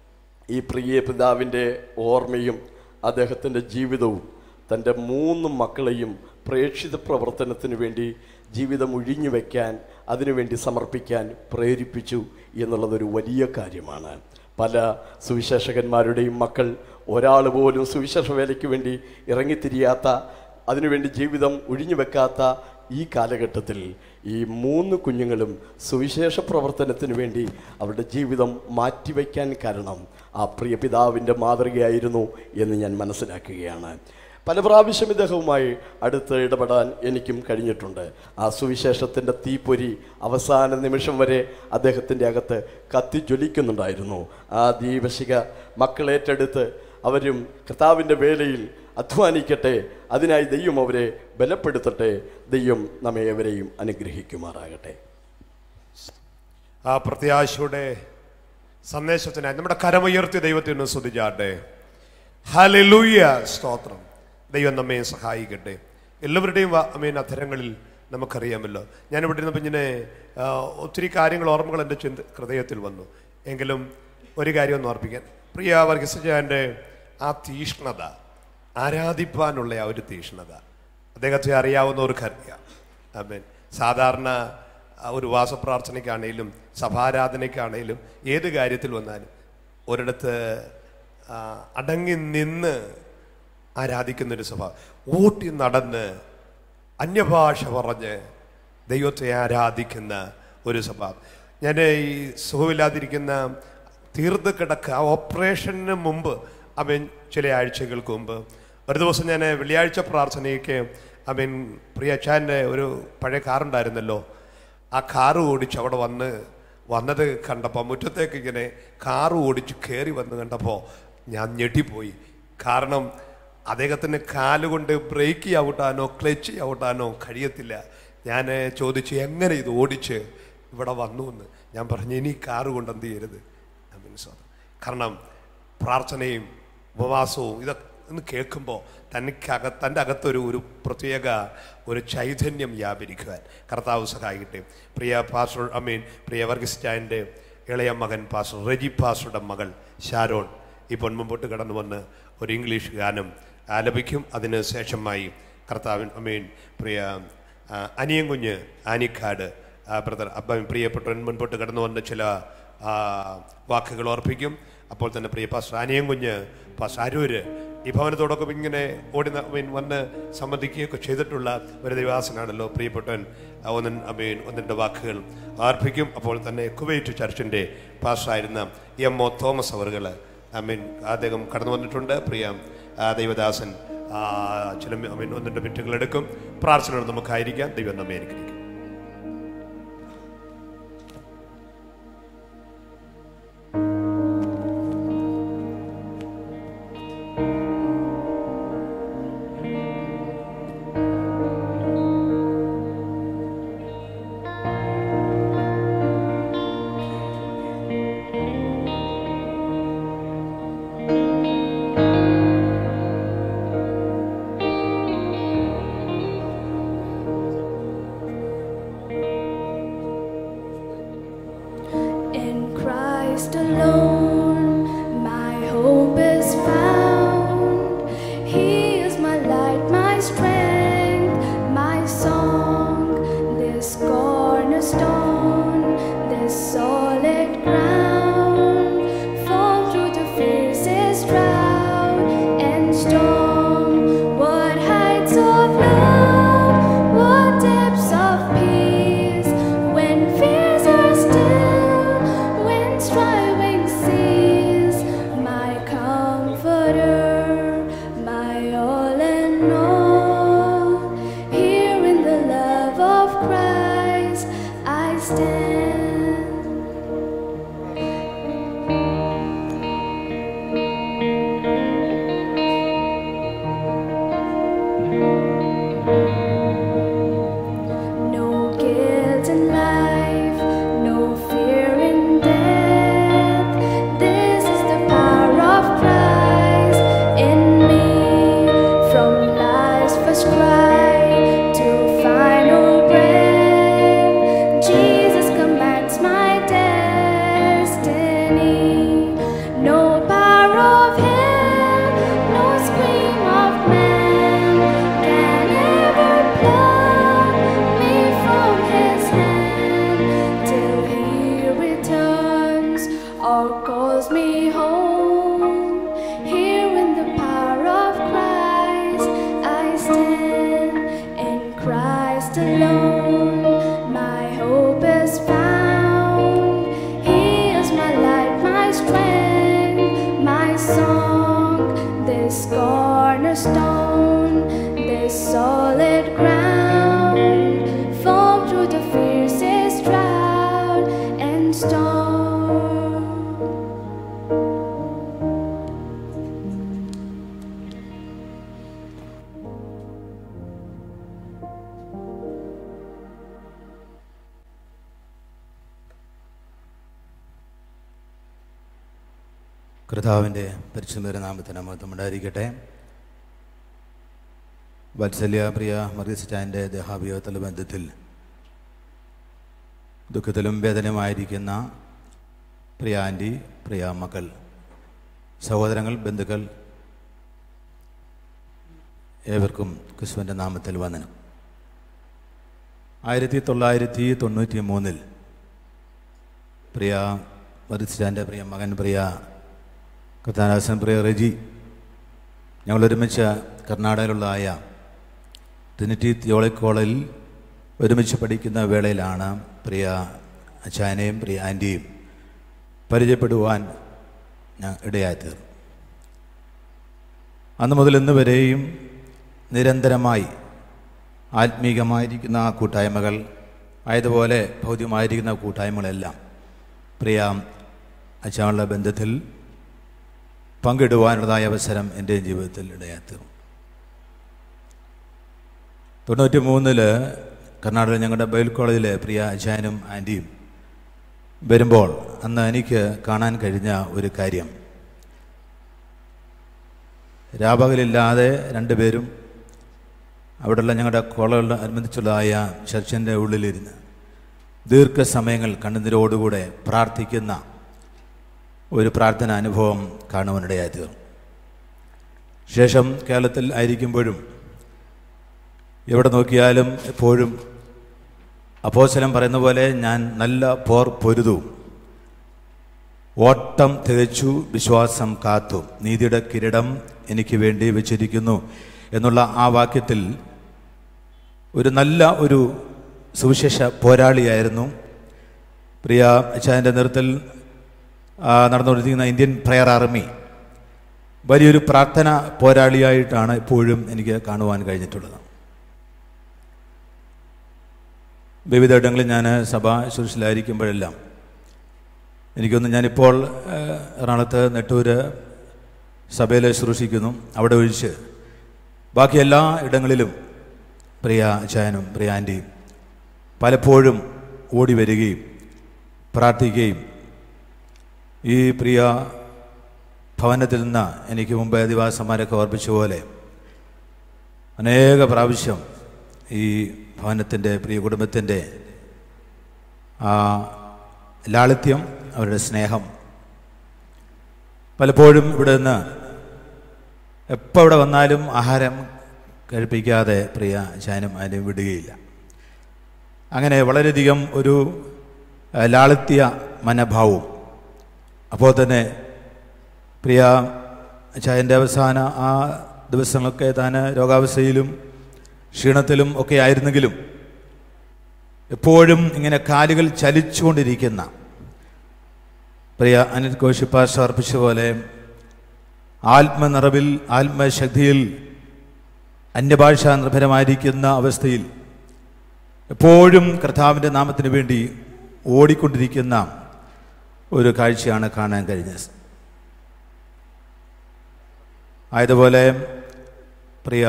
ഈ പ്രിയ പിതാവിൻ്റെ ഓർമ്മയും അദ്ദേഹത്തിൻ്റെ ജീവിതവും തൻ്റെ മൂന്ന് മക്കളെയും പ്രേക്ഷിത പ്രവർത്തനത്തിന് വേണ്ടി ജീവിതം ഒഴിഞ്ഞു വയ്ക്കാൻ അതിനുവേണ്ടി സമർപ്പിക്കാൻ പ്രേരിപ്പിച്ചു എന്നുള്ളതൊരു വലിയ കാര്യമാണ് പല സുവിശേഷകന്മാരുടെയും മക്കൾ ഒരാൾ പോലും സുവിശേഷ വേലയ്ക്ക് വേണ്ടി ഇറങ്ങിത്തിരിയാത്ത അതിനുവേണ്ടി ജീവിതം ഒഴിഞ്ഞു വെക്കാത്ത ഈ കാലഘട്ടത്തിൽ ഈ മൂന്ന് കുഞ്ഞുങ്ങളും സുവിശേഷ പ്രവർത്തനത്തിന് വേണ്ടി അവരുടെ ജീവിതം മാറ്റിവെക്കാൻ കാരണം ആ പ്രിയ പിതാവിൻ്റെ മാതൃകയായിരുന്നു എന്ന് ഞാൻ മനസ്സിലാക്കുകയാണ് പല പ്രാവശ്യം ഇദ്ദേഹവുമായി അടുത്ത് ഇടപെടാൻ എനിക്കും കഴിഞ്ഞിട്ടുണ്ട് ആ സുവിശേഷത്തിൻ്റെ തീപ്പൊരി അവസാന നിമിഷം വരെ അദ്ദേഹത്തിൻ്റെ അകത്ത് കത്തിജ്വലിക്കുന്നുണ്ടായിരുന്നു ആ ദീപശിക മക്കളേറ്റെടുത്ത് അവരും കർത്താവിൻ്റെ വേലയിൽ അധ്വാനിക്കട്ടെ അതിനായി ദൈവം അവരെ ബലപ്പെടുത്തട്ടെ ദൈവം നമ്മെ ഏവരെയും അനുഗ്രഹിക്കുമാറാകട്ടെ ആ പ്രത്യാശയുടെ സന്ദേശത്തിനായി നമ്മുടെ കരമുയർത്തി ദൈവത്തിന് സ്തുതിച്ചാട്ടെ ഹലലൂയ സ്തോത്രം ദൈവം നമ്മെ സഹായിക്കട്ടെ എല്ലാവരുടെയും വാ- അമേൻ അധരങ്ങളിൽ നമുക്കറിയാമല്ലോ ഞാനിവിടെ ഇരുന്നപ്പോൾ ഇങ്ങനെ ആ, ഒത്തിരി കാര്യങ്ങൾ ഓർമ്മകൾ എൻ്റെ ചിന്ത ഹൃദയത്തിൽ വന്നു എങ്കിലും ഒരു കാര്യം ഒന്ന് ഓർപ്പിക്കാൻ പ്രിയ വർഗീസജാൻ്റെ ആ തീഷ്ണത ആരാധിപ്പാനുള്ള ആ ഒരു തീഷ്ണത അദ്ദേഹത്തെ അറിയാവുന്നവർക്കറിയാം അമേൻ സാധാരണ ആ ഒരു വാസപ്രാർത്ഥനയ്ക്കാണേലും സഭാരാധനയ്ക്കാണേലും ഏത് കാര്യത്തിൽ വന്നാലും ഒരിടത്ത് ആ, അടങ്ങി നിന്ന് ആരാധിക്കുന്നൊരു സഭ ഊട്ടി നടന്ന് അന്യഭാഷ പറഞ്ഞ് ദൈവത്തെ ആരാധിക്കുന്ന ഒരു സഭ ഞാൻ ഈ സുഖമില്ലാതിരിക്കുന്ന തീർത്ത് കിടക്ക ആ ഓപ്പറേഷന് മുമ്പ് അവൻ ചില ആഴ്ചകൾക്ക് മുമ്പ് ഒരു ദിവസം ഞാൻ വെള്ളിയാഴ്ച പ്രാർത്ഥനയ്ക്ക് അവൻ പ്രിയ അച്ഛൻ്റെ ഒരു പഴയ കാറുണ്ടായിരുന്നല്ലോ ആ കാറ് ഓടിച്ച് അവിടെ വന്ന് വന്നത് കണ്ടപ്പോൾ മുറ്റത്തേക്ക് ഇങ്ങനെ കാറ് ഓടിച്ച് കയറി വന്ന് കണ്ടപ്പോൾ ഞാൻ ഞെട്ടിപ്പോയി കാരണം അദ്ദേഹത്തിന് കാലുകൊണ്ട് ബ്രേക്ക് ചവിട്ടാനോ ക്ലച്ച് ചവിട്ടാനോ കഴിയത്തില്ല ഞാൻ ചോദിച്ചു എങ്ങനെ ഇത് ഓടിച്ച് ഇവിടെ വന്നു എന്ന് ഞാൻ പറഞ്ഞു ഇനി കാറ് കൊണ്ട് എന്ത് ചെയ്യരുത് ഞാൻ മനസ്സിലാക്കും കാരണം പ്രാർത്ഥനയും ഉപവാസവും ഇതൊക്കെ ഒന്ന് കേൾക്കുമ്പോൾ തനിക്കക തൻ്റെ അകത്തൊരു ഒരു പ്രത്യേക ഒരു ചൈതന്യം വ്യാപരിക്കുവാൻ കർത്താവ് സഹായിക്കട്ടെ പ്രിയ പാസ്റ്റർ അമീൻ പ്രിയ വർഗിസ്റ്റാൻ്റെ ഇളയ മകൻ പാസ്റ്റർ റെജി പാസ്റ്ററുടെ മകൾ ഷാരോൺ ഇപ്പോൾ മുമ്പോട്ട് കടന്നു വന്ന് ഒരു ഇംഗ്ലീഷ് ഗാനം ആലപിക്കും അതിന് ശേഷമായി കർത്താവിൻ അമീൻ പ്രിയ ആ, അനിയൻ കുഞ്ഞ് ആനിക്കാട് ബ്രദർ അപ്പം പ്രിയപ്പെട്ടവൻ മുൻപോട്ട് കടന്നു വന്ന ചില ആ, വാക്കുകൾ ഓർപ്പിക്കും അപ്പോൾ തന്നെ പ്രിയ പാസ്റ്റർ അനിയൻ കുഞ്ഞ് പാസ്റ്റർ അരൂര് ഈ ഭവനത്തോടൊപ്പം ഇങ്ങനെ ഓടി ന- മീൻ വന്ന് സംബന്ധിക്കുകയൊക്കെ ചെയ്തിട്ടുള്ള ഒരു ദൈവാസനാണല്ലോ പ്രിയപ്പെട്ടവൻ ആ, ഒന്നൻ അമീൻ ഒന്നിൻ്റെ വാക്കുകൾ അർപ്പിക്കും അപ്പോൾ തന്നെ കുവൈറ്റ് ചർച്ചിൻ്റെ പാസ്റ്ററായിരുന്ന എം ഒ തോമസ് അവറുകൾ അമീൻ അദ്ദേഹം കടന്നു വന്നിട്ടുണ്ട് പ്രിയ ആ, ദൈവദാസൻ ആ, ചില അമീൻ ഒന്നിൻ്റെ മിനിറ്റുകൾ എടുക്കും പ്രാർത്ഥനയോട് നമുക്കായിരിക്കാം ദൈവം നമ്മെ അനുഗ്രഹിക്കും In Christ alone, my hope is found. He is my light, my strength, my song. This cornerstone, this solid ground. Fall through the fiercest drought and storm. What heights of love, what depths of peace. When fears are still, when striving cease, my comforter, my all in all. Here in the love of Christ, I stand. No guilt in life, no fear in death. This is the power of Christ in me. From life's first cry to final breath, Jesus commands my destiny. No power of hell, no scream of man can ever pluck me from storm. കർത്താവിൻ്റെ പരിശുദ്ധ നാമത്തിന് മഹത്വം ഉണ്ടായിരിക്കട്ടെ വത്സല്യ പ്രിയ മറിയസ്റ്റാൻ്റെ ദേഹാഭിയോഗത്തിലെ ബന്ധത്തിൽ ദുഃഖത്തിലും വേദനയുമായിരിക്കുന്ന പ്രിയ anti പ്രിയ മക്കൾ സഹോദരങ്ങൾ ബന്ധുക്കൾ ഏവർക്കും ക്രിസ്തുവിൻ്റെ നാമത്തിൽ വന്ദനം ആയിരത്തി തൊള്ളായിരത്തി തൊണ്ണൂറ്റി മൂന്നിൽ പ്രിയ മറിസ്റ്റാൻ്റെ പ്രിയ മകൻ പ്രിയ കഥാനാസൻ പ്രിയ റെജി ഞങ്ങൾ ഒരുമിച്ച് കർണാടകയിലുള്ളതായ ട്രിനിറ്റി തിയോളജി കോളേജിൽ ഒരുമിച്ച് പഠിക്കുന്ന വേളയിലാണ് പ്രിയ അച്ചായനെയും പ്രിയ ആൻറ്റിയും പരിചയപ്പെടുവാൻ ഞാൻ ഇടയായിത്തീർന്നു അന്ന് മുതൽ ഇന്ന് വരെയും നിരന്തരമായി ആത്മീകമായിരിക്കുന്ന കൂട്ടായ്മകൾ ആയതുപോലെ ഭൗതികമായിരിക്കുന്ന കൂട്ടായ്മകളെല്ലാം പ്രിയ അച്ഛനുള്ള ബന്ധത്തിൽ പങ്കിടുവാനുള്ളതായ അവസരം എൻ്റെ ജീവിതത്തിൽ ഇടയാത്തീർന്നു തൊണ്ണൂറ്റി മൂന്നില് കർണാടക ഞങ്ങളുടെ ബൈൽ കോളേജിലെ പ്രിയ അജാനും ആൻറ്റിയും വരുമ്പോൾ അന്ന് എനിക്ക് കാണാൻ കഴിഞ്ഞ ഒരു കാര്യം രാപകലില്ലാതെ രണ്ടുപേരും അവിടെയുള്ള ഞങ്ങളുടെ കോളേജിൽ അനുബന്ധിച്ചുള്ളതായ ചർച്ചിൻ്റെ ഉള്ളിലിരുന്ന് ദീർഘസമയങ്ങൾ കണ്ണുനീരോടുകൂടെ പ്രാർത്ഥിക്കുന്ന ഒരു പ്രാർത്ഥന അനുഭവം കാണുവാനിടയായി തീർന്നു ശേഷം കേരളത്തിൽ ആയിരിക്കുമ്പോഴും എവിടെ നോക്കിയാലും എപ്പോഴും അപ്പോസലം പറയുന്ന പോലെ ഞാൻ നല്ല പോർ പൊരുതു ഓട്ടം തികച്ചു വിശ്വാസം കാത്തു നീതിയുടെ കിരീടം എനിക്ക് വേണ്ടി വെച്ചിരിക്കുന്നു എന്നുള്ള ആ വാക്യത്തിൽ ഒരു നല്ല ഒരു സുവിശേഷ പോരാളിയായിരുന്നു പ്രിയ അച്ഛൻ്റെ നേതൃത്വത്തിൽ നടന്നുകൊണ്ടിരിക്കുന്ന ഇന്ത്യൻ പ്രയർ ആർമി വലിയൊരു പ്രാർത്ഥന പോരാളിയായിട്ടാണ് ഇപ്പോഴും എനിക്ക് കാണുവാൻ കഴിഞ്ഞിട്ടുള്ളത് വിവിധ ഇടങ്ങളിൽ ഞാൻ സഭാ ശുശ്രൂഷയിലായിരിക്കുമ്പോഴെല്ലാം എനിക്കൊന്ന് ഞാനിപ്പോൾ എറണാകുളത്ത് നെട്ടൂര് സഭയിൽ ശുശ്രൂഷിക്കുന്നു അവിടെ ഒഴിച്ച് ബാക്കി എല്ലാ ഇടങ്ങളിലും പ്രിയ അച്ചായനും പ്രിയ ആൻറ്റിയും പലപ്പോഴും ഓടി വരികയും പ്രാർത്ഥിക്കുകയും ഈ പ്രിയ ഭവനത്തിൽ നിന്ന് എനിക്ക് മുമ്പ് അധിവാസന്മാരൊക്കെ ഓർപ്പിച്ച പോലെ അനേക പ്രാവശ്യം ഈ ഭവനത്തിൻ്റെ പ്രിയ കുടുംബത്തിൻ്റെ ആ ലാളിത്യം അവരുടെ സ്നേഹം പലപ്പോഴും ഇവിടെ നിന്ന് എപ്പോൾ ഇവിടെ വന്നാലും ആഹാരം കഴിപ്പിക്കാതെ പ്രിയ ശാനും ആരും വിടുകയില്ല അങ്ങനെ വളരെയധികം ഒരു ലാളിത്യ മനഭാവവും അപ്പോൾ തന്നെ പ്രിയ ചായൻ്റെ അവസാന ആ ദിവസങ്ങളൊക്കെ താൻ രോഗാവസ്ഥയിലും ക്ഷീണത്തിലും ഒക്കെ ആയിരുന്നെങ്കിലും എപ്പോഴും ഇങ്ങനെ കാലുകൾ ചലിച്ചുകൊണ്ടിരിക്കുന്ന പ്രിയ അനിൽ കോശിപ്പാസ് അർപ്പിച്ച പോലെ ആത്മനിറവിൽ ആത്മശക്തിയിൽ അന്യഭാഷാ നിർഭരമായിരിക്കുന്ന അവസ്ഥയിൽ എപ്പോഴും കർത്താവിൻ്റെ നാമത്തിന് വേണ്ടി ഓടിക്കൊണ്ടിരിക്കുന്ന ഒരു കാഴ്ചയാണ് കാണാൻ കഴിഞ്ഞത് ആയതുപോലെ പ്രിയ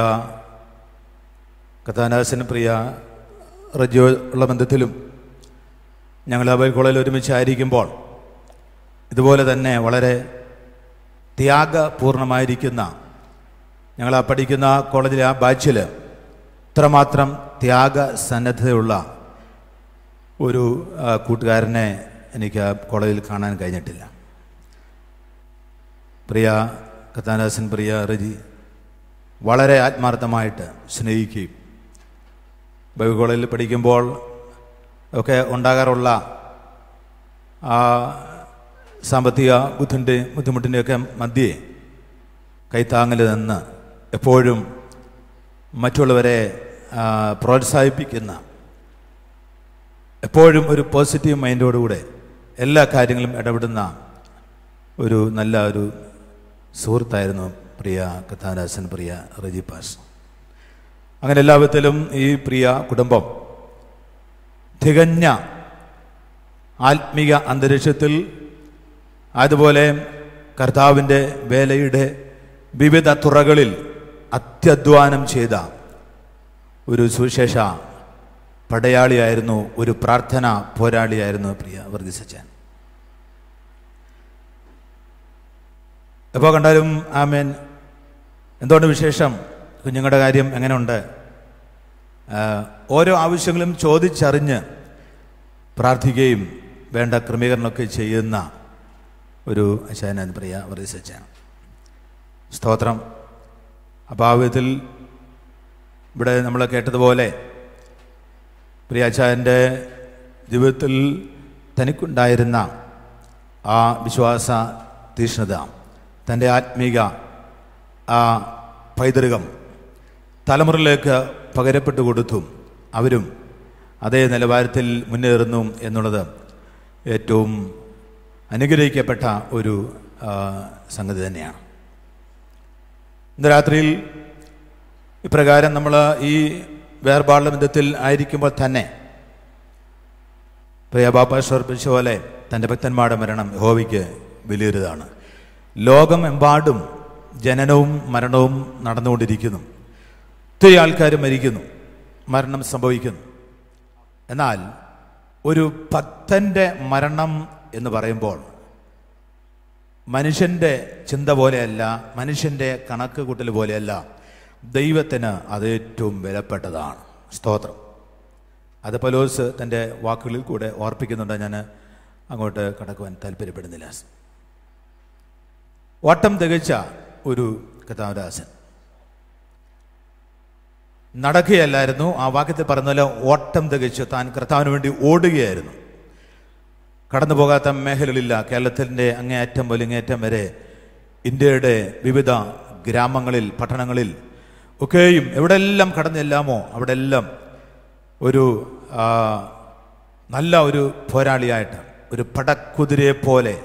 കഥാനാസന് പ്രിയ റജിയോ ഉള്ള ബന്ധത്തിലും ഞങ്ങൾ അബൈ കോളേജിൽ ഒരുമിച്ചായിരിക്കുമ്പോൾ ഇതുപോലെ തന്നെ വളരെ ത്യാഗപൂർണമായിരിക്കുന്ന ഞങ്ങൾ ആ പഠിക്കുന്ന കോളേജിലെ ആ ബാച്ചിൽ ഇത്രമാത്രം ത്യാഗസന്നദ്ധതയുള്ള ഒരു ആ, കൂട്ടുകാരനെ എനിക്ക് ആ കോളേജിൽ കാണാൻ കഴിഞ്ഞിട്ടില്ല പ്രിയ കഥാനാസൻ പ്രിയ റജി വളരെ ആത്മാർത്ഥമായിട്ട് സ്നേഹിക്കുകയും ബൈബിൾ കോളേജിൽ പഠിക്കുമ്പോൾ ഒക്കെ ഉണ്ടാകാറുള്ള ആ സാമ്പത്തിക ബുദ്ധിൻ്റെ ബുദ്ധിമുട്ടിൻ്റെയൊക്കെ മധ്യേ കൈത്താങ്ങൽ നിന്ന് എപ്പോഴും മറ്റുള്ളവരെ ആ, പ്രോത്സാഹിപ്പിക്കുന്ന എപ്പോഴും ഒരു പോസിറ്റീവ് മൈൻഡോടുകൂടെ എല്ലാ കാര്യങ്ങളും ഇടപെടുന്ന ഒരു നല്ല ഒരു സുഹൃത്തായിരുന്നു പ്രിയ കഥാദാസൻ പ്രിയ റജി പാസ് അങ്ങനെ എല്ലാ വിധത്തിലും ഈ പ്രിയ കുടുംബം തികഞ്ഞ ആത്മീക അന്തരീക്ഷത്തിൽ അതുപോലെ കർത്താവിൻ്റെ വേലയുടെ വിവിധ തുറകളിൽ അത്യധ്വാനം ചെയ്ത ഒരു സുവിശേഷ പടയാളിയായിരുന്നു ഒരു പ്രാർത്ഥന പോരാളിയായിരുന്നു പ്രിയ വർഗീസച്ചൻ എപ്പോൾ കണ്ടാലും ആമേൻ എന്തുകൊണ്ട് വിശേഷം കുഞ്ഞുങ്ങളുടെ കാര്യം എങ്ങനെയുണ്ട് ആ, ഓരോ ആവശ്യങ്ങളും ചോദിച്ചറിഞ്ഞ് പ്രാർത്ഥിക്കുകയും വേണ്ട ക്രമീകരണമൊക്കെ ചെയ്യുന്ന ഒരു അച്ഛനാണ് പ്രിയ വർഗീസച്ചൻ സ്തോത്രം അപ്പോൾ ആ വിധത്തിൽ ഇവിടെ നമ്മൾ കേട്ടതുപോലെ പ്രിയാച്ചായൻ്റെ ജീവിതത്തിൽ തനിക്കുണ്ടായിരുന്ന ആ വിശ്വാസ തീഷ്ണത തൻ്റെ ആത്മീക ആ പൈതൃകം തലമുറയിലേക്ക് പകരപ്പെട്ടു കൊടുത്തും അവരും അതേ നിലവാരത്തിൽ മുന്നേറുന്നു എന്നുള്ളത് ഏറ്റവും അനുഗ്രഹിക്കപ്പെട്ട ഒരു ആ, സംഗതി തന്നെയാണ് ഇന്ന് രാത്രിയിൽ ഇപ്രകാരം നമ്മൾ ഈ വേർപാടുള്ള ബന്ധത്തിൽ ആയിരിക്കുമ്പോൾ തന്നെ പ്രിയ ബാബ സമർപ്പിച്ച പോലെ തൻ്റെ ഭക്തന്മാരുടെ മരണം യഹോവയ്ക്ക് വലിയൊരിതാണ് ലോകമെമ്പാടും ജനനവും മരണവും നടന്നുകൊണ്ടിരിക്കുന്നു ഒത്തിരി ആൾക്കാർ മരിക്കുന്നു മരണം സംഭവിക്കുന്നു എന്നാൽ ഒരു ഭക്തൻ്റെ മരണം എന്ന് പറയുമ്പോൾ മനുഷ്യൻ്റെ ചിന്ത പോലെയല്ല മനുഷ്യൻ്റെ കണക്ക് കൂട്ടൽ പോലെയല്ല ദൈവത്തിന് അത് ഏറ്റവും വിലപ്പെട്ടതാണ് സ്തോത്രം അത് പലോസ് തൻ്റെ വാക്കുകളിൽ കൂടെ ഓർപ്പിക്കുന്നുണ്ട് ഞാൻ അങ്ങോട്ട് കടക്കുവാൻ താല്പര്യപ്പെടുന്നില്ല ഓട്ടം തികച്ച ഒരു കഥാദാസൻ നടക്കുകയല്ലായിരുന്നു ആ വാക്യത്തിൽ പറഞ്ഞ പോലെ ഓട്ടം തികച്ചു താൻ കർത്താവിന് വേണ്ടി ഓടുകയായിരുന്നു കടന്നു പോകാത്ത മേഖലകളില്ല കേരളത്തിൻ്റെ അങ്ങേയറ്റം മുതൽ ഇങ്ങേയറ്റം വരെ ഇന്ത്യയുടെ വിവിധ ഗ്രാമങ്ങളിൽ പട്ടണങ്ങളിൽ ഒക്കെയും എവിടെല്ലാം കടന്നെല്ലാമോ അവിടെല്ലാം ഒരു ആ, നല്ല ഒരു പോരാളിയായിട്ട് ഒരു പടക്കുതിരയെ പോലെ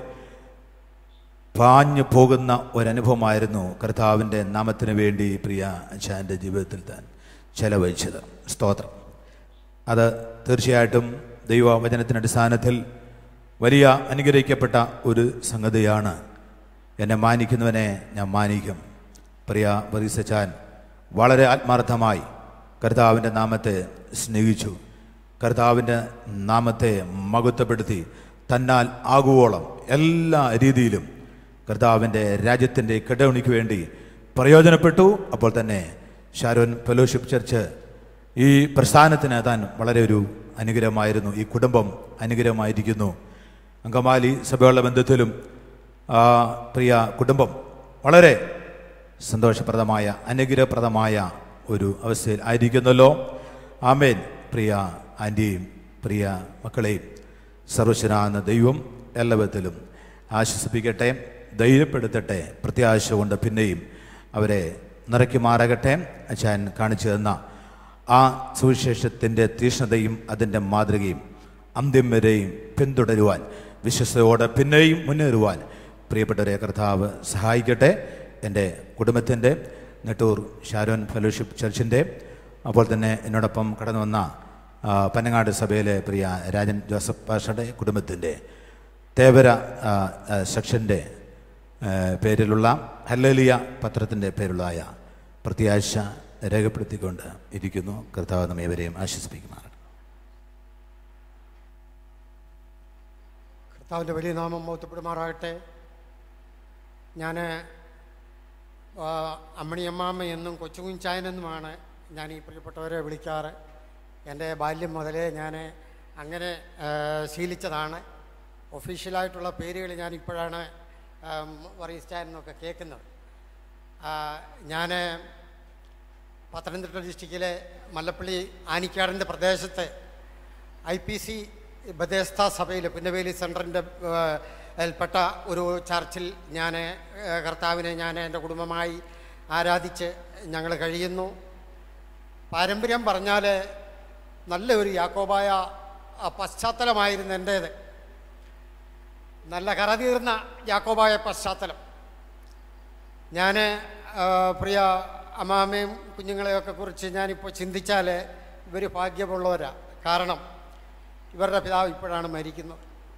പാഞ്ഞു പോകുന്ന ഒരനുഭവമായിരുന്നു കർത്താവിൻ്റെ നാമത്തിന് വേണ്ടി പ്രിയ അച്ഛൻ്റെ ജീവിതത്തിൽ താൻ ചെലവഴിച്ചത് സ്തോത്രം അത് തീർച്ചയായിട്ടും ദൈവവചനത്തിൻ്റെ അടിസ്ഥാനത്തിൽ വലിയ അനുഗ്രഹിക്കപ്പെട്ട ഒരു സംഗതിയാണ് എന്നെ മാനിക്കുന്നവനെ ഞാൻ മാനിക്കും പ്രിയ ബറീസച്ചാൻ വളരെ ആത്മാർത്ഥമായി കർത്താവിൻ്റെ നാമത്തെ സ്നേഹിച്ചു കർത്താവിൻ്റെ നാമത്തെ മഹത്വപ്പെടുത്തി തന്നാൽ ആകുവോളം എല്ലാ രീതിയിലും കർത്താവിൻ്റെ രാജ്യത്തിൻ്റെ കെടവണിക്ക് വേണ്ടി പ്രയോജനപ്പെട്ടു അപ്പോൾ തന്നെ ഷാരോൻ ഫെലോഷിപ്പ് ചർച്ച് ഈ പ്രസ്ഥാനത്തിന് താൻ വളരെ ഒരു അനുഗ്രഹമായിരുന്നു ഈ കുടുംബം അനുഗ്രഹമായിരിക്കുന്നു അങ്കമാലി സഭയുള്ള ബന്ധത്തിലും ആ പ്രിയ കുടുംബം വളരെ സന്തോഷപ്രദമായ അനുഗ്രഹപ്രദമായ ഒരു അവസ്ഥയിൽ ആയിരിക്കുന്നല്ലോ ആമേൻ പ്രിയ ആൻറ്റിയും പ്രിയ മക്കളെയും സർവശനാകുന്ന ദൈവം എല്ലാ വിധത്തിലും ആശ്വസിപ്പിക്കട്ടെ ധൈര്യപ്പെടുത്തട്ടെ പ്രത്യാശ കൊണ്ട് പിന്നെയും അവരെ നിറയ്ക്കുമാറാകട്ടെ അച്ഛൻ കാണിച്ചു തന്ന ആ സുവിശേഷത്തിൻ്റെ തീഷ്ണതയും അതിൻ്റെ മാതൃകയും അന്ത്യം വരെയും പിന്തുടരുവാൻ വിശ്വസതയോടെ പിന്നെയും മുന്നേറുവാൻ പ്രിയപ്പെട്ടവരെ കർത്താവ് സഹായിക്കട്ടെ എൻ്റെ കുടുംബത്തിൻ്റെ നെട്ടൂർ ഷാരോൻ ഫെലോഷിപ്പ് ചർച്ചിൻ്റെ അപ്പോൾ തന്നെ എന്നോടൊപ്പം കടന്നു വന്ന ആ, പനങ്ങാട് സഭയിലെ പ്രിയ രാജൻ ജോസഫ് പാഷയുടെ കുടുംബത്തിൻ്റെ തേവര ആ, ആ, സെക്ഷൻ്റെ ആ, പേരിലുള്ള ഹല്ലലിയ പത്രത്തിൻ്റെ പേരുള്ളതായ പ്രത്യാശ രേഖപ്പെടുത്തിക്കൊണ്ട് ഇരിക്കുന്നു കർത്താവ് നമ്മേവരെയും ആശ്വസിപ്പിക്കുമാറാണ് കർത്താവിൻ്റെ വലിയ നാമം മൗത്തപ്പെടുമാറാകട്ടെ ഞാൻ അമ്മണിയമ്മാമ്മ എന്നും കൊച്ചുകുഞ്ചായനെന്നുമാണ് ഞാൻ ഈ പ്രിയപ്പെട്ടവരെ വിളിക്കാറ് എൻ്റെ ബാല്യം മുതലേ ഞാൻ അങ്ങനെ ആ, ശീലിച്ചതാണ് ഒഫീഷ്യലായിട്ടുള്ള പേരുകൾ ഞാൻ ഇപ്പോഴാണ് വറീസ്റ്റാൻ എന്നൊക്കെ കേൾക്കുന്നത് ഞാൻ പത്തനംതിട്ട ഡിസ്ട്രിക്റ്റിലെ മല്ലപ്പള്ളി ആനിക്കാടിൻ്റെ പ്രദേശത്ത് ഐ പി സി ബദേസ്ത സഭയിൽ പുന്നവേലി സെൻറ്ററിൻ്റെ ൽപ്പെട്ട ഒരു ചർച്ചിൽ ഞാൻ കർത്താവിനെ ഞാൻ എൻ്റെ കുടുംബമായി ആരാധിച്ച് ഞങ്ങൾ കഴിയുന്നു പാരമ്പര്യം പറഞ്ഞാൽ നല്ല ഒരു യാക്കോബായ ആ, പശ്ചാത്തലമായിരുന്നു എൻ്റേത് നല്ല കറതീർന്ന യാക്കോബായ പശ്ചാത്തലം ഞാൻ പ്രിയ അമ്മാമ്മയും കുഞ്ഞുങ്ങളെയൊക്കെ കുറിച്ച് ഞാനിപ്പോൾ ചിന്തിച്ചാൽ ഇവർ ഭാഗ്യമുള്ളവരാ കാരണം ഇവരുടെ പിതാവ് ഇപ്പോഴാണ് മരിക്കുന്നത്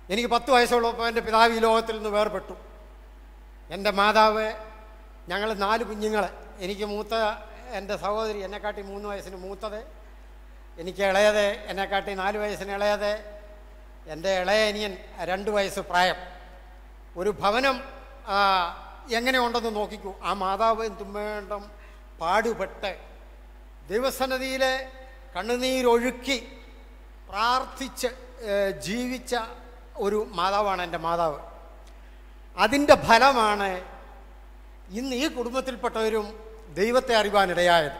എനിക്ക് പത്ത് വയസ്സുള്ളപ്പോൾ എൻ്റെ പിതാവ് ഈ ലോകത്തിൽ നിന്ന് വേർപെട്ടു എൻ്റെ മാതാവ് ഞങ്ങൾ നാല് കുഞ്ഞുങ്ങൾ എനിക്ക് മൂത്ത എൻ്റെ സഹോദരി എന്നെക്കാട്ടി മൂന്ന് വയസ്സിന് മൂത്തത് എനിക്ക് ഇളയത് എന്നെക്കാട്ടി നാല് വയസ്സിന് ഇളയത് എൻ്റെ ഇളയ അനിയൻ രണ്ട് വയസ്സ് പ്രായം ഒരു ഭവനം ആ, എങ്ങനെ ഉണ്ടെന്ന് നോക്കിക്കൂ ആ മാതാവ് തുമ്മേണ്ടം പാടുപെട്ട് ദൈവസന്നതിയിൽ കണ്ണുനീരൊഴുക്കി പ്രാർത്ഥിച്ച് ഏ, ജീവിച്ച ഒരു മാതാവാണ് എൻ്റെ മാതാവ് അതിൻ്റെ ഫലമാണ് ഇന്ന് ഈ കുടുംബത്തിൽപ്പെട്ടവരും ദൈവത്തെ അറിവാനിടയായത്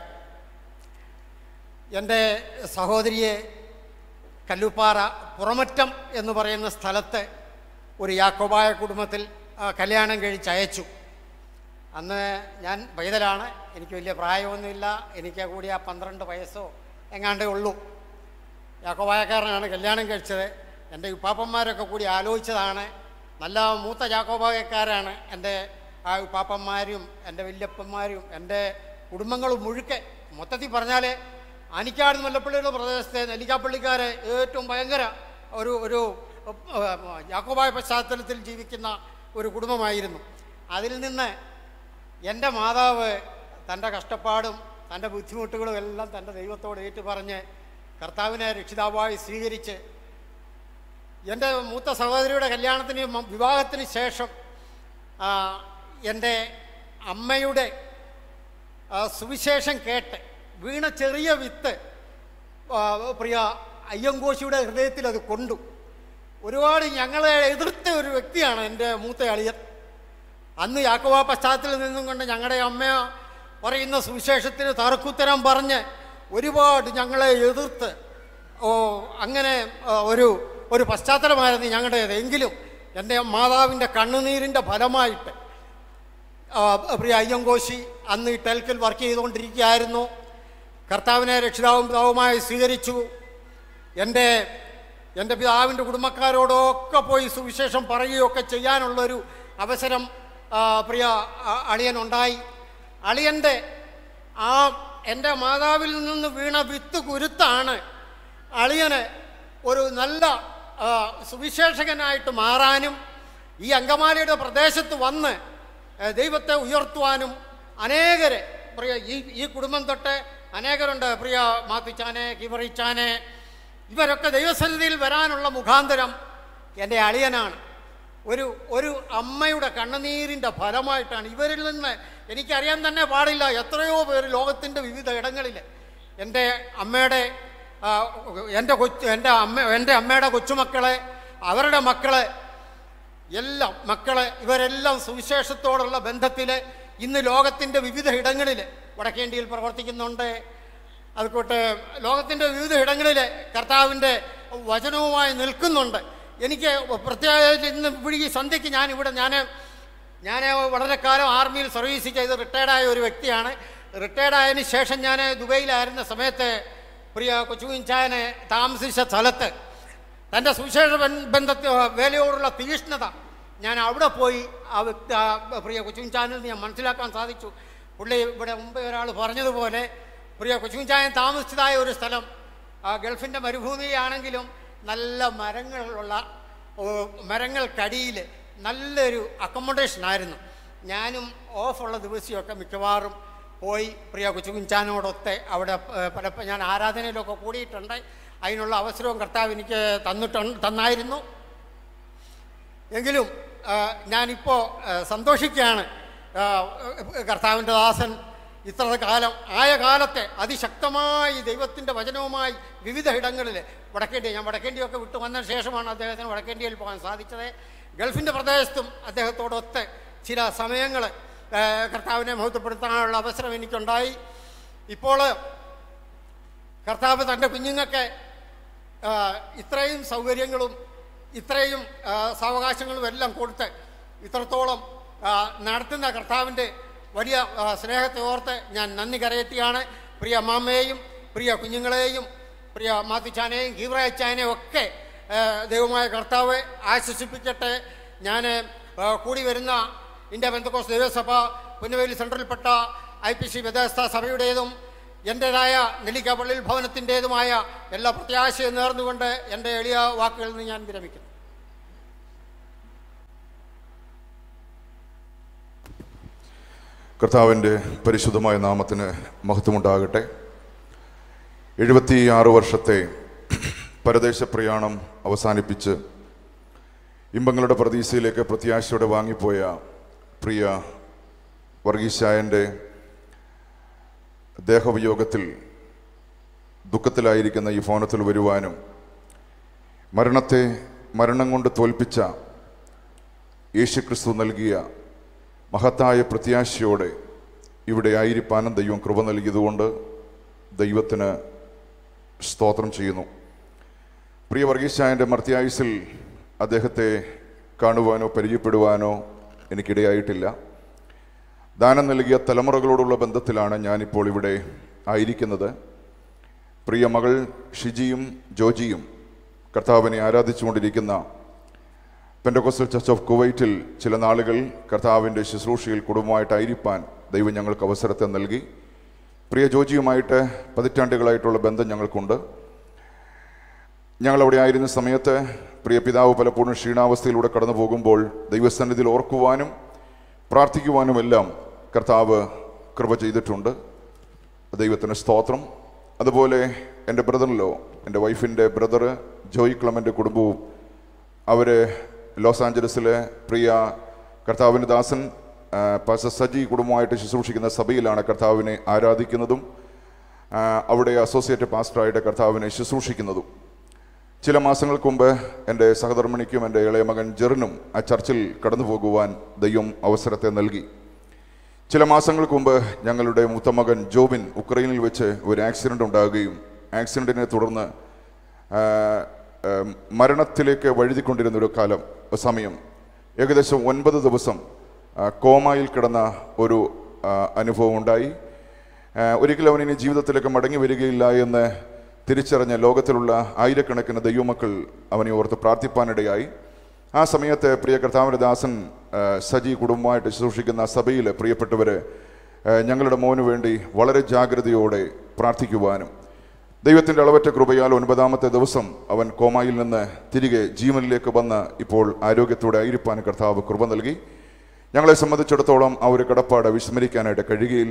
എൻ്റെ സഹോദരിയെ കല്ലുപ്പാറ പുറമറ്റം എന്ന് പറയുന്ന സ്ഥലത്ത് ഒരു യാക്കോബായ കുടുംബത്തിൽ ആ, കല്യാണം കഴിച്ച് അയച്ചു അന്ന് ഞാൻ പൈതലാണ് എനിക്ക് വലിയ പ്രായമൊന്നുമില്ല എനിക്ക് കൂടി ആ പന്ത്രണ്ട് വയസ്സോ എങ്ങാണ്ടേ ഉള്ളൂ യാക്കോബായക്കാരനാണ് കല്യാണം കഴിച്ചത് എൻ്റെ ഉപ്പാപ്പന്മാരൊക്കെ കൂടി ആലോചിച്ചതാണ് നല്ല മൂത്ത യാക്കോബായക്കാരാണ് എൻ്റെ ആ ഉപ്പാപ്പന്മാരും എൻ്റെ വല്യപ്പന്മാരും എൻ്റെ കുടുംബങ്ങളും മുഴുക്കെ മൊത്തത്തിൽ പറഞ്ഞാൽ ആനിക്കാട് മുല്ലപ്പള്ളിയുടെ പ്രദേശത്തെ നെല്ലിക്കാപ്പള്ളിക്കാരെ ഏറ്റവും ഭയങ്കര ഒരു ഒരു ഏഹ്, യാക്കോബായ പശ്ചാത്തലത്തിൽ ജീവിക്കുന്ന ഒരു കുടുംബമായിരുന്നു അതിൽ നിന്ന് എൻ്റെ മാതാവ് തൻ്റെ കഷ്ടപ്പാടും തൻ്റെ ബുദ്ധിമുട്ടുകളും എല്ലാം തൻ്റെ ദൈവത്തോട് ഏറ്റുപറഞ്ഞ് കർത്താവിനെ രക്ഷിതാവായി സ്വീകരിച്ച് എൻ്റെ മൂത്ത സഹോദരിയുടെ കല്യാണത്തിന് മ- വിവാഹത്തിന് ശേഷം ആ, എൻ്റെ അമ്മയുടെ ആ, സുവിശേഷം കേട്ട് വീണ ചെറിയ വിത്ത് ആ, പ്രിയ അയ്യങ്കോശിയുടെ ഹൃദയത്തിൽ അത് കൊണ്ടു ഒരുപാട് ഞങ്ങളെ എതിർത്ത ഒരു വ്യക്തിയാണ് എൻ്റെ മൂത്ത അളിയൻ അന്ന് യാക്കോബ പശ്ചാത്തലത്തിൽ നിന്നും കൊണ്ട് ഞങ്ങളുടെ അമ്മ പറയുന്ന സുവിശേഷത്തിന് തർക്കുത്തരം പറഞ്ഞ് ഒരുപാട് ഞങ്ങളെ എതിർത്ത് ഓ അങ്ങനെ ആ, ഒരു ഒരു പശ്ചാത്തലമായിരുന്നു ഞങ്ങളുടേത് എങ്കിലും എൻ്റെ മാതാവിൻ്റെ കണ്ണുനീരിൻ്റെ ഫലമായിട്ട് ആ, പ്രിയ അയ്യങ്കോശി അന്ന് ഈ ടെൽക്കിൽ വർക്ക് ചെയ്തുകൊണ്ടിരിക്കുകയായിരുന്നു കർത്താവിനെ രക്ഷിതാവും പിതാവുമായി സ്വീകരിച്ചു എൻ്റെ എൻ്റെ പിതാവിൻ്റെ കുടുംബക്കാരോടൊക്കെ പോയി സുവിശേഷം പറയുകയൊക്കെ ചെയ്യാനുള്ളൊരു അവസരം ആ, പ്രിയ അ- അളിയനുണ്ടായി അളിയൻ്റെ ആ എൻ്റെ മാതാവിൽ നിന്ന് വീണ വിത്ത് കുരുത്താണ് അളിയന് ഒരു നല്ല ആ, സുവിശേഷകനായിട്ട് മാറാനും ഈ അങ്കമാലിയുടെ പ്രദേശത്ത് വന്ന് ഏ, ദൈവത്തെ ഉയർത്തുവാനും അനേകരെ പ്രിയ ഈ ഈ കുടുംബം തൊട്ട് അനേകരുണ്ട് പ്രിയ മാത്തിച്ചാനെ കിവറിച്ചാനെ ഇവരൊക്കെ ദൈവസന്നിധിയിൽ വരാനുള്ള മുഖാന്തരം എൻ്റെ അളിയനാണ് ഒരു ഒരു അമ്മയുടെ കണ്ണുനീരിൻ്റെ ഫലമായിട്ടാണ് ഇവരിൽ നിന്ന് എനിക്കറിയാൻ തന്നെ പാടില്ല എത്രയോ പേര് ലോകത്തിൻ്റെ വിവിധ ഇടങ്ങളിൽ എൻ്റെ അമ്മയുടെ ആ, എൻ്റെ കൊച്ചു എൻ്റെ അമ്മ എൻ്റെ അമ്മയുടെ കൊച്ചുമക്കളെ അവരുടെ മക്കളെ എല്ലാം മക്കളെ ഇവരെല്ലാം സുവിശേഷത്തോടുള്ള ബന്ധത്തിൽ ഇന്ന് ലോകത്തിൻ്റെ വിവിധ ഇടങ്ങളിൽ വടക്കേണ്ടിയിൽ പ്രവർത്തിക്കുന്നുണ്ട് അതുകൂട്ട് ലോകത്തിൻ്റെ വിവിധ ഇടങ്ങളിൽ കർത്താവിൻ്റെ വചനവുമായി നിൽക്കുന്നുണ്ട് എനിക്ക് പ്രത്യേകിച്ച് ഇന്ന് ഇവിടെ ഈ സന്ധ്യയ്ക്ക് ഞാൻ ഇവിടെ ഞാൻ ഞാൻ വളരെ കാലം ആർമിയിൽ സർവീസ് ചെയ്ത് റിട്ടയർഡായ ഒരു വ്യക്തിയാണ് റിട്ടയർഡായതിനു ശേഷം ഞാൻ ദുബൈയിലായിരുന്ന സമയത്ത് പ്രിയ കൊച്ചുകുഞ്ചായനെ താമസിച്ച സ്ഥലത്ത് തൻ്റെ സുവിശേഷ ബൻ- ബന്ധത്തെ വേലയോടുള്ള തീഷ്ണത ഞാൻ അവിടെ പോയി ആ വ്യക്തി ആ പ്രിയ കൊച്ചുകുഞ്ചാനിൽ നിന്ന് ഞാൻ മനസ്സിലാക്കാൻ സാധിച്ചു പുള്ളി ഇവിടെ മുമ്പ് ഒരാൾ പറഞ്ഞതുപോലെ പ്രിയ കൊച്ചുകുഞ്ചായൻ താമസിച്ചതായ ഒരു സ്ഥലം ആ ഗൾഫിൻ്റെ മരുഭൂമിയാണെങ്കിലും നല്ല മരങ്ങളുള്ള ഓ, മരങ്ങൾക്കടിയിൽ നല്ലൊരു അക്കോമഡേഷൻ ആയിരുന്നു ഞാനും ഓഫുള്ള ദിവസമൊക്കെ മിക്കവാറും പോയി പ്രിയ കൊച്ചുകുഞ്ചാനോടൊത്ത് അവിടെ ഏഹ്, പലപ്പോൾ ഞാൻ ആരാധനയിലൊക്കെ കൂടിയിട്ടുണ്ട് അതിനുള്ള അവസരവും കർത്താവ് എനിക്ക് തന്നിട്ടുണ്ട് തന്നായിരുന്നു എങ്കിലും ആ, ഞാനിപ്പോൾ ആ, സന്തോഷിക്കുകയാണ് ആ, കർത്താവിൻ്റെ ദാസൻ ഇത്ര കാലം ആയ കാലത്തെ അതിശക്തമായി ദൈവത്തിൻ്റെ വചനവുമായി വിവിധ ഇടങ്ങളിൽ വടക്കേണ്ടി ഞാൻ വടക്കേണ്ടിയൊക്കെ വിട്ടു വന്നതിന് ശേഷമാണ് അദ്ദേഹത്തിന് വടക്കേണ്ടിയിൽ പോകാൻ സാധിച്ചത് ഗൾഫിൻ്റെ പ്രദേശത്തും അദ്ദേഹത്തോടൊത്ത് ചില സമയങ്ങൾ കർത്താവിനെ മഹത്വപ്പെടുത്താനുള്ള അവസരം എനിക്കുണ്ടായി ഇപ്പോൾ കർത്താവ് തൻ്റെ കുഞ്ഞുങ്ങൾക്ക് ആ, ഇത്രയും സൗകര്യങ്ങളും ഇത്രയും ആ, സാവകാശങ്ങളും എല്ലാം കൊടുത്ത് ഇത്രത്തോളം ആ, നടത്തുന്ന കർത്താവിൻ്റെ വലിയ ആ, സ്നേഹത്തെ ഓർത്ത് ഞാൻ നന്ദി കരയറ്റിയാണ് പ്രിയ അമ്മാമ്മയെയും പ്രിയ കുഞ്ഞുങ്ങളെയും പ്രിയ മാത്തിച്ചാനെയും ഗീവറയച്ചാനെയും ഒക്കെ ആ, ദൈവമായ കർത്താവ് ആശ്വസിപ്പിക്കട്ടെ ഞാൻ ആ, കൂടി വരുന്ന ഇന്ത്യ ബന്ധക്കോസ് ദൈവസഭ പുന്നവേലി സെൻട്രലിൽപ്പെട്ട ഐ പി സി ബദേസ്ത സഭയുടേതും എൻ്റേതായ നെല്ലിക്കപ്പള്ളിൽ ഭവനത്തിൻ്റേതുമായ എല്ലാ പ്രത്യാശയും നേർന്നുകൊണ്ട് എൻ്റെ എളിയ വാക്കുകളിൽ നിന്ന് ഞാൻ വിരമിക്കുന്നു കർത്താവിൻ്റെ പരിശുദ്ധമായ നാമത്തിന് മഹത്വമുണ്ടാകട്ടെ എഴുപത്തിയാറ് വർഷത്തെ പരദേശ പ്രയാണം അവസാനിപ്പിച്ച് ഇമ്പങ്ങളുടെ പ്രതീക്ഷയിലേക്ക് പ്രത്യാശയോടെ വാങ്ങിപ്പോയ പ്രിയ വർഗീശായൻ്റെ ദേഹവിയോഗത്തിൽ ദുഃഖത്തിലായിരിക്കുന്ന ഈ ഭവനത്തിൽ വരുവാനും മരണത്തെ മരണം കൊണ്ട് തോൽപ്പിച്ച യേശുക്രിസ്തു നൽകിയ മഹത്തായ പ്രത്യാശയോടെ ഇവിടെ ആയിരിക്കാനും ദൈവം കൃപ നൽകിയതുകൊണ്ട് ദൈവത്തിന് സ്തോത്രം ചെയ്യുന്നു പ്രിയ വർഗീശായൻ്റെ മർത്യായുസിൽ അദ്ദേഹത്തെ കാണുവാനോ പരിചയപ്പെടുവാനോ എനിക്കിടയായിട്ടില്ല ദാനം നൽകിയ തലമുറകളോടുള്ള ബന്ധത്തിലാണ് ഞാനിപ്പോൾ ഇവിടെ ആയിരിക്കുന്നത് പ്രിയ മകൾ ഷിജിയും ജോജിയും കർത്താവിനെ ആരാധിച്ചുകൊണ്ടിരിക്കുന്ന പെൻഡകോസ്റ്റൽ ചർച്ച് ഓഫ് കുവൈറ്റിൽ ചില നാളുകൾ കർത്താവിൻ്റെ ശുശ്രൂഷയിൽ കുടുംബമായിട്ടായിരിക്കാൻ ദൈവം ഞങ്ങൾക്ക് അവസരത്തെ നൽകി പ്രിയ ജോജിയുമായിട്ട് പതിറ്റാണ്ടുകളായിട്ടുള്ള ബന്ധം ഞങ്ങൾക്കുണ്ട് ഞങ്ങൾ അവിടെ ആയിരുന്ന സമയത്ത് പ്രിയ പിതാവ് പലപ്പോഴും ക്ഷീണാവസ്ഥയിലൂടെ കടന്നു പോകുമ്പോൾ ദൈവസന്നിധിയിൽ ഓർക്കുവാനും പ്രാർത്ഥിക്കുവാനുമെല്ലാം കർത്താവ് കൃപ ചെയ്തിട്ടുണ്ട് ദൈവത്തിന് സ്തോത്രം അതുപോലെ എൻ്റെ ബ്രദറിലോ എൻ്റെ വൈഫിൻ്റെ ബ്രദർ ജോയ് ക്ലമൻ്റെ കുടുംബവും അവർ ലോസ് ആഞ്ചലസിലെ പ്രിയ കർത്താവിൻ്റെ ദാസൻ ആ, പാസ്റ്റർ സജി കുടുംബമായിട്ട് ശുശ്രൂഷിക്കുന്ന സഭയിലാണ് കർത്താവിനെ ആരാധിക്കുന്നതും ആ, അവിടെ അസോസിയേറ്റ് പാസ്റ്ററായിട്ട് കർത്താവിനെ ശുശ്രൂഷിക്കുന്നതും ചില മാസങ്ങൾക്ക് മുമ്പ് എൻ്റെ സഹധർമ്മിണിക്കും എൻ്റെ ഇളയ മകൻ ജെറിനും ആ ചർച്ചിൽ കടന്നു പോകുവാൻ ദൈവം അവസരത്തെ നൽകി ചില മാസങ്ങൾക്ക് മുമ്പ് ഞങ്ങളുടെ മൂത്തമകൻ ജോബിൻ ഉക്രൈനിൽ വെച്ച് ഒരു ആക്സിഡൻ്റ് ഉണ്ടാകുകയും ആക്സിഡൻറ്റിനെ തുടർന്ന് ആ, ആ, മരണത്തിലേക്ക് വഴുതിക്കൊണ്ടിരുന്ന ഒരു കാലം സമയം ഏകദേശം ഒൻപത് ദിവസം ആ, കോമായിൽ കിടന്ന ഒരു ആ, അനുഭവം ഉണ്ടായി ആ, ഒരിക്കലും അവൻ ഇനി ജീവിതത്തിലേക്ക് മടങ്ങി വരികയില്ല എന്ന് തിരിച്ചറിഞ്ഞ ലോകത്തിലുള്ള ആയിരക്കണക്കിന് ദൈവമക്കൾ അവനെ ഓർത്ത് പ്രാർത്ഥിപ്പാനിടയായി ആ സമയത്ത് പ്രിയ കർത്താവിൻ്റെ ദാസൻ ആ, സജി കുടുംബമായിട്ട് ശുശ്രൂഷിക്കുന്ന സഭയിൽ പ്രിയപ്പെട്ടവർ ഞങ്ങളുടെ മോന് വേണ്ടി വളരെ ജാഗ്രതയോടെ പ്രാർത്ഥിക്കുവാനും ദൈവത്തിൻ്റെ അളവറ്റ കൃപയാൽ ഒൻപതാമത്തെ ദിവസം അവൻ കോമായിൽ നിന്ന് തിരികെ ജീവനിലേക്ക് വന്ന് ഇപ്പോൾ ആരോഗ്യത്തോടെ ആയിരിക്കാൻ കർത്താവ് കൃപ നൽകി ഞങ്ങളെ സംബന്ധിച്ചിടത്തോളം ആ ഒരു കടപ്പാട് വിസ്മരിക്കാനായിട്ട് കഴിയുകയില്ല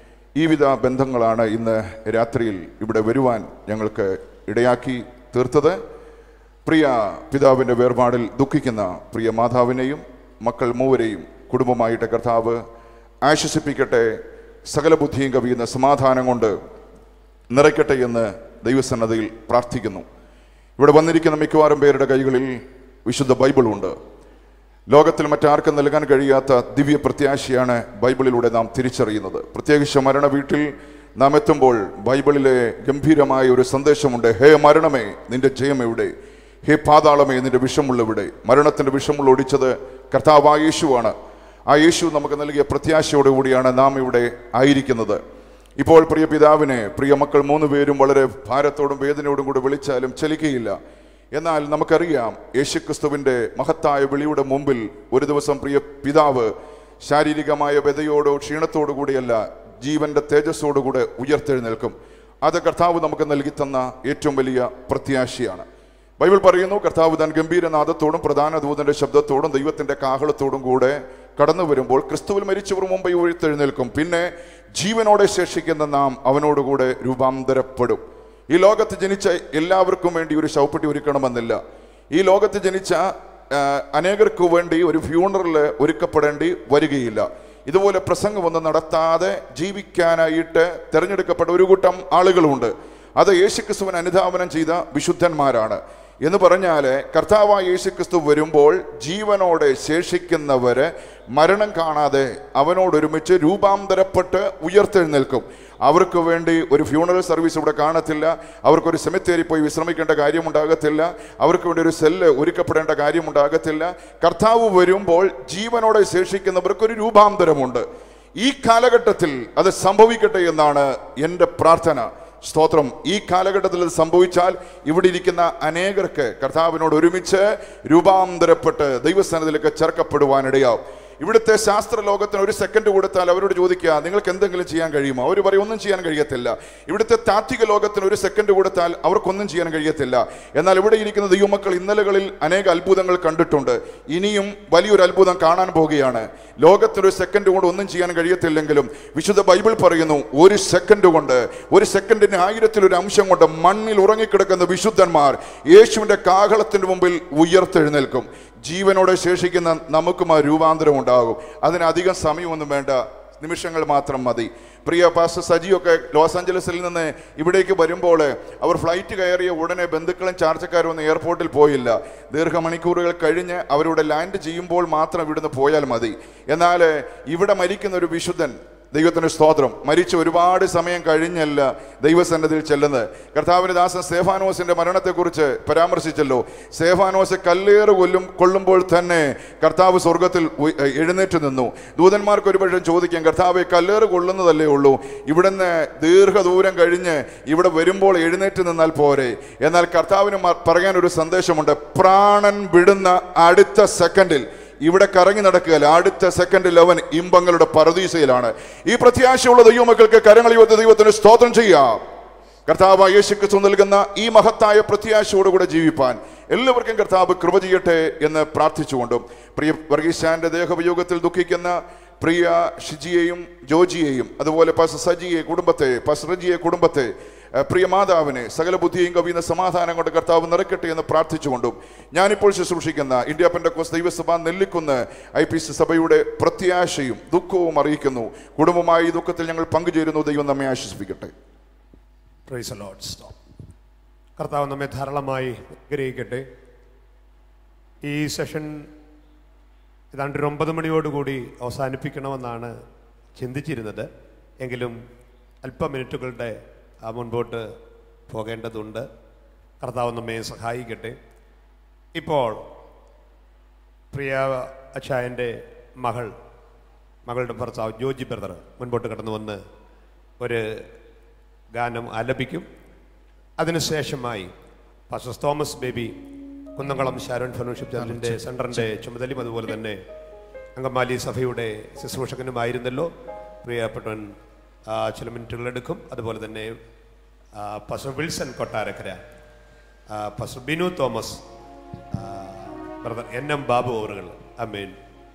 ഈ വിധ ബന്ധങ്ങളാണ് ഇന്ന് രാത്രിയിൽ ഇവിടെ വരുവാൻ ഞങ്ങൾക്ക് ഇടയാക്കി തീർത്തത് പ്രിയ പിതാവിൻ്റെ വേർപാടിൽ ദുഃഖിക്കുന്ന പ്രിയ മാതാവിനെയും മക്കൾ മൂവരെയും കുടുംബമായിട്ട് കർത്താവ് ആശ്വസിപ്പിക്കട്ടെ സകല ബുദ്ധിയും കവിയുന്ന സമാധാനം കൊണ്ട് നിറയ്ക്കട്ടെ എന്ന് ദൈവസന്നതയിൽ പ്രാർത്ഥിക്കുന്നു ഇവിടെ വന്നിരിക്കുന്ന മിക്കവാറും പേരുടെ കൈകളിൽ വിശുദ്ധ ബൈബിളുണ്ട് ലോകത്തിൽ മറ്റാർക്കും നൽകാൻ കഴിയാത്ത ദിവ്യ പ്രത്യാശയാണ് ബൈബിളിലൂടെ നാം തിരിച്ചറിയുന്നത് പ്രത്യേകിച്ച് മരണ വീട്ടിൽ നാം എത്തുമ്പോൾ ബൈബിളിലെ ഗംഭീരമായ ഒരു സന്ദേശമുണ്ട് ഹേ മരണമേ നിന്റെ ജയം എവിടെ ഹേ പാതാളമേ നിന്റെ വിഷമുള്ളവിടെ മരണത്തിന്റെ വിഷമുള്ള ഒടിച്ചത് കർത്താവായ യേശുവാണ് ആ യേശു നമുക്ക് നൽകിയ പ്രത്യാശയോടുകൂടിയാണ് നാം ഇവിടെ ആയിരിക്കുന്നത് ഇപ്പോൾ പ്രിയ പിതാവിനെ പ്രിയ മക്കൾ മൂന്ന് പേരും വളരെ ഭാരത്തോടും വേദനയോടും കൂടി വിളിച്ചാലും ചലിക്കയില്ല എന്നാൽ നമുക്കറിയാം യേശുക്രിസ്തുവിന്റെ മഹത്തായ വിളിയുടെ മുമ്പിൽ ഒരു ദിവസം പ്രിയ പിതാവ് ശാരീരികമായ വ്യതയോടോ ക്ഷീണത്തോടു കൂടിയല്ല ജീവന്റെ തേജസ്സോടുകൂടെ ഉയർത്തെഴുന്നേൽക്കും അത് കർത്താവ് നമുക്ക് നൽകി തന്ന ഏറ്റവും വലിയ പ്രത്യാശയാണ് ബൈബിൾ പറയുന്നു കർത്താവ് താൻ ഗംഭീരനാദത്തോടും പ്രധാന ദൂതന്റെ ശബ്ദത്തോടും ദൈവത്തിന്റെ കാഹളത്തോടും കൂടെ കടന്നു വരുമ്പോൾ ക്രിസ്തുവിൽ മരിച്ചവർ മുമ്പ് ഉയർത്തെഴുന്നേൽക്കും പിന്നെ ജീവനോടെ ശേഷിക്കുന്ന നാം അവനോടുകൂടെ രൂപാന്തരപ്പെടും ഈ ലോകത്ത് ജനിച്ച എല്ലാവർക്കും വേണ്ടി ഒരു ശവപ്പെട്ടി ഒരുക്കണമെന്നില്ല ഈ ലോകത്ത് ജനിച്ച ആ, അനേകർക്ക് വേണ്ടി ഒരു ഫ്യൂണറൽ ഒരുക്കപ്പെടേണ്ടി വരികയില്ല ഇതുപോലെ പ്രസംഗമൊന്നും നടത്താതെ ജീവിക്കാനായിട്ട് തിരഞ്ഞെടുക്കപ്പെട്ട ഒരു കൂട്ടം ആളുകളുണ്ട് അത് യേശുക്രിസ്തുവിന് അനുധാവനം ചെയ്ത വിശുദ്ധന്മാരാണ് എന്ന് പറഞ്ഞാൽ കർത്താവായ യേശുക്രിസ്തു വരുമ്പോൾ ജീവനോടെ ശേഷിക്കുന്നവര് മരണം കാണാതെ അവനോടൊരുമിച്ച് രൂപാന്തരപ്പെട്ട് ഉയർത്തെഴുന്നേൽക്കും അവർക്ക് വേണ്ടി ഒരു ഫ്യൂണറൽ സർവീസ് ഇവിടെ കാണത്തില്ല അവർക്കൊരു സെമിത്തേരി പോയി വിശ്രമിക്കേണ്ട കാര്യമുണ്ടാകത്തില്ല അവർക്ക് വേണ്ടി ഒരു സെല്ല് ഒരുക്കപ്പെടേണ്ട കാര്യമുണ്ടാകത്തില്ല കർത്താവ് വരുമ്പോൾ ജീവനോടെ ശേഷിക്കുന്നവർക്കൊരു രൂപാന്തരമുണ്ട് ഈ കാലഘട്ടത്തിൽ അത് സംഭവിക്കട്ടെ എന്നാണ് എൻ്റെ പ്രാർത്ഥന സ്തോത്രം ഈ കാലഘട്ടത്തിൽ അത് സംഭവിച്ചാൽ ഇവിടെ ഇരിക്കുന്ന അനേകർക്ക് കർത്താവിനോട് ഒരുമിച്ച് രൂപാന്തരപ്പെട്ട് ദൈവസ്ഥാനത്തിലേക്ക് ചേർക്കപ്പെടുവാനിടയാവും ഇവിടുത്തെ ശാസ്ത്ര ലോകത്തിന് ഒരു സെക്കൻഡ് കൊടുത്താൽ അവരോട് ചോദിക്കുക നിങ്ങൾക്ക് എന്തെങ്കിലും ചെയ്യാൻ കഴിയുമോ അവർ പറയും ഒന്നും ചെയ്യാൻ കഴിയത്തില്ല ഇവിടുത്തെ താത്വിക ലോകത്തിന് ഒരു സെക്കൻഡ് കൊടുത്താൽ അവർക്കൊന്നും ചെയ്യാൻ കഴിയത്തില്ല എന്നാൽ ഇവിടെ ഇരിക്കുന്ന ദൈവമക്കൾ ഇന്നലകളിൽ അനേക അത്ഭുതങ്ങൾ കണ്ടിട്ടുണ്ട് ഇനിയും വലിയൊരു അത്ഭുതം കാണാൻ പോകുകയാണ് ലോകത്തിന് ഒരു സെക്കൻഡ് കൊണ്ട് ഒന്നും ചെയ്യാൻ കഴിയത്തില്ലെങ്കിലും വിശുദ്ധ ബൈബിൾ പറയുന്നു ഒരു സെക്കൻഡ് കൊണ്ട് ഒരു സെക്കൻഡിന് ആയിരത്തിലൊരു അംശം കൊണ്ട് മണ്ണിൽ ഉറങ്ങിക്കിടക്കുന്ന വിശുദ്ധന്മാർ യേശുവിന്റെ കാഹളത്തിന് മുമ്പിൽ ഉയർത്തെഴുന്നേൽക്കും ജീവനോടെ ശേഷിക്കുന്ന നമുക്കും ആ രൂപാന്തരം ഉണ്ടാകും അതിനധികം സമയമൊന്നും വേണ്ട നിമിഷങ്ങൾ മാത്രം മതി പ്രിയ പാസ്റ്റർ സജിയൊക്കെ ലോസ് ആഞ്ചലസിൽ നിന്ന് ഇവിടേക്ക് വരുമ്പോൾ അവർ ഫ്ലൈറ്റ് കയറിയ ഉടനെ ബന്ധുക്കളും ചാർച്ചക്കാരും ഒന്നും എയർപോർട്ടിൽ പോയില്ല ദീർഘമണിക്കൂറുകൾ കഴിഞ്ഞ് അവരിവിടെ ലാൻഡ് ചെയ്യുമ്പോൾ മാത്രം ഇവിടുന്ന് പോയാൽ മതി എന്നാൽ ഇവിടെ മരിക്കുന്ന ഒരു വിശുദ്ധൻ ദൈവത്തിന് സ്തോത്രം മരിച്ച് ഒരുപാട് സമയം കഴിഞ്ഞല്ല ദൈവസന്നദ്ധിയിൽ ചെല്ലുന്നത് കർത്താവിന് ദാസൻ സേഫാനോസിന്റെ മരണത്തെക്കുറിച്ച് പരാമർശിച്ചല്ലോ സേഫാനോസ് കല്ലേറ് കൊല്ലും കൊള്ളുമ്പോൾ തന്നെ കർത്താവ് സ്വർഗത്തിൽ ഉയ- എഴുന്നേറ്റ് നിന്നു ദൂതന്മാർക്ക് ഒരുപക്ഷെ ചോദിക്കാം കർത്താവ് കല്ലേറ് കൊള്ളുന്നതല്ലേ ഉള്ളൂ ഇവിടുന്ന് ദീർഘദൂരം കഴിഞ്ഞ് ഇവിടെ വരുമ്പോൾ എഴുന്നേറ്റ് നിന്നാൽ പോരെ എന്നാൽ കർത്താവിന് മ- പറയാൻ ഒരു സന്ദേശമുണ്ട് പ്രാണൻ വിടുന്ന അടുത്ത സെക്കൻഡിൽ ഇവിടെ കറങ്ങി നടക്കുകയല്ല അടുത്ത സെക്കൻഡിൽ അവൻ ഇമ്പങ്ങളുടെ പരദീസയിലാണ് ഈ പ്രത്യാശയുള്ള ദൈവമക്കൾക്ക് കരങ്ങൾ യുവത ദൈവത്തിന് സ്തോത്രം ചെയ്യാം കർത്താവ് യേശു ക്രിസ്തു നൽകുന്ന ഈ മഹത്തായ പ്രത്യാശയോടുകൂടെ ജീവിപ്പാൻ എല്ലാവർക്കും കർത്താവ് കൃപ ചെയ്യട്ടെ എന്ന് പ്രാർത്ഥിച്ചുകൊണ്ടും പ്രിയ വർഗീശാന്റെ ദേഹവിയോഗത്തിൽ ദുഃഖിക്കുന്ന പ്രിയ ഷിജിയെയും ജോജിയെയും അതുപോലെ പസ് സജിയെ കുടുംബത്തെ പസ് റജിയെ കുടുംബത്തെ ഏഹ് പ്രിയ മാതാവിനെ സകല ബുദ്ധിയും കവിയുന്ന സമാധാനം കൊണ്ട് കർത്താവ് നിറക്കട്ടെ എന്ന് പ്രാർത്ഥിച്ചുകൊണ്ടും ഞാനിപ്പോൾ ശുശ്രൂഷിക്കുന്ന ഇന്ത്യ പെൻഡക്കോസ് ദൈവസഭ നെല്ലിക്കുന്ന് ഐ പി സി സഭയുടെ പ്രത്യാശയും ദുഃഖവും അറിയിക്കുന്നു കുടുംബമായി ഈ ദുഃഖത്തിൽ ഞങ്ങൾ പങ്കുചേരുന്നു ദൈവം നമ്മെ ആശ്വസിപ്പിക്കട്ടെ പ്രൈസ് ലോഡ് കർത്താവ് നമ്മെ ധാരാളമായി അനുഗ്രഹിക്കട്ടെ ഈ സെഷൻ ഏതാണ്ട് ഒരു ഒമ്പത് മണിയോടുകൂടി അവസാനിപ്പിക്കണമെന്നാണ് ചിന്തിച്ചിരുന്നത് എങ്കിലും അല്പ മിനിറ്റുകളുടെ ആ മുൻപോട്ട് പോകേണ്ടതുണ്ട് കർത്താവ് നമ്മെ സഹായിക്കട്ടെ ഇപ്പോൾ പ്രിയ അച്ചായൻ്റെ മകൾ മകളുടെ ഭർത്താവ് ജോജി ബ്രദർ മുൻപോട്ട് കടന്നു വന്ന് ഒരു ഗാനം ആലപിക്കും അതിനുശേഷമായി pastor Thomas Baby Kunnamkulam Sharon fellowship ചർച്ചിൻ്റെ സെൻറ്ററിൻ്റെ ചുമതലയും അതുപോലെ തന്നെ അങ്കമാലി സഭയുടെ ശുശ്രൂഷകനുമായിരുന്നല്ലോ പ്രിയപ്പെട്ടവൻ ആ, ചില മിനിറ്റുകൾ എടുക്കും അതുപോലെ തന്നെ ആ, പാസ്റ്റർ വിൽസൺ കൊട്ടാരക്കര ആ, പാസ്റ്റർ ബിനു തോമസ് ആ, ബ്രദർ എൻ എം ബാബു അവറുകൾ അമ്മേൻ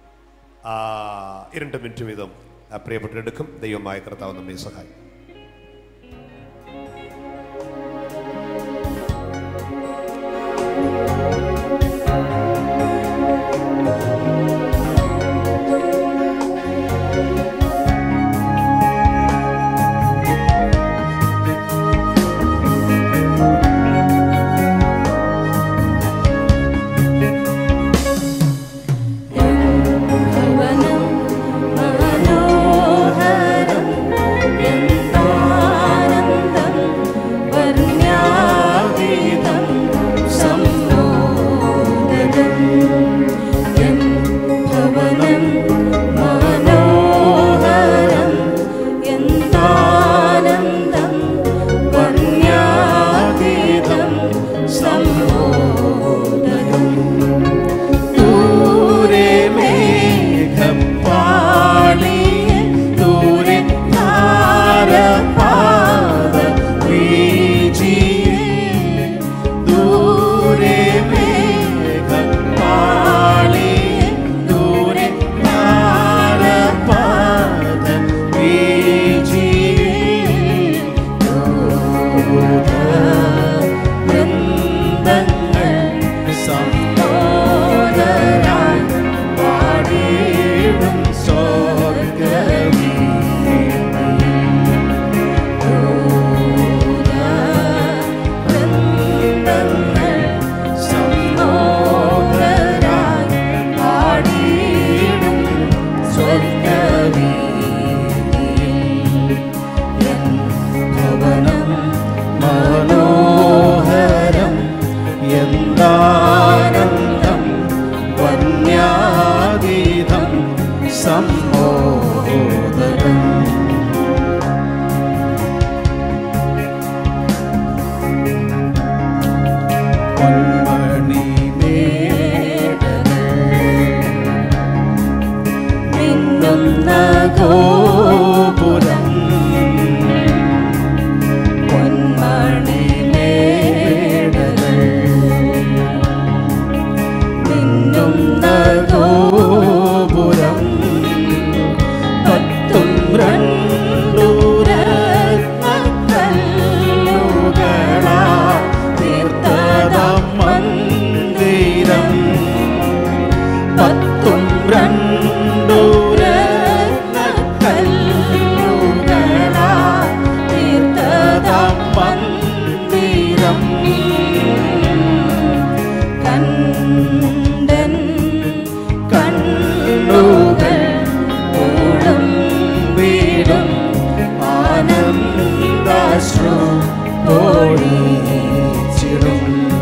രണ്ട് മിനിറ്റ് വീതം ആ, പ്രിയപ്പെട്ടവരെടുക്കും ദൈവമായ കർത്താവ് നമ്മെ സഹായിക്കും ഭവനം മനോഹരം ഉയരുന്ന ഗോപുരം പത്തും രണ്ടുരത്നക്കല്ലുകളാ തീർത്തതാം മന്ദിരം പത്തും രണ്ടുരത്നക്കല്ലുകളാ തീർത്തതാം മന്ദിരം കണ്ടൻ കണ്ണുകൾ ഓടും വീടും ആനന്ദാശ്രു ഓടിച്ചിടും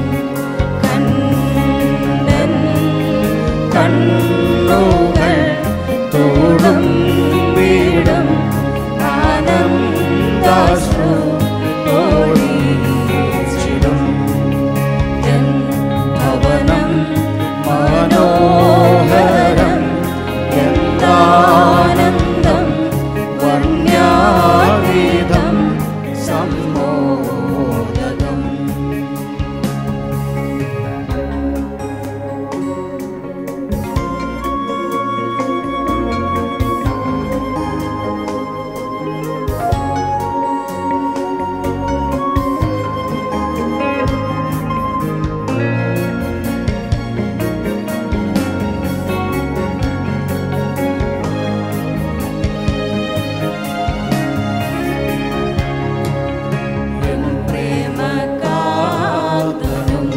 കണ്ടൻ കണ്ണുകൾ തോടും വീടും ആനന്ദാശ്രു ഓടിച്ചിടും എൻ ഭവനം മനോഹരം എന്താനന്ദം വർണ്യാതീതം സമ്മോദകം എൻ പ്രേമകാതനും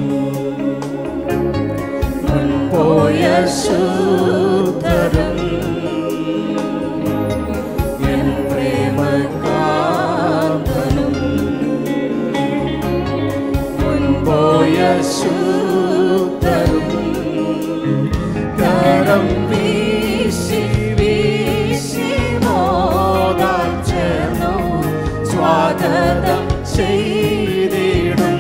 മുൻപോയ ശൂദ്ധരും എൻ പ്രേമകാതനും മുൻപോയ ശൂദ്ധരും കരം വീശി വീശി മോദാൻ ചേർന്നു സ്വാഗതം ചെയ്തിടും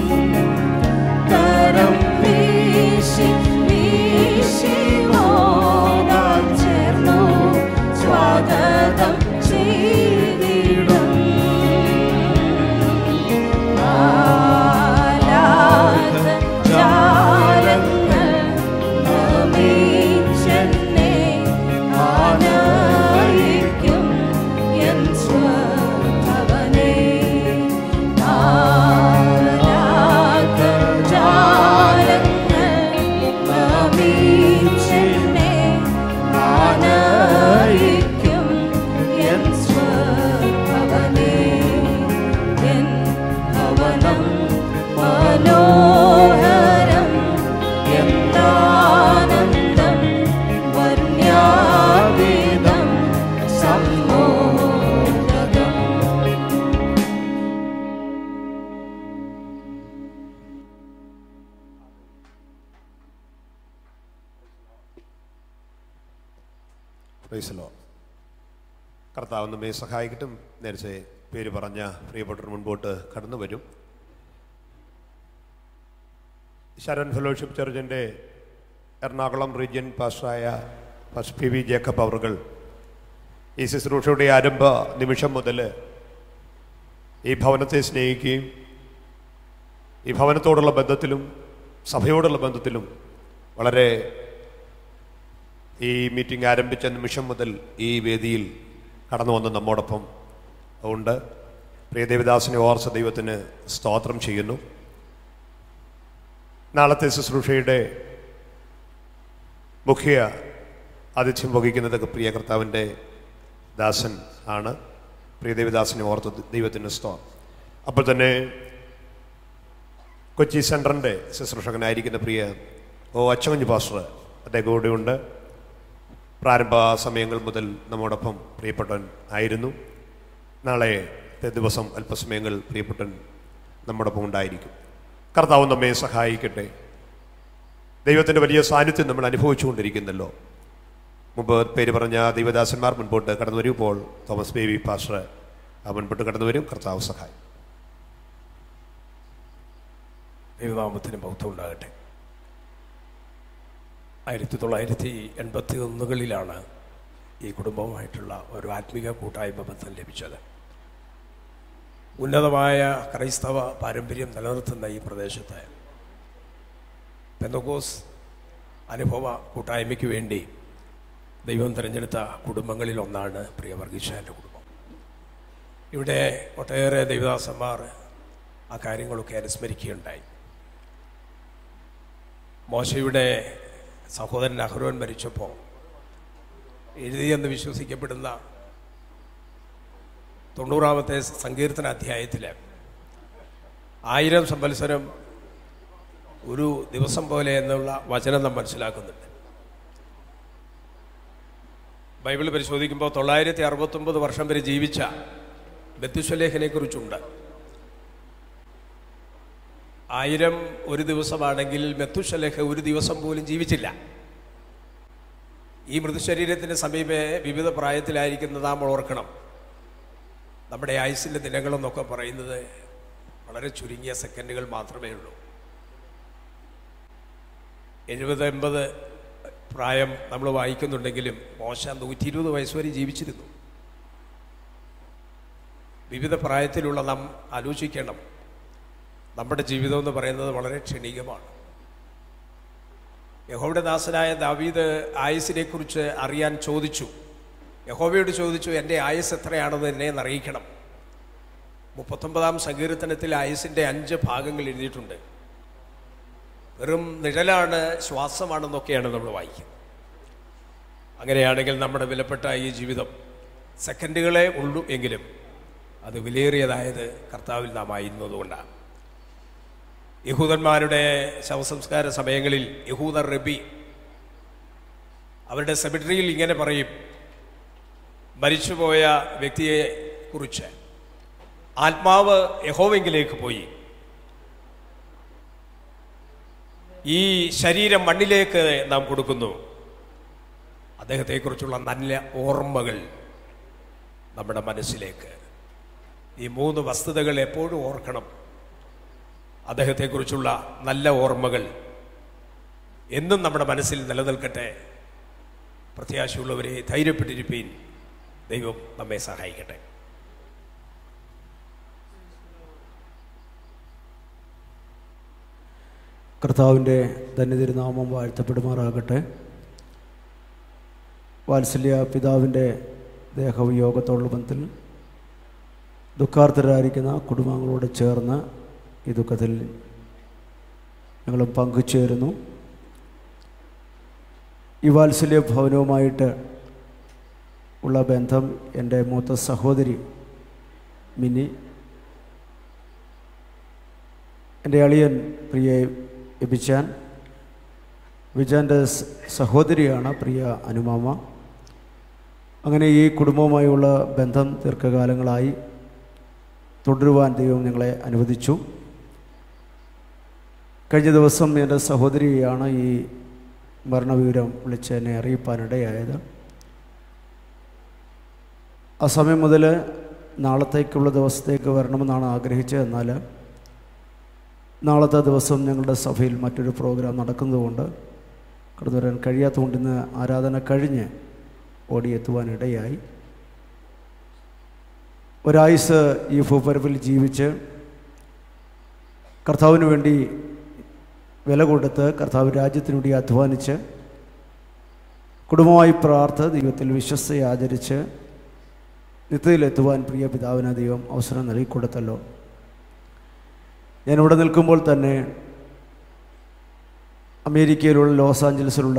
കരം വീശി വീശി മോദാൻ ചേർന്നു സ്വാഗതം ചെയ്തിടും ആലാക ജാലങ്ങൾ നമിച്ചെന്നെ ആനയിക്കും എൻ സ്വഭവനേ ആലാക ജാലങ്ങൾ നമിച്ചെന്നെ ആനയിക്കും എൻ സ്വഭവനേ എൻ ഭവനം മനോഹരം എന്താനന്ദം വർണ്യാതീതം സമ്മോദകം പ്രൈസലോ കർത്താവ് നമ്മെ സഹായിക്കട്ടും നേരത്തെ പേര് പറഞ്ഞ പ്രിയപ്പെട്ടവർ മുൻപോട്ട് കടന്നു വരും ശരൺ ഫെലോഷിപ്പ് ചർച്ചിൻ്റെ എറണാകുളം റീജിയൻ പാസ്റ്ററായ ഫസ്റ്റ് പി വി ജേക്കബ് അവറുകൾ ഈ ശുശ്രൂഷയുടെ ആരംഭ നിമിഷം മുതൽ ഈ ഭവനത്തെ സ്നേഹിക്കുകയും ഈ ഭവനത്തോടുള്ള ബന്ധത്തിലും സഭയോടുള്ള ബന്ധത്തിലും വളരെ ഈ മീറ്റിംഗ് ആരംഭിച്ച നിമിഷം മുതൽ ഈ വേദിയിൽ കടന്നു വന്ന് നമ്മോടൊപ്പം ഉണ്ട് പ്രിയ ദേവദാസിനെ ഓർച്ച ദൈവത്തിന് സ്തോത്രം ചെയ്യുന്നു നാളത്തെ ശുശ്രൂഷയുടെ മുഖ്യ ആതിഥ്യം വഹിക്കുന്നത് പ്രിയ കർത്താവിൻ്റെ ദാസൻ ആണ് പ്രിയ ദേവദാസിനെ ഓർത്ത് ദൈവത്തിന് സ്തോത്രം അപ്പോൾ തന്നെ കൊച്ചി സെൻറ്ററിൻ്റെ ശുശ്രൂഷകനായിരിക്കുന്ന പ്രിയ ഓ അച്ചമഞ്ഞ് പാസ്റ്റർ അദ്ദേഹം കൂടെയുണ്ട് പ്രാരംഭ സമയങ്ങൾ മുതൽ നമ്മോടൊപ്പം പ്രിയപ്പെട്ടവൻ ആയിരുന്നു നാളെ ദിവസം അല്പസമയങ്ങൾ പ്രിയപ്പെട്ടവൻ നമ്മോടൊപ്പം ഉണ്ടായിരിക്കും കർത്താവ് നമ്മെ സഹായിക്കട്ടെ ദൈവത്തിൻ്റെ വലിയ സാന്നിധ്യം നമ്മൾ അനുഭവിച്ചുകൊണ്ടിരിക്കുന്നല്ലോ മുമ്പ് പേര് പറഞ്ഞ ദൈവദാസന്മാർ മുൻപോട്ട് കടന്നു വരുമ്പോൾ തോമസ് ബേബി പാസ്റ്റർ ആ മുൻപോട്ട് കടന്നു വരും കർത്താവ് സഹായം ദൈവനാമത്തിന് ബൗദ്ധം ഉണ്ടാകട്ടെ ആയിരത്തി തൊള്ളായിരത്തി എൺപത്തി ഒന്നുകളിലാണ് ഈ കുടുംബവുമായിട്ടുള്ള ഒരു ആത്മീക കൂട്ടായ്മ ബന്ധം ലഭിച്ചത് ഉന്നതമായ ക്രൈസ്തവ പാരമ്പര്യം നിലനിർത്തുന്ന ഈ പ്രദേശത്ത് പെന്തകോസ് അനുഭവ കൂട്ടായ്മയ്ക്ക് വേണ്ടി ദൈവം തിരഞ്ഞെടുത്ത കുടുംബങ്ങളിൽ ഒന്നാണ് പ്രിയ വർഗീഷാൻ്റെ കുടുംബം ഇവിടെ ഒട്ടേറെ ദൈവദാസന്മാർ ആ കാര്യങ്ങളൊക്കെ അനുസ്മരിക്കുകയുണ്ടായി മോശയുടെ സഹോദരൻ അഹ്റോൻ മരിച്ചപ്പോൾ എഴുതിയെന്ന് വിശ്വസിക്കപ്പെടുന്ന തൊണ്ണൂറാമത്തെ സങ്കീർത്തന അധ്യായത്തിൽ ആയിരം സംവത്സരം ഒരു ദിവസം പോലെ എന്നുള്ള വചനം നാം മനസ്സിലാക്കുന്നുണ്ട് ബൈബിൾ പരിശോധിക്കുമ്പോൾ തൊള്ളായിരത്തി അറുപത്തൊമ്പത് വർഷം വരെ ജീവിച്ച ബത്തുശലേഖനെ കുറിച്ചുണ്ട് ആയിരം ഒരു ദിവസമാണെങ്കിൽ മെത്തുശലേഖ ഒരു ദിവസം പോലും ജീവിച്ചില്ല ഈ മൃതശരീരത്തിന് സമീപേ വിവിധ പ്രായത്തിലായിരിക്കുന്ന നാം ഓർക്കണം നമ്മുടെ ആയുസിൻ്റെ ദിനങ്ങളെന്നൊക്കെ പറയുന്നത് വളരെ ചുരുങ്ങിയ സെക്കൻഡുകൾ മാത്രമേ ഉള്ളൂ എഴുപത് എൺപത് പ്രായം നമ്മൾ വായിക്കുന്നുണ്ടെങ്കിലും മോശ നൂറ്റി ഇരുപത് വയസ്സ് വരെ ജീവിച്ചിരുന്നു വിവിധ പ്രായത്തിലുള്ള നാം ആലോചിക്കണം നമ്മുടെ ജീവിതം എന്ന് പറയുന്നത് വളരെ ക്ഷണികമാണ് യഹോയുടെ ദാസനായ ദാവീദ് ആയുസിനെക്കുറിച്ച് അറിയാൻ ചോദിച്ചു യഹോവയോട് ചോദിച്ചു എൻ്റെ ആയുസ് എത്രയാണെന്ന് എന്നെ അറിയിക്കണം മുപ്പത്തൊമ്പതാം സങ്കീർത്തനത്തിൽ ആയുസിൻ്റെ അഞ്ച് ഭാഗങ്ങൾ എഴുതിയിട്ടുണ്ട് വെറും നിഴലാണ് ശ്വാസമാണെന്നൊക്കെയാണ് നമ്മൾ വായിക്കുന്നത് അങ്ങനെയാണെങ്കിൽ നമ്മുടെ വിലപ്പെട്ട ഈ ജീവിതം സെക്കൻഡുകളെ ഉള്ളൂ എങ്കിലും അത് വിലയേറിയതായത് കർത്താവിൽ നാം ആയിരുന്നതുകൊണ്ടാണ് യഹൂദന്മാരുടെ ശവസംസ്കാര സമയങ്ങളിൽ യഹൂദ റബി അവരുടെ സെമിട്രിയിൽ ഇങ്ങനെ പറയും മരിച്ചുപോയ വ്യക്തിയെ കുറിച്ച് ആത്മാവ് യഹോവെങ്കിലേക്ക് പോയി ഈ ശരീരം മണ്ണിലേക്ക് നാം കൊടുക്കുന്നു അദ്ദേഹത്തെക്കുറിച്ചുള്ള നല്ല ഓർമ്മകൾ നമ്മുടെ മനസ്സിലേക്ക് ഈ മൂന്ന് വസ്തുതകൾ എപ്പോഴും ഓർക്കണം അദ്ദേഹത്തെക്കുറിച്ചുള്ള നല്ല ഓർമ്മകൾ എന്നും നമ്മുടെ മനസ്സിൽ നിലനിൽക്കട്ടെ പ്രത്യാശയുള്ളവരെ ധൈര്യപ്പെട്ടിരിപ്പീൻ ദൈവം നമ്മെ സഹായിക്കട്ടെ കർത്താവിൻ്റെ ധന്യതിരുനാമം വാഴ്ത്തപ്പെടുമാറാകട്ടെ വാത്സല്യ പിതാവിൻ്റെ ദേഹവിയോഗത്തോടുബന്ധത്തിൽ ദുഃഖാർത്ഥരായിരിക്കുന്ന കുടുംബങ്ങളോട് ചേർന്ന് ഈ ദുഃഖത്തിൽ ഞങ്ങളും പങ്കുചേരുന്നു ഈ വാത്സല്യ ഭവനവുമായിട്ട് ഉള്ള ബന്ധം എൻ്റെ മൂത്ത സഹോദരി മിനി എൻ്റെ അളിയൻ പ്രിയ എബിച്ചാൻ വിജാൻ്റെ സഹോദരിയാണ് പ്രിയ അനുമാമ അങ്ങനെ ഈ കുടുംബവുമായുള്ള ബന്ധം ദീർഘകാലങ്ങളായി തുടരുവാൻ ദൈവം ഞങ്ങളെ അനുവദിച്ചു കഴിഞ്ഞ ദിവസം എൻ്റെ സഹോദരിയാണ് ഈ മരണവിവരം വിളിച്ച് എന്നെ അറിയിപ്പാനിടയായത് ആ സമയം മുതൽ നാളത്തേക്കുള്ള ദിവസത്തേക്ക് വരണമെന്നാണ് ആഗ്രഹിച്ചത് എന്നാൽ നാളത്തെ ദിവസം ഞങ്ങളുടെ സഭയിൽ മറ്റൊരു പ്രോഗ്രാം നടക്കുന്നതുകൊണ്ട് കടന്നു വരാൻ കഴിയാത്തതുകൊണ്ട് ഇന്ന് ആരാധന കഴിഞ്ഞ് ഓടിയെത്തുവാനിടയായി ഒരായുസ് ഈ ഭൂപരപ്പിൽ ജീവിച്ച് കർത്താവിന് വേണ്ടി വില കൊടുത്ത് കർത്താവ് രാജ്യത്തിനു വേണ്ടി അധ്വാനിച്ച് കുടുംബമായി പ്രാർത്ഥ ദൈവത്തിൽ വിശ്വസ്തയെ ആചരിച്ച് നിത്യത്തിലെത്തുവാൻ പ്രിയ പിതാവിന് ദൈവം അവസരം നൽകിക്കൊടുത്തല്ലോ ഞാനിവിടെ നിൽക്കുമ്പോൾ തന്നെ അമേരിക്കയിലുള്ള ലോസ് ആഞ്ചലസിലുള്ള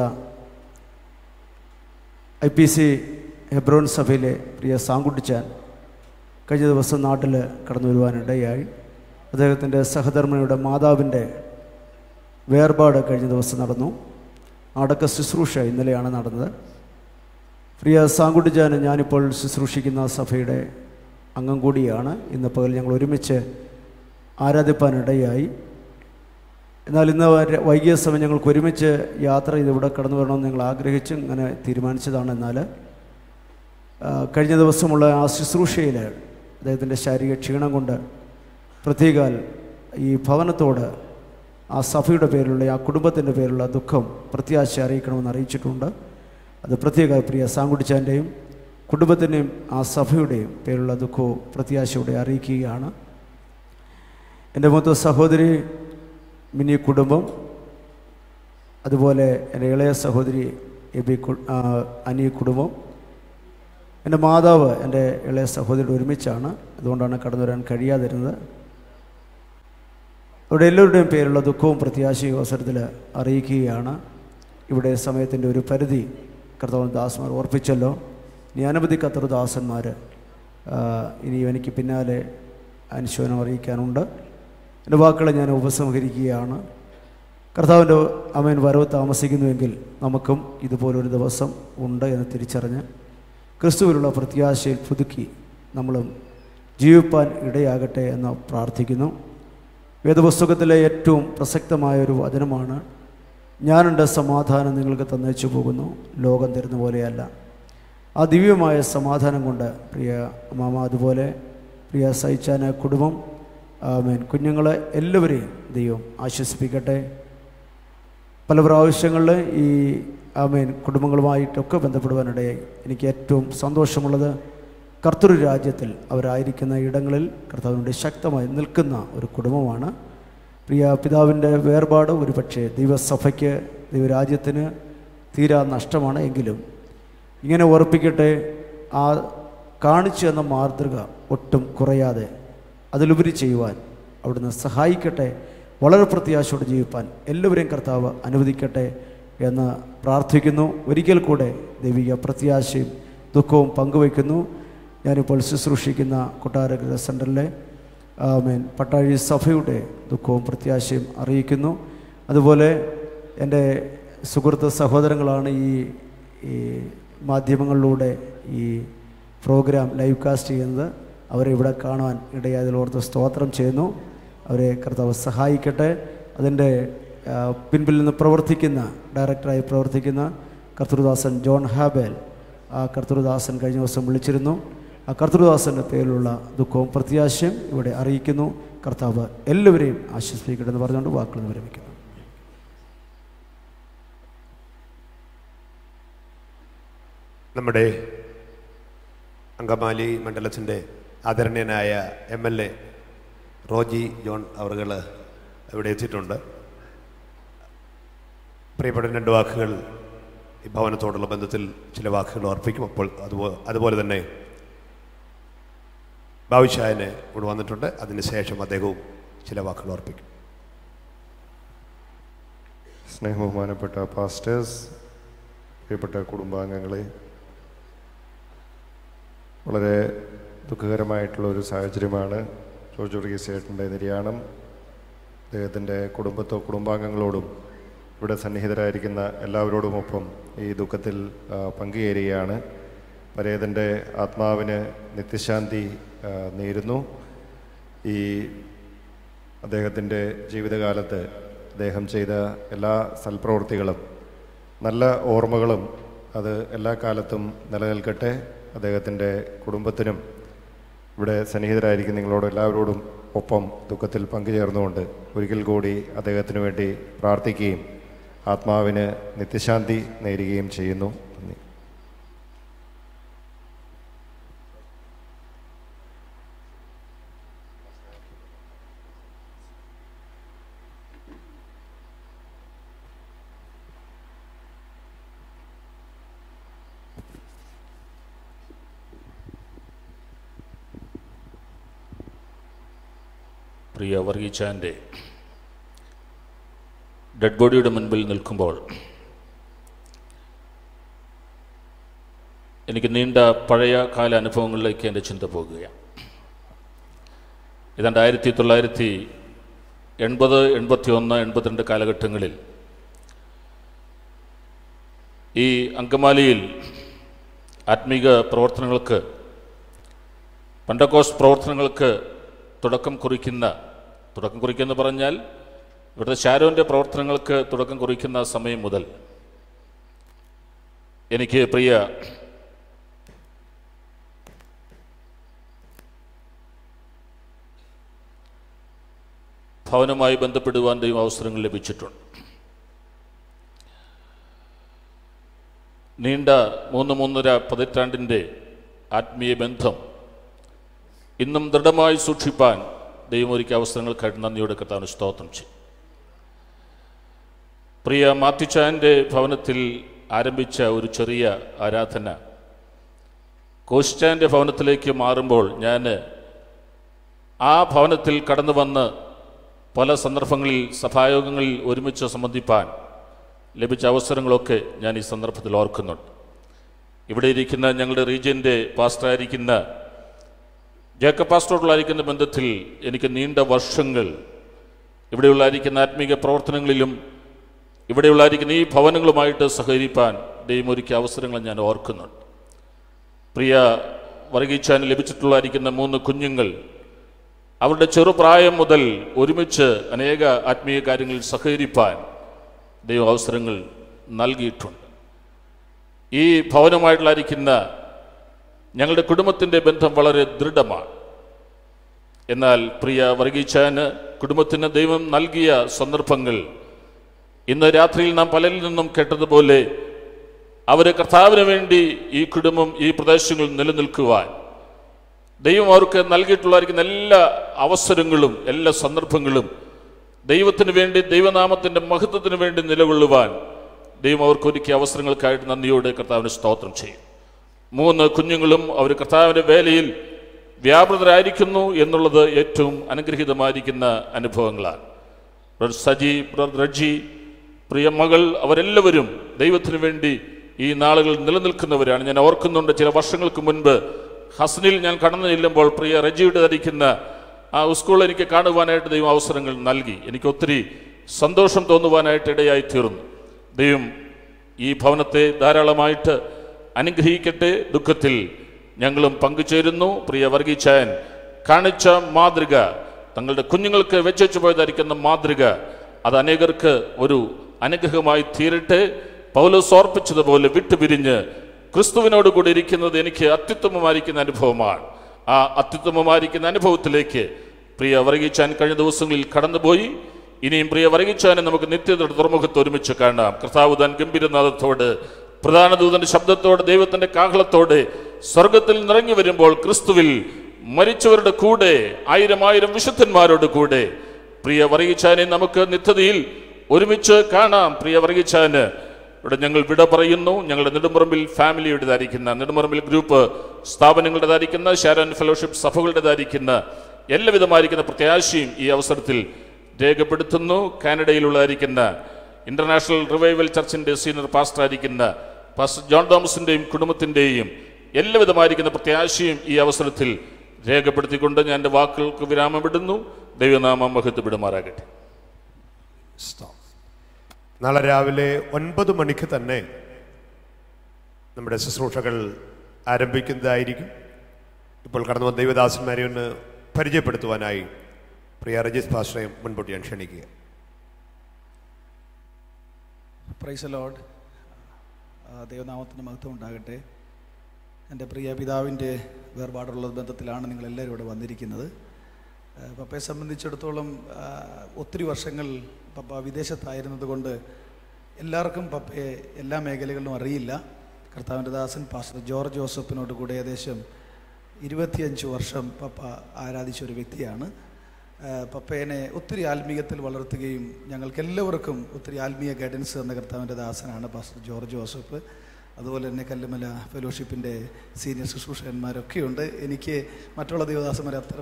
ഐ പി സി ഹെബ്രോൻ സഭയിലെ പ്രിയ സാങ്കുട്ടിച്ചാൻ കഴിഞ്ഞ ദിവസം നാട്ടിൽ കടന്നു വരുവാനിടയായി അദ്ദേഹത്തിൻ്റെ സഹധർമ്മിണിയുടെ മാതാവിൻ്റെ വേർപാട് കഴിഞ്ഞ ദിവസം നടന്നു അടക്ക ശുശ്രൂഷ ഇന്നലെയാണ് നടന്നത് പ്രിയ സാങ്കുട്ടിച്ചാന് ഞാനിപ്പോൾ ശുശ്രൂഷിക്കുന്ന സഭയുടെ അംഗം കൂടിയാണ് ഇന്ന് പകൽ ഞങ്ങൾ ഒരുമിച്ച് ആരാധിപ്പാനിടയായി എന്നാൽ ഇന്ന് വരെ- വൈകിയ സമയം ഞങ്ങൾക്ക് ഒരുമിച്ച് യാത്ര ചെയ്ത് ഇവിടെ കടന്നു വരണമെന്ന് ഞങ്ങൾ ആഗ്രഹിച്ച് ഇങ്ങനെ തീരുമാനിച്ചതാണ് എന്നാൽ ആ, കഴിഞ്ഞ ദിവസമുള്ള ആ ശുശ്രൂഷയിൽ അദ്ദേഹത്തിൻ്റെ ശാരീരിക ക്ഷീണം കൊണ്ട് പ്രത്യേകാൽ ഈ ഭവനത്തോട് ആ സഭയുടെ പേരിലുള്ള ആ കുടുംബത്തിൻ്റെ പേരിലുള്ള ദുഃഖം പ്രത്യാശ അറിയിക്കണമെന്ന് അറിയിച്ചിട്ടുണ്ട് അത് പ്രത്യേക പ്രിയ സാങ്കുടിച്ചാൻ്റെയും കുടുംബത്തിൻ്റെയും ആ സഭയുടെയും പേരിലുള്ള ദുഃഖവും പ്രത്യാശയോടെ അറിയിക്കുകയാണ് എൻ്റെ മൂത്ത സഹോദരി മിനി കുടുംബം അതുപോലെ എൻ്റെ ഇളയ സഹോദരി എബി കു- ആ, അനി കുടുംബം എൻ്റെ മാതാവ് എൻ്റെ ഇളയ സഹോദരിയുടെ ഒരുമിച്ചാണ് അതുകൊണ്ടാണ് കടന്നു വരാൻ കഴിയാതിരുന്നത് അവിടെ എല്ലാവരുടെയും പേരുള്ള ദുഃഖവും പ്രത്യാശയും ഈ അവസരത്തിൽ അറിയിക്കുകയാണ് ഇവിടെ സമയത്തിൻ്റെ ഒരു പരിധി കർത്തവൻ ദാസന്മാർ ഓർപ്പിച്ചല്ലോ ഇനി അനവധി കത്തർ ദാസന്മാർ ഇനി എനിക്ക് പിന്നാലെ അനുശോചനം അറിയിക്കാനുണ്ട് എൻ്റെ വാക്കുകളെ ഞാൻ ഉപസംഹരിക്കുകയാണ് കർത്താവിൻ്റെ അമ്മൻ വരവ് താമസിക്കുന്നുവെങ്കിൽ നമുക്കും ഇതുപോലൊരു ദിവസം ഉണ്ട് എന്ന് തിരിച്ചറിഞ്ഞ് ക്രിസ്തുവിലുള്ള പ്രത്യാശയിൽ പുതുക്കി നമ്മളും ജീവിപ്പാൻ ഇടയാകട്ടെ എന്ന് പ്രാർത്ഥിക്കുന്നു വേദപുസ്തകത്തിലെ ഏറ്റവും പ്രസക്തമായ ഒരു വചനമാണ് ഞാനുണ്ട് സമാധാനം നിങ്ങൾക്ക് തന്നേച്ചു പോകുന്നു ലോകം തരുന്ന പോലെയല്ല ആ ദിവ്യമായ സമാധാനം കൊണ്ട് പ്രിയ മാമ അതുപോലെ പ്രിയ സൈച്ചാന കുടുംബം ആമേൻ കുഞ്ഞുങ്ങളെ എല്ലാവരെയും ദൈവം ആശ്വസിപ്പിക്കട്ടെ പല പ്രാവശ്യങ്ങളിൽ ഈ ആമേൻ കുടുംബങ്ങളുമായിട്ടൊക്കെ ബന്ധപ്പെടുവാനിടയായി എനിക്ക് ഏറ്റവും സന്തോഷമുള്ളത് കർത്തൃ രാജ്യത്തിൽ അവരായിരിക്കുന്ന ഇടങ്ങളിൽ കർത്താവിൻ്റെ ശക്തമായി നിൽക്കുന്ന ഒരു കുടുംബമാണ് പ്രിയ പിതാവിൻ്റെ വേർപാട് ഒരു പക്ഷേ ദൈവസഭയ്ക്ക് ദൈവരാജ്യത്തിന് തീരാ നഷ്ടമാണ് എങ്കിലും ഇങ്ങനെ ഉറപ്പിക്കട്ടെ ആ കാണിച്ചു തന്ന മാതൃക ഒട്ടും കുറയാതെ അതിലുപരി ചെയ്യുവാൻ അവിടുന്ന് സഹായിക്കട്ടെ വളരെ പ്രത്യാശയോടെ ജീവിപ്പാൻ എല്ലാവരെയും കർത്താവ് അനുവദിക്കട്ടെ എന്ന് പ്രാർത്ഥിക്കുന്നു ഒരിക്കൽ കൂടെ ദൈവിക പ്രത്യാശയും ദുഃഖവും പങ്കുവയ്ക്കുന്നു ഞാനിപ്പോൾ ശുശ്രൂഷിക്കുന്ന കൊട്ടാരഗ്ര സെൻറ്ററിലെ ആമേൻ പട്ടാഴി സഭയുടെ ദുഃഖവും പ്രത്യാശയും അറിയിക്കുന്നു അതുപോലെ എൻ്റെ സുഹൃത്ത് സഹോദരങ്ങളാണ് ഈ ഈ മാധ്യമങ്ങളിലൂടെ ഈ പ്രോഗ്രാം ലൈവ് കാസ്റ്റ് ചെയ്യുന്നത് അവരെ ഇവിടെ കാണുവാൻ ഇടയായതിൽ ഓർത്ത് സ്തോത്രം ചെയ്യുന്നു അവരെ കർത്താവ് സഹായിക്കട്ടെ അതിൻ്റെ ആ, പിൻപിൽ നിന്ന് പ്രവർത്തിക്കുന്ന ഡയറക്ടറായി പ്രവർത്തിക്കുന്ന കർത്തൃദാസൻ ജോൺ ഹാബേൽ ആ കർത്തൃദാസൻ കഴിഞ്ഞ ദിവസം വിളിച്ചിരുന്നു ആ കർത്തൃദാസൻ്റെ പേരിലുള്ള ദുഃഖവും പ്രത്യാശയും ഇവിടെ അറിയിക്കുന്നു കർത്താവ് എല്ലാവരെയും ആശ്വസിപ്പിക്കട്ടെ എന്ന് പറഞ്ഞുകൊണ്ട് വാക്കുകൾ വിരമിക്കുന്നു നമ്മുടെ അങ്കമാലി മണ്ഡലത്തിൻ്റെ ആദരണീയനായ M L A Roji John അവറുകൾ ഇവിടെ എത്തിയിട്ടുണ്ട് പ്രിയപ്പെട്ട രണ്ട് വാക്കുകൾ ഈ ഭവനത്തോടുള്ള ബന്ധത്തിൽ ചില വാക്കുകൾ അർപ്പിക്കും അപ്പോൾ അതുപോലെ അതുപോലെ തന്നെ ബാബുഷായന് ഇവിടെ വന്നിട്ടുണ്ട് അതിനുശേഷം അദ്ദേഹവും ചില വാക്കുകൾ അർപ്പിക്കും സ്നേഹബഹുമാനപ്പെട്ട പാസ്റ്റേഴ്സ് പ്രിയപ്പെട്ട കുടുംബാംഗങ്ങളെ വളരെ ദുഃഖകരമായിട്ടുള്ള ഒരു സാഹചര്യമാണ് ജോർജ് വർഗീസ് ചേട്ടൻ്റെ നിര്യാണം അദ്ദേഹത്തിൻ്റെ കുടുംബത്തോ കുടുംബാംഗങ്ങളോടും ഇവിടെ സന്നിഹിതരായിരിക്കുന്ന എല്ലാവരോടുമൊപ്പം ഈ ദുഃഖത്തിൽ ആ, പങ്കുചേരുകയാണ് പരേതൻ്റെ ആത്മാവിന് നിത്യശാന്തി ആ, നേരുന്നു ഈ അദ്ദേഹത്തിൻ്റെ ജീവിതകാലത്ത് അദ്ദേഹം ചെയ്ത എല്ലാ സൽപ്രവൃത്തികളും നല്ല ഓർമ്മകളും അത് എല്ലാ കാലത്തും നിലനിൽക്കട്ടെ അദ്ദേഹത്തിൻ്റെ കുടുംബത്തിനും ഇവിടെ സന്നിഹിതരായിരിക്കും നിങ്ങളോട് എല്ലാവരോടും ഒപ്പം ദുഃഖത്തിൽ പങ്കുചേർന്നുകൊണ്ട് ഒരിക്കൽ കൂടി അദ്ദേഹത്തിന് വേണ്ടി പ്രാർത്ഥിക്കുകയും ആത്മാവിന് നിത്യശാന്തി നേരുകയും ചെയ്യുന്നു നന്ദി പ്രിയ വർഗീച്ചാൻ്റെ ഡെഡ് ബോഡിയുടെ മുൻപിൽ നിൽക്കുമ്പോൾ എനിക്ക് നീണ്ട പഴയ കാല അനുഭവങ്ങളിലേക്ക് എൻ്റെ ചിന്ത പോകുകയാണ് ഏതാണ്ട് ആയിരത്തി തൊള്ളായിരത്തി എൺപത് എൺപത്തി ഒന്ന് എൺപത്തിരണ്ട് കാലഘട്ടങ്ങളിൽ ഈ അങ്കമാലിയിൽ ആത്മീക പ്രവർത്തനങ്ങൾക്ക് പണ്ടക്കോസ് പ്രവർത്തനങ്ങൾക്ക് തുടക്കം കുറിക്കുന്ന തുടക്കം കുറിക്കുന്ന പറഞ്ഞാൽ ഇവിടുത്തെ ഷാരോൻ്റെ പ്രവർത്തനങ്ങൾക്ക് തുടക്കം കുറിക്കുന്ന സമയം മുതൽ എനിക്ക് പ്രിയ ഭവനവുമായി ബന്ധപ്പെടുവാൻ ദൈവം അവസരങ്ങൾ ലഭിച്ചിട്ടുണ്ട് നീണ്ട മൂന്ന് മൂന്നര പതിറ്റാണ്ടിൻ്റെ ആത്മീയ ബന്ധം ഇന്നും ദൃഢമായി സൂക്ഷിപ്പാൻ ദൈവം ഒരുക്കിയ അവസരങ്ങൾക്കായിട്ട് നന്ദിയോടെ കർത്താവിന് സ്തോത്രം ചെയ്യും പ്രിയ മാത്യുച്ചാൻ്റെ ഭവനത്തിൽ ആരംഭിച്ച ഒരു ചെറിയ ആരാധന കോശിച്ചാൻ്റെ ഭവനത്തിലേക്ക് മാറുമ്പോൾ ഞാൻ ആ ഭവനത്തിൽ കടന്നു വന്ന് പല സന്ദർഭങ്ങളിൽ സഭായോഗങ്ങളിൽ ഒരുമിച്ച് സംബന്ധിപ്പാൻ ലഭിച്ച അവസരങ്ങളൊക്കെ ഞാൻ ഈ സന്ദർഭത്തിൽ ഓർക്കുന്നുണ്ട് ഇവിടെ ഇരിക്കുന്ന ഞങ്ങളുടെ റീജിയൻ്റെ പാസ്റ്ററായിരിക്കുന്ന ജേക്കബ് പാസ്റ്ററോടുള്ളായിരിക്കുന്ന ബന്ധത്തിൽ എനിക്ക് നീണ്ട വർഷങ്ങൾ ഇവിടെയുള്ളായിരിക്കുന്ന ആത്മീക പ്രവർത്തനങ്ങളിലും ഇവിടെയുള്ളായിരിക്കുന്ന ഈ ഭവനങ്ങളുമായിട്ട് സഹകരിപ്പാൻ ദൈവം ഒരുക്കിയ അവസരങ്ങൾ ഞാൻ ഓർക്കുന്നുണ്ട് പ്രിയ വർഗീച്ചാൻ ലഭിച്ചിട്ടുള്ളായിരിക്കുന്ന മൂന്ന് കുഞ്ഞുങ്ങൾ അവരുടെ ചെറുപ്രായം മുതൽ ഒരുമിച്ച് അനേക ആത്മീയ കാര്യങ്ങളിൽ സഹകരിപ്പാൻ ദൈവം അവസരങ്ങൾ നൽകിയിട്ടുണ്ട് ഈ ഭവനമായിട്ടുള്ളായിരിക്കുന്ന ഞങ്ങളുടെ കുടുംബത്തിൻ്റെ ബന്ധം വളരെ ദൃഢമാണ് എന്നാൽ പ്രിയ വർഗീച്ചാന് കുടുംബത്തിന് ദൈവം നൽകിയ സന്ദർഭങ്ങൾ ഇന്ന് രാത്രിയിൽ നാം പലരിൽ നിന്നും കേട്ടതുപോലെ അവരെ കർത്താവിന് വേണ്ടി ഈ കുടുംബം ഈ പ്രദേശങ്ങളിൽ നിലനിൽക്കുവാൻ ദൈവം അവർക്ക് നൽകിയിട്ടുള്ളതായിരിക്കുന്ന എല്ലാ അവസരങ്ങളും എല്ലാ സന്ദർഭങ്ങളും ദൈവത്തിന് വേണ്ടി ദൈവനാമത്തിൻ്റെ മഹത്വത്തിന് വേണ്ടി നിലകൊള്ളുവാൻ ദൈവം അവർക്ക് ഒരുക്കിയ അവസരങ്ങൾക്കായിട്ട് നന്ദിയോടെ കർത്താവിന് സ്തോത്രം ചെയ്യും മൂന്ന് കുഞ്ഞുങ്ങളും അവർ കർത്താവിൻ്റെ വേലയിൽ വ്യാപൃതരായിരിക്കുന്നു എന്നുള്ളത് ഏറ്റവും അനുഗ്രഹീതമായിരിക്കുന്ന അനുഭവങ്ങളാണ് ബ്രദർ സജി ബ്രദർ റജി പ്രിയ മകൾ അവരെല്ലാവരും ദൈവത്തിന് വേണ്ടി ഈ നാളുകളിൽ നിലനിൽക്കുന്നവരാണ് ഞാൻ ഓർക്കുന്നുണ്ട് ചില വർഷങ്ങൾക്ക് മുൻപ് ഹസനിൽ ഞാൻ കടന്നു ചെല്ലുമ്പോൾ പ്രിയ റജിയുടെ ധരിക്കുന്ന ആ സ്കൂൾ എനിക്ക് കാണുവാനായിട്ട് ദൈവം അവസരങ്ങൾ നൽകി എനിക്ക് ഒത്തിരി സന്തോഷം തോന്നുവാനായിട്ട് ഇടയായി തീർന്നു ദൈവം ഈ ഭവനത്തെ ധാരാളമായിട്ട് അനുഗ്രഹിക്കട്ടെ ദുഃഖത്തിൽ ഞങ്ങളും പങ്കുചേരുന്നു പ്രിയ വർഗീച്ചായൻ കാണിച്ച മാതൃക തങ്ങളുടെ കുഞ്ഞുങ്ങൾക്ക് വെച്ചു പോയതായിരിക്കുന്ന മാതൃക അത് അനേകർക്ക് ഒരു അനുഗ്രഹമായി തീരട്ടെ പൗലോസ് ഓർപ്പിച്ചതുപോലെ വിട്ടുപിരിഞ്ഞ് ക്രിസ്തുവിനോട് കൂടി ഇരിക്കുന്നത് എനിക്ക് അത്യുത്തമമായിരിക്കുന്ന അനുഭവമാണ് ആ അത്യുത്തമമായിരിക്കുന്ന അനുഭവത്തിലേക്ക് പ്രിയ വർഗീച്ചാൻ കഴിഞ്ഞ ദിവസങ്ങളിൽ കടന്നുപോയി ഇനിയും പ്രിയ വർഗീച്ചാനെ നമുക്ക് നിത്യതയുടെ തുറമുഖത്ത് ഒരുമിച്ച് കാണാം കർത്താവ് താൻ ഗംഭീരനാഥത്തോട് പ്രധാന ദൂതന്റെ ശബ്ദത്തോടെ ദൈവത്തിന്റെ കാഹളത്തോടെ സ്വർഗത്തിൽ നിറങ്ങി വരുമ്പോൾ ക്രിസ്തുവിൽ മരിച്ചവരുടെ കൂടെ ആയിരം ആയിരം വിശുദ്ധന്മാരോട് കൂടെ പ്രിയ വർഗീച്ചാനെ നമുക്ക് നിത്യതയിൽ ഒരുമിച്ച് കാണാം പ്രിയ വർഗീച്ചാന് ഇവിടെ ഞങ്ങൾ വിട പറയുന്നു ഞങ്ങളുടെ നെടുമ്പറമ്പിൽ ഫാമിലിയുടേതായിരിക്കുന്ന നെടുമ്പറമ്പിൽ ഗ്രൂപ്പ് സ്ഥാപനങ്ങളുടേതായിരിക്കുന്ന ഷാരൻ ഫെലോഷിപ്പ് സഭകളുടേതായിരിക്കുന്ന എല്ലാവിധമായിരിക്കുന്ന പ്രത്യാശയും ഈ അവസരത്തിൽ രേഖപ്പെടുത്തുന്നു കാനഡയിലുള്ളതായിരിക്കുന്ന ഇന്റർനാഷണൽ റിവൈവൽ ചർച്ചിന്റെ സീനിയർ പാസ്റ്റർ ആയിരിക്കുന്ന പാസ്റ്റർ ജോൺ തോമസിന്റെയും കുടുംബത്തിന്റെയും എല്ലാവിധമായിരിക്കുന്ന പ്രത്യാശയും ഈ അവസരത്തിൽ രേഖപ്പെടുത്തിക്കൊണ്ട് ഞാൻ എൻ്റെ വാക്കുകൾക്ക് വിരാമമിടുന്നു ദൈവനാമം മഹത്വപ്പെടുമാറാകട്ടെ നാളെ രാവിലെ ഒൻപത് മണിക്ക് തന്നെ നമ്മുടെ ശുശ്രൂഷകൾ ആരംഭിക്കുന്നതായിരിക്കും ഇപ്പോൾ കടന്നു വന്ന ദൈവദാസന്മാരെ ഒന്ന് പരിചയപ്പെടുത്തുവാനായി പ്രിയ രജിത് ഭാഷയും മുൻപോട്ട് ഞാൻ ക്ഷണിക്കുക പ്രൈസ് ലോഡ് ദൈവനാമത്തിന് മഹത്വം ഉണ്ടാകട്ടെ എൻ്റെ പ്രിയ പിതാവിൻ്റെ വേർപാടുള്ള ബന്ധത്തിലാണ് നിങ്ങളെല്ലാവരും ഇവിടെ വന്നിരിക്കുന്നത് ആ, പപ്പയെ സംബന്ധിച്ചിടത്തോളം ആ, ഒത്തിരി വർഷങ്ങൾ പപ്പ വിദേശത്തായിരുന്നത് കൊണ്ട് എല്ലാവർക്കും പപ്പയെ എല്ലാ മേഖലകളിലും അറിയില്ല കർത്താവിൻ്റെ ദാസൻ പാസ്റ്റർ ജോർജ് ജോസഫിനോട് കൂടെ ഏകദേശം ഇരുപത്തിയഞ്ച് വർഷം പപ്പ ആരാധിച്ച ഒരു വ്യക്തിയാണ് ആ, പപ്പേനെ ഒത്തിരി ആത്മീയത്തിൽ വളർത്തുകയും ഞങ്ങൾക്ക് എല്ലാവർക്കും ഒത്തിരി ആത്മീയ ഗൈഡൻസ് തന്ന കർത്താവിൻ്റെ ദാസനാണ് പാസ്റ്റർ ജോർജ് ജോസഫ് അതുപോലെ തന്നെ കല്ലുമല ഫെലോഷിപ്പിൻ്റെ സീനിയർ ശുശ്രൂഷകന്മാരൊക്കെയുണ്ട് എനിക്ക് മറ്റുള്ള ദേവദാസന്മാരെ അത്ര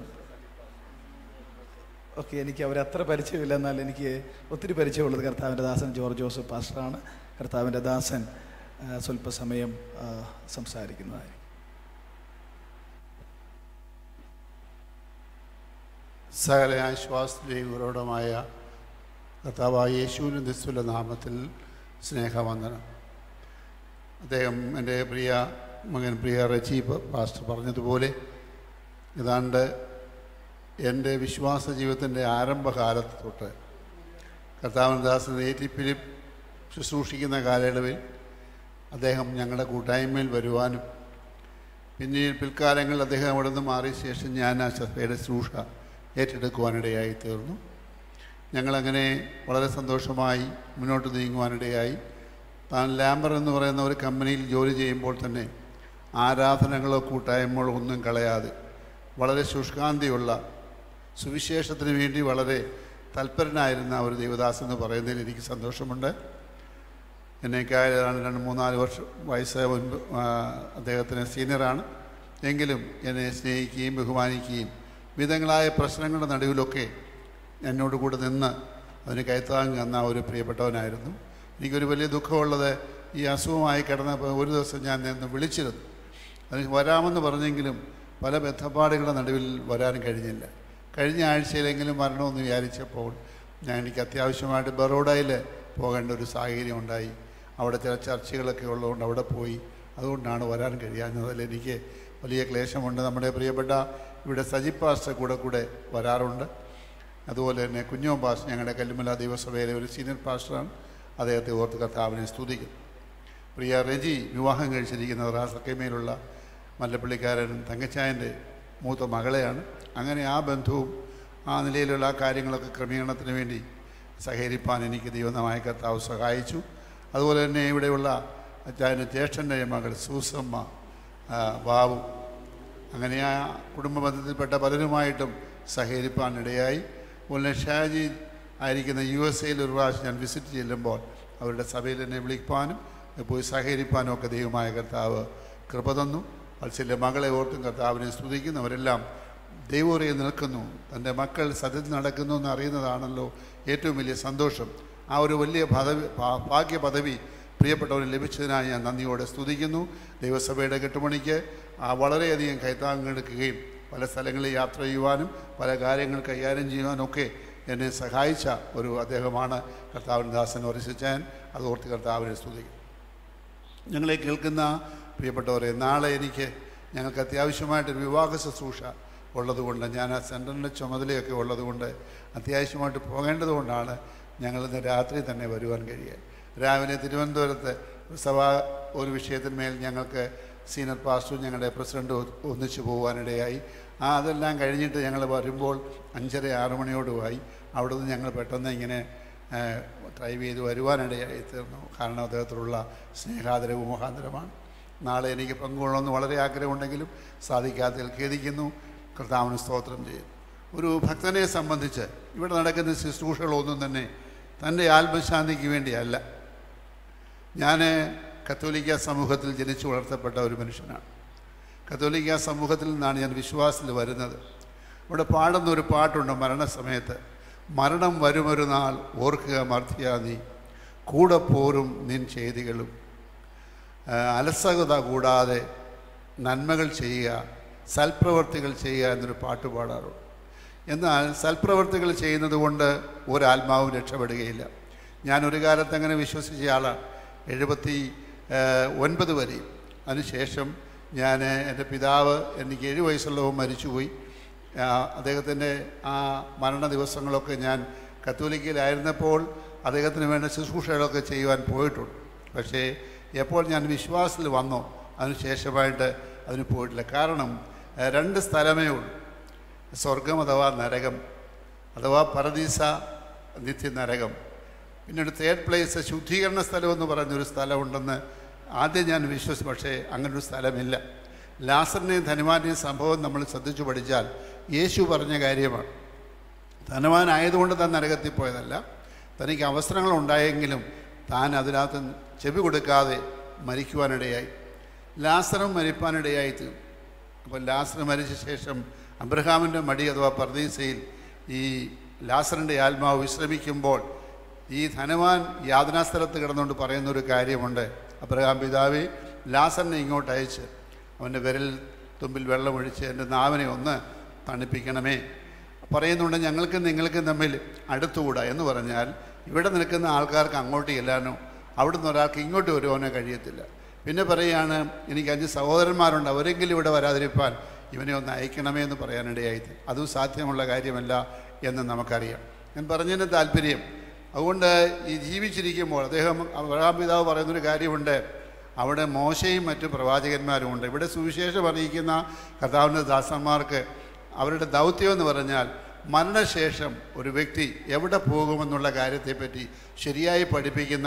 ഓക്കെ എനിക്ക് അവരെ അത്ര പരിചയമില്ല എന്നാൽ എനിക്ക് ഒത്തിരി പരിചയമുള്ളത് കർത്താവിൻ്റെ ദാസൻ ജോർജ് ജോസഫ് പാസ്റ്ററാണ് കർത്താവിൻ്റെ ദാസൻ ആ, സ്വല്പസമയം ആ, സംസാരിക്കുന്നതായിരിക്കും സകല ആശ്വാസത്തിൻ്റെയും ഉറവിടമായ കർത്താവായ യേശുവിൻ്റെ നിസ്തുല നാമത്തിൽ സ്നേഹവന്ദനം അദ്ദേഹം എൻ്റെ പ്രിയ മകൻ പ്രിയ റജീബ് പാസ്റ്റർ പറഞ്ഞതുപോലെ ഏതാണ്ട് എൻ്റെ വിശ്വാസ ജീവിതത്തിൻ്റെ ആരംഭകാലത്ത് തൊട്ട് കർത്താവനദാസൻ എ ടി ഫിലിപ്പ് ശുശ്രൂഷിക്കുന്ന കാലയളവിൽ അദ്ദേഹം ഞങ്ങളുടെ കൂട്ടായ്മയിൽ വരുവാനും പിന്നീട് പിൽക്കാലങ്ങളിൽ അദ്ദേഹം അവിടെ നിന്ന് മാറിയ ശേഷം ഞാൻ ആ സഭയുടെ ശുശ്രൂഷ ഏറ്റെടുക്കുവാനിടയായി തീർന്നു ഞങ്ങളങ്ങനെ വളരെ സന്തോഷമായി മുന്നോട്ട് നീങ്ങുവാനിടയായി താൻ ലാമ്പർ എന്ന് പറയുന്ന ഒരു കമ്പനിയിൽ ജോലി ചെയ്യുമ്പോൾ തന്നെ ആരാധനകളോ കൂട്ടായ്മകളോ ഒന്നും കളയാതെ വളരെ ശുഷ്കാന്തിയുള്ള സുവിശേഷത്തിന് വേണ്ടി വളരെ തൽപരനായിരുന്ന ഒരു ദേവദാസ് എന്ന് പറയുന്നതിൽ എനിക്ക് സന്തോഷമുണ്ട് എന്നേക്കാൾ ഏതാണ്ട് രണ്ട് മൂന്നാല് വർഷം വയസ്സ് മുൻപ് ആ, അദ്ദേഹത്തിന് സീനിയറാണ് എങ്കിലും എന്നെ സ്നേഹിക്കുകയും ബഹുമാനിക്കുകയും വിധങ്ങളായ പ്രശ്നങ്ങളുടെ നടുവിലൊക്കെ എന്നോട് കൂടെ നിന്ന് അതിന് കൈത്താങ്ങ് തന്ന ഒരു പ്രിയപ്പെട്ടവനായിരുന്നു എനിക്കൊരു വലിയ ദുഃഖമുള്ളത് ഈ അസുഖമായി കിടന്നപ്പോൾ ഒരു ദിവസം ഞാൻ നിന്ന് വിളിച്ചിരുന്നു അതിന് വരാമെന്ന് പറഞ്ഞെങ്കിലും പല ബന്ധപ്പാടുകളുടെ നടുവിൽ വരാൻ കഴിഞ്ഞില്ല കഴിഞ്ഞ ആഴ്ചയിലെങ്കിലും വരണമെന്ന് വിചാരിച്ചപ്പോൾ ഞാൻ എനിക്ക് അത്യാവശ്യമായിട്ട് ബറോഡയിൽ പോകേണ്ട ഒരു സാഹചര്യം ഉണ്ടായി അവിടെ ചില ചർച്ചകളൊക്കെ ഉള്ളതുകൊണ്ട് അവിടെ പോയി അതുകൊണ്ടാണ് വരാൻ കഴിയാഞ്ഞത് അതിൽ എനിക്ക് വലിയ ക്ലേശമുണ്ട് നമ്മുടെ പ്രിയപ്പെട്ട ഇവിടെ സജി പാസ്റ്റർ കൂടെ കൂടെ വരാറുണ്ട് അതുപോലെ തന്നെ കുഞ്ഞോം പാസ്റ്റർ ഞങ്ങളുടെ കല്ലുമല ദൈവസഭയിലെ ഒരു സീനിയർ പാസ്റ്ററാണ് അദ്ദേഹത്തെ ഓർത്ത് കർത്താവിനെ സ്തുതിക്കുന്നു പ്രിയ റെജി വിവാഹം കഴിച്ചിരിക്കുന്ന റാസക്കൈമയിലുള്ള മല്ലപ്പള്ളിക്കാരൻ തങ്കച്ചായൻ്റെ മൂത്ത മകളെയാണ് അങ്ങനെ ആ ബന്ധവും ആ നിലയിലുള്ള ആ കാര്യങ്ങളൊക്കെ ക്രമീകരണത്തിന് വേണ്ടി സഹകരിപ്പാൻ എനിക്ക് ദൈവനായ കർത്താവ് സഹായിച്ചു അതുപോലെ തന്നെ ഇവിടെയുള്ള അച്ചായൻ്റെ ജ്യേഷ്ഠൻ്റെ മകൾ സൂസമ്മ ആ, ബാബു അങ്ങനെ ആ കുടുംബ ബന്ധത്തിൽപ്പെട്ട പലരുമായിട്ടും സഹകരിപ്പാനിടയായി അതുപോലെ ഷാജി ആയിരിക്കുന്ന യു എസ് എയിൽ ഒരു പ്രാവശ്യം ഞാൻ വിസിറ്റ് ചെല്ലുമ്പോൾ അവരുടെ സഭയിൽ എന്നെ വിളിക്കാനും പോയി സഹകരിപ്പാനും ഒക്കെ ദൈവമായ കർത്താവ് കൃപ തന്നു വത്സല്യ മകളെ ഓർത്തും കർത്താവിനെ സ്തുതിക്കുന്നു അവരെല്ലാം ദൈവോറിയിൽ നിൽക്കുന്നു തൻ്റെ മക്കൾ സത്യത്തിൽ നടക്കുന്നു എന്ന് അറിയുന്നതാണല്ലോ ഏറ്റവും വലിയ സന്തോഷം ആ ഒരു വലിയ പദവി ഭാ- ഭാഗ്യ പദവി പ്രിയപ്പെട്ടവന് ലഭിച്ചതിനായി ഞാൻ നന്ദിയോടെ സ്തുതിക്കുന്നു ദൈവസഭയുടെ കെട്ടുമണിക്ക് ആ വളരെയധികം കൈത്താങ്ങെടുക്കുകയും പല സ്ഥലങ്ങളിൽ യാത്ര ചെയ്യുവാനും പല കാര്യങ്ങൾ കൈകാര്യം ചെയ്യുവാനും ഒക്കെ എന്നെ സഹായിച്ച ഒരു അദ്ദേഹമാണ് കർത്താവിൻ ദാസൻ വരസിച്ചാൻ അത് ഓർത്ത് കർത്താവിനെ സ്തുതിക്കും ഞങ്ങളെ കേൾക്കുന്ന പ്രിയപ്പെട്ടവരെ നാളെ എനിക്ക് ഞങ്ങൾക്ക് അത്യാവശ്യമായിട്ടൊരു വിവാഹ ശുശ്രൂഷ ഉള്ളതുകൊണ്ട് ഞാൻ ആ സെൻറ്ററിൻ്റെ ചുമതലയൊക്കെ ഉള്ളതുകൊണ്ട് അത്യാവശ്യമായിട്ട് പോകേണ്ടതുകൊണ്ടാണ് ഞങ്ങളിന്ന് രാത്രി തന്നെ വരുവാൻ കഴിയുക രാവിലെ തിരുവനന്തപുരത്ത് സഭ ഒരു വിഷയത്തിന്മേൽ ഞങ്ങൾക്ക് സീനിയർ പാസ്റ്ററും ഞങ്ങളുടെ പ്രസിഡൻറ്റും ഒ- ഒന്നിച്ചു പോകാനിടയായി ആ അതെല്ലാം കഴിഞ്ഞിട്ട് ഞങ്ങൾ വരുമ്പോൾ അഞ്ചര ആറ് മണിയോടുമായി അവിടുന്ന് ഞങ്ങൾ പെട്ടെന്ന് ഇങ്ങനെ ഏഹ്, ഡ്രൈവ് ചെയ്ത് വരുവാനിടയായി തീർന്നു കാരണം അദ്ദേഹത്തിലുള്ള സ്നേഹാദരവും മുഖാന്തരമാണ് നാളെ എനിക്ക് പങ്കുകൊള്ളണമെന്ന് വളരെ ആഗ്രഹമുണ്ടെങ്കിലും സാധിക്കാത്തതിൽ ഖേദിക്കുന്നു കർത്താവിന് സ്തോത്രം ചെയ്യും ഒരു ഭക്തനെ സംബന്ധിച്ച് ഇവിടെ നടക്കുന്ന ശുശ്രൂഷകളൊന്നും തന്നെ തൻ്റെ ആത്മശാന്തിക്ക് വേണ്ടിയല്ല ഞാൻ കത്തോലിക്ക സമൂഹത്തിൽ ജനിച്ചു വളർത്തപ്പെട്ട ഒരു മനുഷ്യനാണ് കത്തോലിക്ക സമൂഹത്തിൽ നിന്നാണ് ഞാൻ വിശ്വാസത്തിൽ വരുന്നത് ഇവിടെ പാടുന്ന ഒരു പാട്ടുണ്ട് മരണസമയത്ത് മരണം വരുമൊരു നാൾ ഓർക്കുക മർത്തിയ നീ കൂടെ പോരും നിൻ ചെയ്തികളും ആ, അലസകത കൂടാതെ നന്മകൾ ചെയ്യുക സൽപ്രവർത്തികൾ ചെയ്യുക എന്നൊരു പാട്ട് പാടാറുണ്ട് എന്നാൽ സൽപ്രവർത്തികൾ ചെയ്യുന്നത് കൊണ്ട് ഒരാത്മാവും രക്ഷപ്പെടുകയില്ല ഞാൻ ഒരു കാലത്ത് അങ്ങനെ വിശ്വസിച്ച ആളാണ് എഴുപത്തി ആ, ഒൻപത് വരെ അതിനുശേഷം ഞാൻ എൻ്റെ പിതാവ് എനിക്ക് ഏഴ് വയസ്സുള്ളവൻ മരിച്ചുപോയി ആ, അദ്ദേഹത്തിൻ്റെ ആ മരണ ദിവസങ്ങളൊക്കെ ഞാൻ കത്തോലിക്കയിലായിരുന്നപ്പോൾ അദ്ദേഹത്തിന് വേണ്ട ശുശ്രൂഷകളൊക്കെ ചെയ്യുവാൻ പോയിട്ടുണ്ട് പക്ഷേ എപ്പോൾ ഞാൻ വിശ്വാസത്തിൽ വന്നോ അതിനുശേഷമായിട്ട് അതിന് പോയിട്ടില്ല കാരണം ഏഹ്, രണ്ട് സ്ഥലമേ ഉള്ളൂ സ്വർഗം അഥവാ നരകം അഥവാ പരദീസ നിത്യ നരകം പിന്നീട് തേർഡ് പ്ലേസ് ശുദ്ധീകരണ സ്ഥലം എന്ന് പറഞ്ഞൊരു സ്ഥലമുണ്ടെന്ന് ആദ്യം ഞാൻ വിശ്വസിച്ചു പക്ഷേ അങ്ങനൊരു സ്ഥലമില്ല ലാസറിനെയും ധനുമാനെയും സംഭവം നമ്മൾ ശ്രദ്ധിച്ചു പഠിച്ചാൽ യേശു പറഞ്ഞ കാര്യമാണ് ധനവാനായതുകൊണ്ട് താൻ നരകത്തിൽ പോയതല്ല തനിക്ക് അവസരങ്ങൾ ഉണ്ടായെങ്കിലും താൻ അതിനകത്ത് ചെവി കൊടുക്കാതെ മരിക്കുവാനിടയായി ലാസറും മരിപ്പാനിടയായി തീർന്നു അപ്പോൾ ലാസർ മരിച്ച ശേഷം അബ്രഹാമിൻ്റെ മടി അഥവാ പർദീസയിൽ ഈ ലാസറിൻ്റെ ആത്മാവ് വിശ്രമിക്കുമ്പോൾ ഈ ധനവാൻ യാതനാസ്ഥലത്ത് കിടന്നുകൊണ്ട് പറയുന്ന ഒരു കാര്യമുണ്ട് അബ്രഹാം പിതാവേ ലാസറിനെ ഇങ്ങോട്ട് അയച്ച് അവൻ്റെ വിരൽ തുമ്പിൽ വെള്ളമൊഴിച്ച് എൻ്റെ നാവിനെ ഒന്ന് തണുപ്പിക്കണമേ പറയുന്നുണ്ട് ഞങ്ങൾക്കും നിങ്ങൾക്കും തമ്മിൽ അടുത്തുകൂടാ എന്ന് പറഞ്ഞാൽ ഇവിടെ നിൽക്കുന്ന ആൾക്കാർക്ക് അങ്ങോട്ട് ചെല്ലാനോ അവിടുന്ന് ഒരാൾക്ക് ഇങ്ങോട്ട് വരുവാനോ കഴിയത്തില്ല പിന്നെ പറയുകയാണ് എനിക്ക് അഞ്ച് സഹോദരന്മാരുണ്ട് അവരെങ്കിലും ഇവിടെ വരാതിരിപ്പാൻ ഇവനെ ഒന്ന് അയക്കണമേ എന്ന് പറയാനിടയായി അതും സാധ്യമുള്ള കാര്യമല്ല എന്ന് നമുക്കറിയാം ഞാൻ പറഞ്ഞതിന് താല്പര്യം അതുകൊണ്ട് ഈ ജീവിച്ചിരിക്കുമ്പോൾ അദ്ദേഹം അബ്രഹാം പിതാവ് പറയുന്നൊരു കാര്യമുണ്ട് അവിടെ മോശയും മറ്റു പ്രവാചകന്മാരും ഉണ്ട് ഇവിടെ സുവിശേഷം അറിയിക്കുന്ന കർത്താവിൻ്റെ ദാസന്മാർക്ക് അവരുടെ ദൗത്യം എന്ന് പറഞ്ഞാൽ മരണശേഷം ഒരു വ്യക്തി എവിടെ പോകുമെന്നുള്ള കാര്യത്തെപ്പറ്റി ശരിയായി പഠിപ്പിക്കുന്ന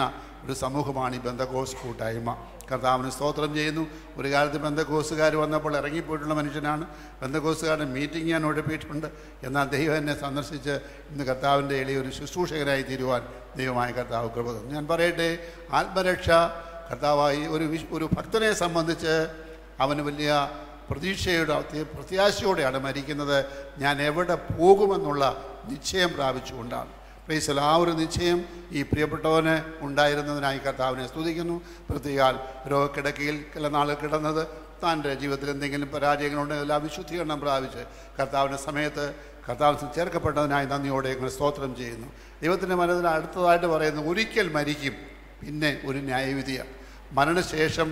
ഒരു സമൂഹമാണ് ഈ ബന്ധകോസ് കൂട്ടായ്മ കർത്താവിന് സ്തോത്രം ചെയ്യുന്നു ഒരു കാലത്ത് ബന്ധകോസുകാർ വന്നപ്പോൾ ഇറങ്ങിപ്പോയിട്ടുള്ള മനുഷ്യനാണ് ബന്ധകോസുകാരുടെ മീറ്റിംഗ് ഞാൻ ഒഴിപ്പിയിട്ടുണ്ട് എന്നാൽ ദൈവം എന്നെ സന്ദർശിച്ച് ഇന്ന് കർത്താവിൻ്റെ എളിയൊരു ശുശ്രൂഷകനായി തീരുവാൻ ദൈവമായ കർത്താവ് കൃപ തന്നു. ഞാൻ പറയട്ടെ ആത്മരക്ഷ കർത്താവായി ഒരു വിശ് ഒരു ഭക്തനെ സംബന്ധിച്ച് അവന് വലിയ പ്രതീക്ഷയുടെ അത്യ- പ്രത്യാശയോടെയാണ് മരിക്കുന്നത് ഞാൻ എവിടെ പോകുമെന്നുള്ള നിശ്ചയം പ്രാപിച്ചുകൊണ്ടാണ് പ്രൈസൽ ആ ഒരു നിശ്ചയം ഈ പ്രിയപ്പെട്ടവന് ഉണ്ടായിരുന്നതിനായി കർത്താവിനെ സ്തുതിക്കുന്നു പ്രത്യേകാൽ രോഗക്കിടക്കയിൽ ചില നാൾ കിടന്നത് താൻ്റെ ജീവിതത്തിൽ എന്തെങ്കിലും പരാജയങ്ങളുണ്ടെങ്കിൽ എല്ലാം വിശുദ്ധീകരണം പ്രാപിച്ച് കർത്താവിൻ്റെ സമയത്ത് കർത്താവിന് ചേർക്കപ്പെട്ടതിനായി നന്ദിയോടെ ഞങ്ങൾ സ്തോത്രം ചെയ്യുന്നു ദൈവത്തിൻ്റെ മനസ്സിൽ അടുത്തതായിട്ട് പറയുന്നു ഒരിക്കൽ മരിക്കും പിന്നെ ഒരു ന്യായവിധിയാണ് മരണശേഷം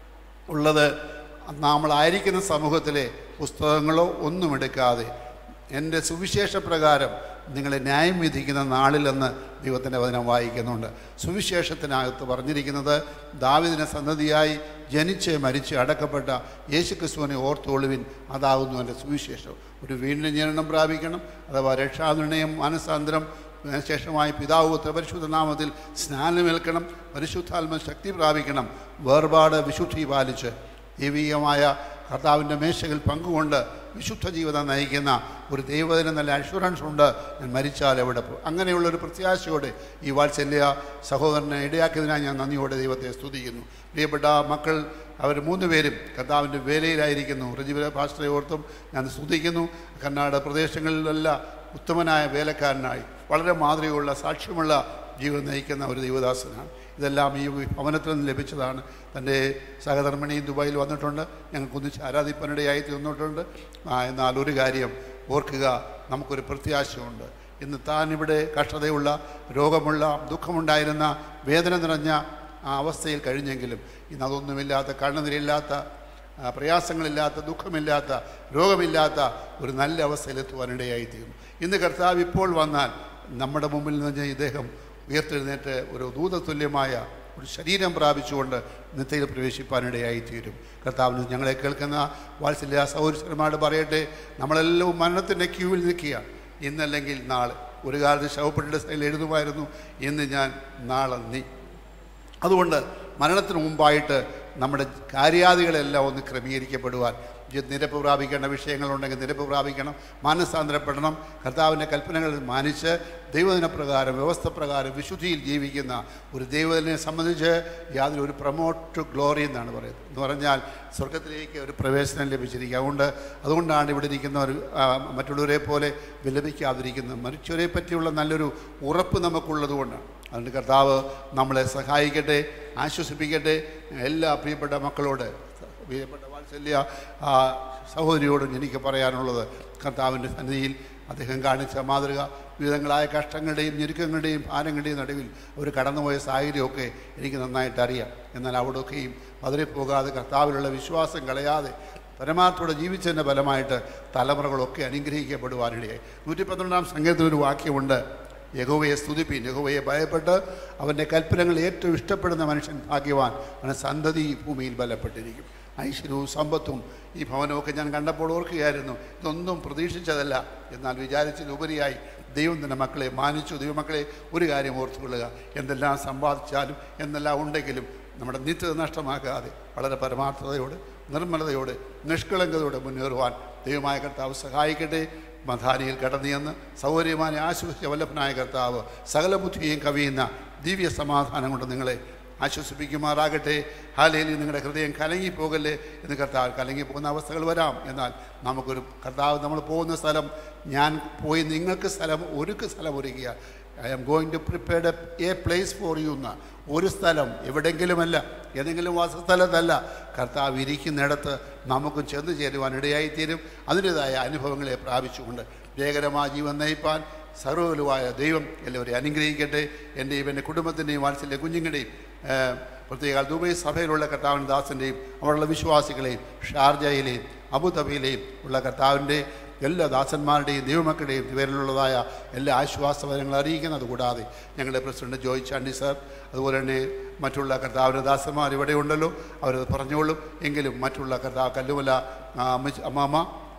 ഉള്ളത് നമ്മളായിരിക്കുന്ന സമൂഹത്തിലെ പുസ്തകങ്ങളോ ഒന്നും എടുക്കാതെ എൻ്റെ സുവിശേഷ പ്രകാരം നിങ്ങളെ ന്യായം വിധിക്കുന്ന നാളിലെന്ന് ദൈവത്തിൻ്റെ വചനം വായിക്കുന്നുണ്ട് സുവിശേഷത്തിനകത്ത് പറഞ്ഞിരിക്കുന്നത് ദാവിദിനെ സന്നദ്ധിയായി ജനിച്ച് മരിച്ച് അടക്കപ്പെട്ട യേശുക്രിസ്തുവിനെ ഓർത്തോളുവിൻ അതാകുന്നു എൻ്റെ സുവിശേഷം ഒരു വീണ്ടും ജനനം പ്രാപിക്കണം അഥവാ രക്ഷാനിർണയം മാനസാന്തരം ശേഷമായി പിതാവ് പുത്ര പരിശുദ്ധ നാമത്തിൽ സ്നാനമേൽക്കണം പരിശുദ്ധാത്മ ശക്തി പ്രാപിക്കണം വേർപാട് വിശുദ്ധി പാലിച്ച് ദൈവീകമായ കർത്താവിൻ്റെ മേശകൾ പങ്കുകൊണ്ട് വിശുദ്ധ ജീവിതം നയിക്കുന്ന ഒരു ദൈവത്തിന് നല്ല അഷുറൻസ് ഉണ്ട് ഞാൻ മരിച്ചാൽ എവിടെ പോകും അങ്ങനെയുള്ളൊരു പ്രത്യാശയോടെ ഈ വാത്സല്യ സഹോദരനെ ഇടയാക്കിയതിനായി ഞാൻ നന്ദിയോടെ ദൈവത്തെ സ്തുതിക്കുന്നു പ്രിയപ്പെട്ട മക്കൾ അവർ മൂന്ന് പേരും കർത്താവിൻ്റെ വേലയിലായിരിക്കുന്നു റജീവ ഭാഷയെ ഓർത്തും ഞാൻ സ്തുതിക്കുന്നു കർണാടക പ്രദേശങ്ങളിലല്ല ഉത്തമനായ വേലക്കാരനായി വളരെ മാതൃകയുള്ള സാക്ഷ്യമുള്ള ജീവിതം നയിക്കുന്ന ഒരു ദൈവദാസനാണ് ഇതെല്ലാം ഈ ഭവനത്തിൽ നിന്ന് ലഭിച്ചതാണ് തൻ്റെ സഹധർമ്മിണി ദുബായിൽ വന്നിട്ടുണ്ട് ഞങ്ങൾക്കൊന്നിച്ച് ആരാധിപ്പനിടയായി തീർന്നിട്ടുണ്ട് ആ, എന്നാൽ ഒരു കാര്യം ഓർക്കുക നമുക്കൊരു പ്രത്യാശയുണ്ട് ഇന്ന് താൻ ഇവിടെ കഷ്ടതയുള്ള രോഗമുള്ള ദുഃഖമുണ്ടായിരുന്ന വേദന നിറഞ്ഞ ആ അവസ്ഥയിൽ കഴിഞ്ഞെങ്കിലും ഇന്ന് അതൊന്നുമില്ലാത്ത കണ്ണുനിരില്ലാത്ത ആ, പ്രയാസങ്ങളില്ലാത്ത ദുഃഖമില്ലാത്ത രോഗമില്ലാത്ത ഒരു നല്ല അവസ്ഥയിലെത്തുവാനിടയായി തീർന്നു ഇന്ന് കർത്താവ് ഇപ്പോൾ വന്നാൽ നമ്മുടെ മുമ്പിൽ നിന്ന് ഇദ്ദേഹം ഉയർത്തെഴുന്നേറ്റ് ഒരു ദൂതതുല്യമായ ഒരു ശരീരം പ്രാപിച്ചുകൊണ്ട് നിത്യയിൽ പ്രവേശിപ്പാനിടയായി തീരും കർത്താവിന് ഞങ്ങളെ കേൾക്കുന്ന വാത്സല്യ സൗരന്മാരോട് പറയട്ടെ നമ്മളെല്ലാം മരണത്തിൻ്റെ ക്യൂവിൽ നിൽക്കുകയാണ് ഇന്നല്ലെങ്കിൽ നാളെ ഒരു കാലത്ത് ശവപ്പെട്ടിൻ്റെ സൈഡിൽ എഴുതുമായിരുന്നു ഇന്ന് ഞാൻ നാളെ നീ അതുകൊണ്ട് മരണത്തിന് മുമ്പായിട്ട് നമ്മുടെ കാര്യാദികളെല്ലാം ഒന്ന് ക്രമീകരിക്കപ്പെടുവാൻ ജ- നിരപ്പ് പ്രാപിക്കേണ്ട വിഷയങ്ങളുണ്ടെങ്കിൽ നിരപ്പ് പ്രാപിക്കണം മാനസാന്തരപ്പെടണം കർത്താവിൻ്റെ കൽപ്പനകൾ മാനിച്ച് ദൈവദിന പ്രകാരം വ്യവസ്ഥ പ്രകാരം വിശുദ്ധിയിൽ ജീവിക്കുന്ന ഒരു ദൈവത്തിനെ സംബന്ധിച്ച് യാതൊരു ഒരു പ്രൊമോട്ട് ഗ്ലോറി എന്നാണ് പറയുന്നത് എന്ന് പറഞ്ഞാൽ സ്വർഗത്തിലേക്ക് ഒരു പ്രവേശനം ലഭിച്ചിരിക്കുക അതുകൊണ്ട് അതുകൊണ്ടാണ് ഇവിടെ ഇരിക്കുന്നവർ ആ, മറ്റുള്ളവരെ പോലെ വിലപിക്കാതിരിക്കുന്നത് മരിച്ചവരെ പറ്റിയുള്ള നല്ലൊരു ഉറപ്പ് നമുക്കുള്ളത് കൊണ്ടാണ് അതുകൊണ്ട് കർത്താവ് നമ്മളെ സഹായിക്കട്ടെ ആശ്വസിപ്പിക്കട്ടെ എല്ലാ പ്രിയപ്പെട്ട മക്കളോട് പ്രിയപ്പെട്ട വാത്സല്യ ആ, സഹോദരിയോടും എനിക്ക് പറയാനുള്ളത് കർത്താവിൻ്റെ സന്നിധിയിൽ അദ്ദേഹം കാണിച്ച മാതൃക വിവിധങ്ങളായ കഷ്ടങ്ങളുടെയും ഞെരുക്കങ്ങളുടെയും ഭാരങ്ങളുടെയും നടുവിൽ അവർ കടന്നുപോയ സാഹചര്യമൊക്കെ എനിക്ക് നന്നായിട്ട് അറിയാം എന്നാൽ അവിടെയൊക്കെയും പതറിപ്പോകാതെ കർത്താവിലുള്ള വിശ്വാസം കളയാതെ പരമാർത്ഥത്തോടെ ജീവിച്ചതിൻ്റെ ഫലമായിട്ട് തലമുറകളൊക്കെ അനുഗ്രഹിക്കപ്പെടുവാനിടയായി നൂറ്റി പന്ത്രണ്ടാം സംഘത്തിൽ ഒരു വാക്യമുണ്ട് യഹോവയെ സ്തുതിപ്പിൻ യഹോവയെ ഭയപ്പെട്ട് അവൻ്റെ കൽപ്പനകൾ ഏറ്റവും ഇഷ്ടപ്പെടുന്ന മനുഷ്യൻ ഭാഗ്യവാൻ അവൻ്റെ സന്തതി ഈ ഭൂമിയിൽ ബലപ്പെട്ടിരിക്കും ഐശ്വര്യവും സമ്പത്തും ഈ ഭവനമൊക്കെ ഞാൻ കണ്ടപ്പോൾ ഓർക്കുകയായിരുന്നു ഇതൊന്നും പ്രതീക്ഷിച്ചതല്ല എന്നാൽ വിചാരിച്ചതിലുപരിയായി ദൈവം തന്നെ മക്കളെ മാനിച്ചു ദൈവമക്കളെ ഒരു കാര്യം ഓർത്തുകൊള്ളുക എന്തെല്ലാം സമ്പാദിച്ചാലും എന്തെല്ലാം ഉണ്ടെങ്കിലും നമ്മുടെ നിത്യത നഷ്ടമാക്കാതെ വളരെ പരമാർത്ഥതയോടെ നിർമ്മലതയോടെ നിഷ്കളങ്കതയോടെ മുന്നേറുവാൻ ദൈവമായ കർത്താവ് സഹായിക്കട്ടെ മധാനിയിൽ കടന്നു ചെന്ന് സൗകര്യമായ ആശ്വസിച്ച വല്ലഭനായ കർത്താവ് സകല ബുദ്ധിയും കവിയുന്ന ദിവ്യ സമാധാനം കൊണ്ട് നിങ്ങളെ ആശ്വസിപ്പിക്കുമാറാകട്ടെ ഹാലയിൽ നിങ്ങളുടെ ഹൃദയം കലങ്ങിപ്പോകല്ലേ എന്ന് കർത്താവ് കലങ്ങിപ്പോകുന്ന അവസ്ഥകൾ വരാം എന്നാൽ നമുക്കൊരു കർത്താവ് നമ്മൾ പോകുന്ന സ്ഥലം ഞാൻ പോയി നിങ്ങൾക്ക് സ്ഥലം ഒരുക്ക് സ്ഥലം ഒരുക്കുക I am going to prepared a place for you എന്ന ഒരു സ്ഥലം എവിടെയെങ്കിലുമല്ല ഏതെങ്കിലും വാസസ്ഥലത്തല്ല കർത്താവ് ഇരിക്കുന്നിടത്ത് നമുക്കും ചെന്ന് ചേരുവാൻ ഇടയായിത്തീരും അതിൻ്റെതായ അനുഭവങ്ങളെ പ്രാപിച്ചുകൊണ്ട് ജയകരമായ ജീവൻ നയിപ്പാൻ സർവ്വലുവായ ദൈവം എല്ലാവരെയും അനുഗ്രഹിക്കട്ടെ എൻ്റെയും എൻ്റെ കുടുംബത്തിൻ്റെയും വാത്സല്യ കുഞ്ഞുങ്ങളുടെയും ഏഹ്, പ്രത്യേക ദുബൈ സഭയിലുള്ള കർത്താവിൻ ദാസിൻ്റെയും അവിടെയുള്ള വിശ്വാസികളെയും ഷാർജയിലെയും അബുദാബിയിലെയും ഉള്ള കർത്താവിൻ്റെ എല്ലാ ദാസന്മാരുടെയും ദൈവമക്കളുടെയും പേരിലുള്ളതായ എല്ലാ ആശ്വാസവരങ്ങളും അറിയിക്കുന്നത് കൂടാതെ ഞങ്ങളുടെ പ്രസിഡന്റ് ജോയ് ചാണ്ടി സാർ അതുപോലെ തന്നെ മറ്റുള്ള കർത്താവിൻ്റെ ദാസന്മാർ ഇവിടെ ഉണ്ടല്ലോ അവരത് പറഞ്ഞോളും എങ്കിലും മറ്റുള്ള കർത്താവ് കല്ലുമല ആ, അമ്മച്ചി- അമ്മാമ്മ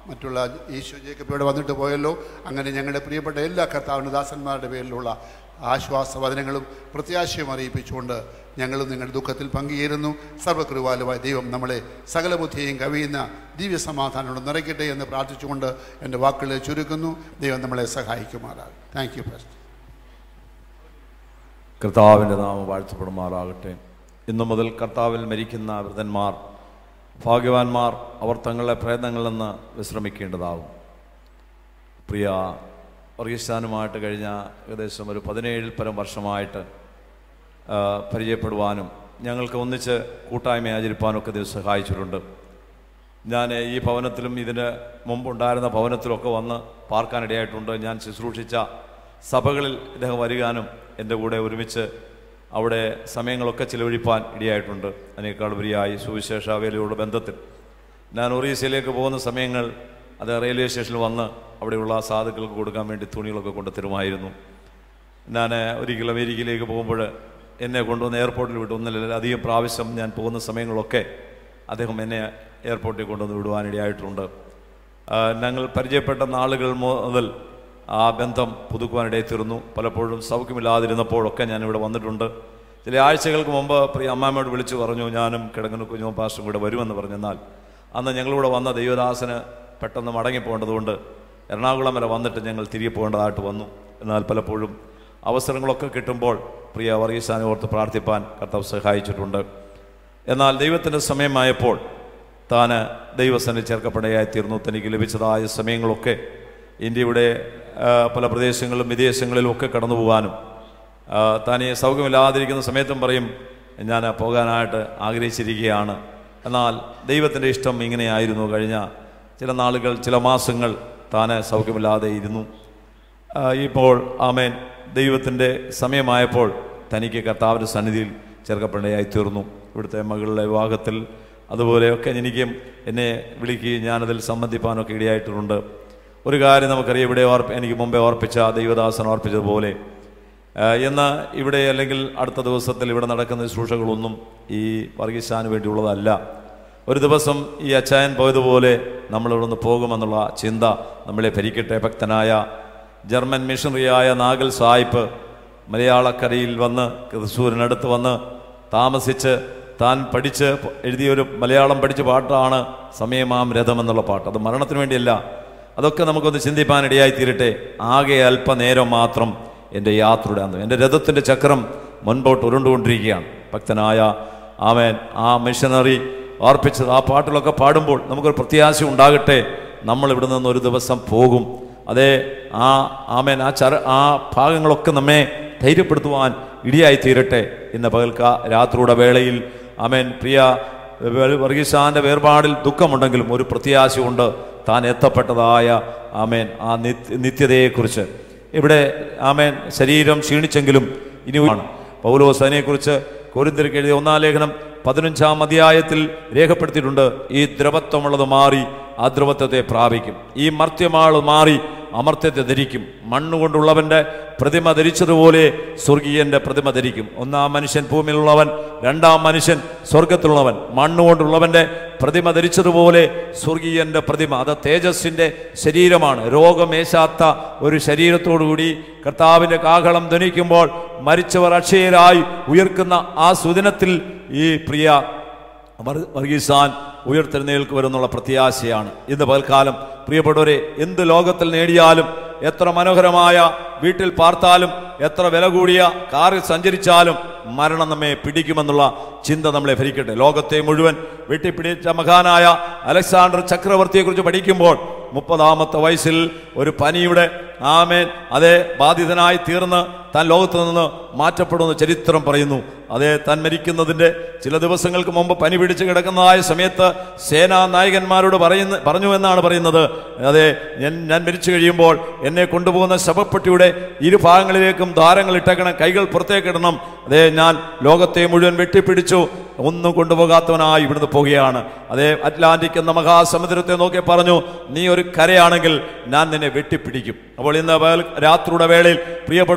മറ്റുള്ള ഈശോ ജേക്കബ് ഇവിടെ വന്നിട്ട് പോയല്ലോ അങ്ങനെ ഞങ്ങളുടെ പ്രിയപ്പെട്ട എല്ലാ കർത്താവിൻ്റെ ദാസന്മാരുടെ പേരിലുള്ള ആശ്വാസവചനങ്ങളും പ്രത്യാശയും അറിയിപ്പിച്ചുകൊണ്ട് ഞങ്ങളും നിങ്ങളുടെ ദുഃഖത്തിൽ പങ്കുചേരുന്നു സർവകൃപാലുവായ ദൈവം നമ്മളെ സകല ബുദ്ധിയെയും കവിയുന്ന ദിവ്യ സമാധാനത്തോട് നിറയ്ക്കട്ടെ എന്ന് പ്രാർത്ഥിച്ചുകൊണ്ട് എൻ്റെ വാക്കുകളെ ചുരുക്കുന്നു ദൈവം നമ്മളെ സഹായിക്കുമാറാകും താങ്ക് യു ഫസ്റ്റ് കർത്താവിൻ്റെ നാമം വാഴ്ത്തപ്പെടുമാറാകട്ടെ ഇന്നു മുതൽ കർത്താവിൽ മരിക്കുന്ന വൃതന്മാർ ഭാഗ്യവാന്മാർ അവർ തങ്ങളുടെ പ്രയത്നങ്ങളിൽ നിന്ന് വിശ്രമിക്കേണ്ടതാകും പ്രിയ വർഗീസ്ഥാനുമായിട്ട് കഴിഞ്ഞ ഏകദേശം ഒരു പതിനേഴിൽ പരം വർഷമായിട്ട് ആ, പരിചയപ്പെടുവാനും ഞങ്ങൾക്ക് ഒന്നിച്ച് കൂട്ടായ്മ ആചരിപ്പാനും ഒക്കെ ഇത് സഹായിച്ചിട്ടുണ്ട് ഞാൻ ഈ ഭവനത്തിലും ഇതിന് മുമ്പുണ്ടായിരുന്ന ഭവനത്തിലൊക്കെ വന്ന് പാർക്കാനിടയായിട്ടുണ്ട് ഞാൻ ശുശ്രൂഷിച്ച സഭകളിൽ ഇദ്ദേഹം വരികാനും എൻ്റെ കൂടെ ഒരുമിച്ച് അവിടെ സമയങ്ങളൊക്കെ ചിലവഴിപ്പാൻ ഇടയായിട്ടുണ്ട് അതിനേക്കാൾ ഉപരിയായി സുവിശേഷ വേലയോട് ബന്ധത്തിൽ ഞാൻ ഒറീസയിലേക്ക് പോകുന്ന സമയങ്ങൾ അത് റെയിൽവേ സ്റ്റേഷനിൽ വന്ന് അവിടെയുള്ള സാധുക്കൾക്ക് കൊടുക്കാൻ വേണ്ടി തുണികളൊക്കെ കൊണ്ട് തരുമായിരുന്നു ഞാൻ ഒരിക്കൽ അമേരിക്കയിലേക്ക് പോകുമ്പോൾ എന്നെ കൊണ്ടുവന്ന് എയർപോർട്ടിൽ വിട്ടു ഒന്നിലധികം പ്രാവശ്യം ഞാൻ പോകുന്ന സമയങ്ങളൊക്കെ അദ്ദേഹം എന്നെ എയർപോർട്ടിൽ കൊണ്ടുവന്ന് വിടുവാനിടയായിട്ടുണ്ട് ആ, ഞങ്ങൾ പരിചയപ്പെട്ട നാളുകൾ മുതൽ ആ ബന്ധം പുതുക്കുവാനിടയിൽ തീർന്നു പലപ്പോഴും സൗഖ്യമില്ലാതിരുന്നപ്പോഴൊക്കെ ഞാൻ ഇവിടെ വന്നിട്ടുണ്ട് ചില ആഴ്ചകൾക്ക് മുമ്പ് പ്രിയ അമ്മാമ്മയോട് വിളിച്ചു പറഞ്ഞു ഞാനും കിടങ്ങുന്ന കുഞ്ഞു പാസ്റ്ററും കൂടെ വരുമെന്ന് പറഞ്ഞെന്നാൽ അന്ന് ഞങ്ങളിവിടെ വന്ന ദൈവദാസന് പെട്ടെന്ന് മടങ്ങിപ്പോകേണ്ടതുകൊണ്ട് എറണാകുളം വരെ വന്നിട്ട് ഞങ്ങൾ തിരികെ പോകേണ്ടതായിട്ട് വന്നു എന്നാൽ പലപ്പോഴും അവസരങ്ങളൊക്കെ കിട്ടുമ്പോൾ പ്രിയ വർഗീസാനെ ഓർത്ത് പ്രാർത്ഥിപ്പാൻ കർത്താവ് സഹായിച്ചിട്ടുണ്ട് എന്നാൽ ദൈവത്തിൻ്റെ സമയമായപ്പോൾ താൻ ദൈവസനെ ചേർക്കപ്പെടയായി തീർന്നു തനിക്ക് ലഭിച്ചതായ സമയങ്ങളൊക്കെ ഇന്ത്യയുടെ ആ, പല പ്രദേശങ്ങളിലും വിദേശങ്ങളിലും ഒക്കെ കടന്നു പോകാനും ആ, താൻ ഈ സൗഖ്യമില്ലാതിരിക്കുന്ന സമയത്തും പറയും ഞാൻ പോകാനായിട്ട് ആഗ്രഹിച്ചിരിക്കുകയാണ് എന്നാൽ ദൈവത്തിൻ്റെ ഇഷ്ടം ഇങ്ങനെയായിരുന്നു കഴിഞ്ഞ ചില നാളുകൾ ചില മാസങ്ങൾ താൻ സൗഖ്യമില്ലാതെ ഇരുന്നു ആ, ഇപ്പോൾ ആമേൻ ദൈവത്തിൻ്റെ സമയമായപ്പോൾ തനിക്ക് കർത്താവിൻ്റെ സന്നിധിയിൽ ചേർക്കപ്പെടയായി തീർന്നു ഇവിടുത്തെ മകളുടെ വിവാഹത്തിൽ അതുപോലെയൊക്കെ എനിക്കും എന്നെ വിളിക്കുകയും ഞാനതിൽ സംബന്ധിപ്പാനൊക്കെ ഇടയായിട്ടുണ്ട് ഒരു കാര്യം നമുക്കറിയാം ഇവിടെ ഓർപ്പ എനിക്ക് മുമ്പേ ഓർപ്പിച്ച ദൈവദാസൻ ഓർപ്പിച്ചതുപോലെ ആ, എന്നാൽ ഇവിടെ അല്ലെങ്കിൽ അടുത്ത ദിവസത്തിൽ ഇവിടെ നടക്കുന്ന ശുശ്രൂഷകളൊന്നും ഈ വർഗീസാന് വേണ്ടിയുള്ളതല്ല ഒരു ദിവസം ഈ അച്ചായൻ പോയതുപോലെ നമ്മളിവിടെ നിന്ന് പോകുമെന്നുള്ള ചിന്ത നമ്മളെ ഭരിക്കട്ടെ ഭക്തനായ ജർമ്മൻ മിഷണറിയായ നാഗൽ സായിപ്പ് മലയാളക്കരയിൽ വന്ന് തൃശ്ശൂരിനടുത്ത് വന്ന് താമസിച്ച് താൻ പഠിച്ച് എഴുതിയൊരു മലയാളം പഠിച്ച പാട്ടാണ് സമയമാം രഥം എന്നുള്ള പാട്ട് അത് മരണത്തിന് വേണ്ടിയല്ല അതൊക്കെ നമുക്കൊന്ന് ചിന്തിപ്പാനിടയായി തീരട്ടെ ആകെ അല്പനേരം മാത്രം എൻ്റെ യാത്രയുടെ അന്ന് എൻ്റെ രഥത്തിൻ്റെ ചക്രം മുൻപോട്ട് ഉരുണ്ടുകൊണ്ടിരിക്കുകയാണ് ഭക്തനായ ആമേൻ ആ മിഷനറി ഓർപ്പിച്ചത് ആ പാട്ടിലൊക്കെ പാടുമ്പോൾ നമുക്കൊരു പ്രത്യാശ ഉണ്ടാകട്ടെ നമ്മൾ ഇവിടെ നിന്ന് ഒരു ദിവസം പോകും അതേ ആ ആമേൻ ആ ചര ആ ഭാഗങ്ങളൊക്കെ നമ്മെ ധൈര്യപ്പെടുത്തുവാൻ ഇടിയായി തീരട്ടെ ഇന്ന് പകൽക്ക രാത്രിയുടെ വേളയിൽ ആമേൻ പ്രിയ വെ- വർഗീസാന്റെ വേർപാടിൽ ദുഃഖമുണ്ടെങ്കിലും ഒരു പ്രത്യാശയുണ്ട് താൻ എത്തപ്പെട്ടതായ ആമേൻ ആ നിത്യ നിത്യതയെക്കുറിച്ച് ഇവിടെ ആമേൻ ശരീരം ക്ഷീണിച്ചെങ്കിലും ഇനിയാണ് പൗലോസ് അതിനെക്കുറിച്ച് കോരിന്തിരിക്ക് എഴുതിയ ഒന്നാം ലേഖനം പതിനഞ്ചാം അധ്യായത്തിൽ രേഖപ്പെടുത്തിയിട്ടുണ്ട് ഈ ദ്രവത്വമുള്ളത് മാറി ആ ദ്രവത്വത്തെ പ്രാപിക്കും ഈ മർത്യമാൾ മാറി അമർത്യത്തെ ധരിക്കും മണ്ണുകൊണ്ടുള്ളവന്റെ പ്രതിമ ധരിച്ചതുപോലെ സ്വർഗീയന്റെ പ്രതിമ ധരിക്കും ഒന്നാം മനുഷ്യൻ ഭൂമിയിലുള്ളവൻ രണ്ടാം മനുഷ്യൻ സ്വർഗത്തിലുള്ളവൻ മണ്ണുകൊണ്ടുള്ളവന്റെ പ്രതിമ ധരിച്ചതുപോലെ സ്വർഗീയന്റെ പ്രതിമ അത് തേജസ്സിന്റെ ശരീരമാണ് രോഗമേശാത്ത ഒരു ശരീരത്തോടുകൂടി കർത്താവിന്റെ കാഹളം ധ്വനിക്കുമ്പോൾ മരിച്ചവർ അക്ഷയരായി ഉയർക്കുന്ന ആ സുദിനത്തിൽ ഈ പ്രിയ വർ- വർഗീസാൻ ഉയർത്തെഴുന്നേൽക്ക് വരുന്നുള്ള പ്രത്യാശയാണ് ഇന്ന് പകൽക്കാലം പ്രിയപ്പെട്ടവരെ എന്ത് ലോകത്തിൽ നേടിയാലും എത്ര മനോഹരമായ വീട്ടിൽ പാർത്താലും എത്ര വില കൂടിയ കാറിൽ സഞ്ചരിച്ചാലും മരണം നമ്മെ പിടിക്കുമെന്നുള്ള ചിന്ത നമ്മളെ ഭരിക്കട്ടെ ലോകത്തെ മുഴുവൻ വെട്ടിപ്പിടിച്ച മഹാനായ അലക്സാണ്ടർ ചക്രവർത്തിയെക്കുറിച്ച് പഠിക്കുമ്പോൾ മുപ്പതാമത്തെ വയസ്സിൽ ഒരു പനിയുടെ ആമേൻ അതേ ബാധിതനായി തീർന്ന് താൻ ലോകത്ത് നിന്ന് മാറ്റപ്പെടുമെന്ന് ചരിത്രം പറയുന്നു അതേ താൻ മരിക്കുന്നതിൻ്റെ ചില ദിവസങ്ങൾക്ക് മുമ്പ് പനി പിടിച്ച് കിടക്കുന്നതായ സമയത്ത് സേനാ നായകന്മാരോട് പറയുന്ന പറഞ്ഞു എന്നാണ് പറയുന്നത് അതെ ഞാൻ ഞാൻ മരിച്ചു കഴിയുമ്പോൾ എന്നെ കൊണ്ടുപോകുന്ന ശവപ്പെട്ടിയുടെ ഇരുഭാഗങ്ങളിലേക്കും ദ്വാരങ്ങൾ ഇട്ടേക്കണം കൈകൾ പുറത്തേക്ക് ഇടണം അതേ ഞാൻ ലോകത്തെ മുഴുവൻ വെട്ടിപ്പിടിച്ചു ഒന്നും കൊണ്ടുപോകാത്തവനായി ഇവിടുന്ന് പോവുകയാണ് അതേ അറ്റ്ലാന്റിക് എന്ന മഹാസമുദ്രത്തെ നോക്കി പറഞ്ഞു നീ ഒരു കരയാണെങ്കിൽ ഞാൻ നിന്നെ വെട്ടിപ്പിടിക്കും അപ്പോൾ ഇന്ന് പകൽ രാത്രിയുടെ വേളയിൽ പ്രിയപ്പെട്ടവരെ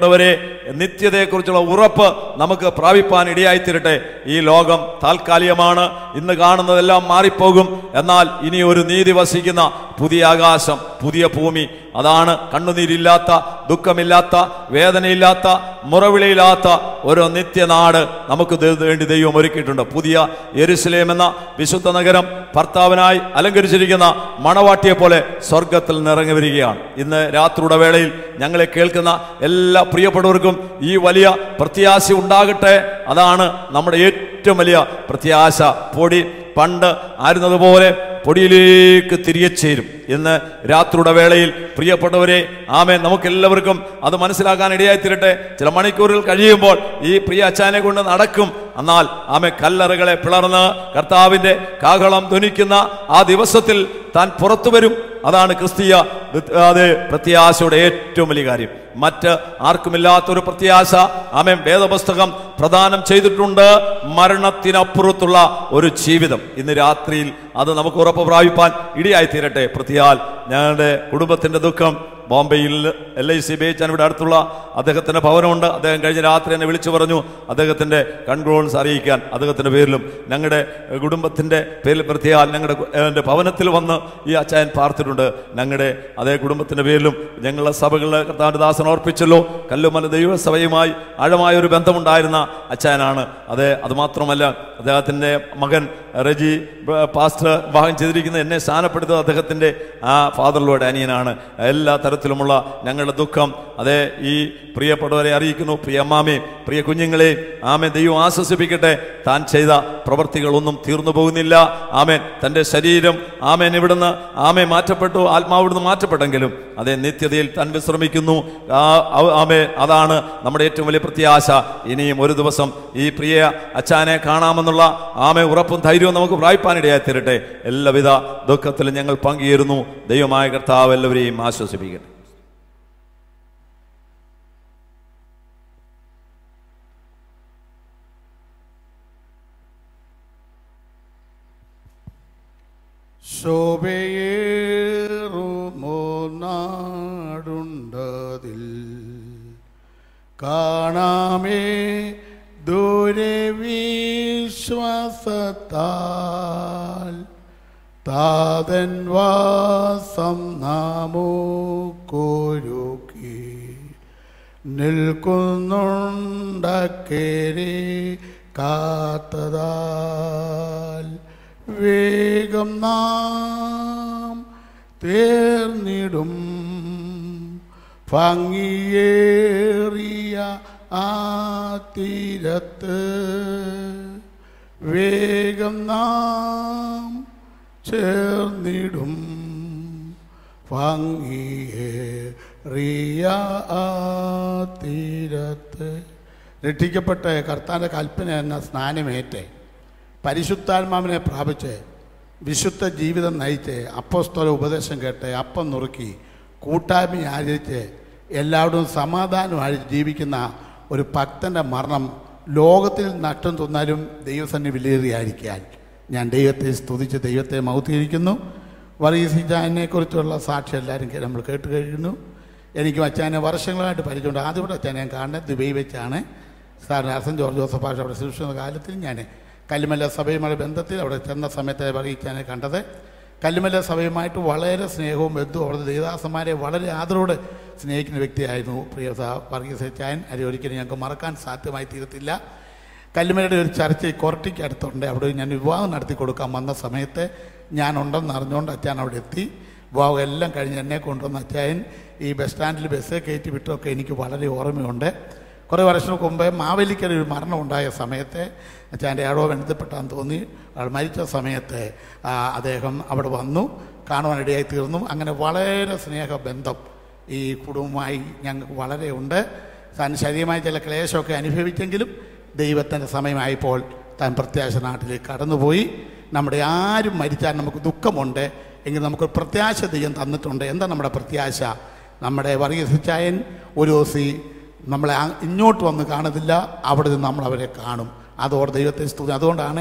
നിത്യതയെക്കുറിച്ചുള്ള ഉറപ്പ് നമുക്ക് പ്രാപിപ്പാൻ ഇടയായിത്തീരട്ടെ ഈ ലോകം താൽക്കാലികമാണ് ഇന്ന് കാണുന്നതെല്ലാം മാറിപ്പോകും എന്നാൽ ഇനി ഒരു നീതി വസിക്കുന്ന പുതിയ ആകാശം പുതിയ ഭൂമി അതാണ് കണ്ണുനീരില്ലാത്ത ദുഃഖമില്ലാത്ത വേദനയില്ലാത്ത മുറവിളിയില്ലാത്ത ഒരു നിത്യനാട് നമുക്ക് ദൈ- വേണ്ടി ദൈവം ഒരുക്കിയിട്ടുണ്ട് പുതിയ യെരുസലേം എന്ന വിശുദ്ധ നഗരം ഭർത്താവിനായി അലങ്കരിച്ചിരിക്കുന്ന മണവാട്ടിയെ പോലെ സ്വർഗത്തിൽ നിറങ്ങി വരികയാണ് ഇന്ന് രാത്രിയുടെ വേളയിൽ ഞങ്ങളെ കേൾക്കുന്ന എല്ലാ പ്രിയപ്പെട്ടവർക്കും ഈ വലിയ പ്രത്യാശ ഉണ്ടാകട്ടെ അതാണ് നമ്മുടെ ഏറ്റവും വലിയ പ്രത്യാശ പൊടി പണ്ട് ആയിരുന്നതുപോലെ പൊടിയിലേക്ക് തിരികെ ചേരും ഇന്ന് രാത്രിയുടെ വേളയിൽ പ്രിയപ്പെട്ടവരെ ആമേ നമുക്കെല്ലാവർക്കും അത് മനസ്സിലാക്കാൻ ഇടയായിത്തീരട്ടെ ചില മണിക്കൂറുകൾ കഴിയുമ്പോൾ ഈ പ്രിയ അച്ചാനെ കൊണ്ട് നടക്കും എന്നാൽ ആമെ കല്ലറകളെ പിളർന്ന് കർത്താവിന്റെ കാഹളം ധ്വനിക്കുന്ന ആ ദിവസത്തിൽ താൻ പുറത്തു വരും അതാണ് ക്രിസ്തീയ അത് പ്രത്യാശയുടെ ഏറ്റവും വലിയ കാര്യം മറ്റ് ആർക്കുമില്ലാത്തൊരു പ്രത്യാശ ആമേൻ വേദപുസ്തകം പ്രദാനം ചെയ്തിട്ടുണ്ട് മരണത്തിനപ്പുറത്തുള്ള ഒരു ജീവിതം ഇന്ന് രാത്രിയിൽ അത് നമുക്ക് ഉറപ്പ് പ്രാപിപ്പാൻ ഇടിയായി തീരട്ടെ പ്രതിയാൽ ഞങ്ങളുടെ കുടുംബത്തിന്റെ ദുഃഖം ബോംബെയിൽ എൽ ഐ സി ബേച്ചാൻ ഇവിടെ അടുത്തുള്ള അദ്ദേഹത്തിന്റെ ഭവനമുണ്ട് അദ്ദേഹം കഴിഞ്ഞ രാത്രി എന്നെ വിളിച്ചു പറഞ്ഞു അദ്ദേഹത്തിന്റെ കൺട്രോൾസ് അറിയിക്കാൻ അദ്ദേഹത്തിന്റെ പേരിലും ഞങ്ങളുടെ കുടുംബത്തിന്റെ പേരിൽ പ്രത്യേകാൽ ഞങ്ങളുടെ കു- എൻ്റെ ഭവനത്തിൽ വന്ന് ഈ അച്ചായൻ പാർത്തിട്ടുണ്ട് ഞങ്ങളുടെ അതേ കുടുംബത്തിന്റെ പേരിലും ഞങ്ങളുടെ സഭകളിലെ കർത്താവിന്റെ ദാസൻ ഓർപ്പിച്ചല്ലോ കല്ലുമല ദൈവസഭയുമായി ആഴമായ ഒരു ബന്ധമുണ്ടായിരുന്ന അച്ചായനാണ് അതെ അതുമാത്രമല്ല അദ്ദേഹത്തിന്റെ മകൻ റെജി ബ- പാസ്റ്റർ വിവാഹം ചെയ്തിരിക്കുന്ന എന്നെ സ്ഥാനപ്പെടുത്തുന്നത് അദ്ദേഹത്തിന്റെ ആ ഫാദറിലൂടെ അനിയനാണ് എല്ലാ തരത്തിലുമുള്ള ഞങ്ങളുടെ ദുഃഖം അതെ ഈ പ്രിയപ്പെട്ടവരെ അറിയിക്കുന്നു പ്രിയ അമ്മാമേ പ്രിയ കുഞ്ഞുങ്ങളെ ആമേ ദൈവം ആശ്വസിപ്പിക്കട്ടെ താൻ ചെയ്ത പ്രവർത്തികളൊന്നും തീർന്നു പോകുന്നില്ല ആമേൻ തൻ്റെ ശരീരം ആമേൻ ഇവിടുന്ന് ആമേ മാറ്റപ്പെട്ടു ആത്മാവ് ഇവിടുന്ന് മാറ്റപ്പെട്ടെങ്കിലും അതേ നിത്യതയിൽ താൻ വിശ്രമിക്കുന്നു ആ, അവ- ആമേ അതാണ് നമ്മുടെ ഏറ്റവും വലിയ പ്രത്യാശ ഇനിയും ഒരു ദിവസം ഈ പ്രിയ അച്ചാനെ കാണാമെന്നുള്ള ആമേ ഉറപ്പും ധൈര്യവും നമുക്ക് പ്രായ്പാനിടയായി തരട്ടെ എല്ലാവിധ ദുഃഖത്തിലും ഞങ്ങൾ പങ്കുചേരുന്നു ദൈവമായ കർത്താവ് എല്ലാവരെയും ആശ്വസിപ്പിക്കട്ടെ ശോഭയേറുമോ നാടുണ്ടതിൽ കാണാമേ ദൂരെ വിശ്വാസത്താൽ താതൻ വാസം നാമോ കോരുക്കി നിൽക്കുന്നുണ്ടക്കേരെ കാത്തതാൽ വേഗം നാം തേർന്നിടും ഭംഗിയേറിയ ആ തീരത്ത് വേഗം നാം ചേർന്നിടും ഭംഗിയേറിയ ആ തീരത്ത് രക്ഷിക്കപ്പെട്ട കർത്താൻ്റെ കൽപ്പന എന്ന സ്നാനമേറ്റ് പരിശുദ്ധാത്മാവിനെ പ്രാപിച്ച് വിശുദ്ധ ജീവിതം നയിച്ച് അപ്പസ്തോല ഉപദേശം കേട്ട് അപ്പം നുറുക്കി കൂട്ടായ്മ ആചരിച്ച് എല്ലാവരും സമാധാനമായി ജീവിക്കുന്ന ഒരു ഭക്തൻ്റെ മരണം ലോകത്തിൽ നഷ്ടം തോന്നാലും ദൈവസന്നി വിലയേറിയായിരിക്കാൻ ഞാൻ ദൈവത്തെ സ്തുതിച്ച് ദൈവത്തെ മൗത്തീകരിക്കുന്നു വർഗീസിജാനെ കുറിച്ചുള്ള സാക്ഷി എല്ലാവരും കേ- നമ്മൾ കേട്ട് കഴിയുന്നു എനിക്ക് അച്ഛനെ വർഷങ്ങളായിട്ട് പരിചയമുണ്ട് ആദ്യമായിട്ട് അച്ഛനെ ഞാൻ കാണുന്നത് ദുബൈ വെച്ചാണ് സാറിന് അർസൻ ജോർജ് ജോസഫ് ഭാഷ അവിടെ ശിക്ഷിക്കുന്ന കാലത്തിൽ ഞാൻ കല്ലുമല്ല സഭയുമായി ബന്ധത്തിൽ അവിടെ ചെന്ന സമയത്ത് വർഗീച്ചാനെ കണ്ടത് കല്ലുമല്ല സഭയുമായിട്ട് വളരെ സ്നേഹവും ബന്ധവും അവിടുത്തെ ദേവദാസന്മാരെ വളരെ ആദരവോടെ സ്നേഹിക്കുന്ന വ്യക്തിയായിരുന്നു പ്രിയ സഹ- വർഗീസ് ചായൻ അത് ഒരിക്കലും ഞങ്ങൾക്ക് മറക്കാൻ സാധ്യമായി തീരത്തില്ല കല്ലുമലയുടെ ഒരു ചർച്ച കൊറട്ടിക്ക് അടുത്തുണ്ട് അവിടെ ഞാൻ വിവാഹം നടത്തി കൊടുക്കാൻ വന്ന സമയത്ത് ഞാൻ ഉണ്ടെന്ന് അറിഞ്ഞുകൊണ്ട് അച്ഛൻ അവിടെ എത്തി വിവാഹം എല്ലാം കഴിഞ്ഞ് എന്നെ കൊണ്ടുവന്ന അച്ചായൻ ഈ ബസ് സ്റ്റാൻഡിൽ ബസ് കയറ്റി വിട്ടൊക്കെ എനിക്ക് വളരെ ഓർമ്മയുണ്ട് കുറേ വർഷങ്ങൾക്ക് മുമ്പേ മാവേലിക്കര ഒരു മരണം ഉണ്ടായ സമയത്ത് അച്ഛൻ്റെ ആടോ ബന്ധപ്പെട്ടാന്ന് തോന്നി ആൾ മരിച്ച സമയത്ത് ആ, അദ്ദേഹം അവിടെ വന്നു കാണുവാനിടയായി തീർന്നു അങ്ങനെ വളരെ സ്നേഹബന്ധം ഈ കുടുംബമായി ഞങ്ങൾക്ക് വളരെ ഉണ്ട് താൻ ശരീരമായ ചില ക്ലേശമൊക്കെ അനുഭവിച്ചെങ്കിലും ദൈവത്തിൻ്റെ സമയമായപ്പോൾ താൻ പ്രത്യാശ നാട്ടിലേക്ക് കടന്നുപോയി നമ്മുടെ ആരും മരിച്ചാൽ നമുക്ക് ദുഃഖമുണ്ട് എങ്കിൽ നമുക്ക് പ്രത്യാശ ദൈവം തന്നിട്ടുണ്ട് എന്താ നമ്മുടെ പ്രത്യാശ നമ്മുടെ വർഗീസിച്ചായൻ ഒരു ദിവസം ഈ നമ്മളെ ആ- ഇങ്ങോട്ട് വന്ന് കാണുന്നില്ല അവിടെ നിന്ന് നമ്മൾ അവരെ കാണും അതോടെ ദൈവത്തെ സ്തുതി അതുകൊണ്ടാണ്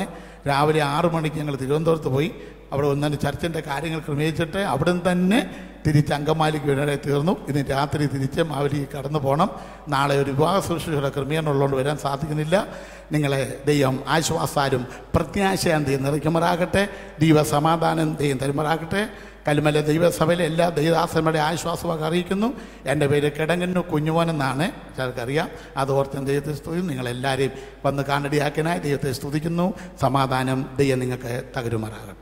രാവിലെ ആറു മണിക്ക് ഞങ്ങൾ തിരുവനന്തപുരത്ത് പോയി അവിടെ ഒന്നിന് ചർച്ചിൻ്റെ കാര്യങ്ങൾ ക്രമീകരിച്ചിട്ട് അവിടെ നിന്ന് തന്നെ തിരിച്ച് അങ്കമാലിക്ക് വരെ തീർന്നു ഇന്ന് രാത്രി തിരിച്ച് മാവലിക്ക് കടന്നു പോകണം നാളെ ഒരു വിവാഹ ശുശ്രൂഷയുടെ ക്രമീകരണം ഉള്ളതുകൊണ്ട് വരാൻ സാധിക്കുന്നില്ല നിങ്ങളെ ദൈവം ആശ്വാസാരും പ്രത്യാശാന്തിയും നിറയ്ക്കുമാറാകട്ടെ ദൈവ സമാധാനം ദൈവം തരുമാറാകട്ടെ കലുമല ദൈവസഭയിലെ എല്ലാ ദൈവദാസന്മാരുടെ ആശ്വാസമൊക്കെ അറിയിക്കുന്നു എൻ്റെ പേര് കിടങ്ങന്നു കുഞ്ഞുമോൻ എന്നാണ് ചിലർക്കറിയാം അത് ഓർത്ത് ദൈവത്തെ സ്തുതിക്കും നിങ്ങളെല്ലാവരെയും വന്ന് കാണ്ടടിയാക്കിനായി ദൈവത്തെ സ്തുതിക്കുന്നു സമാധാനം ദൈവം നിങ്ങൾക്ക് തകരുമാറാകട്ടെ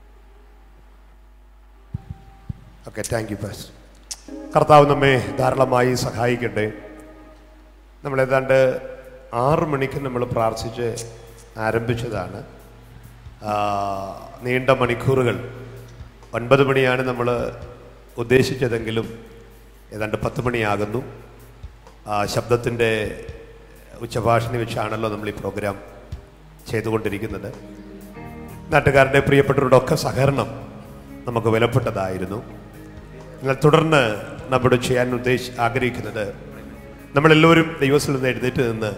ഓക്കെ താങ്ക് യു പാസ് കർത്താവ് നമ്മെ ധാരാളമായി സഹായിക്കട്ടെ നമ്മൾ ഏതാണ്ട് ആറ് മണിക്ക് നമ്മൾ പ്രാർത്ഥിച്ച് ആരംഭിച്ചതാണ് ആ, നീണ്ട മണിക്കൂറുകൾ ഒൻപത് മണിയാണ് നമ്മൾ ഉദ്ദേശിച്ചതെങ്കിലും ഏതാണ്ട് പത്ത് മണിയാകുന്നു ആ, ശബ്ദത്തിൻ്റെ ഉച്ചഭാഷണി വെച്ചാണല്ലോ നമ്മൾ ഈ പ്രോഗ്രാം ചെയ്തുകൊണ്ടിരിക്കുന്നത് നാട്ടുകാരുടെ പ്രിയപ്പെട്ടവരുടെ ഒക്കെ സഹകരണം നമുക്ക് വിലപ്പെട്ടതായിരുന്നു എന്നാൽ തുടർന്ന് നമ്മുടെ ചെയ്യാൻ ഉദ്ദേശി ആഗ്രഹിക്കുന്നത് നമ്മളെല്ലാവരും ദൈവത്തിൽ നിന്ന് എഴുന്നേറ്റ് നിന്ന്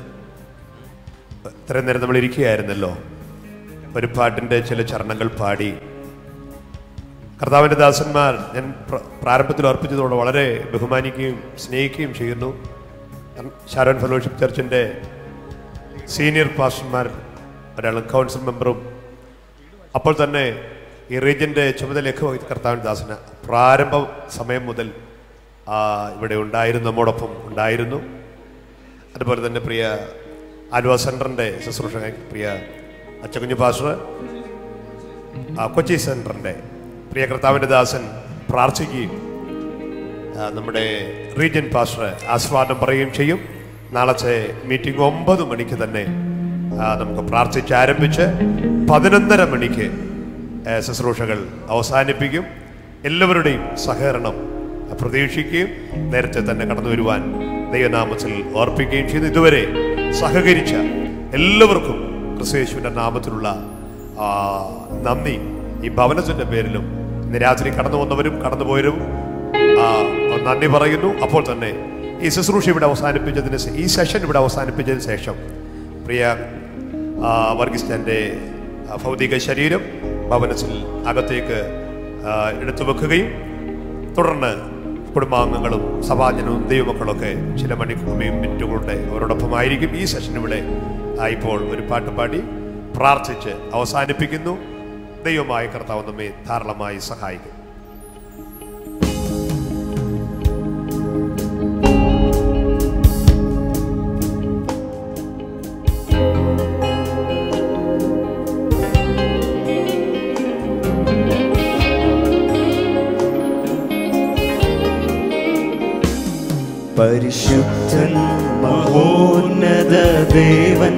ഇത്രയും നേരം നമ്മൾ ഇരിക്കുകയായിരുന്നല്ലോ ഒരു പാട്ടിൻ്റെ ചില ചരണങ്ങൾ പാടി കർത്താവിൻ്റെ ദാസന്മാർ ഞാൻ പ്ര- പ്രാരംഭത്തിൽ അർപ്പിച്ചതോടെ വളരെ ബഹുമാനിക്കുകയും സ്നേഹിക്കുകയും ചെയ്യുന്നു ഷാരോൺ ഫെലോഷിപ്പ് ചർച്ചിൻ്റെ സീനിയർ പാസ്റ്റർമാർ ഒരാളും കൗൺസിൽ മെമ്പറും അപ്പോൾ തന്നെ ഈ റീജിയൻ്റെ ചുമതലയൊക്കെ വഹിച്ച കർത്താവിൻ ദാസന പ്രാരംഭ സമയം മുതൽ ആ, ഇവിടെ ഉണ്ടായിരുന്നു നമ്മോടൊപ്പം ഉണ്ടായിരുന്നു അതുപോലെ തന്നെ പ്രിയ ആലുവ സെൻറ്ററിൻ്റെ ശുശ്രൂഷകൻ പ്രിയ അച്ചക്കുഞ്ഞു പാസ്റ്റർ ആ, കൊച്ചി സെൻറ്ററിൻ്റെ പ്രിയ കർത്താവിൻ്റെ ദാസൻ പ്രാർത്ഥിക്കുകയും ആ, നമ്മുടെ റീജിയൻ പാസ്റ്റർ ആസ്വാദം പറയുകയും ചെയ്യും നാളത്തെ മീറ്റിംഗ് ഒമ്പത് മണിക്ക് തന്നെ ആ, നമുക്ക് പ്രാർത്ഥിച്ച് ആരംഭിച്ച് പതിനൊന്നര മണിക്ക് ആ, ശുശ്രൂഷകൾ അവസാനിപ്പിക്കും എല്ലാവരുടെയും സഹകരണം പ്രതീക്ഷിക്കുകയും നേരത്തെ തന്നെ കടന്നു വരുവാൻ ദൈവനാമത്തിൽ ഓർപ്പിക്കുകയും ചെയ്തു ഇതുവരെ സഹകരിച്ച എല്ലാവർക്കും ക്രിസ്തുയേശുവിൻ്റെ നാമത്തിലുള്ള ആ, നന്ദി ഈ ഭവനത്തിൻ്റെ പേരിലും ഇന്ന് രാത്രി കടന്നു വന്നവരും കടന്നുപോയവരും ആ, നന്ദി പറയുന്നു അപ്പോൾ തന്നെ ഈ ശുശ്രൂഷ ഇവിടെ അവസാനിപ്പിച്ചതിന് ശേ- ഈ സെഷൻ ഇവിടെ അവസാനിപ്പിച്ചതിന് ശേഷം പ്രിയ ആ, വർഗീസ് തൻ്റെ ആ, ഭൗതിക ശരീരം ഭവനത്തിൽ അകത്തേക്ക് ആ, എടുത്തു വെക്കുകയും തുടർന്ന് കുടുംബാംഗങ്ങളും സഭാജനവും ദൈവമക്കളൊക്കെ ചില മണിക്കൂറും മിനിറ്റുകളുടെ അവരോടൊപ്പമായിരിക്കും ഈ സെഷൻ ഇവിടെ ആ, ഇപ്പോൾ ഒരു പാട്ട് പാടി പ്രാർത്ഥിച്ച് അവസാനിപ്പിക്കുന്നു ദൈവമായ കർത്താവ് നമ്മെ ധാരാളമായി സഹായിക്കും പരിശുദ്ധൻ മഹോന്നത ദേവൻ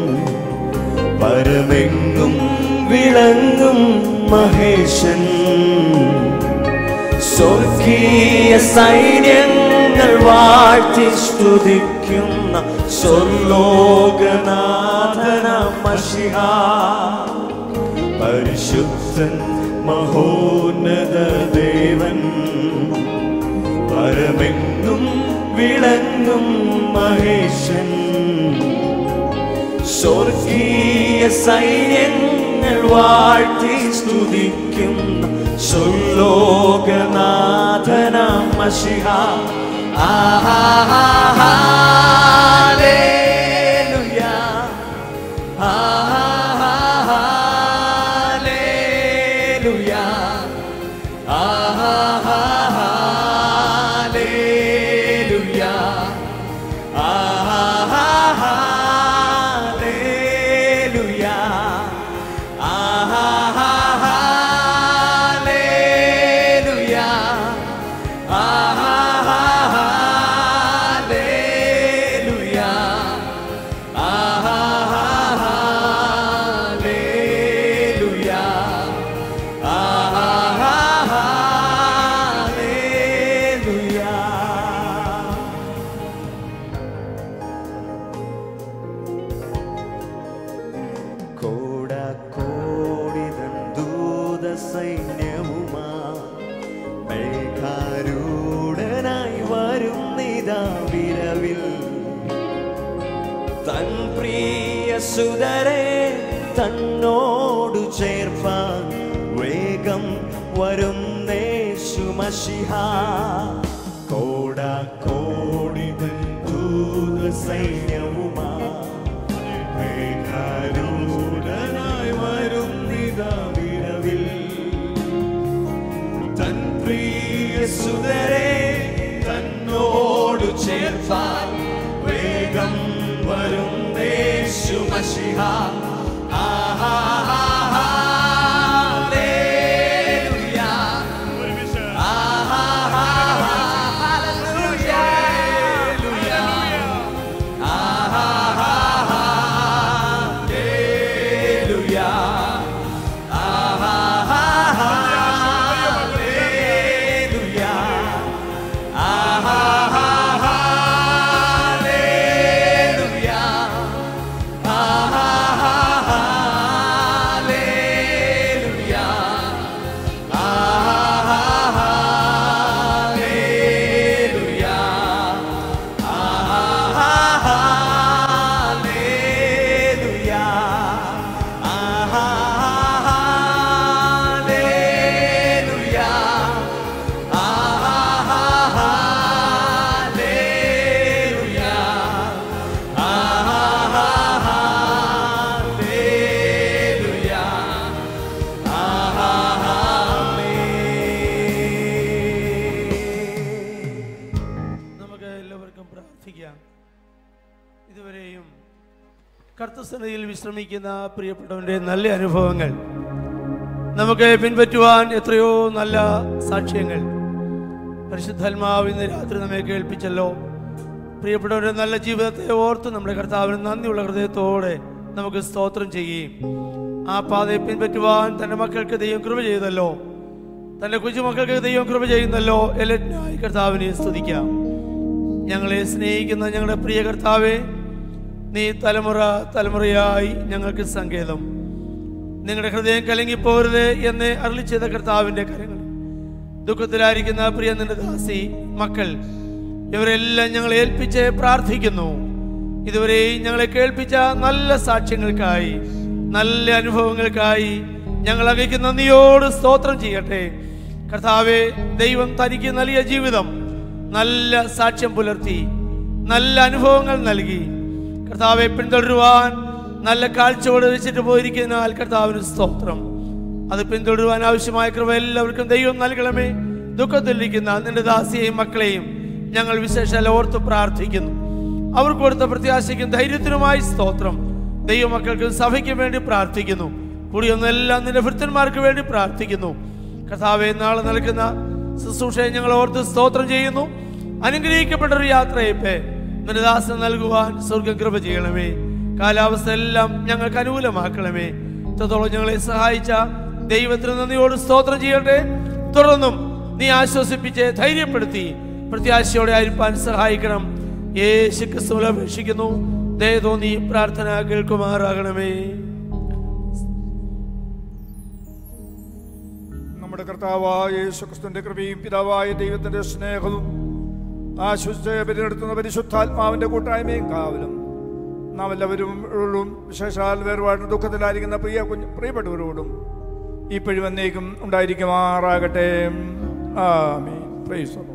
പരമെങ്ങും വിളങ്ങും മഹേശൻ സ്വർഗീയ സൈന്യങ്ങൾ വാഴ്ത്തി സ്തുതിക്കുന്ന സ്വർലോകനാഥന മഷിഹ പരിശുദ്ധൻ മഹോന്നത ദേവൻ പരമെങ്ങും വിളങ്ങും മഹേശൻ സ്വർഗീയ സൈന്യങ്ങൾ വാഴ്ത്തി സ്തുതിക്കുന്ന സുലോകനാഥന മഷിഹ ആഹാ കോടാക്കോടിതൻ ദൂത സൈന്യവുമാ മേഘാരൂഢനായി വരുന്നിതാ വിരവിൽ തൻ പ്രിയ സുതരെ തന്നോ ചേർപ്പാൻ വേഗം വരും യേശുമഷിഹ കോടാ കോടി ദൂത സൈന്യവുമാ മേഘാരൂഢനായി വരും നിതാ വിരവിൽ തൻ പ്രിയ സുതരെ തന്നോടു ചേർത്താൽ വേഗം വരും യേശുമഷിഹ ആഹാ നമുക്ക് എല്ലാവർക്കും പ്രാർത്ഥിക്കാം ഇതുവരെയും കർത്തസനയിൽ വിശ്രമിക്കുന്ന പ്രിയപ്പെട്ടവന്റെ നല്ല അനുഭവങ്ങൾ നമുക്ക് പിൻപറ്റുവാൻ എത്രയോ നല്ല സാക്ഷ്യങ്ങൾ പരിശുദ്ധാത്മാവ് ഇന്ന് രാത്രി നമ്മെ കേൾപ്പിച്ചല്ലോ പ്രിയപ്പെട്ടവരുടെ നല്ല ജീവിതത്തെ ഓർത്ത് നമ്മുടെ കർത്താവിന് നന്ദിയുള്ള ഹൃദയത്തോടെ നമുക്ക് സ്തോത്രം ചെയ്യുകയും ആ പാതയെ പിൻപറ്റുവാൻ തൻ്റെ മക്കൾക്ക് ദൈവം കൃപ ചെയ്തല്ലോ തൻ്റെ കൊച്ചുമക്കൾക്ക് ദൈവം കൃപ ചെയ്യുന്നല്ലോ എല്ലാറ്റിനായി കർത്താവിനെ സ്തുതിക്കാം ഞങ്ങളെ സ്നേഹിക്കുന്ന ഞങ്ങളുടെ പ്രിയ കർത്താവെ നീ തലമുറ തലമുറയായി ഞങ്ങൾക്ക് സങ്കേതം നിങ്ങളുടെ ഹൃദയം കലങ്ങിപ്പോരുത് എന്ന് അരളി ചെയ്ത കർത്താവിൻ്റെ കരങ്ങൾ ദുഃഖത്തിലായിരിക്കുന്ന പ്രിയ നിന്റെ ദാസി മക്കൾ ഇവരെല്ലാം ഞങ്ങളെ ഏൽപ്പിച്ച് പ്രാർത്ഥിക്കുന്നു ഇതുവരെ ഞങ്ങളെ കേൾപ്പിച്ച നല്ല സാക്ഷ്യങ്ങൾക്കായി നല്ല അനുഭവങ്ങൾക്കായി ഞങ്ങൾ അങ്ങേക്ക് നന്ദിയോട് സ്തോത്രം ചെയ്യട്ടെ കർത്താവെ ദൈവം തനിക്ക് നൽകിയ ജീവിതം നല്ല സാക്ഷ്യം പുലർത്തി നല്ല അനുഭവങ്ങൾ നൽകി കർത്താവെ പിന്തുടരുവാൻ നല്ല കാഴ്ചയോട് വെച്ചിട്ട് പോയിരിക്കുന്നതിനാൽ കർത്താവിന് സ്തോത്രം അത് പിന്തുടരുവാൻ ആവശ്യമായ കൃപ എല്ലാവർക്കും ദൈവം നൽകണമേ ദുഃഖത്തിലിരിക്കുന്ന നിന്റെ ദാസിയെയും മക്കളെയും ഞങ്ങൾ വിശേഷാൽ ഓർത്ത് പ്രാർത്ഥിക്കുന്നു അവർക്ക് കൊടുത്ത പ്രത്യാശയ്ക്കും ധൈര്യത്തിനുമായി സ്തോത്രം ദൈവമക്കൾക്കും സഭയ്ക്കും വേണ്ടി പ്രാർത്ഥിക്കുന്നു കൂടിയൊന്നെല്ലാം നിന്റെ ഭൃത്തന്മാർക്ക് വേണ്ടി പ്രാർത്ഥിക്കുന്നു കർത്താവെ നാളെ നൽകുന്ന ശുശ്രൂഷയെ ഞങ്ങൾ ഓർത്ത് സ്തോത്രം ചെയ്യുന്നു അനുഗ്രഹിക്കപ്പെട്ട ഒരു യാത്രയപ്പേ നിന്റെ ദാസൻ നൽകുവാൻ സ്വർഗം കൃപ ചെയ്യണമേ കാലാവസ്ഥ എല്ലാം ഞങ്ങൾക്ക് അനുകൂലമാക്കണമേ ഇത്രത്തോളം ഞങ്ങളെ സഹായിച്ച ദൈവത്തിന് നന്ദിയോട് സ്തോത്രം ചെയ്യട്ടെ തുടർന്നും നീ ആശ്വസിപ്പിച്ച് ധൈര്യപ്പെടുത്തി പ്രത്യാശയോടെ ആയിരിക്കാൻ സഹായിക്കണം യേശു ക്രിസ്തുവിൽ അപേക്ഷിക്കുന്നു ദയ തോന്നി പ്രാർത്ഥന കേൾക്കുമാറാകണമേ നമ്മുടെ കർത്താവായ യേശുക്രിസ്തുവിന്റെ കൃപയും പിതാവായ ദൈവത്തിന്റെ സ്നേഹവും ആശ്വസിച്ച് പരിനടത്തുന്ന പരിശുദ്ധാത്മാവിന്റെ കൂട്ടായ്മയും കാവലും നാം എല്ലാവരും ഉള്ളും വിശേഷാൽ വേർപാടിന് ദുഃഖത്തിലായിരിക്കുന്ന പ്രിയ കുഞ്ഞ് പ്രിയപ്പെട്ടവരോടും ഇപ്പോഴും എന്നേക്കും ഉണ്ടായിരിക്കുമാറാകട്ടെ ആമീൻ പ്രൈസ് ദി ലോർഡ്.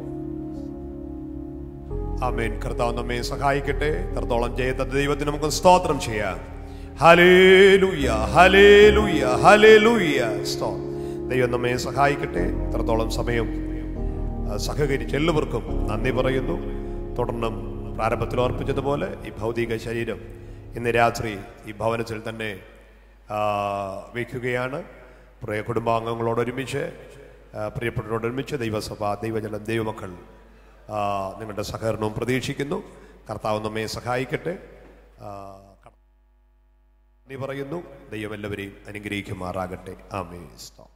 ആമേൻ കർത്താവ് നമ്മെ സഹായിക്കട്ടെ എത്രത്തോളം ചെയ്ത ദൈവത്തിന് നമുക്ക് സ്തോത്രം ചെയ്യാം ഹലേലൂയ ഹലേലൂയ ഹലേലൂയ സ്തോ ദൈവം നമ്മെ സഹായിക്കട്ടെ എത്രത്തോളം സമയം ആ, സഹകരിച്ച എല്ലാവർക്കും നന്ദി പറയുന്നു തുടർന്നും പ്രാരംഭത്തിൽ ഓർപ്പിച്ചതുപോലെ ഈ ഭൗതിക ശരീരം ഇന്ന് രാത്രി ഈ ഭവനത്തിൽ തന്നെ ആ, വയ്ക്കുകയാണ് പ്രിയ കുടുംബാംഗങ്ങളോടൊരുമിച്ച് ആ, പ്രിയപ്പെട്ടവരോടൊരുമിച്ച് ദൈവസഭ ദൈവജനം ദൈവമക്കൾ ആ, നിങ്ങളുടെ സഹകരണവും പ്രതീക്ഷിക്കുന്നു കർത്താവ് നമ്മെ സഹായിക്കട്ടെ ആ, നന്ദി പറയുന്നു ദൈവം എല്ലാവരെയും അനുഗ്രഹിക്കുമാറാകട്ടെ ആമേ സ്തോത്രം